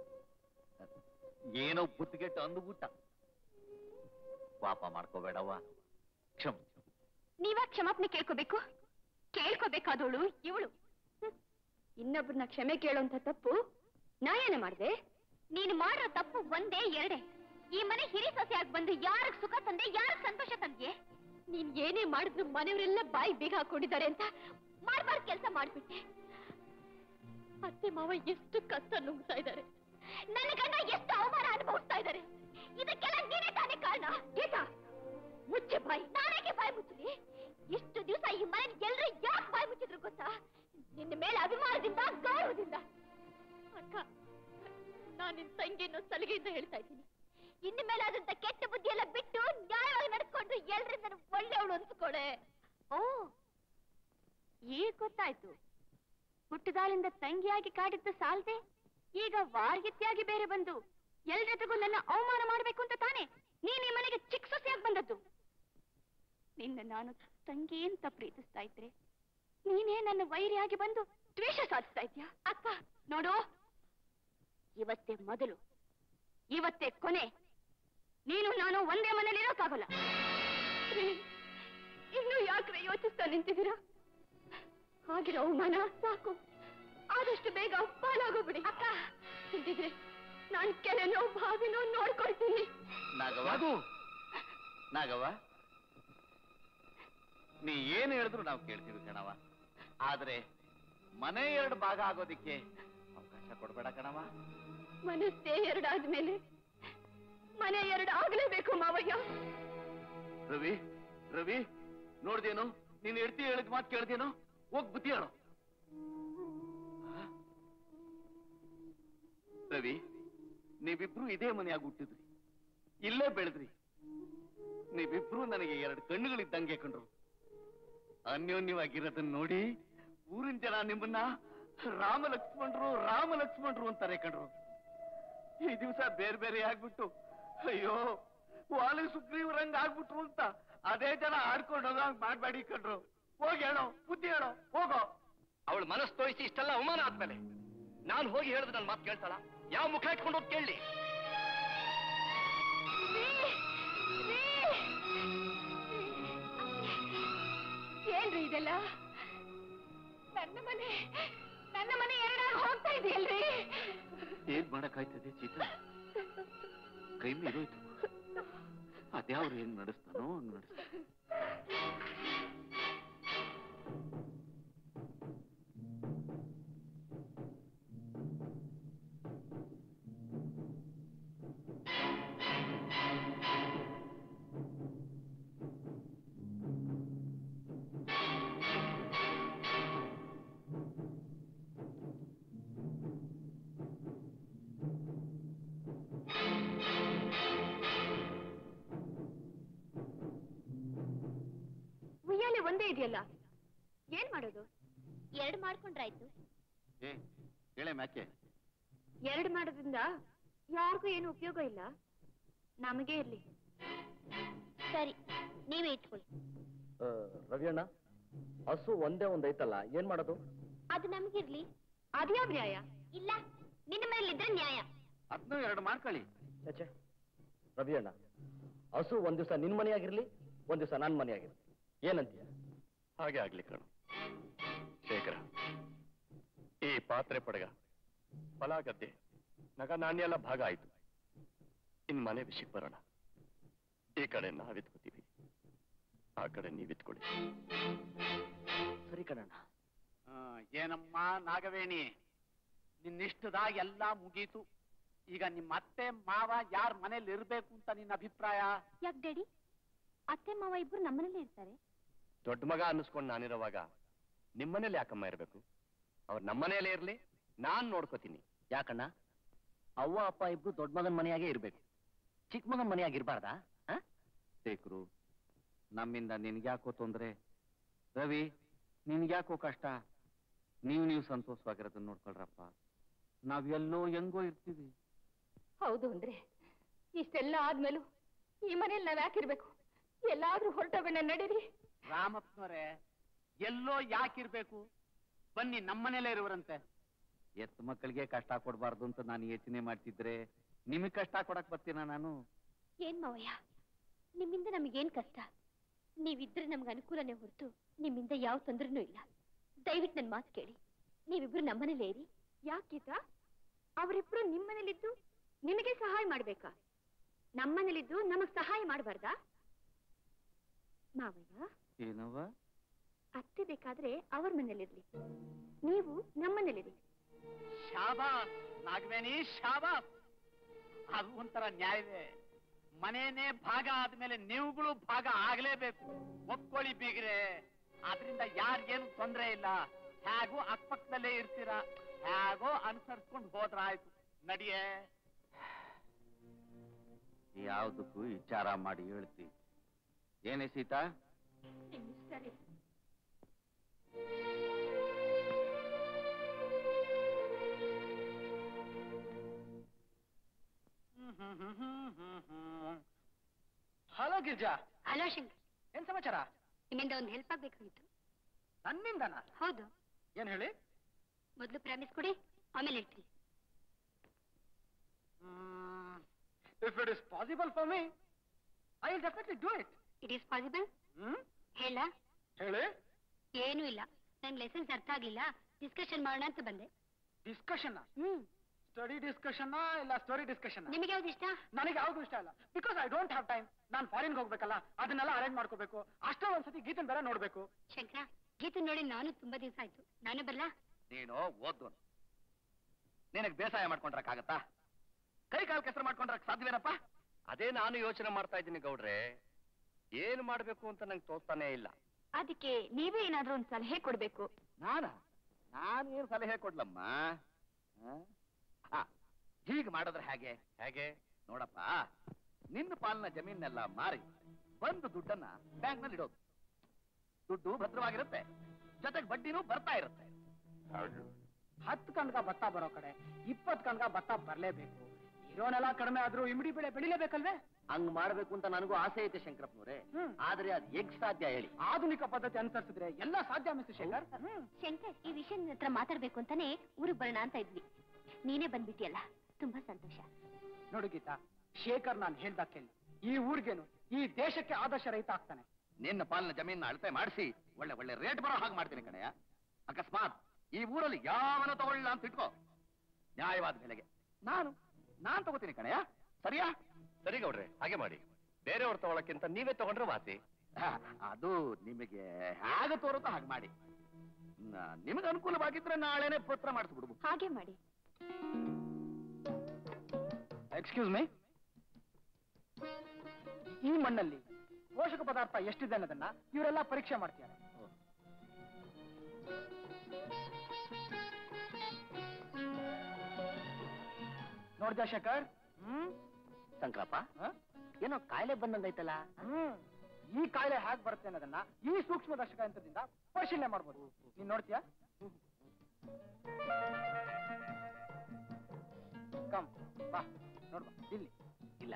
ಏನೋ ಬುದ್ಧಿಗೆಟ್ಟು ಅಂದುಬಿಟ್ಟ ಪಾಪ ಮಾಡ್ಕೋಬೇಡವ್ವ ಕ್ಷಮ ನೀವ್ಯಾ ಕ್ಷಮಾಪಣೆ ಕೇಳ್ಕೋಬೇಕು ಕೇಳ್ಕೋಬೇಕಾದವಳು ಇವಳು ಇನ್ನೊಬ್ಬರನ್ನ ಕ್ಷಮೆ ಕೇಳೋಂತ ತಪ್ಪು ನಾ ಏನೇ ಮಾಡ್ದೆ ನೀನು ಮಾಡಿರೋ ತಪ್ಪು ಒಂದೇ ಎರಡೇ ಈ ಮನೆ ಹಿರಿ ಸೊಸೆಯಾಗಿ ಬಂದು ಯಾರಿಗ್ ಸುಖ ತಂದೆ ಯಾರಿಗ್ ಸಂತೋಷ ತಂದೆ ನೀನ್ ಏನೇ ಮಾಡಿದ್ರು ಮನೆಯವರೆಲ್ಲ ಬಾಯಿ ಬೇಗ ಹಾಕೊಂಡಿದ್ದಾರೆ ಅಂತ ಮಾಡ್ಬಾರ್ದು ಕೆಲಸ ಮಾಡ್ಬಿಟ್ಟೆ ಅತ್ತೆ ಮಾವ ಎಷ್ಟು ಕಷ್ಟ ನುಂಗ್ತಾ ಇದ್ದಾರೆ ನನ್ನ ಗಂಡ ಎಷ್ಟು ಅವಮಾನ ಅನುಭವಿಸ್ತಾ ಇದ್ದಾರೆ ಇದಕ್ಕೆಲ್ಲ ನೀನೇ ತಾನೇ ಕಾರಣ ಗೀತಾ ಮುಚ್ಚೆ ಬಾಯಿ ನಾನೇಗೆ ಬಾಯಿ ಮುಚ್ಚಲಿ ಇಷ್ಟು ದಿವಸ ಈ ಮನೆ ಎಲ್ರು ಯಾಕೆ ಬಾಯಿ ಮುಚ್ಚಿದ್ರು ಗೊತ್ತಾ ನಿನ್ನ ಮೇಲೆ ಅಭಿಮಾನದಿಂದ ಗೌರವದಿಂದ ಅಕ್ಕ ನಾನು ನಿನ್ ತಂಗಿ ಅನ್ನೋ ಸಲಿಗೆಯಿಂದ ಹೇಳ್ತಾ ಇದ್ದೀನಿ ಇನ್ನು ಮೇಲೆ ಆದಂತ ಕೆಟ್ಟ ಬುದ್ಧಿ ಎಲ್ಲ ಬಿಟ್ಟು ನ್ಯಾಯವಾಗಿ ನಡ್ಕೊಂಡು ಎಲ್ರಿಂದ ಒಳ್ಳೆಯವಳು ಅನ್ಸ್ಕೊಳೆ ಓ ಈಗ ಗೊತ್ತಾಯ್ತು ಹುಟ್ಟದಾಳಿಂದ ತಂಗಿಯಾಗಿ ಕಾಡಿದ್ದು ಸಾಲ್ದೆ ಈಗ ವಾರ್ಗಿತ್ಯಾಗಿ ಬೇರೆ ಬಂದು ಎಲ್ರತಿಗೂ ನನ್ನ ಅವಮಾನ ಮಾಡ್ಬೇಕು ಅಂತ ತಾನೆ ನೀನ್ ಈ ಮನೆಗೆ ಚಿಕ್ಕ ಸೊಸೆಯಾಗಿ ಬಂದದ್ದು ನಿನ್ನ ನಾನು ತಂಗಿ ಅಂತ ಪ್ರೀತಿಸ್ತಾ ಇದ್ರೆ ನೀನೇ ನನ್ನ ವೈರಿಯಾಗಿ ಬಂದು ದ್ವೇಷ ಸಾಧಿಸ್ತಾ ಇದ್ಯಾ ಅಕ್ಕ ನೋಡು ಇವತ್ತೇ ಮೊದಲು ಇವತ್ತೇ ಕೊನೆ ನೀನು ನಾನು ಒಂದೇ ಮನೇಲಿ ಇರೋಕ್ಕಾಗಲ್ಲ ಇನ್ನು ಯಾಕ್ರೆ ಯೋಚಿಸ್ತಾ ನಿಂತಿದ್ದೀರಾ ಆಗಿರೋ ಅವಮಾನ ಸಾಕು ಆದಷ್ಟು ಬೇಗ ಪಾಲಾಗೋಗ್ಬಿಡಿ ಅಕ್ಕ ಇಲ್ದಿದ್ರೆ ನಾನ್ ಕೆಲೆನೋ ಬಾವಿನೋ ನೋಡ್ಕೊಳ್ತೀನಿ ನಾಗವ ನಾಗವ್ವ ನೀ ಏನ್ ಹೇಳಿದ್ರು ನಾವು ಕೇಳ್ತೀವಿ ಕಣವ ಆದ್ರೆ ಮನೆ ಎರಡು ಭಾಗ ಆಗೋದಿಕ್ಕೆ ಅವಕಾಶ ಕೊಡ್ಬೇಡ ಕಣವ ಮನಸ್ಸೇ ಎರಡಾದ್ಮೇಲೆ ಮನೆ ಎರಡು ಆಗ್ಲೇಬೇಕು ಮಾವಯ್ಯ ರವಿ ರವಿ ನೋಡ್ದೇನು ನೀನ್ ಹೆಡ್ತಿ ಹೇಳಿದ ಮಾತು ಕೇಳ್ದೇನು ಹೋಗ್ ಬುದ್ಧಿ ಹೇಳು ಆ? ರವಿ ನೀವಿಬ್ರು ಇದೇ ಮನೆಯಾಗಿ ಹುಟ್ಟಿದ್ರಿ ಇಲ್ಲೇ ಬೆಳೆದ್ರಿ ನೀವಿಬ್ರು ನನಗೆ ಎರಡು ಕಣ್ಣುಗಳಿದ್ದಂಗೆ ಕಂಡ್ರು ಅನ್ಯೋನ್ಯವಾಗಿರೋದನ್ನ ನೋಡಿ ಊರಿನ ಜನ ನಿಮ್ಮನ್ನ ರಾಮ ಲಕ್ಷ್ಮಣರು ರಾಮ ಲಕ್ಷ್ಮಣರು ಅಂತಾರೆ ಕಂಡ್ರು ಈ ದಿವಸ ಬೇರೆ ಬೇರೆ ಆಗ್ಬಿಟ್ಟು ಅಯ್ಯೋ ವಾಲಿ ಸುಗ್ರೀವ್ರಂಗ್ ಆಗ್ಬಿಟ್ರು ಅಂತ ಅದೇ ಜನ ಆಡ್ಕೊಂಡು ಹೋಗಂಗ್ ಮಾಡ್ಬೇಡಿ ಕಂಡ್ರು ಹೋಗಿ ಹೇಳೋ ಬುದ್ಧಿ ಹೇಳೋ ಹೋಗೋ ಅವಳು ಮನಸ್ಸು ತೋರಿಸಿ ಇಷ್ಟೆಲ್ಲ ಅವಮಾನ ಆದ್ಮೇಲೆ ನಾನು ಹೋಗಿ ಹೇಳಿದ್ರೆ ನನ್ನ ಮಾತು ಕೇಳ್ತಾಳ ಯಾವ ಮುಖ ಇಟ್ಕೊಂಡು ಹೋಗಿ ಕೇಳಿ ಏನ್ರಿ ಇದೆಲ್ಲ ನನ್ನ ಮನೆ ನನ್ನ ಮನೆ ಎರಡಾಗಿ ಹೋಗ್ತಾ ಇದೆಯಲ್ರಿ ಏನ್ ಮಾಡಕ್ಕಾಯ್ತದೆ ಚೀತಾ ಕೈ ಮೀರೋಯ್ತು ಅದ್ಯಾವ್ರು ಏನ್ ನಡೆಸ್ತಾನೋ ಹಂಗ್ ನಡೆಸ್ತಾನೆ ಉಯ್ಯಾಲೆ ಒಂದೇ ಇದೆಯಲ್ಲ ಏನ್ ಮಾಡೋದು ಎರಡು ಮಾಡ್ಕೊಂಡ್ರಾಯ್ತು ಏ ಹೇಳೆ ಮ್ಯಾಕೆ ಎರಡು ಮಾಡೋದ್ರಿಂದ ಯಾರಿಗೂ ಏನು ಉಪಯೋಗ ಇಲ್ಲ ನಮಗೆ ಇರ್ಲಿ ಸರಿ ನೀವೇ ಇಟ್ಕೊಳ್ಳಿ ರವಿಯಣ್ಣ ಹಸು ಒಂದೇ ಒಂದ್ ಐತಲ್ಲ ಏನ್ ಮಾಡೋದು ಅದು ನಮಗಿರ್ಲಿ ಅದ್ಯಾವ ನ್ಯಾಯ ಇಲ್ಲ ನಿನ್ನ ಮನೇಲಿದ್ರೆ ನ್ಯಾಯ ಅದ್ನೂ ಎರಡು ಮಾಡ್ಕೊಳ್ಳಿ ಛೆ ರವಿಯಣ್ಣ ಹಸು ಒಂದ್ ದಿವಸ ನಿನ್ ಮನೆಯಾಗಿರ್ಲಿ ಒಂದ್ ದಿವಸ ನನ್ ಮನೆಯಾಗಿರ್ಲಿ ಏನಂತೀಯ ಹಾಗೆ ಆಗ್ಲಿ ಕಣು ಶೇಖರ ಈ ಪಾತ್ರೆ ಪಡಗ ಹೊಲ ಗದ್ದೆ ನಗ ನಾಣ್ಯ ಎಲ್ಲ ಭಾಗ ಆಯ್ತು ಇನ್ ಮನೆ ವಿಷಯಕ್ಕೆ ಬರೋಣ ಈ ಕಡೆ ನಾವಿತ್ಕೋತೀವಿ ಆ ಕಡೆ ನೀವಿತ್ಕೊಳ್ಳಿ ಸರಿ ಕಣಣ್ಣ ಆ, ಏನಮ್ಮ ನಾಗವೇಣಿ ನಿನ್ನಿಷ್ಟದಾಗ ಎಲ್ಲ ಮುಗೀತು ಈಗ ನಿಮ್ಮ ಅತ್ತೆ ಮಾವ ಯಾರ ಮನೇಲಿ ಇರ್ಬೇಕು ಅಂತ ನಿನ್ನ ಅಭಿಪ್ರಾಯ ಯಾಕೆ ಡ್ಯಾಡಿ ಅತ್ತೆ ಮಾವ ಇಬ್ರು ನಮ್ಮನೇಲಿ ಇರ್ತಾರೆ ದೊಡ್ಡ ಮಗ ಅನ್ನಿಸ್ಕೊಂಡು ನಾನಿರುವಾಗ ನಿಮ್ಮನೇಲಿ ಯಾಕಮ್ಮ ಇರ್ಬೇಕು ಅವ್ರು ನಮ್ಮನೇಲೇ ಇರ್ಲಿ ನಾನ್ ನೋಡ್ಕೋತೀನಿ ಯಾಕಣ್ಣ ಅವ್ವ ಅಪ್ಪ ಇಬ್ರು ದೊಡ್ಡ ಮಗನ್ ಮನೆಯಾಗೆ ಇರ್ಬೇಕು ಚಿಕ್ಕ ಮಗನ್ ಮನೆಯಾಗಿರ್ಬಾರ್ದಾ ಆ? ಶೇಖರು ನಮ್ಮಿಂದ ನಿನ್ಗ್ಯಾಕೋ ತೊಂದ್ರೆ ರವಿ ನಿನ್ಗ್ಯಾಕೋ ಕಷ್ಟ ನೀವು ನೀವು ಸಂತೋಷವಾಗಿರೋದನ್ನ ನೋಡ್ಕೊಳ್ರಪ್ಪ ನಾವ್ ಎಲ್ಲೋ ಹೆಂಗೋ ಇರ್ತೀವಿ ಹೌದು ಅಂದ್ರೆ ಇಷ್ಟೆಲ್ಲ ಆದ್ಮೇಲೂ ಈ ಮನೇಲಿ ನಾವ್ ಯಾಕಿರ್ಬೇಕು ಎಲ್ಲಾದ್ರೂ ಹೊರಟೋಗೋಣ ನಡೀರಿ ರಾಮಪ್ಪನವರೇ ಎಲ್ಲೋ ಯಾಕಿರ್ಬೇಕು ಬನ್ನಿ ನಮ್ಮನೇಲೇ ಇರುವರಂತೆ ಎತ್ತ ಮಕ್ಕಳಿಗೆ ಕಷ್ಟ ಕೊಡಬಾರ್ದು ಅಂತ ನಾನು ಯೋಚನೆ ಮಾಡ್ತಿದ್ರೆ ನಿಮಗೆ ಕಷ್ಟ ಕೊಡಕ್ ಬರ್ತೀನ ನಾನು ಏನ್ ಮಾವಯ್ಯ ನಿಮ್ಮಿಂದ ನಮಗೇನ್ ಕಷ್ಟ ನೀವಿದ್ರೆ ನಮ್ಗೆ ಅನುಕೂಲನೇ ಹೊರತು ನಿಮ್ಮಿಂದ ಯಾವ ತೊಂದ್ರೆನೂ ಇಲ್ಲ ದಯವಿಟ್ಟು ನನ್ ಮಾತು ಕೇಳಿ ನೀವಿಬ್ರು ನಮ್ಮನೇಲೇ ಇರಿ ಯಾಕೆ ಗೀತಾ ಅವರಿಬ್ರು ನಿಮ್ಮನೇಲಿದ್ದು ನಿಮಗೆ ಸಹಾಯ ಮಾಡ್ಬೇಕಾ ನಮ್ಮನೇಲಿದ್ದು ನಮಗ್ ಸಹಾಯ ಮಾಡಬಾರ್ದಾ ಮಾವಯ್ಯ ಏನವ ಅತ್ತೆ ಬೇಕಾದ್ರೆ ಅವ್ರ ಮನೇಲಿರ್ಲಿ ನೀವು ನಮ್ಮನೇಲಿರಿ ಶಾಬಾಸ್ ನಾಗವೇಣಿ ಶಾಬಾಸ್ ಅದು ಒಂಥರ ನ್ಯಾಯವೇ ಮನೇನೆ ಭಾಗ ಆದ್ಮೇಲೆ ನೀವುಗಳು ಭಾಗ ಆಗ್ಲೇಬೇಕು ಒಪ್ಕೊಳ್ಳಿ ಬೀಗ್ರೆ ಆದ್ರಿಂದ ಯಾರಿಗೇನು ತೊಂದ್ರೆ ಇಲ್ಲ ಹೇಗೋ ಅಕ್ಕಪಕ್ಕದಲ್ಲೇ ಇರ್ತೀರಾ ಹೇಗೋ ಅನುಸರಿಸ್ಕೊಂಡು ಹೋದ್ರಾಯ್ತು ನಡಿಯೇ ಯಾವ್ದಕ್ಕೂ ವಿಚಾರ ಮಾಡಿ ಹೇಳ್ತಿ ಏನೇ ಸೀತಾ ಸರಿ ಹಲೋ ಗಿರ್ಜಾ ಹಲೋ ಶಂಕರ್ ಏನ್ ಸಮಾಚಾರ ನಿಮ್ಮಿಂದ ಒಂದು ಹೆಲ್ಪ್ ಆಗ್ಬೇಕಾಗಿತ್ತು ನನ್ನಿಂದನ ಹೌದು ಏನ್ ಹೇಳಿ ಮೊದಲು ಪ್ರಾಮಿಸ್ ಕೊಡಿ ಆಮೇಲೆ ಹೇಳ್ತೀನಿ if it is possible for me I will definitely do it it is possible hmm ಹೇಳ ಹೇಳಿ ಏನೂ ಇಲ್ಲ ನಂಗೆ ಲೆಸನ್ಸ್ ಅರ್ಥ ಆಗ್ಲಿಲ್ಲ ಡಿಸ್ಕಷನ್ ಮಾಡೋಣ ಅಂತ ಬಂದೆ ಡಿಸ್ಕಷನ್ ಹ್ಮ್ ಸ್ಟಡಿ ಡಿಸ್ಕಷನ್ ಇಲ್ಲ ಸ್ಟೋರಿ ಡಿಸ್ಕಷನ್ ನಿಮಗೆ ಯಾವ್ದು ಇಷ್ಟ ನನಗೆ ಯಾವ್ದು ಇಷ್ಟ ಇಲ್ಲ because I don't have time ನಾನು ಫಾರಿನ್ಗೆ ಹೋಗ್ಬೇಕಲ್ಲ ಅದನ್ನೆಲ್ಲ ಅರೇಂಜ್ ಮಾಡ್ಕೋಬೇಕು ಅಷ್ಟೇ ಒಂದ್ಸತಿ ಗೀತನ್ ಬೇರೆ ನೋಡ್ಬೇಕು ಶಂಕರ ಗೀತೆ ನೋಡಿ ನಾನು ತುಂಬಾ ದಿವಸ ಆಯ್ತು ನಾನು ಬರ್ಲಾ ನೀನು ಓದ್ದು ನಿನಗ್ ಬೇಸಾಯ ಮಾಡ್ಕೊಂಡ್ರಕ್ಕಾಗತ್ತಾ ಕೈ ಕಾಲು ಕೆಸರು ಮಾಡ್ಕೊಂಡ್ರಕ್ ಸಾಧ್ಯವೇನಪ್ಪ ಅದೇ ನಾನು ಯೋಚನೆ ಮಾಡ್ತಾ ಇದ್ದೀನಿ ಗೌಡ್ರೆ ಏನ್ ಮಾಡ್ಬೇಕು ಅಂತ ನಂಗೆ ತೋರ್ತಾನೆ ಇಲ್ಲ ಅದಕ್ಕೆ ನೀವೇ ಏನಾದ್ರೂ ಒಂದ್ ಸಲಹೆ ಕೊಡ್ಬೇಕು ನಾನ ನಾನೇನ್ ಸಲಹೆ ಕೊಡ್ಲಮ್ಮ ಆ? ಆ, ಹೀಗ್ ಮಾಡಿದ್ರೆ ಹೇಗೆ ಹೇಗೆ ನೋಡಪ್ಪ ನಿನ್ನ ಪಾಲಿನ ಜಮೀನೆಲ್ಲ ಮಾರಿ ಬಂದು ದುಡ್ಡನ್ನ ಬ್ಯಾಂಕ್ ನಲ್ಲಿ ಇಡೋದು ದುಡ್ಡು ಭದ್ರವಾಗಿರುತ್ತೆ ಜೊತೆಗೆ ಬಡ್ಡಿನೂ ಬರ್ತಾ ಇರುತ್ತೆ ಹತ್ತು ಕಣ್ಗ ಭತ್ತ ಬರೋ ಕಡೆ ಇಪ್ಪತ್ತು ಕಣ್ಗ ಭತ್ತ ಬರ್ಲೇಬೇಕು ಇರೋನೆಲ್ಲ ಕಡಿಮೆ ಆದ್ರೂ ಇಮಿಡಿ ಬೆಳೆ ಬೆಳಿಲೇಬೇಕಲ್ವೇ ಹಂಗ್ ಮಾಡ್ಬೇಕು ಅಂತ ನನಗೂ ಆಸೆ ಐತೆ ಶಂಕರಪ್ಪನವ್ರೆ ಹ್ಮ್. ಆದ್ರೆ ಅದ್ ಹೇಗ್ ಸಾಧ್ಯ ಹೇಳಿ ಆಧುನಿಕ ಪದ್ಧತಿ ಅನುಸರಿಸಿದ್ರೆ ಎಲ್ಲ ಸಾಧ್ಯ ಮಿಸ್ಟರ್ ಶೇಖರ್ ಹ್ಮ್. ಶಂಕರ್ ಈ ವಿಷಯ ನಿನ್ನ ಹತ್ರ ಮಾತಾಡ್ಬೇಕು ಅಂತಾನೆ ಊರಿಗೆ ಬರೋಣ ಅಂತ ಇದ್ವಿ ನೀನೇ ಬಂದ್ಬಿಟ್ಟಿಯಲ್ಲ ತುಂಬಾ ಸಂತೋಷ ನೋಡು ಗೀತಾ ಶೇಖರ್ ನಾನು ಹೇಳ್ದ ಕೇಳಿ ಈ ಊರ್ಗೇನು ಈ ದೇಶಕ್ಕೆ ಆದರ್ಶ ರಹಿತ ಆಗ್ತಾನೆ ನಿನ್ನ ಪಾಲಿನ ಜಮೀನ ಅಳತೆ ಮಾಡಿಸಿ ಒಳ್ಳೆ ಒಳ್ಳೆ ರೇಟ್ ಬರೋ ಹಾಗೆ ಮಾಡ್ತೀನಿ ಕಣಯ್ಯ ಅಕಸ್ಮಾತ್ ಈ ಊರಲ್ಲಿ ಯಾವನ ತಗೊಳ್ಳಿಲ್ಲ ಅಂತ ಇಟ್ಕೋ ನ್ಯಾಯವಾದ ಬೆಲೆಗೆ ನಾನು ನಾನ್ ತಗೋತೀನಿ ಕಣಯ್ಯ ಸರಿಯಾ ಸರಿ ಗೌಡ್ರೆ ಹಾಗೆ ಮಾಡಿ ಬೇರೆಯವ್ರು ತಗೊಳಕ್ಕಿಂತ ನೀವೇ ತಗೊಂಡ್ರೆ ವಾಸಿ ಹ, ಅದು ನಿಮಗೆ ಹೇಗೆ ತೋರುತ್ತೋ ಹಾಗೆ ಮಾಡಿ ನ- ನಿಮಗೆ ಅನುಕೂಲವಾಗಿದ್ರೆ ನಾಳೆನೆ ಪತ್ರ ಮಾಡಿಸ್ಬಿಡ್ಬೋದು ಹಾಗೆ ಮಾಡಿ ಎಕ್ಸ್ಕ್ಯೂಸ್ ಮೀ ಈ ಮಣ್ಣಲ್ಲಿ ಪೋಷಕ ಪದಾರ್ಥ ಎಷ್ಟಿದೆ ಅನ್ನೋದನ್ನ ಇವರೆಲ್ಲ ಪರೀಕ್ಷೆ ಮಾಡ್ತಾರೆ ನೋಡ್ದ ಶೇಖರ್ ಹ್ಮ್ ಶಂಕರಪ್ಪ ಹ? ಏನೋ ಕಾಯಿಲೆ ಬಂದಂಗೈತಲ್ಲ ಹ್ಮ್ ಈ ಕಾಯಿಲೆ ಹೇಗ್ ಬರುತ್ತೆ ಅನ್ನೋದನ್ನ ಈ ಸೂಕ್ಷ್ಮ ದರ್ಶಕ ಯಂತ್ರದಿಂದ ಪರಿಶೀಲನೆ ಮಾಡ್ಬೋದು ನೀನ್ ನೋಡ್ತೀಯಾ ಕಮ್ ಬಾ ನೋಡ್ಬಾ ಇಲ್ಲಿ ಇಲ್ಲ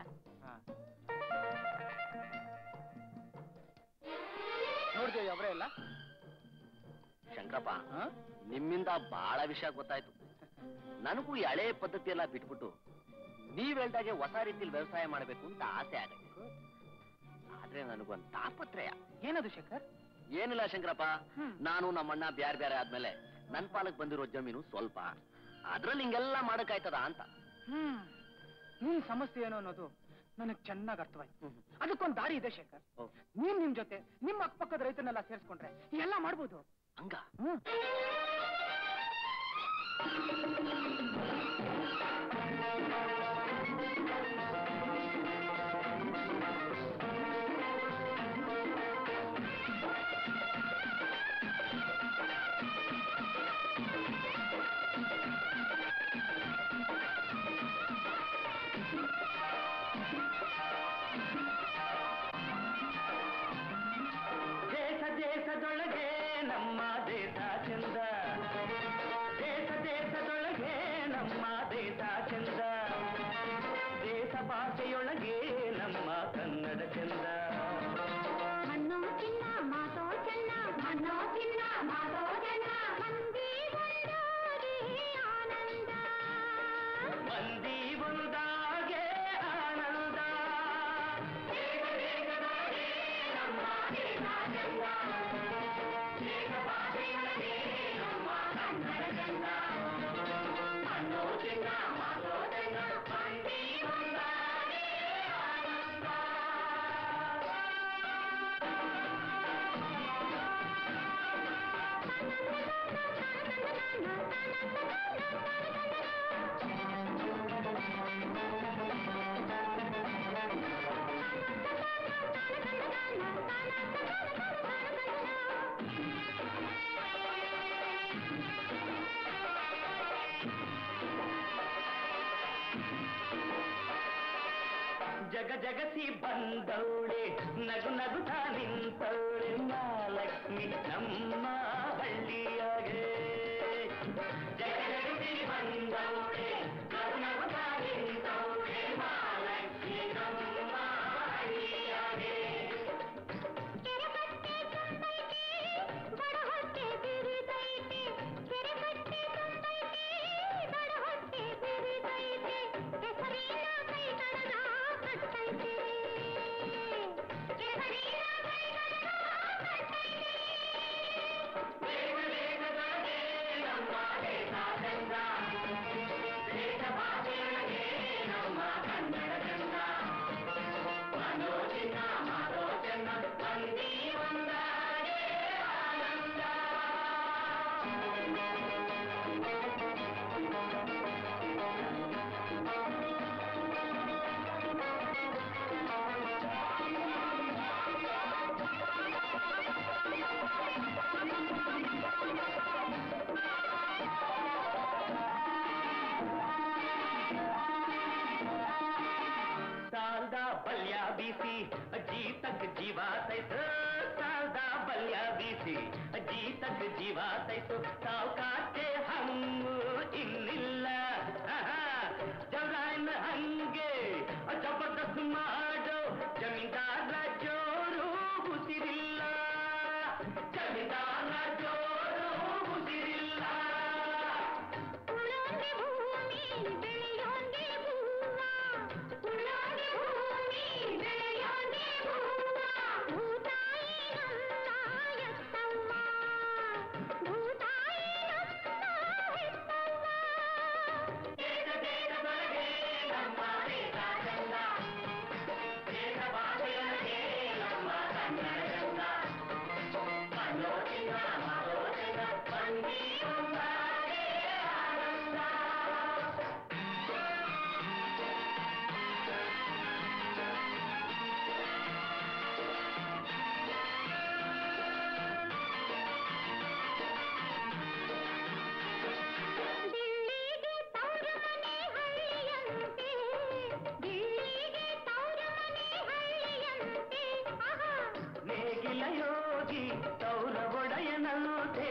ನೋಡ್ತೀಯ ಅವರೇ ಎಲ್ಲ ಶಂಕರಪ್ಪ ಹ? ನಿಮ್ಮಿಂದ ಬಹಳ ವಿಷಯ ಗೊತ್ತಾಯ್ತು ನನಗೂ ಈ ಹಳೆ ಪದ್ಧತಿ ಎಲ್ಲ ಬಿಟ್ಬಿಟ್ಟು ನೀವ್ ಹೇಳ್ದಾಗೆ ಹೊಸ ರೀತಿಲಿ ವ್ಯವಸಾಯ ಮಾಡಬೇಕು ಅಂತ ಆಸೆ ಆಗೈತೆ ಆದ್ರೆ ನನಗೊಂದು ತಾಪತ್ರಯ ಏನದು ಶೇಖರ್ ಏನಿಲ್ಲ ಶಂಕರಪ್ಪ ಹ್ಮ್. ನಾನು ನಮ್ಮಣ್ಣ ಬ್ಯಾರೆ ಬ್ಯಾರೆ ಆದ್ಮೇಲೆ ನನ್ ಪಾಲಕ್ ಬಂದಿರೋ ಜಮೀನು ಸ್ವಲ್ಪ ಅದ್ರಲ್ಲಿ ಹಿಂಗೆಲ್ಲ ಮಾಡಕ್ಕಾಯ್ತದ ಅಂತ ಹ್ಮ್ ನಿನ್ ಸಮಸ್ಯೆ ಏನು ಅನ್ನೋದು ನನಗ್ ಚೆನ್ನಾಗ್ ಅರ್ಥವಾಯ್ತು ಅದಕ್ಕೊಂದ್ ದಾರಿ ಇದೆ ಶೇಖರ್ ಓ. ನೀವ್ ನಿಮ್ ಜೊತೆ ನಿಮ್ಮ ಅಕ್ಕಪಕ್ಕದ ರೈತರನ್ನೆಲ್ಲ ಸೇರ್ಸ್ಕೊಂಡ್ರೆ ಎಲ್ಲ ಮಾಡ್ಬೋದು ಹಂಗ ಹ್ಮ್ ದೇಶ ದೇಶದೊಳಗೆ ನಮ್ಮ ದೇಶ ಚಂದ ದೇಶ ದೇಶದೊಳಗೆ ನಮ್ಮ ದೇಶ ಚಂದ ದೇಶ ಭಾಷೆ ಜಗ ಜಗಸಿ ಬಂದವಳೆ ನಗು ನಗುತ್ತಾ ನಿಂತವಳೆ ಮಹಾಲಕ್ಷ್ಮಿ ನಮ್ಮ ಹಳ್ಳಿಯಾಗೆ ಜಗ ಜಗಸಿ ಬಂದವಳೆ ನಗು ನಗುತ್ತಾ ನಿಂತವಳೆ ಮಹಾಲಕ್ಷ್ಮಿ ನಮ್ಮ ಹಳ್ಳಿಯಾಗೆ ಸಾಲ್ದ ಬಲ್ಯ ಬೀಸಿ ಜೀತಕ್ ಜೀವ ತೈತು ಸಾಲ್ದ ಬಲ್ಯ ಬೀಸಿ ಜೀತಕ್ ಜೀವ ತೈತು ಸಾವುಕಾಕೆ ಹಂಗು ಇನ್ನಿಲ್ಲ ಆಹಾ, ಜವರಾಯನ ಹಂಗೆ ಜಬರ್ದಸ್ತ್ ಮಾಡೋ ಜಮೀನ್ದಾರ ಜೋರು ಉಸಿರಿಲ್ಲ ಜಮೀನ್ದಾರ ಜೋರು ಉಸಿರಿಲ್ಲ ನೇಗಿಲ ಯೋಗಿ ತೌರ ಒಡೆಯನಂತೆ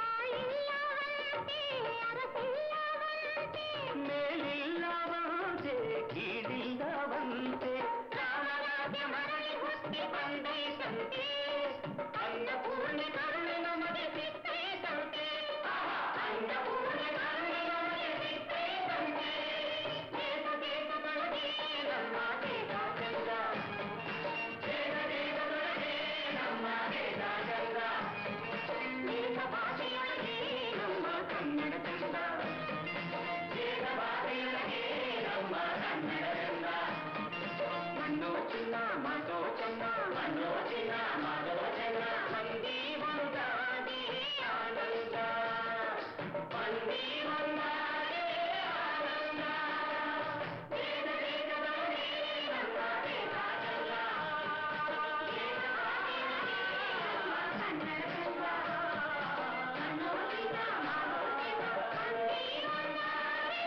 ಮೇಲಿಲ್ಲವಂತೆ ಕೀಳಿಲ್ಲವಂತೆ ಕಾಲರಾಜ್ಯ ಮರಳಿ ಹುಟ್ಟಿ ಬಂದೈತಂತೆ ಅನ್ನಪೂರ್ಣೆ ಕರುಣೆ ನಮಗೆ ಸಿಕ್ಕೈತಂತೆ ಆಹಾ, ಅನ್ನಪೂರ್ಣೆ ಕರುಣೆ ನಮಗೆ ಸಿಕ್ಕೈತಂತೆ ದೇಶ ದೇಶದೊಳಗೆ ನಮ್ಮ ದೇಶ ಚಂದ ದೇಶ ದೇಶದೊಳಗೆ ನಮ್ಮ ದೇಶ ಚಂದ ದೇಶ ಭಾಷೆಯೊಳಗೆ ನಮ್ಮ ಕನ್ನಡ ಚಂದ ದೇಶ ಭಾಷೆಯೊಳಗೆ ನಮ್ಮ ಕನ್ನಡ ಚಂದ ಮಣ್ಣು ಚಿನ್ನ ಮಾತೋ ಚಂದ ಮಣ್ಣು ಚಿನ್ನ ಮಾತೋ ಚಂದ ಮಂದಿ ಒಂದಾಗಿ ಆನಂದ ಮಂದಿ ಒಂದಾಗಿ ಆನಂದ ದೇಶ ದೇಶದೊಳಗೆ ನಮ್ಮ ದೇಶ ಚಂದ ದೇಶ ಭಾಷೆಯೊಳಗೆ ನಮ್ಮ ಕನ್ನಡ ಚಂದ ಮಣ್ಣು ಚಿನ್ನ ಮಾತೋ ಚಂದ ಮಂದಿ ಒಂದಾಗಿ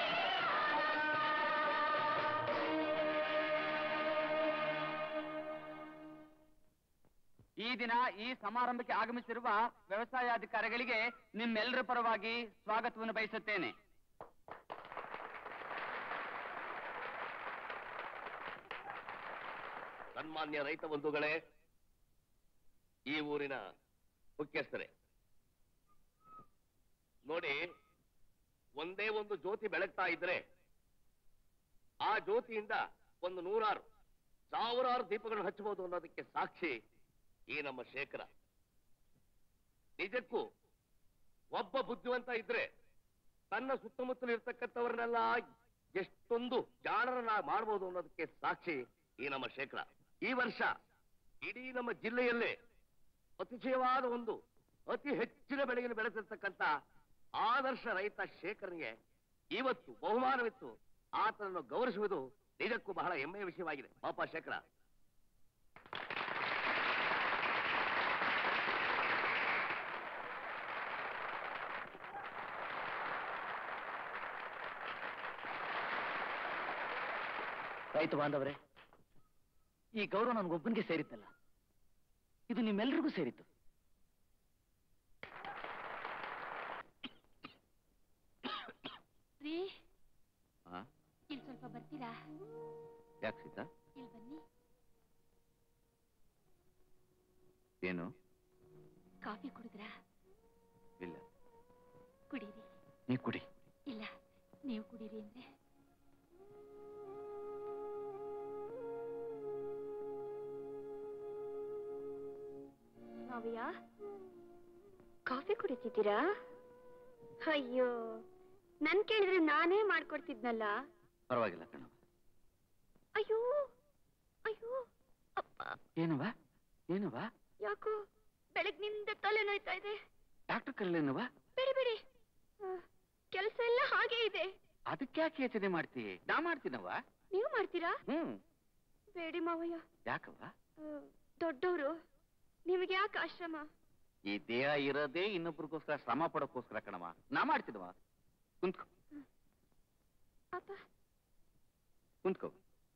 ಈ ದಿನ ಈ ಸಮಾರಂಭಕ್ಕೆ ಆಗಮಿಸಿರುವ ವ್ಯವಸಾಯಾಧಿಕಾರಿಗಳಿಗೆ ನಿಮ್ಮೆಲ್ಲರ ಪರವಾಗಿ ಸ್ವಾಗತವನ್ನು ಬಯಸುತ್ತೇನೆ ಸನ್ಮಾನ್ಯ ರೈತ ಬಂಧುಗಳೇ ಈ ಊರಿನ ಮುಖ್ಯಸ್ಥರೇ ನೋಡಿ ಒಂದೇ ಒಂದು ಜ್ಯೋತಿ ಬೆಳಗ್ತಾ ಇದ್ರೆ ಆ ಜ್ಯೋತಿಯಿಂದ ಒಂದು ನೂರಾರು ಸಾವಿರಾರು ದೀಪಗಳನ್ನು ಹಚ್ಚಬಹುದು ಅನ್ನೋದಕ್ಕೆ ಸಾಕ್ಷಿ ಈ ನಮ್ಮ ಶೇಖರ ನಿಜಕ್ಕೂ ಒಬ್ಬ ಬುದ್ಧಿವಂತ ಇದ್ರೆ ತನ್ನ ಸುತ್ತಮುತ್ತಲು ಇರ್ತಕ್ಕಂಥವ್ರನ್ನೆಲ್ಲ ಎಷ್ಟೊಂದು ಜಾಣರನ್ನ ಮಾಡಬಹುದು ಅನ್ನೋದಕ್ಕೆ ಸಾಕ್ಷಿ ಈ ನಮ್ಮ ಶೇಖರ ಈ ವರ್ಷ ಇಡೀ ನಮ್ಮ ಜಿಲ್ಲೆಯಲ್ಲೇ ಅತಿಶಯವಾದ ಒಂದು ಅತಿ ಹೆಚ್ಚಿನ ಬೆಳೆಯನ್ನು ಬೆಳೆಸಿರ್ತಕ್ಕಂಥ ಆದರ್ಶ ರೈತ ಶೇಖರ್ಗೆ ಇವತ್ತು ಬಹುಮಾನವಿತ್ತು ಆತನನ್ನು ಗೌರವಿಸುವುದು ನಿಜಕ್ಕೂ ಬಹಳ ಹೆಮ್ಮೆಯ ವಿಷಯವಾಗಿದೆ ಪಾಪ ಶೇಖರ ರೈತ ಬಾಂಧವರೇ ಈ ಗೌರವ ನನಗೊಬ್ಬನಿಗೆ ಸೇರಿದ್ದಲ್ಲ ಇದು ನಿಮ್ಮೆಲ್ರಿಗೂ ಸೇರಿತ್ತು ರೀ ಆ? ಇಲ್ಲಿ ಸ್ವಲ್ಪ ಬರ್ತೀರಾ ಯಾಕೆ ಸೀತಾ ಇಲ್ಲಿ ಬನ್ನಿ ಏನು ಕಾಫಿ ಕುಡಿದ್ರಾ ಇಲ್ಲ ಕುಡೀರಿ ನೀ ಕುಡಿ ಇಲ್ಲ ನೀವು ಕುಡೀರಿ ಅಂದ್ರೆ ಮಾವಯ್ಯ ಕಾಫಿ ಕುಡಿತಿದ್ದೀರಾ ಅಯ್ಯೋ ನನ್ ಕೇಳಿದ್ರೆ ನಾನೇ ಮಾಡ್ಕೊಡ್ತಿದ್ನಲ್ಲ ಪರವಾಗಿಲ್ಲ ಕಣವ ಅಯ್ಯೋ ಅಯ್ಯೋ ಅಪ್ಪ ಏನವ ಏನವ ಯಾಕೋ ಬೆಳಗ್ನಿಂದ ತಲೆ ನೋಯ್ತಾ ಇದೆ ಡಾಕ್ಟರ್ ಕರ್ಲೇನವ ಬಿಡಿ ಬಿಡಿ ಕೆಲಸ ಎಲ್ಲ ಹಾಗೆ ಇದೆ ಅದಕ್ಕೆ ಯಾಕೆ ಯೋಚನೆ ಮಾಡ್ತೀಯ ನಾ ಮಾಡ್ತೀನವ ನೀವು ಮಾಡ್ತೀರಾ ಹ್ಮ್ ಬೇಡಿ ಮಾವಯ್ಯ ಯಾಕವ ದೊಡ್ಡವರು ನಿಮಗೆ ಯಾಕೆ ಆಶ್ರಮ ಈ ದೇಹ ಇರೋದೇ ಇನ್ನೊಬ್ರಿಗೋಸ್ಕರ ಶ್ರಮ ಪಡೋಕ್ಕೋಸ್ಕರ ಕಣವ ನಾ ಮಾಡ್ತೀನವ ಕುಂತ್ಕೋ ಅಪ್ಪ ಕುಂತ್ಕೋ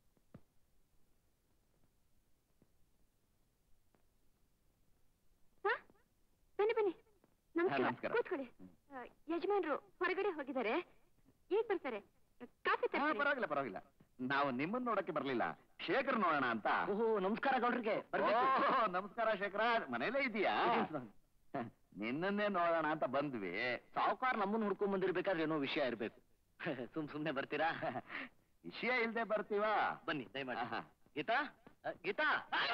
ಹಾ? ಬನ್ನಿ ಬನ್ನಿ ನಮಸ್ಕಾರ ನಮಸ್ಕಾರ. ಕೂತ್ಕೊಳ್ಳಿ ಆ, ಯಜಮಾನ್ರು ಹೊರಗಡೆ ಹೋಗಿದ್ದಾರೆ ಈಗ ಬರ್ತಾರೆ ಕಾಫಿ ಹಾ, ತರ್ತೀನಿ. ಪರವಾಗಿಲ್ಲ ಪರವಾಗಿಲ್ಲ ನಾವು ನಿಮ್ಮನ್ನ ನೋಡಕ್ಕೆ ಬರ್ಲಿಲ್ಲ ಶೇಖರ್ ನೋಡೋಣ ಅಂತ ಓಹೋ ನಮಸ್ಕಾರ ಗೌಡ್ರಿಗೆ ಓಹೋ, ನಮಸ್ಕಾರ ಶೇಖರ ಮನೇಲೇ ಇದೀಯಾ ನಿನ್ನನ್ನೇ ನೋಡೋಣ ಅಂತ ಬಂದ್ವಿ ಸಾವುಕಾರ ನಮ್ಮನ್ನ ಹುಡ್ಕೊಂಡ್ ಬಂದಿರ್ಬೇಕಾದ್ರೆ ಏನೋ ವಿಷಯ ಇರ್ಬೇಕು ಸುಮ್ ಸುಮ್ನೆ ಬರ್ತೀರಾ ವಿಷಯ ಇಲ್ದೆ ಬರ್ತೀವಾ ಬನ್ನಿ ದಯಮಾಡಿ ಆಹಾ. ಗೀತಾ ಅ, ಗೀತಾ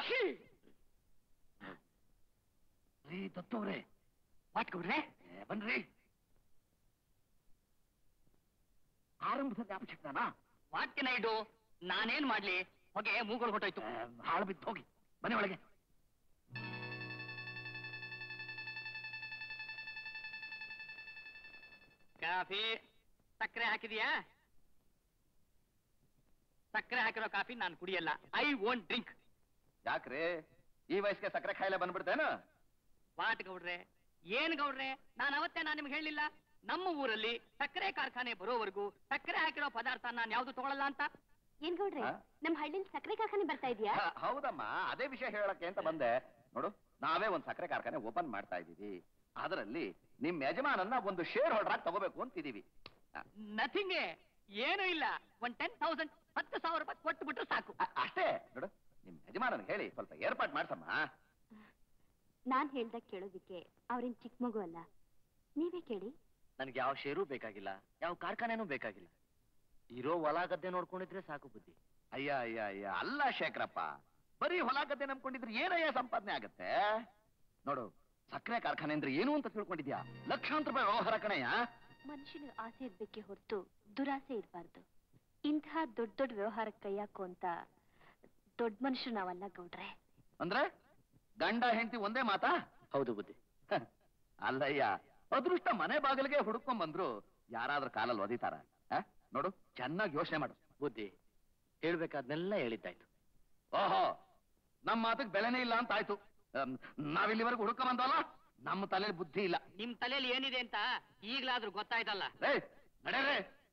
ರೀ ದತ್ತವ್ರೆ ಮಾಟ್ಕೊಡ್ರೆ ಬನ್ರಿ ಆರಂಭದಲ್ಲಿ ಅಪಶಕ್ತಾನ ಮಾಡ್ತೀನಿ ಇಡು ನಾನೇನ್ ಮಾಡ್ಲಿ ಹೊಗೆ ಮೂಗಳು ಹೊಟ್ಟೋಯ್ತು ಹಾಳು ಬಿದ್ದು ಹೋಗಿ ಬನ್ನಿ ಒಳಗೆ ಕಾಫಿ ಸಕ್ಕರೆ ಹಾಕಿದ್ಯಾ ಸಕ್ಕರೆ ಹಾಕಿರೋ ಕಾಫಿ ನಾನು ಕುಡಿಯಲ್ಲ ಐ ಓಂಟ್ ಡ್ರಿಂಕ್ ಯಾಕ್ರಿ ಈ ವಯಸ್ಸಿಗೆ ಸಕ್ಕರೆ ಕಾಯಿಲೆ ಬಂದ್ಬಿಡ್ತೇನು ವಾಟ್ ಗೌಡ್ರೆ ಏನ್ ಗೌಡ್ರೆ ನಾನು ಅವತ್ತೇ ನಾನು ನಿಮ್ಗೆ ಹೇಳಿಲ್ಲ ನಮ್ಮ ಊರಲ್ಲಿ ಸಕ್ಕರೆ ಕಾರ್ಖಾನೆ ಬರೋವರೆಗೂ ಸಕ್ಕರೆ ಹಾಕಿರೋ ಪದಾರ್ಥ ನಾನು ಯಾವ್ದು ತಗೊಳಲ್ಲ ಅಂತ ಏನ್ ಗೌಡ್ರೆ ಹಾ? ನಮ್ ಹಳ್ಳಿಲಿ ಸಕ್ಕರೆ ಕಾರ್ಖಾನೆ ಬರ್ತಾ ಇದೆಯಾ ಹ, ಹೌದಮ್ಮ ಅದೇ ವಿಷಯ ಹೇಳಕ್ಕೆ ಅಂತ ಬಂದೆ ನೋಡು ನಾವೇ ಒಂದ್ ಸಕ್ಕರೆ ಕಾರ್ಖಾನೆ ಓಪನ್ ಮಾಡ್ತಾ ಇದೀವಿ ಅದರಲ್ಲಿ ನಿಮ್ ಯಜಮಾನನ್ನ ಒಂದು ಶೇರ್ ಹೋಲ್ಡರ್ ಆಗಿ ತಗೋಬೇಕು ಅಂತಿದೀವಿ ಅ, ನಥಿಂಗ್ ಏನು ಇಲ್ಲ ಒಂದ್ ಟೆನ್ ತೌಸಂಡ್ ಹತ್ತು ಸಾವಿರ ರೂಪಾಯಿ ಕೊಟ್ಟು ಬಿಟ್ರೆ ಸಾಕು ಅ- ಅಷ್ಟೇ ನೋಡು ನಿಮ್ ಯಜಮಾನನ್ ಹೇಳಿ ಸ್ವಲ್ಪ ಏರ್ಪಾಟ್ ಮಾಡ್ಸಮ್ಮ ನಾನ್ ಹೇಳ್ದಾಗ ಕೇಳೋದಿಕ್ಕೆ ಅವ್ರೇನ್ ಚಿಕ್ಕ ಮಗು ಅಲ್ಲ ನೀವೇ ಕೇಳಿ ನನಗೆ ಯಾವ ಶೇರು ಬೇಕಾಗಿಲ್ಲ ಯಾವ ಕಾರ್ಖಾನೆನೂ ಬೇಕಾಗಿಲ್ಲ ಇರೋ ಹೊಲ ಗದ್ದೆ ನೋಡ್ಕೊಂಡಿದ್ರೆ ಸಾಕು ಬುದ್ಧಿ ಅಯ್ಯ ಅಯ್ಯ ಅಯ್ಯ ಅಲ್ಲ ಶೇಖರಪ್ಪ ಬರೀ ಹೊಲ ಗದ್ದೆ ನಂಬ್ಕೊಂಡಿದ್ರೆ ಏನಯ್ಯ ಸಂಪಾದನೆ ಆಗತ್ತೆ ನೋಡು ಸಕ್ಕರೆ ಕಾರ್ಖಾನೆ ಅಂದ್ರೆ ಏನು ಅಂತ ತಿಳ್ಕೊಂಡಿದ್ಯಾ ಲಕ್ಷಾಂತರ ರೂಪಾಯಿ ವ್ಯವಹಾರ ಕಣಯ್ಯ ಮನುಷ್ಯನಿಗೆ ಆಸೆ ಇರ್ಬೇಕೆ ಹೊರತು ದುರಾಸೆ ಇರಬಾರ್ದು ಇಂತಹ ದೊಡ್ಡ ದೊಡ್ಡ ವ್ಯವಹಾರಕ್ಕೆ ಕೈ ಹಾಕು ಅಂತ ದೊಡ್ಡ ಮನುಷ್ಯರು ನಾವಲ್ಲ ಗೌಡ್ರೆ ಅಂದ್ರೆ ಗಂಡ ಹೆಂಡತಿ ಒಂದೇ ಮಾತಾ ಹೌದು ಬುದ್ಧಿ ಹ, ಅಲ್ಲಯ್ಯ ಅದೃಷ್ಟ ಮನೆ ಬಾಗಿಲಿಗೆ ಹುಡುಕೊಂಡ್ ಬಂದ್ರು ಯಾರಾದ್ರೂ ಕಾಲಲ್ಲಿ ಒದಿತಾರ ಆ? ನೋಡು ಚೆನ್ನಾಗಿ ಯೋಚನೆ ಮಾಡು ಬುದ್ಧಿ ಹೇಳ್ಬೇಕಾದ್ನೆಲ್ಲ ಹೇಳಿದ್ದಾಯ್ತು ಓಹೋ ನಮ್ಮ ಮಾತಿಗೆ ಬೆಲೆನೇ ಇಲ್ಲ ಅಂತ ಆಯ್ತು ಅಮ್, ನಾವಿಲ್ಲಿವರೆಗೂ ಹುಡುಕ ಬಂದವಲ್ಲ ನಮ್ಮ ತಲೆಯಲ್ಲಿ ಬುದ್ಧಿ ಇಲ್ಲ ನಿಮ್ ತಲೆಯಲ್ಲಿ ಏನಿದೆ ಅಂತ ಈಗ್ಲಾದ್ರೂ ಗೊತ್ತಾಯ್ತಲ್ಲ ರೇ ನಡೆಯೇ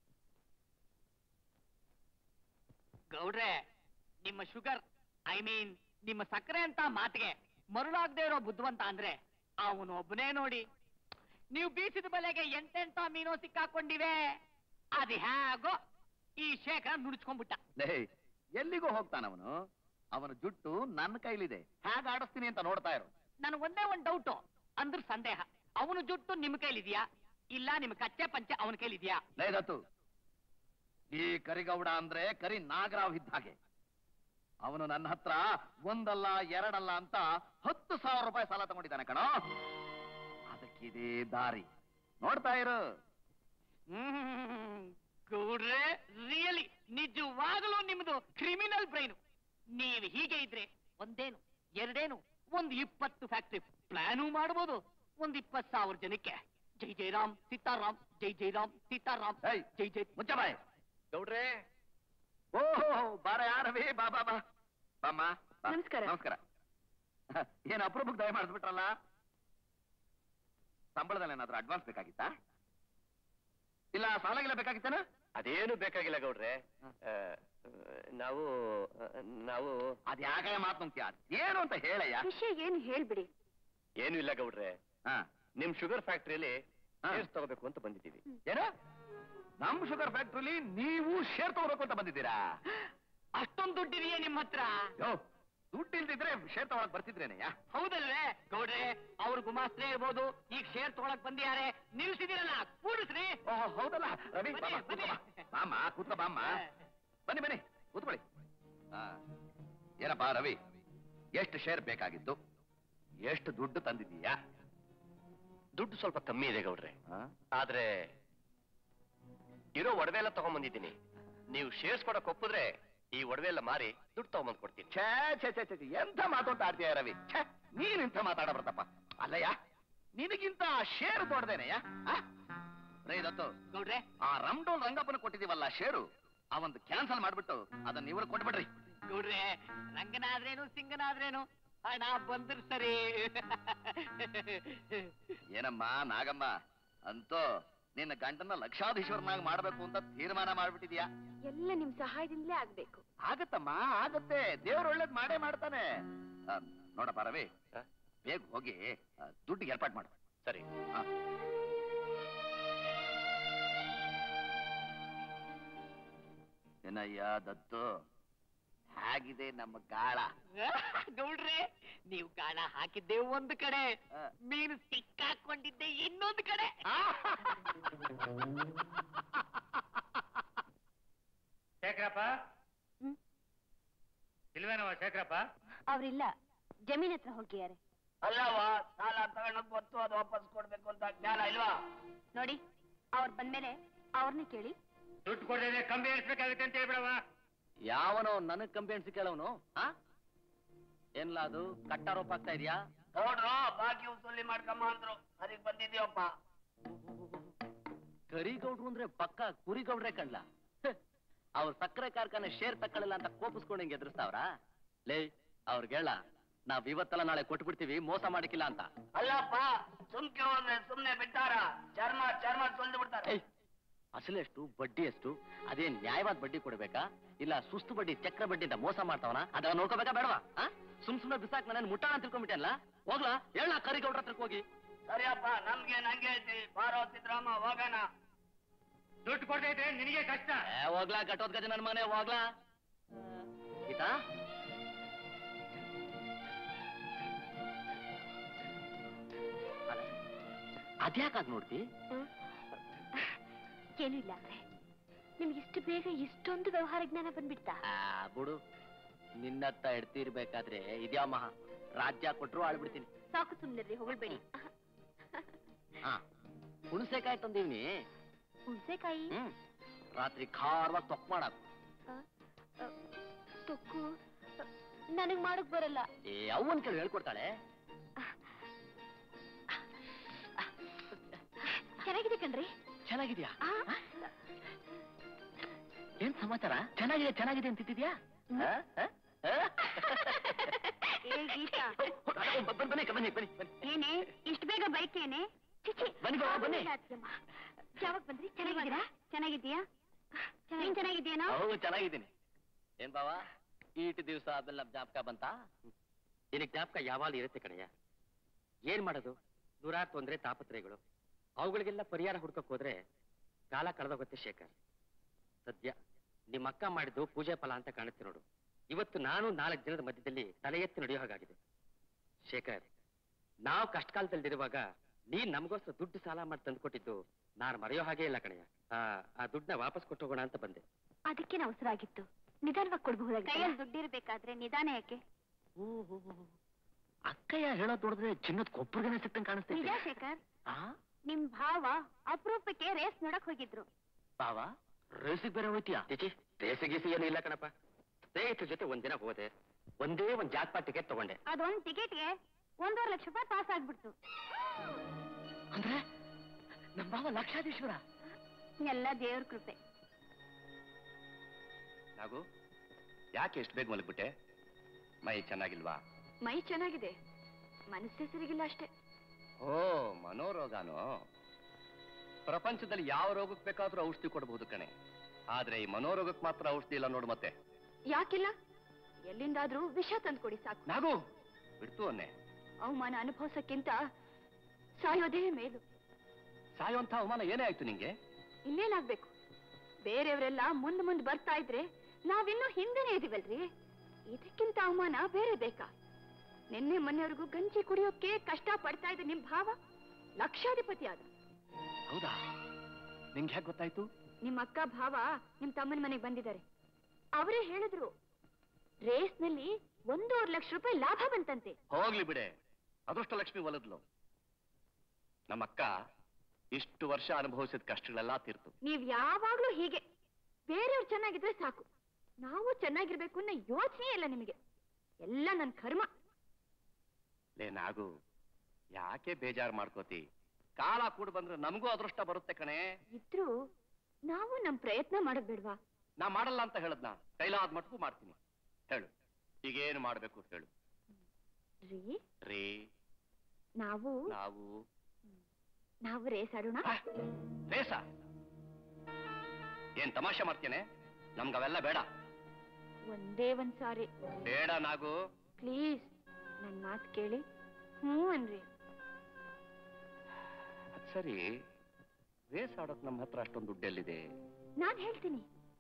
ಗೌಡ್ರೆ ನಿಮ್ಮ ಶುಗರ್ ಐ ಮೀನ್ ನಿಮ್ಮ ಸಕ್ಕರೆ ಅಂತ ಮಾತಿಗೆ ಮರುಳಾಗದೆ ಇರೋ ಬುದ್ಧಿವಂತ ಅಂದ್ರೆ ಅವನು ಒಬ್ಬನೇ ನೋಡಿ ನೀವು ಬೀಸಿದ ಬಲೆಗೆ ಎಂತೆಂತ ಮೀನು ಸಿಕ್ಕಾಕೊಂಡಿವೆ ಅದು ಹೇಗೋ ಈ ಶೇಖರ ನುಡಿಸ್ಕೊಂಡ್ಬಿಟ್ಟ ಲೇ ಎಲ್ಲಿಗೂ ಹೋಗ್ತಾನವನು ಅವನ ಜುಟ್ಟು ನನ್ನ ಕೈಲಿದೆ ಹೇಗೆ ಆಡಿಸ್ತೀನಿ ಅಂತ ನೋಡ್ತಾ ಇರು ನನಗೆ ಒಂದೇ ಒಂದ್ ಡೌಟು ಅಂದ್ರ ಸಂದೇಹ ಅವನು ಜುಟ್ಟು ನಿಮ್ ಕೈಲಿದ್ಯಾ ಇಲ್ಲ ನಿಮ್ ಕಚ್ಚೆ ಪಂಚೆ ಅವನ ಕೈಲಿದ್ಯಾ ಲೇ ದತ್ತು ಈ ಕರಿಗೌಡ ಅಂದ್ರೆ ಕರಿ ನಾಗರಾವ್ ಇದ್ದ ಹಾಗೆ ಅವನು ನನ್ನ ಹತ್ರ ಒಂದಲ್ಲ ಎರಡಲ್ಲ ಅಂತ ಹತ್ತು ಸಾವಿರ ರೂಪಾಯಿ ಸಾಲ ತಗೊಂಡಿದ್ದಾನೆ ಕಣೋ ಅದಕ್ಕಿದೇ ದಾರಿ ನೋಡ್ತಾ ಇರು ಹ್ಮ್ ಗೌಡ್ರೆ ರಿಯಲಿ ನಿಜವಾಗಲೂ ನಿಮ್ದು ಕ್ರಿಮಿನಲ್ ಬ್ರೈನ್ ನೀವು ಹೀಗೆ ಇದ್ರೆ ಒಂದೇನು ಎರಡೇನು ಒಂದು ಇಪ್ಪತ್ತು ಫ್ಯಾಕ್ಟ್ರಿ ಪ್ಲಾನು ಮಾಡ್ಬೋದು ಒಂದ್ ಇಪ್ಪತ್ತು ಸಾವಿರ ಜನಕ್ಕೆ ಜೈ ಜೈರಾಮ್ ಸೀತಾರಾಮ್ ಜೈ ಜೈರಾಮ್ ಸೀತಾರಾಮ್ ಏಯ್ ಜೈ ಜೈ ಮುಚ್ಚ ಬಾಯ್ ಗೌಡ್ರೆ ಓಹೋ ಬಾರ ಯಾರವಿ ಬಾ ಬಾ ಬಾ ಬಾಮ್ಮ ಬಾ. ನಮಸ್ಕಾರ. ನಮಸ್ಕಾರ ಏನ್ ಅಪರೂಪಕ್ಕೆ ದಯ ಮಾಡಿಸ್ಬಿಟ್ರಲ್ಲ ಸಂಬಳದಲ್ಲಿ ಏನಾದ್ರೂ ಅಡ್ವಾನ್ಸ್ ಬೇಕಾಗಿತ್ತಾ ಇಲ್ಲ ಸಾಲಾಗಿಲ್ಲ ಬೇಕಾಗಿತ್ತೇನ ಅದೇನು ಬೇಕಾಗಿಲ್ಲ ಗೌಡ್ರೆ ಆ, ನಾವು ಆ, ನಾವು ಅದ್ ಯಾಕೆ ಮಾತು ನುಂಗ್ತೀಯ ಏನು ಅಂತ ಹೇಳಯ್ಯ ವಿಷಯ ಏನು ಹೇಳ್ಬಿಡಿ ಏನು ಇಲ್ಲ ಗೌಡ್ರೆ ಹಾ ನಿಮ್ ಶುಗರ್ ಫ್ಯಾಕ್ಟ್ರಿಯಲ್ಲಿ ಹಾ. ಶೇರ್ಸ್ ತಗೋಬೇಕು ಅಂತ ಬಂದಿದ್ದೀವಿ ಏನ ನಮ್ ಶುಗರ್ ಫ್ಯಾಕ್ಟ್ರಿಲಿ ನೀವು ಶೇರ್ ತಗೋಬೇಕು ಅಂತ ಬಂದಿದ್ದೀರಾ ಅಷ್ಟೊಂದು ದುಡ್ಡಿದೆಯೇ ನಿಮ್ಮ ಹತ್ರ ಯೋ ದುಡ್ಡು ಇಲ್ದಿದ್ರೆ ಶೇರ್ ತಗೊಳಕ್ ಬರ್ತಿದ್ರೇನಯ್ಯ ಹೌದಲ್ವೇ ಗೌಡ್ರೆ ಅವ್ರ ಗುಮಾಸ್ತ್ರೆ ಇರ್ಬೋದು ಈಗ ಶೇರ್ ತಗೊಳಕ್ ಬಂದಿದ್ದಾರೆ ನಿಲ್ಸಿದಿರಲ್ಲ ಕೂಡಿಸ್ರಿ ಓಹ್ ಹೌದಲ್ಲ ರವಿ ಬನ್ನಿ, ಬಾಮ್ಮ, ಕೂತ್ಕೋ ಬಾ. ಬನ್ನಿ. ಬಾಮ್ಮ ಕೂತ್ಕೋ ಬಾಮ್ಮ ಬನ್ನಿ ಬನ್ನಿ ಕೂತ್ಕೊಳ್ಳಿ ಆ, ಏನಪ್ಪಾ ರವಿ ಎಷ್ಟು ಶೇರ್ ಬೇಕಾಗಿತ್ತು ಎಷ್ಟು ದುಡ್ಡು ತಂದಿದ್ದೀಯಾ ದುಡ್ಡು ಸ್ವಲ್ಪ ಕಮ್ಮಿ ಇದೆ ಗೌಡ್ರೆ ಆ? ಆದ್ರೆ ಇರೋ ಒಡವೆ ಎಲ್ಲ ತಗೊಂಡ್ಬಂದಿದ್ದೀನಿ ನೀವು ಶೇರ್ಸ್ ಕೊಡಕ್ ಒಪ್ಪಿದ್ರೆ ಈ ಒಡವೆ ಎಲ್ಲ ಮಾರಿ ದುಡ್ಡು ತಗೊಂಬಂದ್ ಕೊಡ್ತೀನಿ ಛೇ ಛೇ ಛೇ ಛೇ ಎಂಥ ಮಾತು ಅಂತ ಆಡ್ತೀಯ ರವಿ ಛೇ ನೀನ್ ಇಂಥ ಮಾತಾಡ ಬರ್ತಪ್ಪ ಅಲ್ಲಯ್ಯ ನಿನಗಿಂತ ಶೇರ್ ದೊಡ್ಡದೇನಯ್ಯ ರೈ ದತ್ತು ಗೌಡ್ರೆ ಆ ರಮ್ಡೋಲ್ ರಂಗಪ್ಪನ ಕೊಟ್ಟಿದೀವಲ್ಲ ಶೇರು ಅವಂದು ಕ್ಯಾನ್ಸಲ್ ಮಾಡ್ಬಿಟ್ಟು ಅದನ್ನ ಇವ್ರಿಗೆ ಕೊಟ್ಬಿಡ್ರಿ ಗೌಡ್ರೆ ರಂಗನಾದ್ರೇನು ಸಿಂಗನಾದ್ರೇನು ಹಣ ಬಂದ್ರೆ ಸರಿ ಏನಮ್ಮ ನಾಗಮ್ಮ ಅಂತೂ ನಿನ್ನ ಗಂಡನ ಲಕ್ಷಾಧೀಶ್ವರನಾಗಿ ಮಾಡ್ಬೇಕು ಅಂತ ತೀರ್ಮಾನ ಮಾಡ್ಬಿಟ್ಟಿದ್ಯಾ ಎಲ್ಲ ನಿಮ್ ಸಹಾಯದಿಂದಲೇ ಆಗ್ಬೇಕು ಆಗತ್ತಮ್ಮ ಆಗತ್ತೆ ದೇವ್ರು ಒಳ್ಳೇದ್ ಮಾಡೇ ಮಾಡ್ತಾನೆ ಆ, ನೋಡಪ್ಪ ರವಿ ಹ? ಬೇಗ ಹೋಗಿ ಆ, ದುಡ್ಡಿಗೆ ಏರ್ಪಾಟ್ ಮಾಡು ಸರಿ ಆ. ಏನಯ್ಯ ದತ್ತು ಹೇಗಿದೆ ನಮ್ಮ ಗಾಳ ಗೌಡ್ರೆ ನೀವು ಗಾಳ ಹಾಕಿದ್ದೆ ಒಂದು ಕಡೆ ಆ. ಮೀನು ಸಿಕ್ಕಾಕೊಂಡಿದ್ದೆ ಇನ್ನೊಂದು ಕಡೆ ಶೇಖರಪ್ಪ ಹ್ಮ್? ಇಲ್ವೇನವ ಶೇಖರಪ್ಪ ಅವ್ರಿಲ್ಲ ಜಮೀನ್ ಹತ್ರ ಹೋಗಿದ್ದಾರೆ ಅಲ್ಲವ ಸಾಲ ತಗೊಂಡೋಗ್ ಗೊತ್ತು ಅದು ವಾಪಸ್ ಕೊಡ್ಬೇಕು ಅಂತ ಜ್ಞಾನ ಇಲ್ವಾ ನೋಡಿ ಅವ್ರು ಬಂದ್ಮೇಲೆ ಅವ್ರನ್ನ ಕೇಳಿ ದುಡ್ಡು ಕೊಡದೆ ಕಮ್ಮಿ ಎಣಿಸ್ಬೇಕಾಗುತ್ತೆ ಅಂತ ಹೇಳ್ಬಿಡವ ಯಾವನೋ ನನಗ್ ಕಂಬಿ ಎಣ್ಸಿ ಕೇಳವನು ಆ ಏನ್ಲ ಅದು ಕಟ್ಟಾರೋಪ ಆಗ್ತಾ ಇದೆಯಾ ನೋಡ್ರು ಬಾಕಿ ವಸೂಲಿ ಮಾಡ್ಕಮ್ಮ ಅಂದ್ರು ಅದಕ್ಕೆ ಬಂದಿದ್ದೀವಪ್ಪ ಕರಿಗೌಡ್ರು ಅಂದ್ರೆ ಪಕ್ಕ ಕುರಿಗೌಡ್ರೆ ಕಣ್ಲ ಅವ್ರ ಸಕ್ಕರೆ ಕಾರ್ಖಾನೆ ಶೇರ್ ತಕ್ಕಳಿಲ್ಲ ಅಂತ ಕೋಪಿಸ್ಕೊಂಡು ಹಿಂಗೆ ಎದುರಿಸ್ತಾವ್ರ ಲೇ ಅವ್ರಿಗೆ ಹೇಳ ನಾವ್ ಇವತ್ತೆಲ್ಲ ನಾಳೆ ಕೊಟ್ಬಿಡ್ತೀವಿ ಮೋಸ ಮಾಡಿಕಿಲ್ಲ ಅಂತ ಅಲ್ಲಪ್ಪ ಸುಮ್ಕೆ ಹೋದ್ರೆ ಸುಮ್ನೆ ಬಿಟ್ಟಾರ ಚರ್ಮ ಚರ್ಮ ಸುಲ್ದು ಬಿಡ್ತಾರೆ ಏಯ್ ಅಸಲೆಷ್ಟು ಬಡ್ಡಿ ಎಷ್ಟು ಅದೇನ್ ನ್ಯಾಯವಾದ ಬಡ್ಡಿ ಕೊಡ್ಬೇಕಾ ಇಲ್ಲ ಸುಸ್ತು ಬಡ್ಡಿ ಚಕ್ರ ಬಡ್ಡಿ ಅಂತ ಮೋಸ ಮಾಡ್ತಾವನ ಅದನ್ನ ನೋಡ್ಕೋಬೇಕಾ ಬೇಡವಾ ಆ? ಸುಮ್ ಸುಮ್ನೆ ಬಿಸಾಕ್ ನಾನು ಮುಟ್ಟಾಣ ಅಂತ ತಿಳ್ಕೊಂಡ್ಬಿಟ್ಟೆಲ್ಲ ಹೋಗ್ಲಾ ಹೇಳ ಕರಿಗೌಡ್ರ ಹತ್ರಕ್ ಹೋಗಿ ಸರಿಯಪ್ಪ ನಮ್ಗೆ ನಂಗೆ ಐತಿ ಬಾರೋ ಸಿದ್ದರಾಮ ಹೋಗೋಣ ದುಡ್ಡು ಕೊಡದೆ ಇದ್ರೆ ನಿನಗೆ ಕಷ್ಟ ಏ, ಹೋಗ್ಲಾ ಕಟ್ಟೋದ್ ಗಜ ನನ್ ಮನೆ ಹೋಗ್ಲಾ ಗೀತಾ ಅದ್ಯಾಕಾಗ್ ನೋಡ್ತಿ ಏನೂ ಇಲ್ಲ ಅಂದ್ರೆ ನಿಮ್ಗೆ ಇಷ್ಟು ಬೇಗ ಇಷ್ಟೊಂದು ವ್ಯವಹಾರ ಜ್ಞಾನ ಬಂದ್ಬಿಡ್ತಾ ಆ, ಬಿಡು ನಿನ್ನತ್ತ ಎಡ್ತಿರ್ಬೇಕಾದ್ರೆ ಇದ್ಯಾ ಮಹಾ ರಾಜ್ಯ ಕೊಟ್ರು ಆಳ್ಬಿಡ್ತೀನಿ ಸಾಕು ಸುಮ್ನಿರ್ರಿ ಹೊಗಳ್ಬೇಡಿ ಹಾ ಹುಣಸೆಕಾಯಿ ತಂದೀವ್ನಿ ಹುಣ್ಸೆಕಾಯಿ ಹ್ಮ್ ರಾತ್ರಿ ಖಾರವಾಗಿ ತೊಕ್ ಮಾಡಾಕು ತೊಕ್ಕು ನನಗ್ ಮಾಡಕ್ ಬರಲ್ಲ ಏ ಅವನ್ ಕೇಳಿ ಹೇಳ್ಕೊಡ್ತಾಳೆ ಚೆನ್ನಾಗಿದೆ ಕಣ್ರಿ ಚೆನ್ನಾಗಿದ್ಯಾ ಆ, ಏನ್ ಸಮಾಚಾರ ಚೆನ್ನಾಗಿದೆ ಚೆನ್ನಾಗಿದೆ ಅಂತಿದ್ಯಾ ಏ ಗೀತಾ ಬನ್ನಿ ಬನ್ನಿ ಬನ್ನಿ ಬನ್ನಿ ಏನೇ ಇಷ್ಟು ಬೇಗ ಬೈಕೇನೆ ಚಿಚಿ ಬನ್ನಿ ಬಾವ, ಬನ್ನಿ. ಯಾವಾಗ ಬಂದ್ರಿ ಚೆನ್ನಾಗಿದ್ದೀರಾ ಚೆನ್ನಾಗಿದ್ದೀಯಾ ನೀನ್ ಚೆನ್ನಾಗಿದ್ದೀಯನೋ ಹೌದು ಚೆನ್ನಾಗಿದ್ದೀನಿ ಏನ್ ಬಾವ ಈಟ್ ದಿವಸ ಅದೆಲ್ಲ ಜ್ಞಾಪಕ ಬಂತ ನಿನಗೆ ಜ್ಞಾಪಕ ಯಾವಾಗ ಇರುತ್ತೆ ಕಣಯ್ಯ ಏನ್ ಮಾಡೋದು ನೂರಾರು ತೊಂದ್ರೆ ತಾಪತ್ರಯಗಳು ಅವುಗಳಿಗೆಲ್ಲ ಪರಿಹಾರ ಹುಡ್ಕಕ್ ಹೋದ್ರೆ ಕಾಲ ಕಳೆದೋಗುತ್ತೆ ಶೇಖರ್ ಸದ್ಯ ನಿಮ್ಮ ಅಕ್ಕ ಮಾಡಿದ್ದು ಪೂಜೆ ಫಲ ಅಂತ ಕಾಣುತ್ತೆ ನೋಡು ಇವತ್ತು ನಾನು ನಾಲ್ಕು ದಿನದ ಮಧ್ಯದಲ್ಲಿ ತಲೆ ಎತ್ತಿ ನಡೆಯೋ ಹಾಗಾಗಿದೆ ಶೇಖರ್ ನಾವು ಕಷ್ಟ ಕಾಲದಲ್ಲಿರುವಾಗ ನೀನ್ ನಮಗೋಸ್ಕರ ದುಡ್ಡು ಸಾಲ ಮಾಡಿ ತಂದ್ಕೊಟ್ಟಿದ್ದು ನಾನು ಮರೆಯೋ ಹಾಗೆ ಇಲ್ಲ ಕಣಯ್ಯ ಆ, ಆ ದುಡ್ಡನ್ನ ವಾಪಸ್ ಕೊಟ್ಟೋಗೋಣ ಅಂತ ಬಂದೆ ಅದಕ್ಕೆ ಅವಸರ ಆಗಿತ್ತು ನಿಧಾನವಾಗಿ ಕೊಡ್ಬಹುದಾಗಿ ಕೈಯಲ್ಲಿ ದುಡ್ಡಿರ್ಬೇಕಾದ್ರೆ ನಿಧಾನ ಯಾಕೆ ಅಕ್ಕಯ್ಯ ಹೇಳೋದ್ ನೋಡಿದ್ರೆ ಚಿನ್ನದ ಕೊಬ್ಬರಿಗೆನೆ ಸಿಕ್ಕಂಗ್ ನಿಜ ಕಾಣಿಸ್ತೈತೆ ಶೇಖರ್ ಆ ನಿಮ್ ಭಾವ ಅಪರೂಪಕ್ಕೆ ರೇಸ್ ನೋಡಕ್ ಹೋಗಿದ್ರು ಬಾವ ರೇಸಿಗೆ ಬೇರೆ ಹೋಯ್ತೀಯಾ ಚಿಚಿ ರೇಸಿ ಗೀಸಿ ಏನು ಇಲ್ಲ ಕಣಪ್ಪ ಸ್ನೇಹಿತರ ಜೊತೆ ಒಂದಿನ ಹೋದೆ ಒಂದೇ ಒಂದ್ ಜಾಕ್ಪಾಟ್ ಟಿಕೆಟ್ ತಗೊಂಡೆ ಅದೊಂದ್ ಟಿಕೆಟ್ಗೆ ಒಂದೂವರೆ ಲಕ್ಷ ರೂಪಾಯಿ ಪಾಸ್ ಆಗ್ಬಿಡ್ತು ಅಂದ್ರೆ ನಮ್ಮ ಮಾವ ಲಕ್ಷಾಧೀಶ್ವರ ಎಲ್ಲ ದೇವ್ರ ಕೃಪೆ ನಾಗು ಯಾಕೆ ಎಷ್ಟು ಬೇಗ ಮಲಗ್ಬಿಟ್ಟೆ ಮೈ ಚೆನ್ನಾಗಿಲ್ವಾ ಮೈ ಚೆನ್ನಾಗಿದೆ ಮನಸ್ಸೇ ಸರಿಗಿಲ್ಲ ಅಷ್ಟೇ ಓ ಮನೋರೋಗನೋ ಪ್ರಪಂಚದಲ್ಲಿ ಯಾವ ರೋಗಕ್ಕೆ ಬೇಕಾದ್ರೂ ಔಷಧಿ ಕೊಡಬಹುದು ಕಣೆ ಆದ್ರೆ ಈ ಮನೋರೋಗಕ್ಕೆ ಮಾತ್ರ ಔಷಧಿ ಇಲ್ಲ ನೋಡು ಮತ್ತೆ ಯಾಕಿಲ್ಲ ಎಲ್ಲಿಂದಾದ್ರೂ ವಿಷ ತಂದ್ಕೊಡಿ ಸಾಕು ನಾಗು ಬಿಡ್ತು ಅನ್ನೆ ಅವಮಾನ ಅನುಭವಿಸಕ್ಕಿಂತ ಸಾಯೋದೇ ಮೇಲು ಸಾಯುವಂತ ಅವಮಾನ ಏನೇ ಆಯ್ತು ನಿಂಗೆ ಇನ್ನೇನಾಗ್ಬೇಕು ಬೇರೆಯವರೆಲ್ಲ ಮುಂದ್ ಮುಂದ್ ಬರ್ತಾ ಇದ್ರೆ ನಾವಿನ್ನೂ ಹಿಂದೆನೆ ಇದೀವಲ್ರಿ ಇದಕ್ಕಿಂತ ಅವಮಾನ ಬೇರೆ ಬೇಕಾ ನಿನ್ನೆ ಮೊನ್ನೆವರೆಗೂ ಗಂಜಿ ಕುಡಿಯೋಕೆ ಕಷ್ಟ ಪಡ್ತಾ ಇದ್ದ ನಿಮ್ ಭಾವ ಲಕ್ಷಾಧಿಪತಿ ಆದ ಹೌದಾ ನಿಂಗೆ ಹೇಗೆ ಗೊತ್ತಾಯ್ತು ನಿಮ್ ಅಕ್ಕ ಭಾವ ನಿಮ್ ತಮ್ಮನ ಮನೆಗೆ ಬಂದಿದ್ದಾರೆ ಅವರೇ ಹೇಳಿದ್ರು ರೇಸ್ನಲ್ಲಿ ಒಂದೂವರೆ ಲಕ್ಷ ರೂಪಾಯಿ ಲಾಭ ಬಂತಂತೆ ಹೋಗ್ಲಿ ಬಿಡೆ ಅದೃಷ್ಟ ಲಕ್ಷ್ಮಿ ಒಲದ್ಲು ನಮ್ಮಕ್ಕ ಇಷ್ಟು ವರ್ಷ ಅನುಭವಿಸಿದ ಕಷ್ಟಗಳೆಲ್ಲ ತೀರ್ತು ನೀವ್ ಯಾವಾಗ್ಲೂ ಹೀಗೆ ಬೇರೆಯವ್ರು ಚೆನ್ನಾಗಿದ್ರೆ ಸಾಕು ನಾವು ಚೆನ್ನಾಗಿರ್ಬೇಕು ಅನ್ನೋ ಯೋಚನೆ ಇಲ್ಲ ನಿಮಗೆ ಎಲ್ಲ ನನ್ ಕರ್ಮ ಲೇ ನಾಗು ಯಾಕೆ ಬೇಜಾರ್ ಮಾಡ್ಕೋತಿ ಕಾಲ ಕೂಡ ಬಂದ್ರೆ ನಮಗೂ ಅದೃಷ್ಟ ಬರುತ್ತೆ ಕಣೆ ಇದ್ರೂ ನಾವು ನಮ್ ಪ್ರಯತ್ನ ಮಾಡೋದ್ ಬೇಡ್ವಾ ನಾ ಮಾಡಲ್ಲ ಅಂತ ಹೇಳದ್ನ ಕೈಲಾದ ಮಟ್ಕು ಮಾಡ್ತೀನಿ ಹೇಳು ಈಗೇನು ಮಾಡ್ಬೇಕು ಹೇಳು ರೀ ರೀ ನಾವು ನಾವು ನಾವು ರೇಸ್ ಆಡೋಣ ರೇಸ ಏನ್ ತಮಾಷೆ ಮಾಡ್ತೇನೆ ನಮ್ಗವೆಲ್ಲ ಬೇಡ ಒಂದೇ ಒಂದ್ ಸಾರಿ ಬೇಡ ನಾಗು ಪ್ಲೀಸ್ ನನ್ ಮಾತ್ ಕೇಳಿ ಹ್ಞೂ ಅನ್ರಿ ಅದ್ ಸರಿ ರೇಸ್ ಆಡೋಕ್ ನಮ್ಮ ಹತ್ರ ಅಷ್ಟೊಂದು ದುಡ್ಡೆಲ್ಲಿದೆ ನಾನ್ ಹೇಳ್ತೀನಿ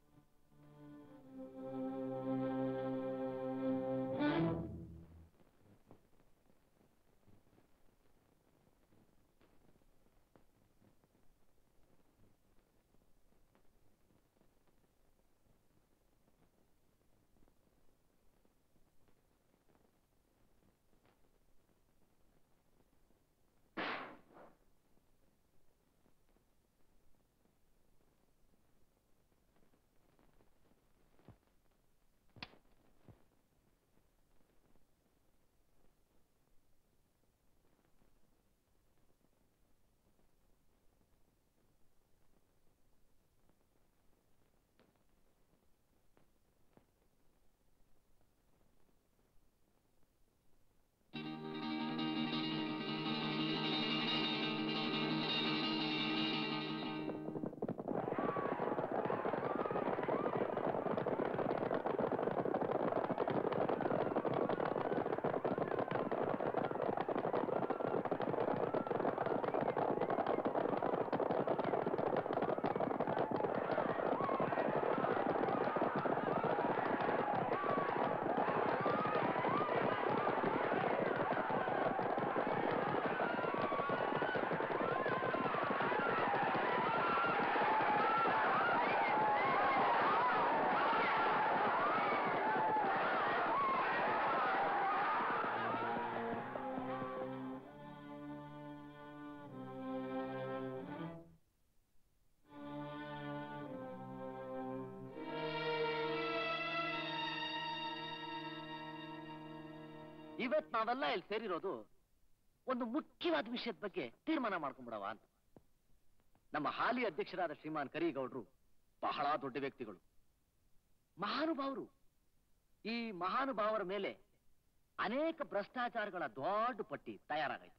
ಇವತ್ ನಾವೆಲ್ಲ ಇಲ್ಲಿ ಸೇರಿರೋದು ಒಂದು ಮುಖ್ಯವಾದ ವಿಷಯದ ಬಗ್ಗೆ ತೀರ್ಮಾನ ಮಾಡ್ಕೊಂಡ್ಬಿಡವ ಅಂತ ನಮ್ಮ ಹಾಲಿ ಅಧ್ಯಕ್ಷರಾದ ಶ್ರೀಮಾನ್ ಕರೀಗೌಡ್ರು ಬಹಳ ದೊಡ್ಡ ವ್ಯಕ್ತಿಗಳು ಮಹಾನುಭಾವರು ಈ ಮಹಾನುಭಾವರ ಮೇಲೆ ಅನೇಕ ಭ್ರಷ್ಟಾಚಾರಗಳ ದೊಡ್ಡ ಪಟ್ಟಿ ತಯಾರಾಗೈತೆ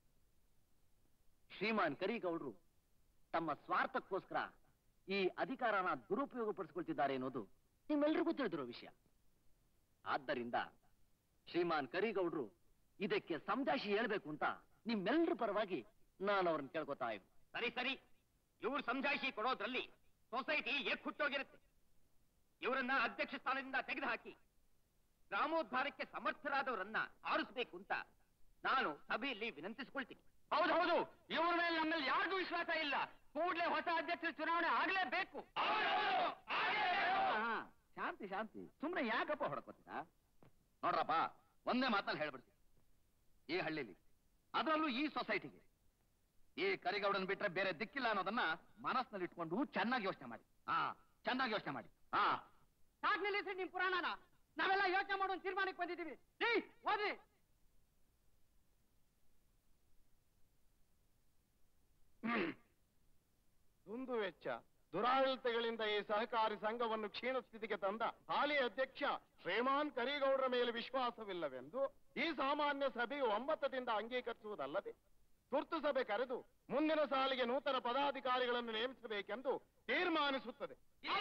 ಶ್ರೀಮಾನ್ ಕರೀಗೌಡ್ರು ತಮ್ಮ ಸ್ವಾರ್ಥಕ್ಕೋಸ್ಕರ ಈ ಅಧಿಕಾರನ ದುರುಪಯೋಗ ಪಡಿಸಿಕೊಳ್ತಿದ್ದಾರೆ ಅನ್ನೋದು ನಿಮ್ಮೆಲ್ರಿಗೂ ತಿಳಿದಿರೋ ವಿಷಯ ಆದ್ದರಿಂದ ಶ್ರೀಮಾನ್ ಕರೀಗೌಡ್ರು ಇದಕ್ಕೆ ಸಮಜಾಯಿಷಿ ಹೇಳ್ಬೇಕು ಅಂತ ನಿಮ್ಮೆಲ್ಲರ ಪರವಾಗಿ ನಾನು ಅವ್ರನ್ನ ಕೇಳ್ಕೊತಾ ಇದ್ದೀನಿ ಸರಿ ಸರಿ ಇವ್ರು ಸಮಜಾಯಿಷಿ ಕೊಡೋದ್ರಲ್ಲಿ ಸೊಸೈಟಿ ಎಕ್ಕುಟ್ಟೋಗಿರುತ್ತೆ ಇವರನ್ನ ಅಧ್ಯಕ್ಷ ಸ್ಥಾನದಿಂದ ತೆಗೆದುಹಾಕಿ ಗ್ರಾಮೋದ್ಧಾರಕ್ಕೆ ಸಮರ್ಥರಾದವರನ್ನ ಆರಿಸ್ಬೇಕು ಅಂತ ನಾನು ಸಭೆಯಲ್ಲಿ ವಿನಂತಿಸಿಕೊಳ್ತೀನಿ ಹೌದು ಹೌದು ಇವ್ರ ಮೇಲೆ ನಮ್ಮಲ್ಲಿ ಯಾರಿಗೂ ವಿಶ್ವಾಸ ಇಲ್ಲ ಕೂಡಲೇ ಹೊಸ ಅಧ್ಯಕ್ಷರ ಚುನಾವಣೆ ಆಗ್ಲೇಬೇಕು ಶಾಂತಿ ಶಾಂತಿ ಸುಮ್ಮನೆ ಯಾಕಪ್ಪ ಹೊಡ್ಕೋತೀರಾ ನೋಡ್ರಪ್ಪ ಒಂದೇ ಮಾತಲ್ಲಿ ಹೇಳ್ಬಿಡ್ತೀನಿ ಈ ಹಳ್ಳಿಲಿ ಅದರಲ್ಲೂ ಈ ಸೊಸೈಟಿಗೆ ಈ ಕರಿಗೌಡನ್ ಬಿಟ್ರೆ ಬೇರೆ ದಿಕ್ಕಿಲ್ಲ ಅನ್ನೋದನ್ನ ಮನಸ್ಸಿನಲ್ಲಿ ಇಟ್ಕೊಂಡು ಚೆನ್ನಾಗಿ ಯೋಚನೆ ಮಾಡಿ ಹಾ ಚೆನ್ನಾಗಿ ಯೋಚನೆ ಮಾಡಿ ಹಾ ಸಾಕ್ ನಿಲ್ಲಿಸ್ರಿ ನಿಮ್ ಪುರಾಣನ ನಾವೆಲ್ಲ ಯೋಚನೆ ಮಾಡೋ ತೀರ್ಮಾನಕ್ಕೆ ಬಂದಿದ್ದೀವಿ ರೀ ಓದ್ರಿ ದುಂದು ವೆಚ್ಚ ದುರಾಡಳಿತಗಳಿಂದ ಈ ಸಹಕಾರಿ ಸಂಘವನ್ನು ಕ್ಷೀಣ ಸ್ಥಿತಿಗೆ ತಂದ ಹಾಲಿ ಅಧ್ಯಕ್ಷ ಶ್ರೀಮಾನ್ ಕರಿಗೌಡರ ಮೇಲೆ ವಿಶ್ವಾಸವಿಲ್ಲವೆಂದು ಈ ಸಾಮಾನ್ಯ ಸಭೆಯು ಒಮ್ಮತದಿಂದ ಅಂಗೀಕರಿಸುವುದಲ್ಲದೆ ತುರ್ತು ಸಭೆ ಕರೆದು ಮುಂದಿನ ಸಾಲಿಗೆ ನೂತನ ಪದಾಧಿಕಾರಿಗಳನ್ನು ನೇಮಿಸಬೇಕೆಂದು ತೀರ್ಮಾನಿಸುತ್ತದೆ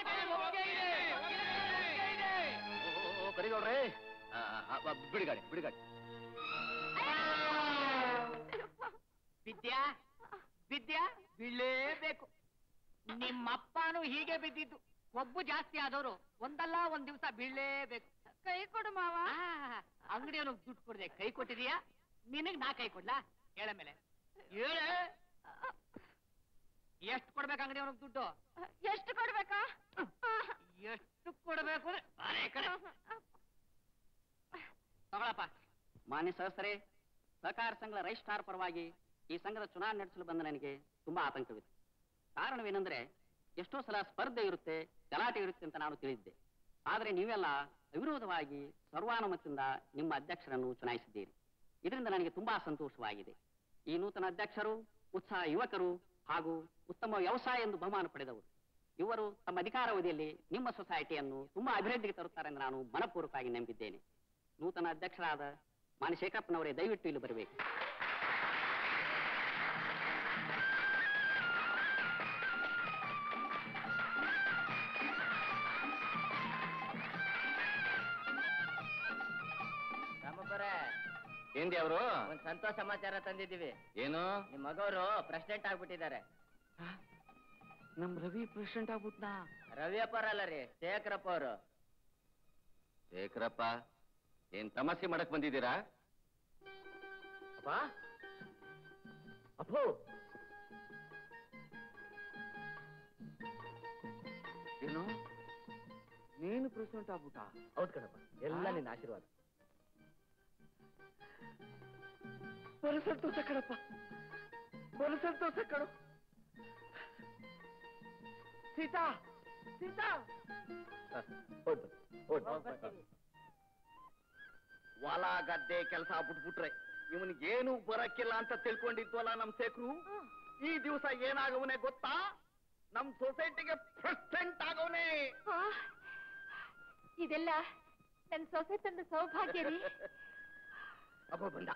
ಓ ಕರಿಗೌಡ್ರೆ ಆ, ಆ, ಆ, ಬಿಡುಗಡೆ ಬಿಡುಗಡೆ ವಿದ್ಯಾ ವಿದ್ಯಾ ಬೀಳಲೇಬೇಕು ನಿಮ್ಮಪ್ಪನು ಹೀಗೆ ಬಿದ್ದಿದ್ದು ಒಬ್ಬು ಜಾಸ್ತಿ ಆದವರು ಒಂದಲ್ಲ ಒಂದ್ ದಿವಸ ಬೀಳಲೇಬೇಕು ಕೈ ಕೊಡು ಮಾವ ಅಂಗಡಿಯವನು ದುಡ್ಡು ಕೊಡದೆ ಕೈ ಕೊಟ್ಟಿದೀಯಾ ನಿನಗ್ ನಾ ಕೈ ಕೊಡ್ಲಾ ಹೇಳ ಮೇಲೆ ಹೇಳ ಎಷ್ಟು ಕೊಡ್ಬೇಕು ಅಂಗಡಿಯವನಿಗೆ ದುಡ್ಡು ಎಷ್ಟು ಕೊಡ್ಬೇಕಾ ಎಷ್ಟು ಕೊಡ್ಬೇಕು ಅಂದ್ರೆ ಬಾರೆ ಈ ಕಡೆ. ತಗೊಳಪ್ಪ ಮಾನ್ಯ ಸಹಸ್ರೇ ಸಹಕಾರ ಸಂಘದ ರಜಿಸ್ಟ್ರಾರ್ ಪರವಾಗಿ ಈ ಸಂಘದ ಚುನಾವಣೆ ನಡೆಸಲು ಬಂದ ನನಗೆ ತುಂಬಾ ಆತಂಕವಿದೆ ಕಾರಣವೇನೆಂದ್ರೆ ಎಷ್ಟೋ ಸಲ ಸ್ಪರ್ಧೆ ಇರುತ್ತೆ ಗಲಾಟೆ ಇರುತ್ತೆ ಅಂತ ನಾನು ತಿಳಿದಿದ್ದೆ ಆದರೆ ನೀವೆಲ್ಲ ಅವಿರೋಧವಾಗಿ ಸರ್ವಾನುಮತದಿಂದ ನಿಮ್ಮ ಅಧ್ಯಕ್ಷರನ್ನು ಚುನಾಯಿಸಿದ್ದೀರಿ ಇದರಿಂದ ನನಗೆ ತುಂಬಾ ಸಂತೋಷವಾಗಿದೆ ಈ ನೂತನ ಅಧ್ಯಕ್ಷರು ಉತ್ಸಾಹ ಯುವಕರು ಹಾಗೂ ಉತ್ತಮ ವ್ಯವಸಾಯ ಎಂದು ಬಹುಮಾನ ಪಡೆದವರು ಇವರು ತಮ್ಮ ಅಧಿಕಾರಾವಧಿಯಲ್ಲಿ ನಿಮ್ಮ ಸೊಸೈಟಿಯನ್ನು ತುಂಬಾ ಅಭಿವೃದ್ಧಿಗೆ ತರುತ್ತಾರೆ ಎಂದು ನಾನು ಮನಪೂರ್ವಕವಾಗಿ ನಂಬಿದ್ದೇನೆ ನೂತನ ಅಧ್ಯಕ್ಷರಾದ ಮಾನ್ಯ ಶೇಖರಪ್ಪನವರೇ ದಯವಿಟ್ಟು ಇಲ್ಲಿ ಬರಬೇಕು ರಾಮಪ್ಪರೇ ಏನ್ರಿ ಅವರು ಒಂದ್ ಸಂತೋಷ ಸಮಾಚಾರ ತಂದಿದ್ದೀವಿ ಏನು ನಿಮ್ ಮಗವರು ಪ್ರೆಸಿಡೆಂಟ್ ಆಗ್ಬಿಟ್ಟಿದ್ದಾರೆ ನಮ್ ರವಿ ಪ್ರೆಸಿಡೆಂಟ್ ಆಗ್ಬಿಟ್ನಾ ರವಿಯಪ್ಪರ ಅಲ್ಲ ರೀ ಶೇಖರಪ್ಪ ಅವರು ಶೇಖರಪ್ಪ ಏನ್ ತಮಾಷೆ ಮಾಡಕ್ ಬಂದಿದ್ದೀರಾ ಅಪ್ಪ ಅಪ್ಪು ಏನು ನೀನು ಪ್ರೆಸಿಡೆಂಟ್ ಆಗ್ಬಿಟ್ಟ ಹೌದ್ ಕಣಪ್ಪ ಎಲ್ಲ ನಿನ್ನ ಆಶೀರ್ವಾದ ಬಲು ಸಂತೋಷ ಕಣಪ್ಪ ಬಲು ಸಂತೋಷ ಕಣು ಸೀತಾ ಸೀತಾ ಹೌದು ಹೌದು ಹೊಲ ಗದ್ದೆ ಕೆಲಸ ಬಿಟ್ಬಿಟ್ರೆ ಇವನಿಗೇನು ಬರಕ್ಕಿಲ್ಲ ಅಂತ ತಿಳ್ಕೊಂಡಿದ್ವಲ್ಲ ನಮ್ ಶೇಖರು ಈ ದಿವಸ ಏನಾಗವನೆ ಗೊತ್ತಾ ನಮ್ ಸೊಸೈಟಿಗೆ ಪ್ರೆಸಿಡೆಂಟ್ ಆಗವನೆ ಆ, ಇದೆಲ್ಲ ನನ್ ಸೊಸೆ ತಂದ ಸೌಭಾಗ್ಯ ರೀ ಅಬ್ಬ ಬಂದ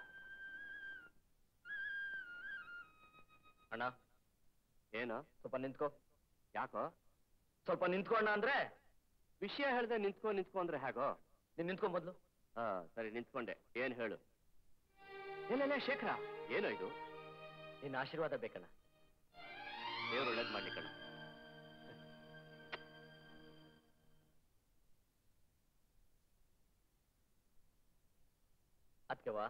ಅಣ್ಣ ಏನು ಸ್ವಲ್ಪ ನಿಂತ್ಕೋ ಯಾಕೋ ಸ್ವಲ್ಪ ನಿಂತ್ಕೊಂಡ ಅಂದ್ರೆ ವಿಷಯ ಹೇಳ್ದೆ ನಿಂತ್ಕೊ ನಿಂತ್ಕೊ ಅಂದ್ರೆ ಹೇಗೋ ನೀನ್ ನಿಂತ್ಕೊ ಮೊದ್ಲು ಹಾ ಸರಿ ನಿಂತ್ಕೊಂಡೆ ಏನ್ ಹೇಳು ಇಲ್ಲ ಶೇಖರ ಏನು ಇದು ನಿನ್ನ ಆಶೀರ್ವಾದ ಬೇಕಣ್ಣ ದೇವ್ರು ಒಳ್ಳೇದ್ ಮಾಡ್ಲಿಕ್ಕಣ್ಣ ಅದಕ್ಕೆವಾ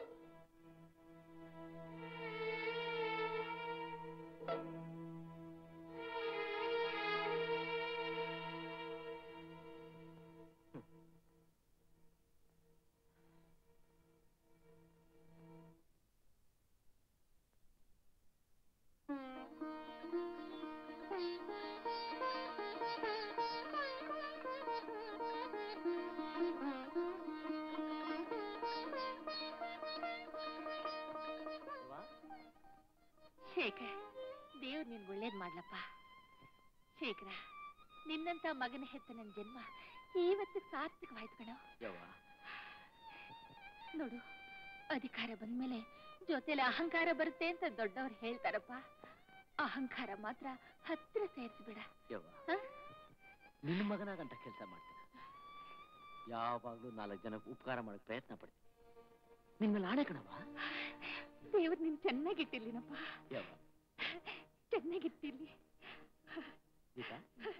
ಶೇಖರ್ ದೇವ್ರು ನಿನ್ ಒಳ್ಳೇದ್ ಮಾಡ್ಲಪ್ಪ ಶೇಖರ ನಿನ್ನಂತ ಮಗನ ಹೆತ್ತ ನನ್ ಜನ್ಮ ಇವತ್ತು ಸಾರ್ಥಕವಾಯ್ತು ಕಣೋ ಯವ್ವ ನೋಡು ಅಧಿಕಾರ ಬಂದ್ಮೇಲೆ ಜೊತೆಲಿ ಅಹಂಕಾರ ಬರುತ್ತೆ ಅಂತ ದೊಡ್ಡವ್ರು ಹೇಳ್ತಾರಪ್ಪ ಅಹಂಕಾರ ಮಾತ್ರ ಹತ್ರ ಸೇರಿಸ್ಬೇಡ ಯವ್ವ ಹ? ನಿನ್ನ ಮಗನಾಗಂತ ಕೆಲಸ ಮಾಡ್ತೀನಿ ಯಾವಾಗ್ಲೂ ನಾಲ್ಕು ಜನಕ್ಕೆ ಉಪಕಾರ ಮಾಡಕ್ ಪ್ರಯತ್ನ ಪಡ್ತೀನಿ ನಿನ್ನ ಮೇಲೆ ಆಣೆ ಕಣವ ದೇವ್ರು ನಿನ್ ಚೆನ್ನಾಗಿಟ್ಟಿರ್ಲಿನಪ್ಪ ಯವ್ವ ಚೆನ್ನಾಗಿಟ್ಟಿರ್ಲಿ ಗೀತಾ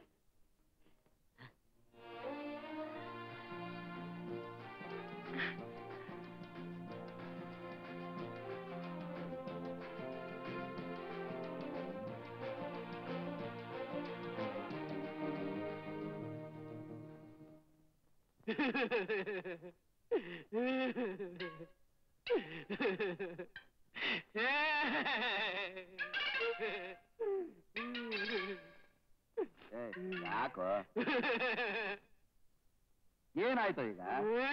ಯಾಕೋ ಏನಾಯ್ತು ಈಗ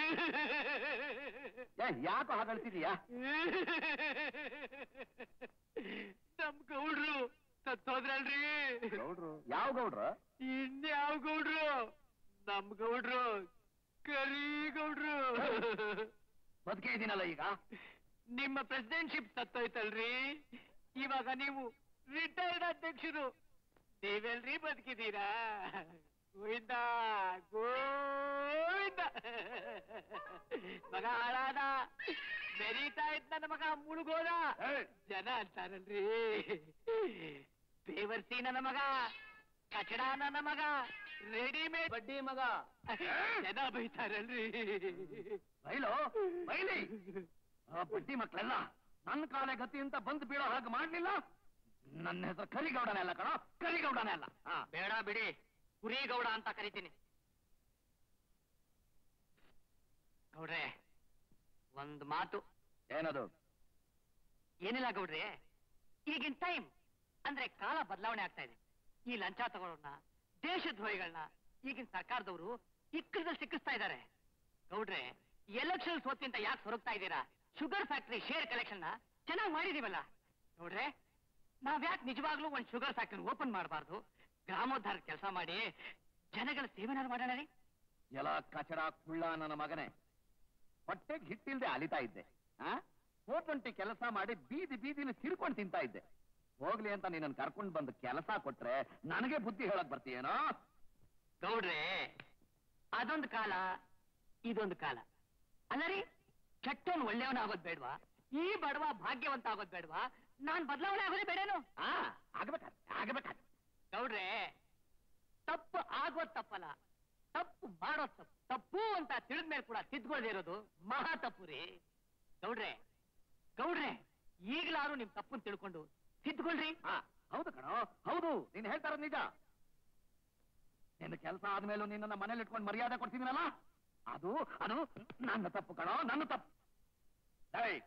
ಏ, ಯಾಕೋ ಹಾಗಳ್ತಿದೀಯಾ ನಮ್ ಗೌಡ್ರು ಸತ್ತೋದ್ರಲ್ರಿ ಗೌಡ್ರು ಯಾವ ಗೌಡ್ರು ಇನ್ಯಾವ ಗೌಡ್ರು ನಮ್ ಗೌಡ್ರು ಕರಿ ಗೌಡ್ರು ಬದುಕೇ ಇದೀನಲ್ಲ ಈಗ ನಿಮ್ಮ ಪ್ರೆಸಿಡೆಂಟ್ಶಿಪ್ ಸತ್ತೋಯ್ತಲ್ರಿ ಇವಾಗ ನೀವು ರಿಟೈರ್ಡ್ ಅಧ್ಯಕ್ಷರು ನೀವೆಲ್ರಿ ಬದುಕಿದ್ದೀರಾ ಗೋವಿಂದ ಗೋವಿಂದ ಮಗ ಹಾಳಾದ ಬೆರೀತಾ ಇದ್ದ ನನ್ನ ಮಗ ಮುಳುಗೋದ ಜನ ಅಂತಾರಲ್ರಿ ಬೇವರ್ಸಿ ನನ್ನ ಮಗ ಕಚಡ ನನ್ನ ಮಗ ರೆಡಿಮೇಡ್ ಬಡ್ಡಿ ಮಗ ಜನ ಬೈತಾರಲ್ರಿ ಬೈಲು ಬೈಲಿ ಆ ಬಡ್ಡಿ ಮಕ್ಕಳೆಲ್ಲ ನನ್ನ ಕಾಲೆ ಗತಿ ಅಂತ ಬಂದು ಬೀಳೋ ಹಾಗೆ ಮಾಡ್ಲಿಲ್ಲ ನನ್ನ ಹೆಸರು ಕರಿಗೌಡನೇ ಅಲ್ಲ ಕಣ ಕರಿಗೌಡನೇ ಅಲ್ಲ ಹಾ ಬೇಡ ಬಿಡಿ ಕುರಿಗೌಡ ಅಂತ ಕರಿತೀನಿ ಗೌಡ್ರೆ ಒಂದ್ ಮಾತು ಏನದು ಏನಿಲ್ಲ ಗೌಡ್ರೆ ಈಗಿನ ಟೈಮ್ ಅಂದ್ರೆ ಕಾಲ ಬದಲಾವಣೆ ಆಗ್ತಾ ಇದೆ ಈ ಲಂಚ ತಗೊಳ್ಳೋಣ ದೇಶದ್ರೋಹಿಗಳನ್ನ ಈಗಿನ ಸರ್ಕಾರದವರು ಇಕ್ಕಳದಲ್ಲಿ ಸಿಕ್ಕಿಸ್ತಾ ಇದ್ದಾರೆ ಗೌಡ್ರೆ ಎಲೆಕ್ಷನ್ ಸೋತಿ ಅಂತ ಯಾಕೆ ಸೊರಗ್ತಾ ಇದ್ದೀರಾ ಶುಗರ್ ಫ್ಯಾಕ್ಟರಿ ಶೇರ್ ಕಲೆಕ್ಷನ್ ಚೆನ್ನಾಗಿ ಮಾಡಿದೀವಲ್ಲ ನೋಡ್ರೆ ನಾವ್ ಯಾಕೆ ನಿಜವಾಗ್ಲೂ ಒಂದ್ ಶುಗರ್ ಫ್ಯಾಕ್ಟರಿ ಓಪನ್ ಮಾಡಬಾರ್ದು ಗ್ರಾಮೋದ್ಧಾರ ಕೆಲಸ ಮಾಡಿ ಜನಗಳ ಸೇವೆನಾದ್ರು ಮಾಡೋಣ ರೀ ಎಲ ಕಚಡ ಕುಳ್ಳ ನನ್ನ ಮಗನೇ ಹೊಟ್ಟೆಗೆ ಹಿಟ್ಟಿಲ್ದೆ ಅಲಿತಾ ಇದ್ದೆ ಆ ಕೋಟಂಟಿ ಕೆಲಸ ಮಾಡಿ ಬೀದಿ ಬೀದಿಲಿ ತಿರ್ಕೊಂಡು ತಿಂತಾ ಇದ್ದೆ ಹೋಗ್ಲಿ ಅಂತ ನೀನನ್ನು ಕರ್ಕೊಂಡು ಬಂದು ಕೆಲಸ ಕೊಟ್ರೆ ನನಗೆ ಬುದ್ಧಿ ಹೇಳಕ್ ಬರ್ತೀಯೇನೋ ಗೌಡ್ರೆ ಅದೊಂದು ಕಾಲ ಇದೊಂದು ಕಾಲ ಅಲ್ಲ ರೀ ಕೆಟ್ಟವನ್ ಒಳ್ಳೆಯವನ ಆಗೋದ್ ಬೇಡ್ವಾ ಈ ಬಡವ ಭಾಗ್ಯವಂತ ಆಗೋದ್ ಬೇಡ್ವಾ ನಾನ್ ಬದಲಾವಣೆ ಆಗೋದೇ ಬೇಡೇನು ಆ ಆಗ್ಬೇಕಾದ ಆಗ್ಬೇಕಾದ ಗೌಡ್ರೆ ತಪ್ಪು ಆಗೋದ್ ತಪ್ಪಲ್ಲ ತಪ್ಪು ಮಾಡೋದ್ ತಪ್ಪು ತಪ್ಪು ಅಂತ ತಿಳಿದ್ಮೇಲೆ ಕೂಡ ತಿದ್ಕೊಳ್ದೇ ಇರೋದು ಮಹಾ ತಪ್ಪು ರೀ ಗೌಡ್ರೆ ಗೌಡ್ರೆ ಈಗ್ಲಾರು ನಿಮ್ ತಪ್ಪನ್ ತಿಳ್ಕೊಂಡು ತಿದ್ಕೊಳ್ರಿ ಆ ಹೌದು ಕಣೋ ಹೌದು ನೀನ್ ಹೇಳ್ತಾ ಇರೋದು ನಿಜ ನಿನ್ನ ಕೆಲಸ ಆದ್ಮೇಲೂ ನಿನ್ನ ಮನೇಲಿ ಇಟ್ಕೊಂಡು ಮರ್ಯಾದೆ ಕೊಡ್ತಿದ್ದೀನಲ್ಲ ಅದು ಅದು ನನ್ನ ತಪ್ಪು ಕಣೋ ನನ್ನ ತಪ್ಪು ಏಯ್,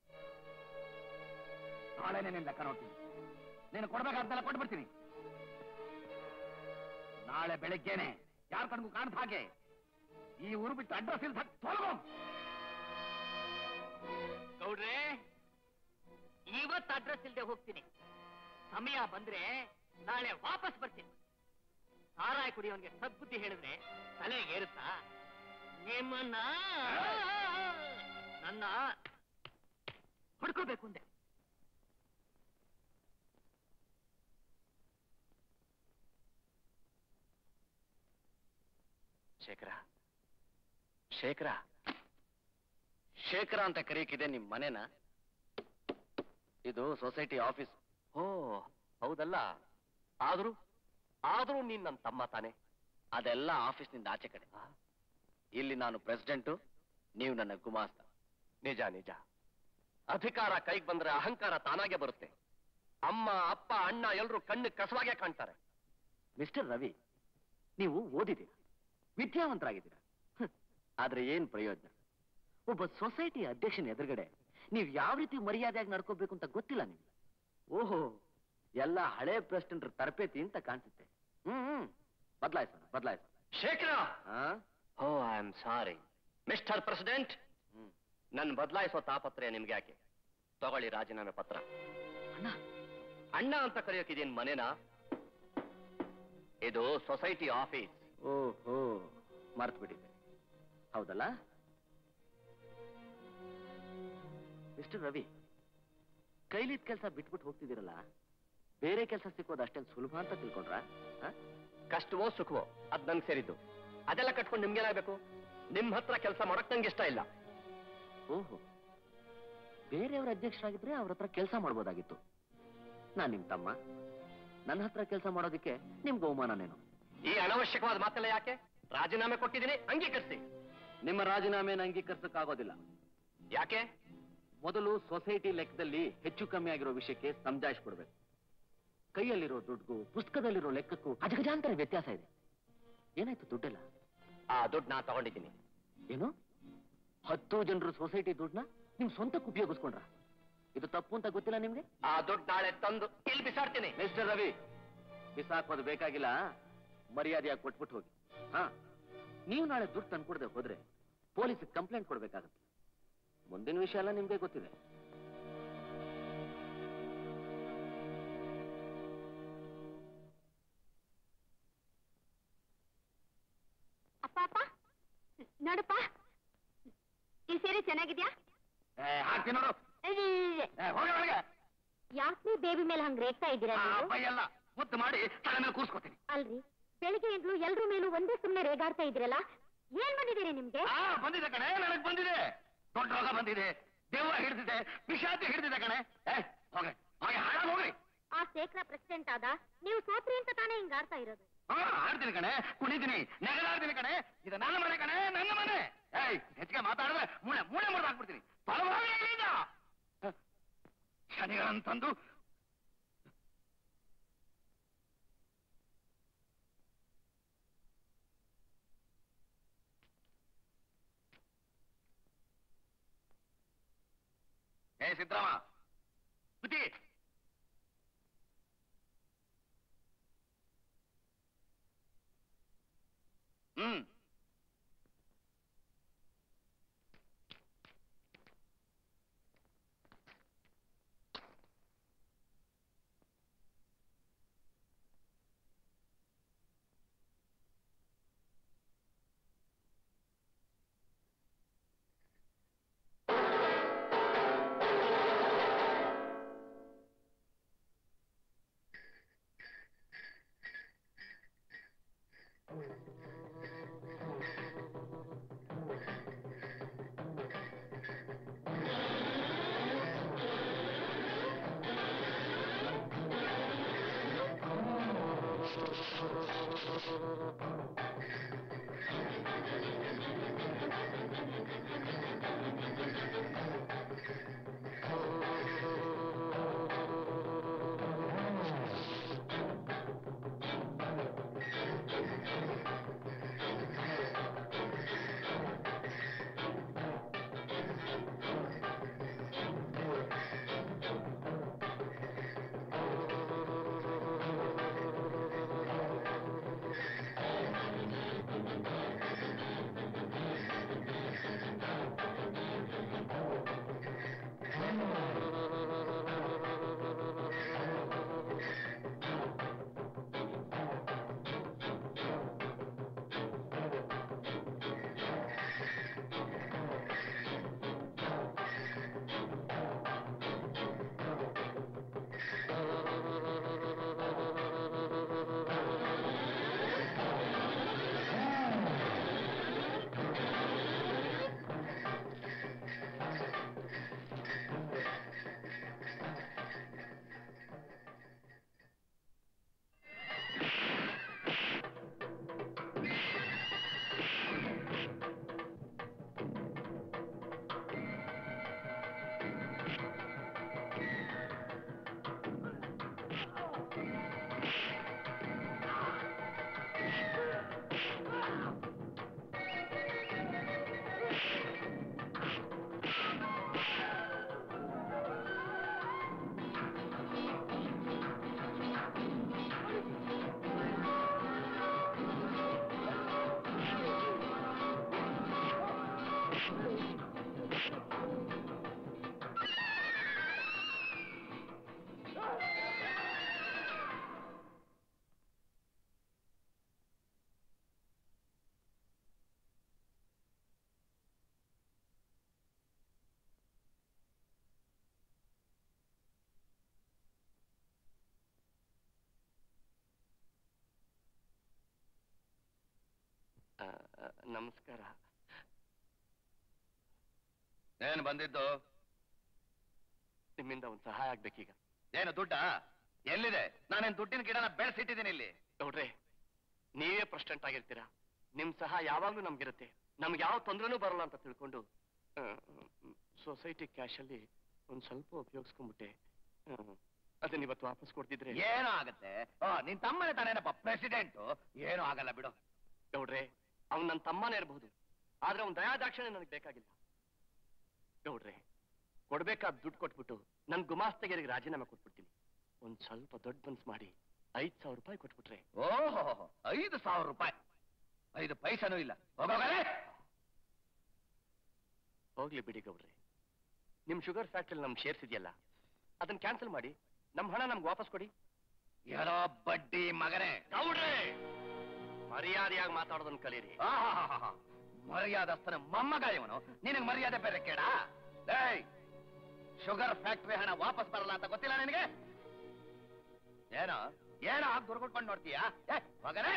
ನಾಳೆನೇ ನಿನ್ ಲೆಕ್ಕ ನೋಡ್ತೀನಿ ನೀನು ಕೊಡ್ಬೇಕಾದ್ದೆಲ್ಲ ಕೊಟ್ಬಿಡ್ತೀನಿ ನಾಳೆ ಬೆಳಿಗ್ಗೆನೆ ಯಾರ ಕಣ್ಗೂ ಕಾಣ್ದ ಹಾಗೆ ಈ ಊರು ಬಿಟ್ಟು ಅಡ್ರೆಸ್ ಇಲ್ದ ತೊಲಗೋ ಗೌಡ್ರೆ ಇವತ್ತು ಅಡ್ರೆಸ್ ಇಲ್ದೆ ಹೋಗ್ತೀನಿ ಸಮಯ ಬಂದ್ರೆ ನಾಳೆ ವಾಪಸ್ ಬರ್ತೀನಿ ಸಾರಾಯ ಕುಡಿಯೋನ್ಗೆ ಸದ್ಬುದ್ಧಿ ಹೇಳಿದ್ರೆ ತಲೆಗೆ ಏರುತ್ತಾ ನಿಮ್ಮನ್ನ ನನ್ನ ಹೊಡ್ಕೋಬೇಕು ಅಂದೆ ಶೇಖರ ಶೇಖರ ಶೇಖರ ಅಂತ ಕರೆಯಕ್ಕಿದೆ ನಿಮ್ ಮನೆನ ಇದು ಸೊಸೈಟಿ ಆಫೀಸ್ ಓ ಹೌದಲ್ಲ ಆದ್ರೂ ಆದ್ರೂ ನೀನ್ ನನ್ನ ತಮ್ಮ ತಾನೆ ಅದೆಲ್ಲ ಆಫೀಸ್ನಿಂದ ಆಚೆ ಕಡೆ ಇಲ್ಲಿ ನಾನು ಪ್ರೆಸಿಡೆಂಟು ನೀವು ನನ್ನ ಗುಮಾಸ್ತ ನಿಜ ನಿಜ ಅಧಿಕಾರ ಕೈಗೆ ಬಂದ್ರೆ ಅಹಂಕಾರ ತಾನಾಗೆ ಬರುತ್ತೆ ಅಮ್ಮ ಅಪ್ಪ ಅಣ್ಣ ಎಲ್ರು ಕಣ್ಣು ಕಸವಾಗೆ ಕಾಣ್ತಾರೆ ಮಿಸ್ಟರ್ ರವಿ ನೀವು ಓದಿದ್ದೀರಾ ವಿದ್ಯಾವಂತರಾಗಿದ್ದೀರಾ ಹ್ಮ್. ಆದ್ರೆ ಏನ್ ಪ್ರಯೋಜನ ಒಬ್ಬ ಸೊಸೈಟಿ ಅಧ್ಯಕ್ಷನ ಎದುರುಗಡೆ ನೀವು ಯಾವ ರೀತಿ ಮರ್ಯಾದೆಯಾಗಿ ನಡ್ಕೋಬೇಕು ಅಂತ ಗೊತ್ತಿಲ್ಲ ನಿಮ್ಗೆ ಓಹೋ ಎಲ್ಲ ಹಳೆ ಪ್ರೆಸಿಡೆಂಟ್ ತರಬೇತಿ ಅಂತ ಕಾಣಿಸುತ್ತೆ ಹ್ಮ್ ಹ್ಮ್ ಬದಲಾಯಿಸೋಣ ಬದಲಾಯಿಸೋಣ Shekhara oh I am sorry mister president ನನ್ ಬದಲಾಯಿಸೋ ತಾಪತ್ರಯ ನಿಮ್ಗೆ ಯಾಕೆ ತಗೊಳ್ಳಿ ರಾಜೀನಾಮೆ ಪತ್ರ ಅಣ್ಣ ಅಣ್ಣ ಅಂತ ಕರೆಯೋಕಿದೇನ್ ಮನೇನಾ ಇದು ಸೊಸೈಟಿ ಆಫೀಸ್ ಓಹೋ ಮರ್ತು ಬಿಟ್ಟಿದ್ದೆ ಹೌದಲ್ಲ ಮಿಸ್ಟರ್ ರವಿ ಕೈಲಿದ್ ಕೆಲಸ ಬಿಟ್ಬಿಟ್ಟು ಹೋಗ್ತಿದ್ದೀರಲ್ಲ ಬೇರೆ ಕೆಲಸ ಸಿಕ್ಕೋದು ಅಷ್ಟೇನು ಸುಲಭ ಅಂತ ತಿಳ್ಕೊಂಡ್ರ ಕಷ್ಟವೋ ಸುಖವೋ ಅದ್ ನಂಗೆ ಸೇರಿದ್ದು ಅದೆಲ್ಲ ಕಟ್ಕೊಂಡು ನಿಮ್ಗೇನಾಗಬೇಕು ನಿಮ್ ಹತ್ರ ಕೆಲಸ ಮಾಡಕ್ ನಂಗೆ ಇಷ್ಟ ಇಲ್ಲ ಓಹೋ ಬೇರೆಯವ್ರ ಅಧ್ಯಕ್ಷರಾಗಿದ್ರೆ ಅವ್ರ ಹತ್ರ ಕೆಲಸ ಮಾಡ್ಬೋದಾಗಿತ್ತು ನಾನ್ ನಿಮ್ ತಮ್ಮ ನನ್ನ ಹತ್ರ ಕೆಲಸ ಮಾಡೋದಕ್ಕೆ ನಿಮ್ಗೆ ಅವಮಾನನೇನು ಈ ಅನವಶ್ಯಕವಾದ ಮಾತೆಲ್ಲ ಯಾಕೆ ರಾಜೀನಾಮೆ ಕೊಟ್ಟಿದ್ದೀನಿ ಅಂಗೀಕರಿಸಿ ನಿಮ್ಮ ರಾಜೀನಾಮೆನ ಅಂಗೀಕರಿಸಕ್ಕಾಗೋದಿಲ್ಲ ಯಾಕೆ ಮೊದಲು ಸೊಸೈಟಿ ಲೆಕ್ಕದಲ್ಲಿ ಹೆಚ್ಚು ಕಮ್ಮಿ ಆಗಿರೋ ವಿಷಯಕ್ಕೆ ಸಮಜಾಯಿಸ್ಕೊಡ್ಬೇಕು ಕೈಯಲ್ಲಿರೋ ದುಡ್ಡು ಪುಸ್ತಕದಲ್ಲಿರೋ ಲೆಕ್ಕಕ್ಕೂ ಅಜಗಜಾಂತರ ವ್ಯತ್ಯಾಸ ಇದೆ ಏನಾಯ್ತು ದುಡ್ಡೆಲ್ಲ ಆ ದುಡ್ಡು ನಾ ತಗೊಂಡಿದ್ದೀನಿ ಏನು ಹತ್ತು ಜನರು ಸೊಸೈಟಿ ದುಡ್ಡನ್ನ ನಿಮ್ ಸ್ವಂತಕ್ಕೆ ಉಪಯೋಗಿಸ್ಕೊಂಡ್ರ ಇದು ತಪ್ಪು ಅಂತ ಗೊತ್ತಿಲ್ಲ ನಿಮ್ಗೆ ಆ ದುಡ್ಡು ನಾಳೆ ತಂದು ಇಲ್ಲಿ ಬಿಸಾಡ್ತೀನಿ ಮಿಸ್ಟರ್ ರವಿ ಬಿಸಾಕೋದು ಬೇಕಾಗಿಲ್ಲ ಮರ್ಯಾದೆಯಾಗಿ ಕೊಟ್ಬಿಟ್ಟು ಹೋಗಿ ಹಾ ನೀವು ನಾಳೆ ದುಡ್ಡು ತಂದ್ಕೊಡದೆ ಹೋದ್ರೆ ಪೊಲೀಸ್ ಕಂಪ್ಲೇಂಟ್ ಕೊಡ್ಬೇಕಾಗತ್ತೆ ಮುಂದಿನ ವಿಷಯ ಎಲ್ಲ ನಿಮ್ಗೆ ಗೊತ್ತಿದೆ ನೋಡಪ್ಪ ಈ ಸೀರೆ ಚೆನ್ನಾಗಿದ್ಯಾ ಹಾಕ್ತೀನಿ ನೋಡು ಏ, ಹೋಗಿ ಒಳಗೆ ಯಾಕೆ ಬೇಬಿ ಮೇಲೆ ಹಂಗ್ ರೇಗ್ತಾ ಇದ್ದೀರಾ ನೀವು? ಬೈಯಲ್ಲ ಮುದ್ದು ಮಾಡಿ ತಲೆ ಮೇಲೆ ಕೂರ್ಸ್ಕೊತೀನಿ ಅಲ್ರಿ ಬೆಳಿಗ್ಗೆಯಿಂದಲೂ ಎಲ್ರ ಮೇಲೂ ಒಂದೇ ಸುಮ್ನೆ ರೇಗಾಡ್ತಾ ಇದ್ದೀರಲ್ಲ ಏನ್ ಬಂದಿದ್ದೀರಿ ನಿಮ್ಗೆ ಆ ಬಂದಿದೆ ಕಣೆ ನನಗ್ ಬಂದಿದೆ ದೊಡ್ಡ ರೋಗ ಬಂದಿದೆ ದೆವ್ವ ಹಿಡಿದಿದೆ ವಿಷಾದಿ ಹಿಡಿದಿದೆ ಕಣೆ ಏ ಹೋಗಿ ಹೋಗಿ ಹಾಳಾಗ್ ಹೋಗ್ರಿ ಆ ಶೇಖರ ಪ್ರೆಸಿಡೆಂಟ್ ಆದ ನೀವು ಸೋತ್ರಿ ಅಂತ ತಾನೇ ಹಿಂಗ್ ಆಡ್ತಾ ಇರೋದು ಹಾ ಆಡ್ತೀನಿ ಕಣೆ ಕುಣಿತೀನಿ ನೆಗಲಾಡ್ತೀನಿ ಕಣೆ ಇದು ನನ್ನ ಮನೆ ಕಣೆ ನನ್ನ ಮನೆ ಏಯ್ ಹೆಚ್ಚಿಗೆ ಮಾತಾಡಿದ್ರೆ ಮೂಳೆ ಮೂಳೆ ಮುರಿದು ಹಾಕ್ಬಿಡ್ತೀನಿ ತೊಲವಾಗಿ ಇಲ್ಲಿಂದ ಹ. ಶನಿಗಳಂತಂದು ಏ ಸಿದ್ದರಾಮ ಬುದ್ಧಿ ಹ್ಮ್ ನಮಸ್ಕಾರ ಏನ್ ಬಂದಿದ್ದು ನಿಮ್ಮಿಂದ ಒಂದು ಸಹಾಯ ಆಗ್ಬೇಕೀಗ ಏನು ದುಡ್ಡ ಎಲ್ಲಿದೆ ನಾನೇನ್ ದುಡ್ಡಿನ ಗಿಡನ ಬೆಳೆಸಿಟ್ಟಿದ್ದೀನಿ ಇಲ್ಲಿ ನೋಡ್ರೆ ನೀವೇ ಪ್ರೆಸಿಡೆಂಟ್ ಆಗಿರ್ತೀರಾ ನಿಮ್ ಸಹಾಯ ಯಾವಾಗ್ಲೂ ನಮ್ಗಿರುತ್ತೆ ನಮ್ಗೆ ಯಾವ ತೊಂದ್ರೆನೂ ಬರಲ್ಲ ಅಂತ ತಿಳ್ಕೊಂಡು ಸೊಸೈಟಿ ಕ್ಯಾಶಲ್ಲಿ ಒಂದ್ ಸ್ವಲ್ಪ ಉಪಯೋಗಿಸ್ಕೊಂಡ್ಬಿಟ್ಟೆ ಅದನ್ನ ಇವತ್ತು ವಾಪಸ್ ಕೊಡ್ತಿದ್ರೆ ಏನೋ ಆಗತ್ತೆ ಓ ನಿನ್ ತಮ್ಮನೇ ತಾನೇನಪ್ಪ ಪ್ರೆಸಿಡೆಂಟ್ ಏನೂ ಆಗಲ್ಲ ಬಿಡು ಗೌಡ್ರೆ ಅವ್ನ್ ನನ್ನ ತಮ್ಮನೇ ಇರಬಹುದು ಆದ್ರೆ ಅವ್ನ್ ದಯಾದಾಕ್ಷಿಣ್ಯ ನನಗೆ ಬೇಕಾಗಿಲ್ಲ ಗೌಡ್ರೆ ಕೊಡ್ಬೇಕಾದ ದುಡ್ಡು ಕೊಟ್ಬಿಟ್ಟು ನನ್ ಗುಮಾಸ್ತಗಿರಿಗೆ ರಾಜೀನಾಮೆ ಕೊಟ್ಬಿಡ್ತೀನಿ ಒಂದ್ ಸ್ವಲ್ಪ ದೊಡ್ಡ ಮನ್ಸ್ ಮಾಡಿ ಐದ್ ಸಾವಿರ ರೂಪಾಯಿ ಕೊಟ್ಬಿಟ್ರೆ ಓಹೋ ಐದು ಸಾವಿರ ರೂಪಾಯಿ ಐದು ಪೈಸನೂ ಇಲ್ಲ ಹೋಗೋಗಲೇ ಹೋಗ್ಲಿ ಬಿಡಿ ಗೌಡ್ರೆ ನಿಮ್ ಶುಗರ್ ಫ್ಯಾಕ್ಟ್ರಿ ನಮ್ ಶೇರ್ಸ್ ಇದೆಯಲ್ಲ ಅದನ್ನ ಕ್ಯಾನ್ಸಲ್ ಮಾಡಿ ನಮ್ ಹಣ ನಮ್ಗೆ ವಾಪಸ್ ಕೊಡಿ ಏನೋ ಬಡ್ಡಿ ಮಗನೇ ಗೌಡ್ರೆ ಮರ್ಯಾದೆಯಾಗಿ ಮಾತಾಡೋದನ್ನ ಕಲೀರಿ ಆಹಾಹಾಹಾ. ಮರ್ಯಾದಸ್ತನ ಮೊಮ್ಮಗ ಇವನು ನಿನಗೆ ಮರ್ಯಾದೆ ಬೇರೆ ಕೇಡ ಏಯ್ ಶುಗರ್ ಫ್ಯಾಕ್ಟ್ರಿ ಹಣ ವಾಪಸ್ ಬರಲ್ಲ ಅಂತ ಗೊತ್ತಿಲ್ಲ ನಿನಗೆ ಏನೋ ಏನೋ ಹಾಗೆ ದುರ್ಗುಟ್ಕೊಂಡು ನೋಡ್ತೀಯಾ ಏ ಮಗನೇ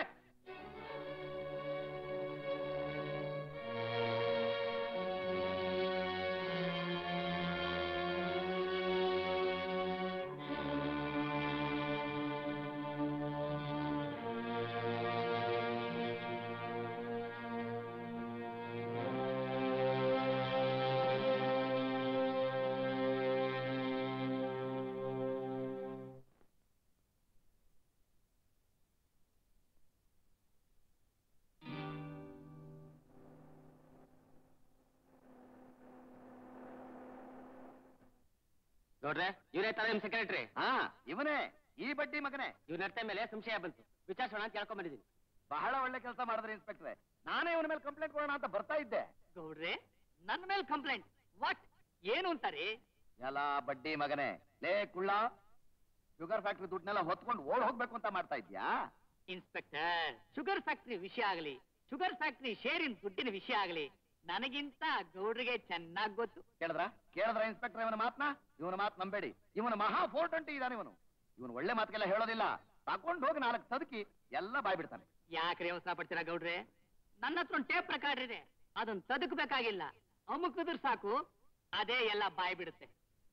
ನೋಡ್ರೆ ಇವರೇ ತರ ನಿಮ್ ಸೆಕ್ರೆಟರಿ ಹಾ ಇವನೇ ಈ ಬಡ್ಡಿ ಮಗನೇ ಇವ್ರ ನಡತೆ ಮೇಲೆ ಸಂಶಯ ಬಂತು ವಿಚಾರಿಸೋಣ ಅಂತ ಕೇಳ್ಕೊಂಡ್ ಬಂದಿದ್ದೀನಿ ಬಹಳ ಒಳ್ಳೆ ಕೆಲಸ ಮಾಡಿದ್ರಿ ಇನ್ಸ್ಪೆಕ್ಟ್ರೆ ನಾನೇ ಇವನ ಮೇಲೆ ಕಂಪ್ಲೇಂಟ್ ಕೊಡೋಣ ಅಂತ ಬರ್ತಾ ಇದ್ದೆ ಗೌಡ್ರೆ ನನ್ನ ಮೇಲೆ ಕಂಪ್ಲೇಂಟ್ ವಾಟ್ ಏನು ಅಂತಾರೆ ಎಲ್ಲ ಬಡ್ಡಿ ಮಗನೇ ಲೇ ಕುಳ್ಳ ಶುಗರ್ ಫ್ಯಾಕ್ಟ್ರಿ ದುಡ್ಡನ್ನೆಲ್ಲ ಹೊತ್ಕೊಂಡು ಓಡ್ ಹೋಗ್ಬೇಕು ಅಂತ ಮಾಡ್ತಾ ಇದ್ಯಾ ಇನ್ಸ್ಪೆಕ್ಟರ್ ಶುಗರ್ ಫ್ಯಾಕ್ಟರಿ ವಿಷಯ ಆಗಲಿ ಶುಗರ್ ಫ್ಯಾಕ್ಟರಿ ಶೇರಿನ ದುಡ್ಡಿನ ವಿಷಯ ಆಗಲಿ ನನಗಿಂತ ಗೌಡ್ರಿಗೆ ಚೆನ್ನಾಗ್ ಗೊತ್ತು ಕೇಳಿದ್ರ ಕೇಳಿದ್ರ ಇನ್ಸ್ಪೆಕ್ಟರ್ ಇವನ ಮಾತ್ನ ಇವನ ಮಾತ್ ನಂಬೇಡಿ ಇವನ ಮಹಾ ಫೋರ್ ಟ್ವೆಂಟಿ ಇದಾನೆ ಇವನು ಇವನು ಒಳ್ಳೆ ಮಾತಿಗೆಲ್ಲ ಹೇಳೋದಿಲ್ಲ ತಕೊಂಡ್ ಹೋಗಿ ನಾಲ್ಕು ತದಕಿ ಎಲ್ಲ ಬಾಯ್ ಬಿಡ್ತಾನೆ ಯಾಕ್ರಿ ಅವಸರ ಪಡ್ತೀರಾ ಗೌಡ್ರೆ ನನ್ನ ಹತ್ರ ಒಂದು ಟೇಪ್ ರೆಕಾರ್ಡ್ ಇದೆ ಅದನ್ನ ತದಕ್ಬೇಕಾಗಿಲ್ಲ ಅಮುಕಿದ್ರೆ ಸಾಕು ಅದೇ ಎಲ್ಲ ಬಾಯ್ ಬಿಡುತ್ತೆ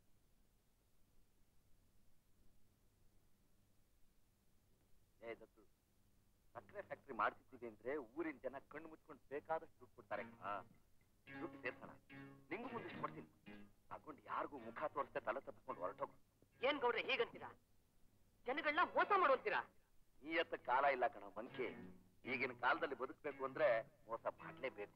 ಏ ದತ್ತು ಸಕ್ಕರೆ ಫ್ಯಾಕ್ಟ್ರಿ ಮಾಡ್ತಿದ್ದೀವಿ ಅಂದ್ರೆ ಊರಿನ ಜನ ಕಣ್ಣು ಮುಚ್ಕೊಂಡು ಬೇಕಾದಷ್ಟು ದುಡ್ಡು ಕೊಡ್ತಾರೆ ಹಾ ದುಡ್ಡು ಸೇರ್ಸೋಣ ನಿಂಗೂ ಮುಂದಿಷ್ಟು ಕೊಡ್ತೀನಿ ತಗೊಂಡು ಯಾರಿಗೂ ಮುಖ ತೋರಿಸ್ದೆ ತಲೆ ತಪ್ಪಿಕೊಂಡು ಹೊರಟೋಗು ಏನ್ ಗೌಡ್ರೆ ಹೀಗಂತೀರಾ ಜನಗಳನ್ನ ಮೋಸ ಮಾಡುವಂತೀರಾ ಈ ಎತ್ತ ಕಾಲ ಇಲ್ಲ ಕಣ ಮಂಕಿ ಈಗಿನ ಕಾಲದಲ್ಲಿ ಬದುಕಬೇಕು ಅಂದ್ರೆ ಮೋಸ ಮಾಡ್ಲೇಬೇಕು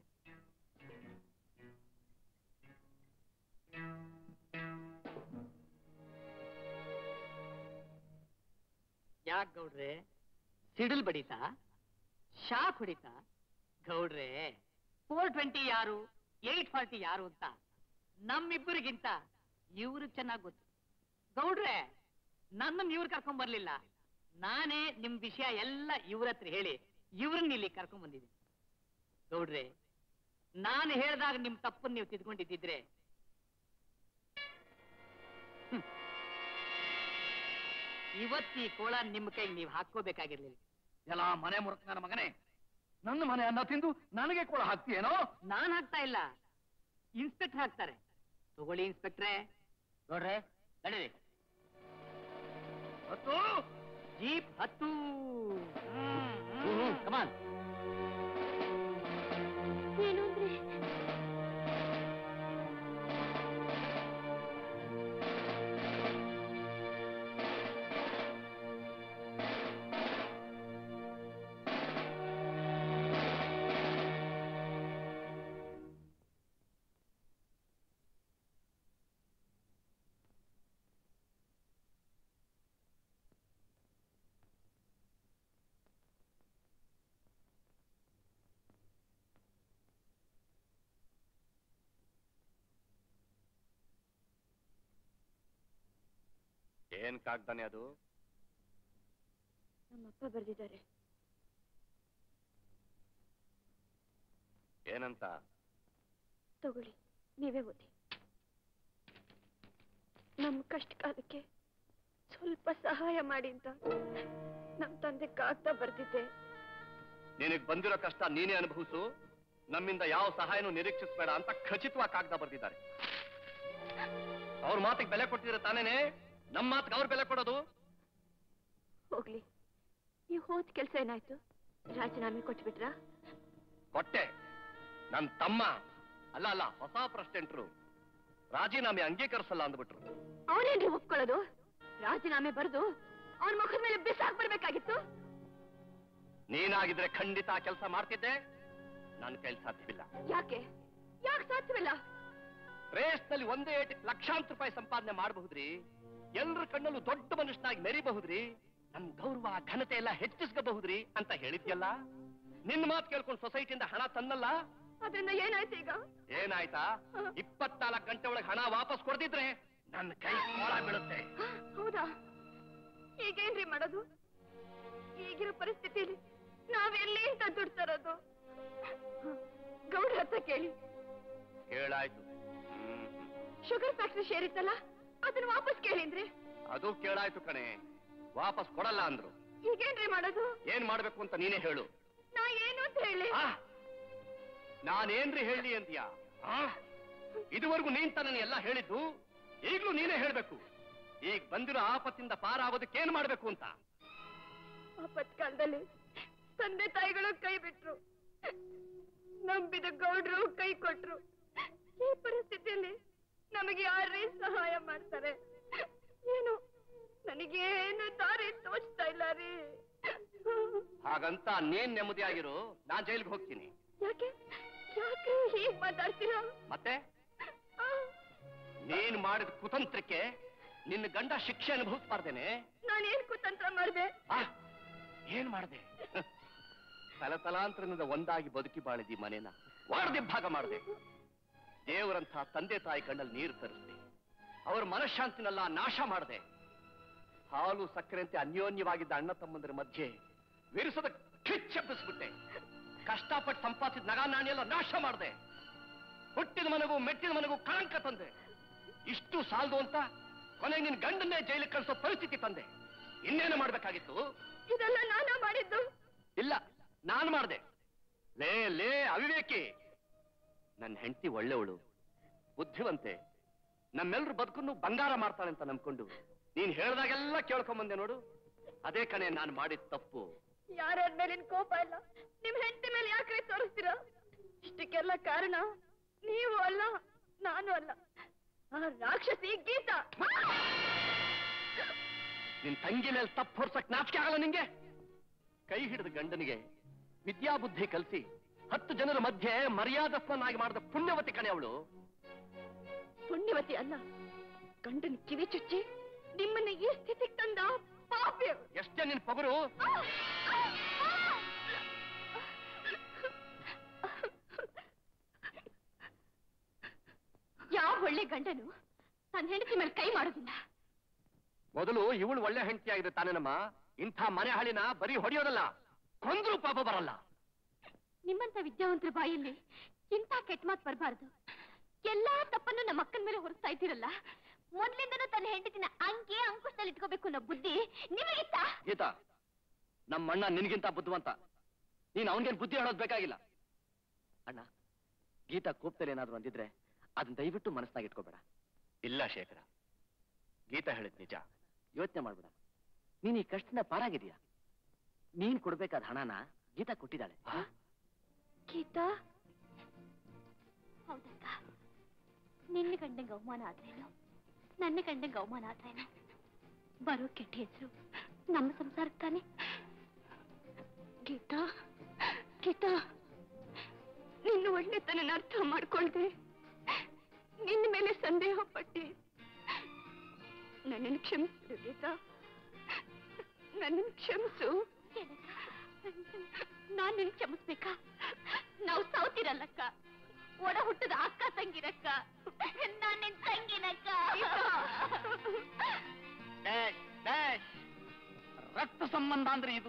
ಯಾಕ್ ಗೌಡ್ರೆ ಸಿಡಿಲ್ ಬಡಿತಾ ಶಾಕ್ ಹೊಡಿತಾ ಗೌಡ್ರೆ ಫೋರ್ ಟ್ವೆಂಟಿ ಯಾರು ಏಟ್ ಫಾರ್ಟಿ ಯಾರು ಅಂತ ನಮ್ಮಿಬ್ಬರಿಗಿಂತ ಇವ್ರು ಚೆನ್ನಾಗ್ ಗೊತ್ತು ಗೌಡ್ರೆ ನನ್ನನ್ನು ಇವ್ರು ಕರ್ಕೊಂಡ್ ಬರ್ಲಿಲ್ಲ ನಾನೇ ನಿಮ್ ವಿಷಯ ಎಲ್ಲ ಇವ್ರ ಹತ್ರ ಹೇಳಿ ಇವ್ರನ್ನ ಇಲ್ಲಿ ಕರ್ಕೊಂಡ್ ಬಂದಿದ್ದೀನಿ ಗೌಡ್ರೆ ನಾನು ಹೇಳ್ದಾಗ ನಿಮ್ ತಪ್ಪನ್ನು ನೀವು ತಿದ್ಕೊಂಡಿದ್ದಿದ್ರೆ ಹ್ಮ್. ಇವತ್ತಿ ಕೋಳ ನಿಮ್ ಕೈಗೆ ನೀವು ಹಾಕೋಬೇಕಾಗಿರ್ಲಿಲ್ಲ ಎಲ್ಲ ಮನೆ ಮುರುಕ ನನ್ನ ಮಗನೇ ನನ್ನ ಮನೆ ಅನ್ನ ತಿಂದು ನನಗೆ ಕೂಡ ಹಾಕ್ತೀಯೇನೋ ನಾನ್ ಹಾಕ್ತಾ ಇಲ್ಲ ಇನ್ಸ್ಪೆಕ್ಟರ್ ಹಾಕ್ತಾರೆ ತಗೊಳ್ಳಿ ಇನ್ಸ್ಪೆಕ್ಟ್ರೆ ನೋಡ್ರೆ ನಡೀರಿ ಹತ್ತು ಜೀಪ್ ಹತ್ತು ಕಮಾನ್ ಏನು ಅಂದ್ರೆ ಏನ್ ಕಾಗ್ದಾನೆ ಅದು ನಮ್ಮಪ್ಪ ಬರ್ದಿದ್ದಾರೆ ಏನಂತ ತಗೊಳ್ಳಿ ನೀವೇ ಓದಿ ನಮ್ಮ ಕಷ್ಟ ಕಾಲಕ್ಕೆ ಸ್ವಲ್ಪ ಸಹಾಯ ಮಾಡಿ ಅಂತ ನಮ್ಮ ತಂದೆ ಕಾಗ್ದ ಬರ್ದಿದ್ದೆ ನಿನಗ್ ಬಂದಿರೋ ಕಷ್ಟ ನೀನೇ ಅನುಭವಿಸು ನಮ್ಮಿಂದ ಯಾವ ಸಹಾಯನೂ ನಿರೀಕ್ಷಿಸಬೇಡ ಅಂತ ಖಚಿತವಾಗಿ ಕಾಗ್ದ ಬರ್ದಿದ್ದಾರೆ ಅವ್ರ ಮಾತಿಗೆ ಬೆಲೆ ಕೊಟ್ಟಿದ್ರೆ ತಾನೇನೆ ನಮ್ಮ ಮಾತಿಗೆ ಅವ್ರ ಬೆಲೆ ಕೊಡೋದು ಹೋಗ್ಲಿ ನೀವು ಹೋದ್ ಕೆಲಸ ಏನಾಯ್ತು ರಾಜೀನಾಮೆ ಕೊಟ್ಬಿಟ್ರಾ ಕೊಟ್ಟೆ ನನ್ ತಮ್ಮ ಅಲ್ಲ ಅಲ್ಲ ಹೊಸ ಪ್ರೆಸಿಡೆಂಟ್ರು ರಾಜೀನಾಮೆ ಅಂಗೀಕರಿಸಲ್ಲ ಅಂದ್ಬಿಟ್ರು ಅವನೇನ್ರಿ ಒಪ್ಕೊಳ್ಳೋದು ರಾಜೀನಾಮೆ ಬರೆದು ಅವನ ಮುಖದ ಮೇಲೆ ಬಿಸಾಕ್ ಬರ್ಬೇಕಾಗಿತ್ತು ನೀನಾಗಿದ್ರೆ ಖಂಡಿತ ಕೆಲಸ ಮಾಡ್ತಿದ್ದೆ ನನ್ನ ಕೈಲಿ ಸಾಧ್ಯವಿಲ್ಲ ಯಾಕೆ ಯಾಕೆ ಸಾಧ್ಯವಿಲ್ಲ ರೇಸ್ನಲ್ಲಿ ಒಂದೇ ಏಟಿಗೆ ಲಕ್ಷಾಂತರ ರೂಪಾಯಿ ಸಂಪಾದನೆ ಮಾಡಬಹುದ್ರಿ ಎಲ್ರ ಕಣ್ಣಲ್ಲೂ ದೊಡ್ಡ ಮನುಷ್ಯನಾಗಿ ಮೆರಿಬಹುದ್ರಿ ನಮ್ ಗೌರವ ಘನತೆ ಎಲ್ಲ ಹೆಚ್ಚಿಸ್ಕೋಬಹುದ್ರಿ ಅಂತ ಹೇಳಿದ್ಯಲ್ಲ ನಿನ್ನ ಮಾತು ಕೇಳ್ಕೊಂಡು ಸೊಸೈಟಿಯಿಂದ ಹಣ ತನ್ನಲ್ಲ ಅದರಿಂದ ಏನಾಯ್ತು ಈಗ ಏನಾಯ್ತಾ ಇಪ್ಪತ್ನಾಲ್ಕು ಗಂಟೆ ಒಳಗೆ ಹಣ ವಾಪಸ್ ಕೊಡ್ದಿದ್ರೆ ನನ್ನ ಕೈ ಕೋಳ ಬೀಳುತ್ತೆ ಹೌದಾ ಈಗೇನ್ರಿ ಮಾಡೋದು ಈಗಿರೋ ಪರಿಸ್ಥಿತಿಲಿ ನಾವೆಲ್ಲಿ ಅಂತ ದುಡ್ಡು ತರೋದು ಗೌಡ್ರ ಹತ್ರ ಕೇಳಿ ಕೇಳಾಯ್ತು ಹ್ಮ್ ಶುಗರ್ ಫ್ಯಾಕ್ಟ್ರಿ ಶೇರ್ ಇತ್ತಲ್ಲ ಅದನ್ನ ವಾಪಸ್ ಕೇಳಿಂದ್ರೆ ಅದು ಕೇಳಾಯ್ತು ಕಣೆ ವಾಪಸ್ ಕೊಡಲ್ಲ ಅಂದ್ರು ಈಗೇನ್ರಿ ಮಾಡೋದು ಏನ್ ಮಾಡ್ಬೇಕು ಅಂತ ನೀನೇ ಹೇಳು ನಾ ಏನು ಅಂತ ಹೇಳಿ ಆ? ನಾನೇನ್ರಿ ಹೇಳಿ ಅಂದ್ಯಾ ಆ? ಇದುವರೆಗೂ ನೀನ್ ತಾನೇ ಎಲ್ಲ ಹೇಳಿದ್ದು ಈಗ್ಲೂ ನೀನೇ ಹೇಳ್ಬೇಕು ಈಗ ಬಂದಿರೋ ಆಪತ್ತಿಂದ ಪಾರಾಗೋದಕ್ಕೆ ಏನ್ ಮಾಡ್ಬೇಕು ಅಂತ ಆಪತ್ ಕಾಲದಲ್ಲಿ ತಂದೆ ತಾಯಿಗಳು ಕೈ ಬಿಟ್ರು ನಂಬಿದ ಗೌಡ್ರು ಕೈ ಕೊಟ್ರು ಈ ಪರಿಸ್ಥಿತಿಯಲ್ಲಿ ನಮಗೆ ಯಾರೇ ಸಹಾಯ ಮಾಡ್ತಾರೆ ಏನು ನನಗೇನು ದಾರಿ ತೋಚ್ತಾ ಇಲ್ಲ ರೀ ಹಾಗಂತ ನೀನ್ ನೆಮ್ಮದಿಯಾಗಿರು ನಾನ್ ಜೈಲ್ಗೆ ಹೋಗ್ತೀನಿ ಯಾಕೆ ಯಾಕೆ ಹೀಗ್ ಮಾತಾಡ್ತೀರಾ ಮತ್ತೆ ನೀನ್ ಮಾಡಿದ ಕುತಂತ್ರಕ್ಕೆ ನಿನ್ನ ಗಂಡ ಶಿಕ್ಷೆ ಅನುಭವಿಸ್ಬಾರ್ದೇನೆ ನಾನೇನ್ ಕುತಂತ್ರ ಮಾಡ್ದೆ ಆ, ಏನ್ ಮಾಡ್ದೆ ತಲತಲಾಂತರದಿಂದ ಒಂದಾಗಿ ಬದುಕಿ ಬಾಳಿದಿ ಮನೇನ ವಾಡದೆ ಭಾಗ ಮಾಡಿದೆ ದೇವರಂಥ ತಂದೆ ತಾಯಿ ಕಣ್ಣಲ್ಲಿ ನೀರು ತರಿಸ್ದೆ ಅವ್ರ ಮನಃಶಾಂತಿನೆಲ್ಲ ನಾಶ ಮಾಡಿದೆ ಹಾಲು ಸಕ್ಕರೆಂತೆ ಅನ್ಯೋನ್ಯವಾಗಿದ್ದ ಅಣ್ಣ ತಮ್ಮಂದಿರ ಮಧ್ಯೆ ವಿರಿಸದ ಕಿಚ್ಚೆಬ್ಬಿಸ್ಬಿಟ್ಟೆ ಕಷ್ಟಪಟ್ಟು ಸಂಪಾದಿಸಿದ ನಗ ನಾಣ್ಯ ನಾಶ ಮಾಡಿದೆ ಹುಟ್ಟಿದ ಮನೆಗೂ ಮೆಟ್ಟಿದ ಮನೆಗೂ ಕಳಂಕ ತಂದೆ ಇಷ್ಟು ಸಾಲದು ಅಂತ ಕೊನೆಗೆ ನಿನ್ ಗಂಡನ್ನೇ ಜೈಲಿಗೆ ಕಳಿಸೋ ಪರಿಸ್ಥಿತಿ ತಂದೆ ಇನ್ನೇನು ಮಾಡ್ಬೇಕಾಗಿತ್ತು ಇದೆಲ್ಲ ನಾನಾ ಮಾಡಿದ್ದು ಇಲ್ಲ ನಾನು ಮಾಡ್ದೆ ಲೇ ಲೇ ಅವಿವೇಕಿ ನನ್ನ ಹೆಂಡತಿ ಒಳ್ಳೆವಳು ಬುದ್ಧಿವಂತೆ ನಮ್ಮೆಲ್ಲರ ಬದುಕನ್ನು ಬಂಗಾರ ಮಾಡ್ತಾಳೆ ಅಂತ ನಂಬ್ಕೊಂಡು ನೀನ್ ಹೇಳ್ದಾಗೆಲ್ಲ ಕೇಳ್ಕೊಂಬಂದೆ ನೋಡು ಅದೇ ಕಣೆ ನಾನು ಮಾಡಿದ ತಪ್ಪು ಯಾರ ಮೇಲಿನ ಕೋಪ ಇಲ್ಲ ನಿಮ್ ಹೆಂಡತಿ ಮೇಲೆ ಯಾಕೆ ತೋರಿಸ್ತೀರಾ ಇಷ್ಟಕ್ಕೆಲ್ಲ ಕಾರಣ ನೀವು ಅಲ್ಲ ನಾನು ಅಲ್ಲ ಆ ರಾಕ್ಷಸಿ ಗೀತಾ ನಿನ್ ತಂಗಿ ಮೇಲೆ ತಪ್ಪು ಹೊರ್ಸಕ್ ನಾಚಿಕೆ ಆಗಲ್ಲ ನಿಂಗೆ ಕೈ ಹಿಡಿದ ಗಂಡನಿಗೆ ವಿದ್ಯಾಬುದ್ಧಿ ಕಲಿಸಿ ಹತ್ತು ಜನರ ಮಧ್ಯೆ ಮರ್ಯಾದಸ್ಥನಾಗಿ ಮಾಡಿದ ಪುಣ್ಯವತಿ ಕಣೆ ಅವಳು ಪುಣ್ಯವತಿ ಅಲ್ಲ ಗಂಡನ ಕಿವಿ ಚುಚ್ಚಿ ನಿಮ್ಮನ್ನ ಈ ಸ್ಥಿತಿಗೆ ತಂದ ಪಾಪಿ ಅವ್ರು. ಎಷ್ಟೇ ನಿನ್ ಪೊಗರು ಆ! ಆ! ಆ! ಯಾವ ಒಳ್ಳೆ ಗಂಡನು ತನ್ನ ಹೆಂಡತಿ ಮೇಲೆ ಕೈ ಮಾಡೋದಿಲ್ಲ ಮೊದಲು ಇವಳು ಒಳ್ಳೆ ಹೆಂಡತಿ ಆಗಿದೆ ತಾನೇನಮ್ಮ ಇಂಥ ಮನೆ ಹಳಿನ ಬರೀ ಹೊಡೆಯೋದಲ್ಲ ಕೊಂದ್ರು ಪಾಪ ಬರಲ್ಲ ನಿಮ್ಮಂತ ವಿದ್ಯಾವಂತರ ಬಾಯಲ್ಲಿ ಇಂಥ ಕೆಟ್ಟ ಮಾತು ಬರಬಾರ್ದು ಎಲ್ಲಾ ತಪ್ಪನ್ನು ನಮ್ಮ ಅಕ್ಕನ ಮೇಲೆ ಹೊರಿಸ್ತಾ ಇದ್ದೀರಲ್ಲ ಮೊದ್ಲಿಂದನೂ ತನ್ನ ಹೆಂಡತಿನ ಅಂಕೆ ಅಂಕುಶದಲ್ಲಿ ಇಟ್ಕೋಬೇಕು ಅನ್ನೋ ಬುದ್ಧಿ ನಿಮಗಿತ್ತ ಗೀತಾ ನಮ್ಮ ಅಣ್ಣ ನಿನ್ಗಿಂತ ಬುದ್ಧಿವಂತ ನೀನ್ ಅವನಿಗೇನ್ ಬುದ್ಧಿ ಹೇಳೋದ್ ಬೇಕಾಗಿಲ್ಲ ಅಣ್ಣ ಗೀತಾ ಕೋಪದಲ್ಲಿ ಏನಾದ್ರು ಅಂದಿದ್ರೆ ಅದನ್ನ ದಯವಿಟ್ಟು ಮನಸ್ನಾಗ ಇಟ್ಕೋಬೇಡ ಇಲ್ಲ ಶೇಖರ ಗೀತಾ ಹೇಳಿದ್ ನಿಜ ಯೋಚನೆ ಮಾಡ್ಬೇಡ ನೀನ್ ಈ ಕಷ್ಟದಿಂದ ಪಾರಾಗಿದೀಯ ನೀನ್ ಕೊಡ್ಬೇಕಾದ ಹಣನ ಗೀತಾ ಕೊಟ್ಟಿದ್ದಾಳೆ ಗೀತಾ ಹೌದಕ್ಕ ನಿನ್ನ ಗಂಡಂಗೆ ಅವಮಾನ ಆದ್ರೇನು ನನ್ನ ಗಂಡಂಗೆ ಅವಮಾನ ಆದ್ರೇನು ಬರೋ ಕೆಟ್ಟ ಹೆಸರು ನಮ್ಮ ಸಂಸಾರಕ್ಕೆ ತಾನೆ ಗೀತಾ ಗೀತಾ ನಿನ್ನ ಒಳ್ಳೆತನ ಅರ್ಥ ಮಾಡ್ಕೊಳ್ದೆ ನಿನ್ನ ಮೇಲೆ ಸಂದೇಹ ಪಟ್ಟೆ ನನ್ನನ್ನು ಕ್ಷಮಿಸು ಗೀತಾ ನನ್ನನ್ನು ಕ್ಷಮಿಸು ನಾನ್ ನಿನ್ ಕ್ಷಮಿಸ್ಬೇಕಾ ನಾವು ಸೌತಿರಲ್ಲಕ್ಕ ಒಡ ಹುಟ್ಟದ ಅಕ್ಕ ತಂಗಿರಕ್ಕ ನಾನ್ ನಿನ್ ತಂಗಿನಕ್ಕ ಡ್ಯಾಶ್ ಡ್ಯಾಶ್ ರಕ್ತ ಸಂಬಂಧ ಅಂದ್ರೆ ಇದು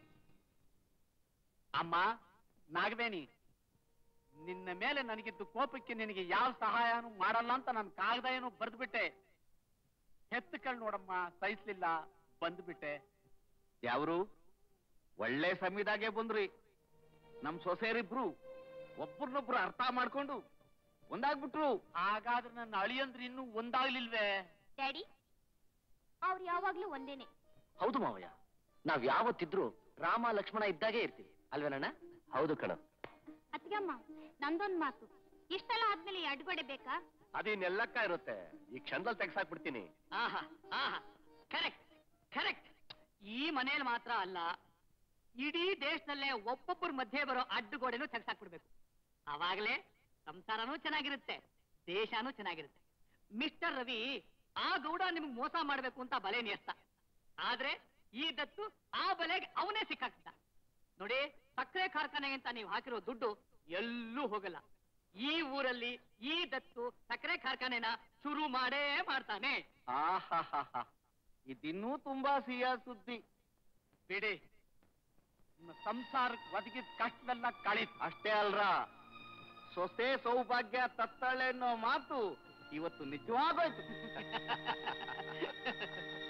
ಅಮ್ಮ ನಾಗವೇಣಿ ನಿನ್ನ ಮೇಲೆ ನನಗಿದ್ದು ಕೋಪಕ್ಕೆ ನಿನಗೆ ಯಾವ ಸಹಾಯನೂ ಮಾಡಲ್ಲ ಅಂತ ನಾನು ಕಾಗದ ಏನು ಬರೆದ್ಬಿಟ್ಟೆ ಹೆತ್ತು ಕಳ್ ನೋಡಮ್ಮ ಸಹಿಸ್ಲಿಲ್ಲ ಬಂದ್ಬಿಟ್ಟೆ ಯಾವ್ರು ಒಳ್ಳೆ ಸಮಯದಾಗೆ ಬಂದ್ರಿ ನಮ್ ಸೊಸೆಯರಿಬ್ರು ಒಬ್ಬರನ್ನೊಬ್ರು ಅರ್ಥ ಮಾಡ್ಕೊಂಡು ಒಂದಾಗ್ಬಿಟ್ರು ಹಾಗಾದ್ರೆ ನನ್ನ ಅಳಿಯಂದ್ರೆ ಇನ್ನೂ ಒಂದಾಗ್ಲಿಲ್ವೇ ಡ್ಯಾಡಿ ಅವ್ರು ಯಾವಾಗ್ಲೂ ಒಂದೇನೆ ಹೌದು ಮಾವಯ್ಯ ನಾವ್ ಯಾವತ್ತಿದ್ರು ರಾಮ ಲಕ್ಷ್ಮಣ ಇದ್ದಾಗೆ ಇರ್ತೀವಿ ಅಲ್ವೇನಣ್ಣ ಹೌದು ಕಣ ಅತ್ಗಮ್ಮ ನಂದೊಂದ್ ಮಾತು ಇಷ್ಟೆಲ್ಲ ಆದ್ಮೇಲೆ ಈ ಅಡ್ಗೊಡೆ ಬೇಕಾ ಅದಿನ್ನೆಲ್ಲಕ್ಕ ಇರುತ್ತೆ ಈ ಕ್ಷಣದಲ್ಲಿ ತೆಗ್ಸಾಕ್ಬಿಡ್ತೀನಿ ಆಹಾ ಆಹಾ ಕರೆಕ್ಟ್ ಕರೆಕ್ಟ್ ಈ ಮನೇಲಿ ಮಾತ್ರ ಅಲ್ಲ ಇಡೀ ದೇಶದಲ್ಲೇ ಒಬ್ಬೊಬ್ಬರ ಮಧ್ಯೆ ಬರೋ ಅಡ್ಡುಗೋಡೆನೂ ತೆಗ್ಸಾಕ್ಬಿಡ್ಬೇಕು ಅವಾಗಲೇ ಸಂಸಾರನೂ ಚೆನ್ನಾಗಿರುತ್ತೆ ದೇಶನೂ ಚೆನ್ನಾಗಿರುತ್ತೆ ಮಿಸ್ಟರ್ ರವಿ ಆ ಗೌಡ ನಿಮ್ಗೆ ಮೋಸ ಮಾಡ್ಬೇಕು ಅಂತ ಬಲೆ ನೇಸ್ತ ಆದ್ರೆ ಈ ದತ್ತು ಆ ಬಲೆಗೆ ಅವನೇ ಸಿಕ್ಕಾಕ್ತ ನೋಡಿ ಸಕ್ಕರೆ ಕಾರ್ಖಾನೆ ಅಂತ ನೀವು ಹಾಕಿರೋ ದುಡ್ಡು ಎಲ್ಲೂ ಹೋಗಲ್ಲ ಈ ಊರಲ್ಲಿ ಈ ದತ್ತು ಸಕ್ಕರೆ ಕಾರ್ಖಾನೆನ ಶುರು ಮಾಡೇ ಮಾಡ್ತಾನೆ ಆಹಾಹಾಹಾ. ಇದಿನ್ನೂ ತುಂಬಾ ಸಿಹಿಯ ಸುದ್ದಿ ಬಿಡಿ ನಿಮ್ಮ ಸಂಸಾರಕ್ಕೆ ಒದಗಿದ ಕಷ್ಟವೆಲ್ಲ ಕಳೀತು ಅಷ್ಟೇ ಅಲ್ರ ಸೊಸೆ ಸೌಭಾಗ್ಯ ತತ್ತಳೆ ಅನ್ನೋ ಮಾತು ಇವತ್ತು ನಿಜವಾಗೋಯ್ತು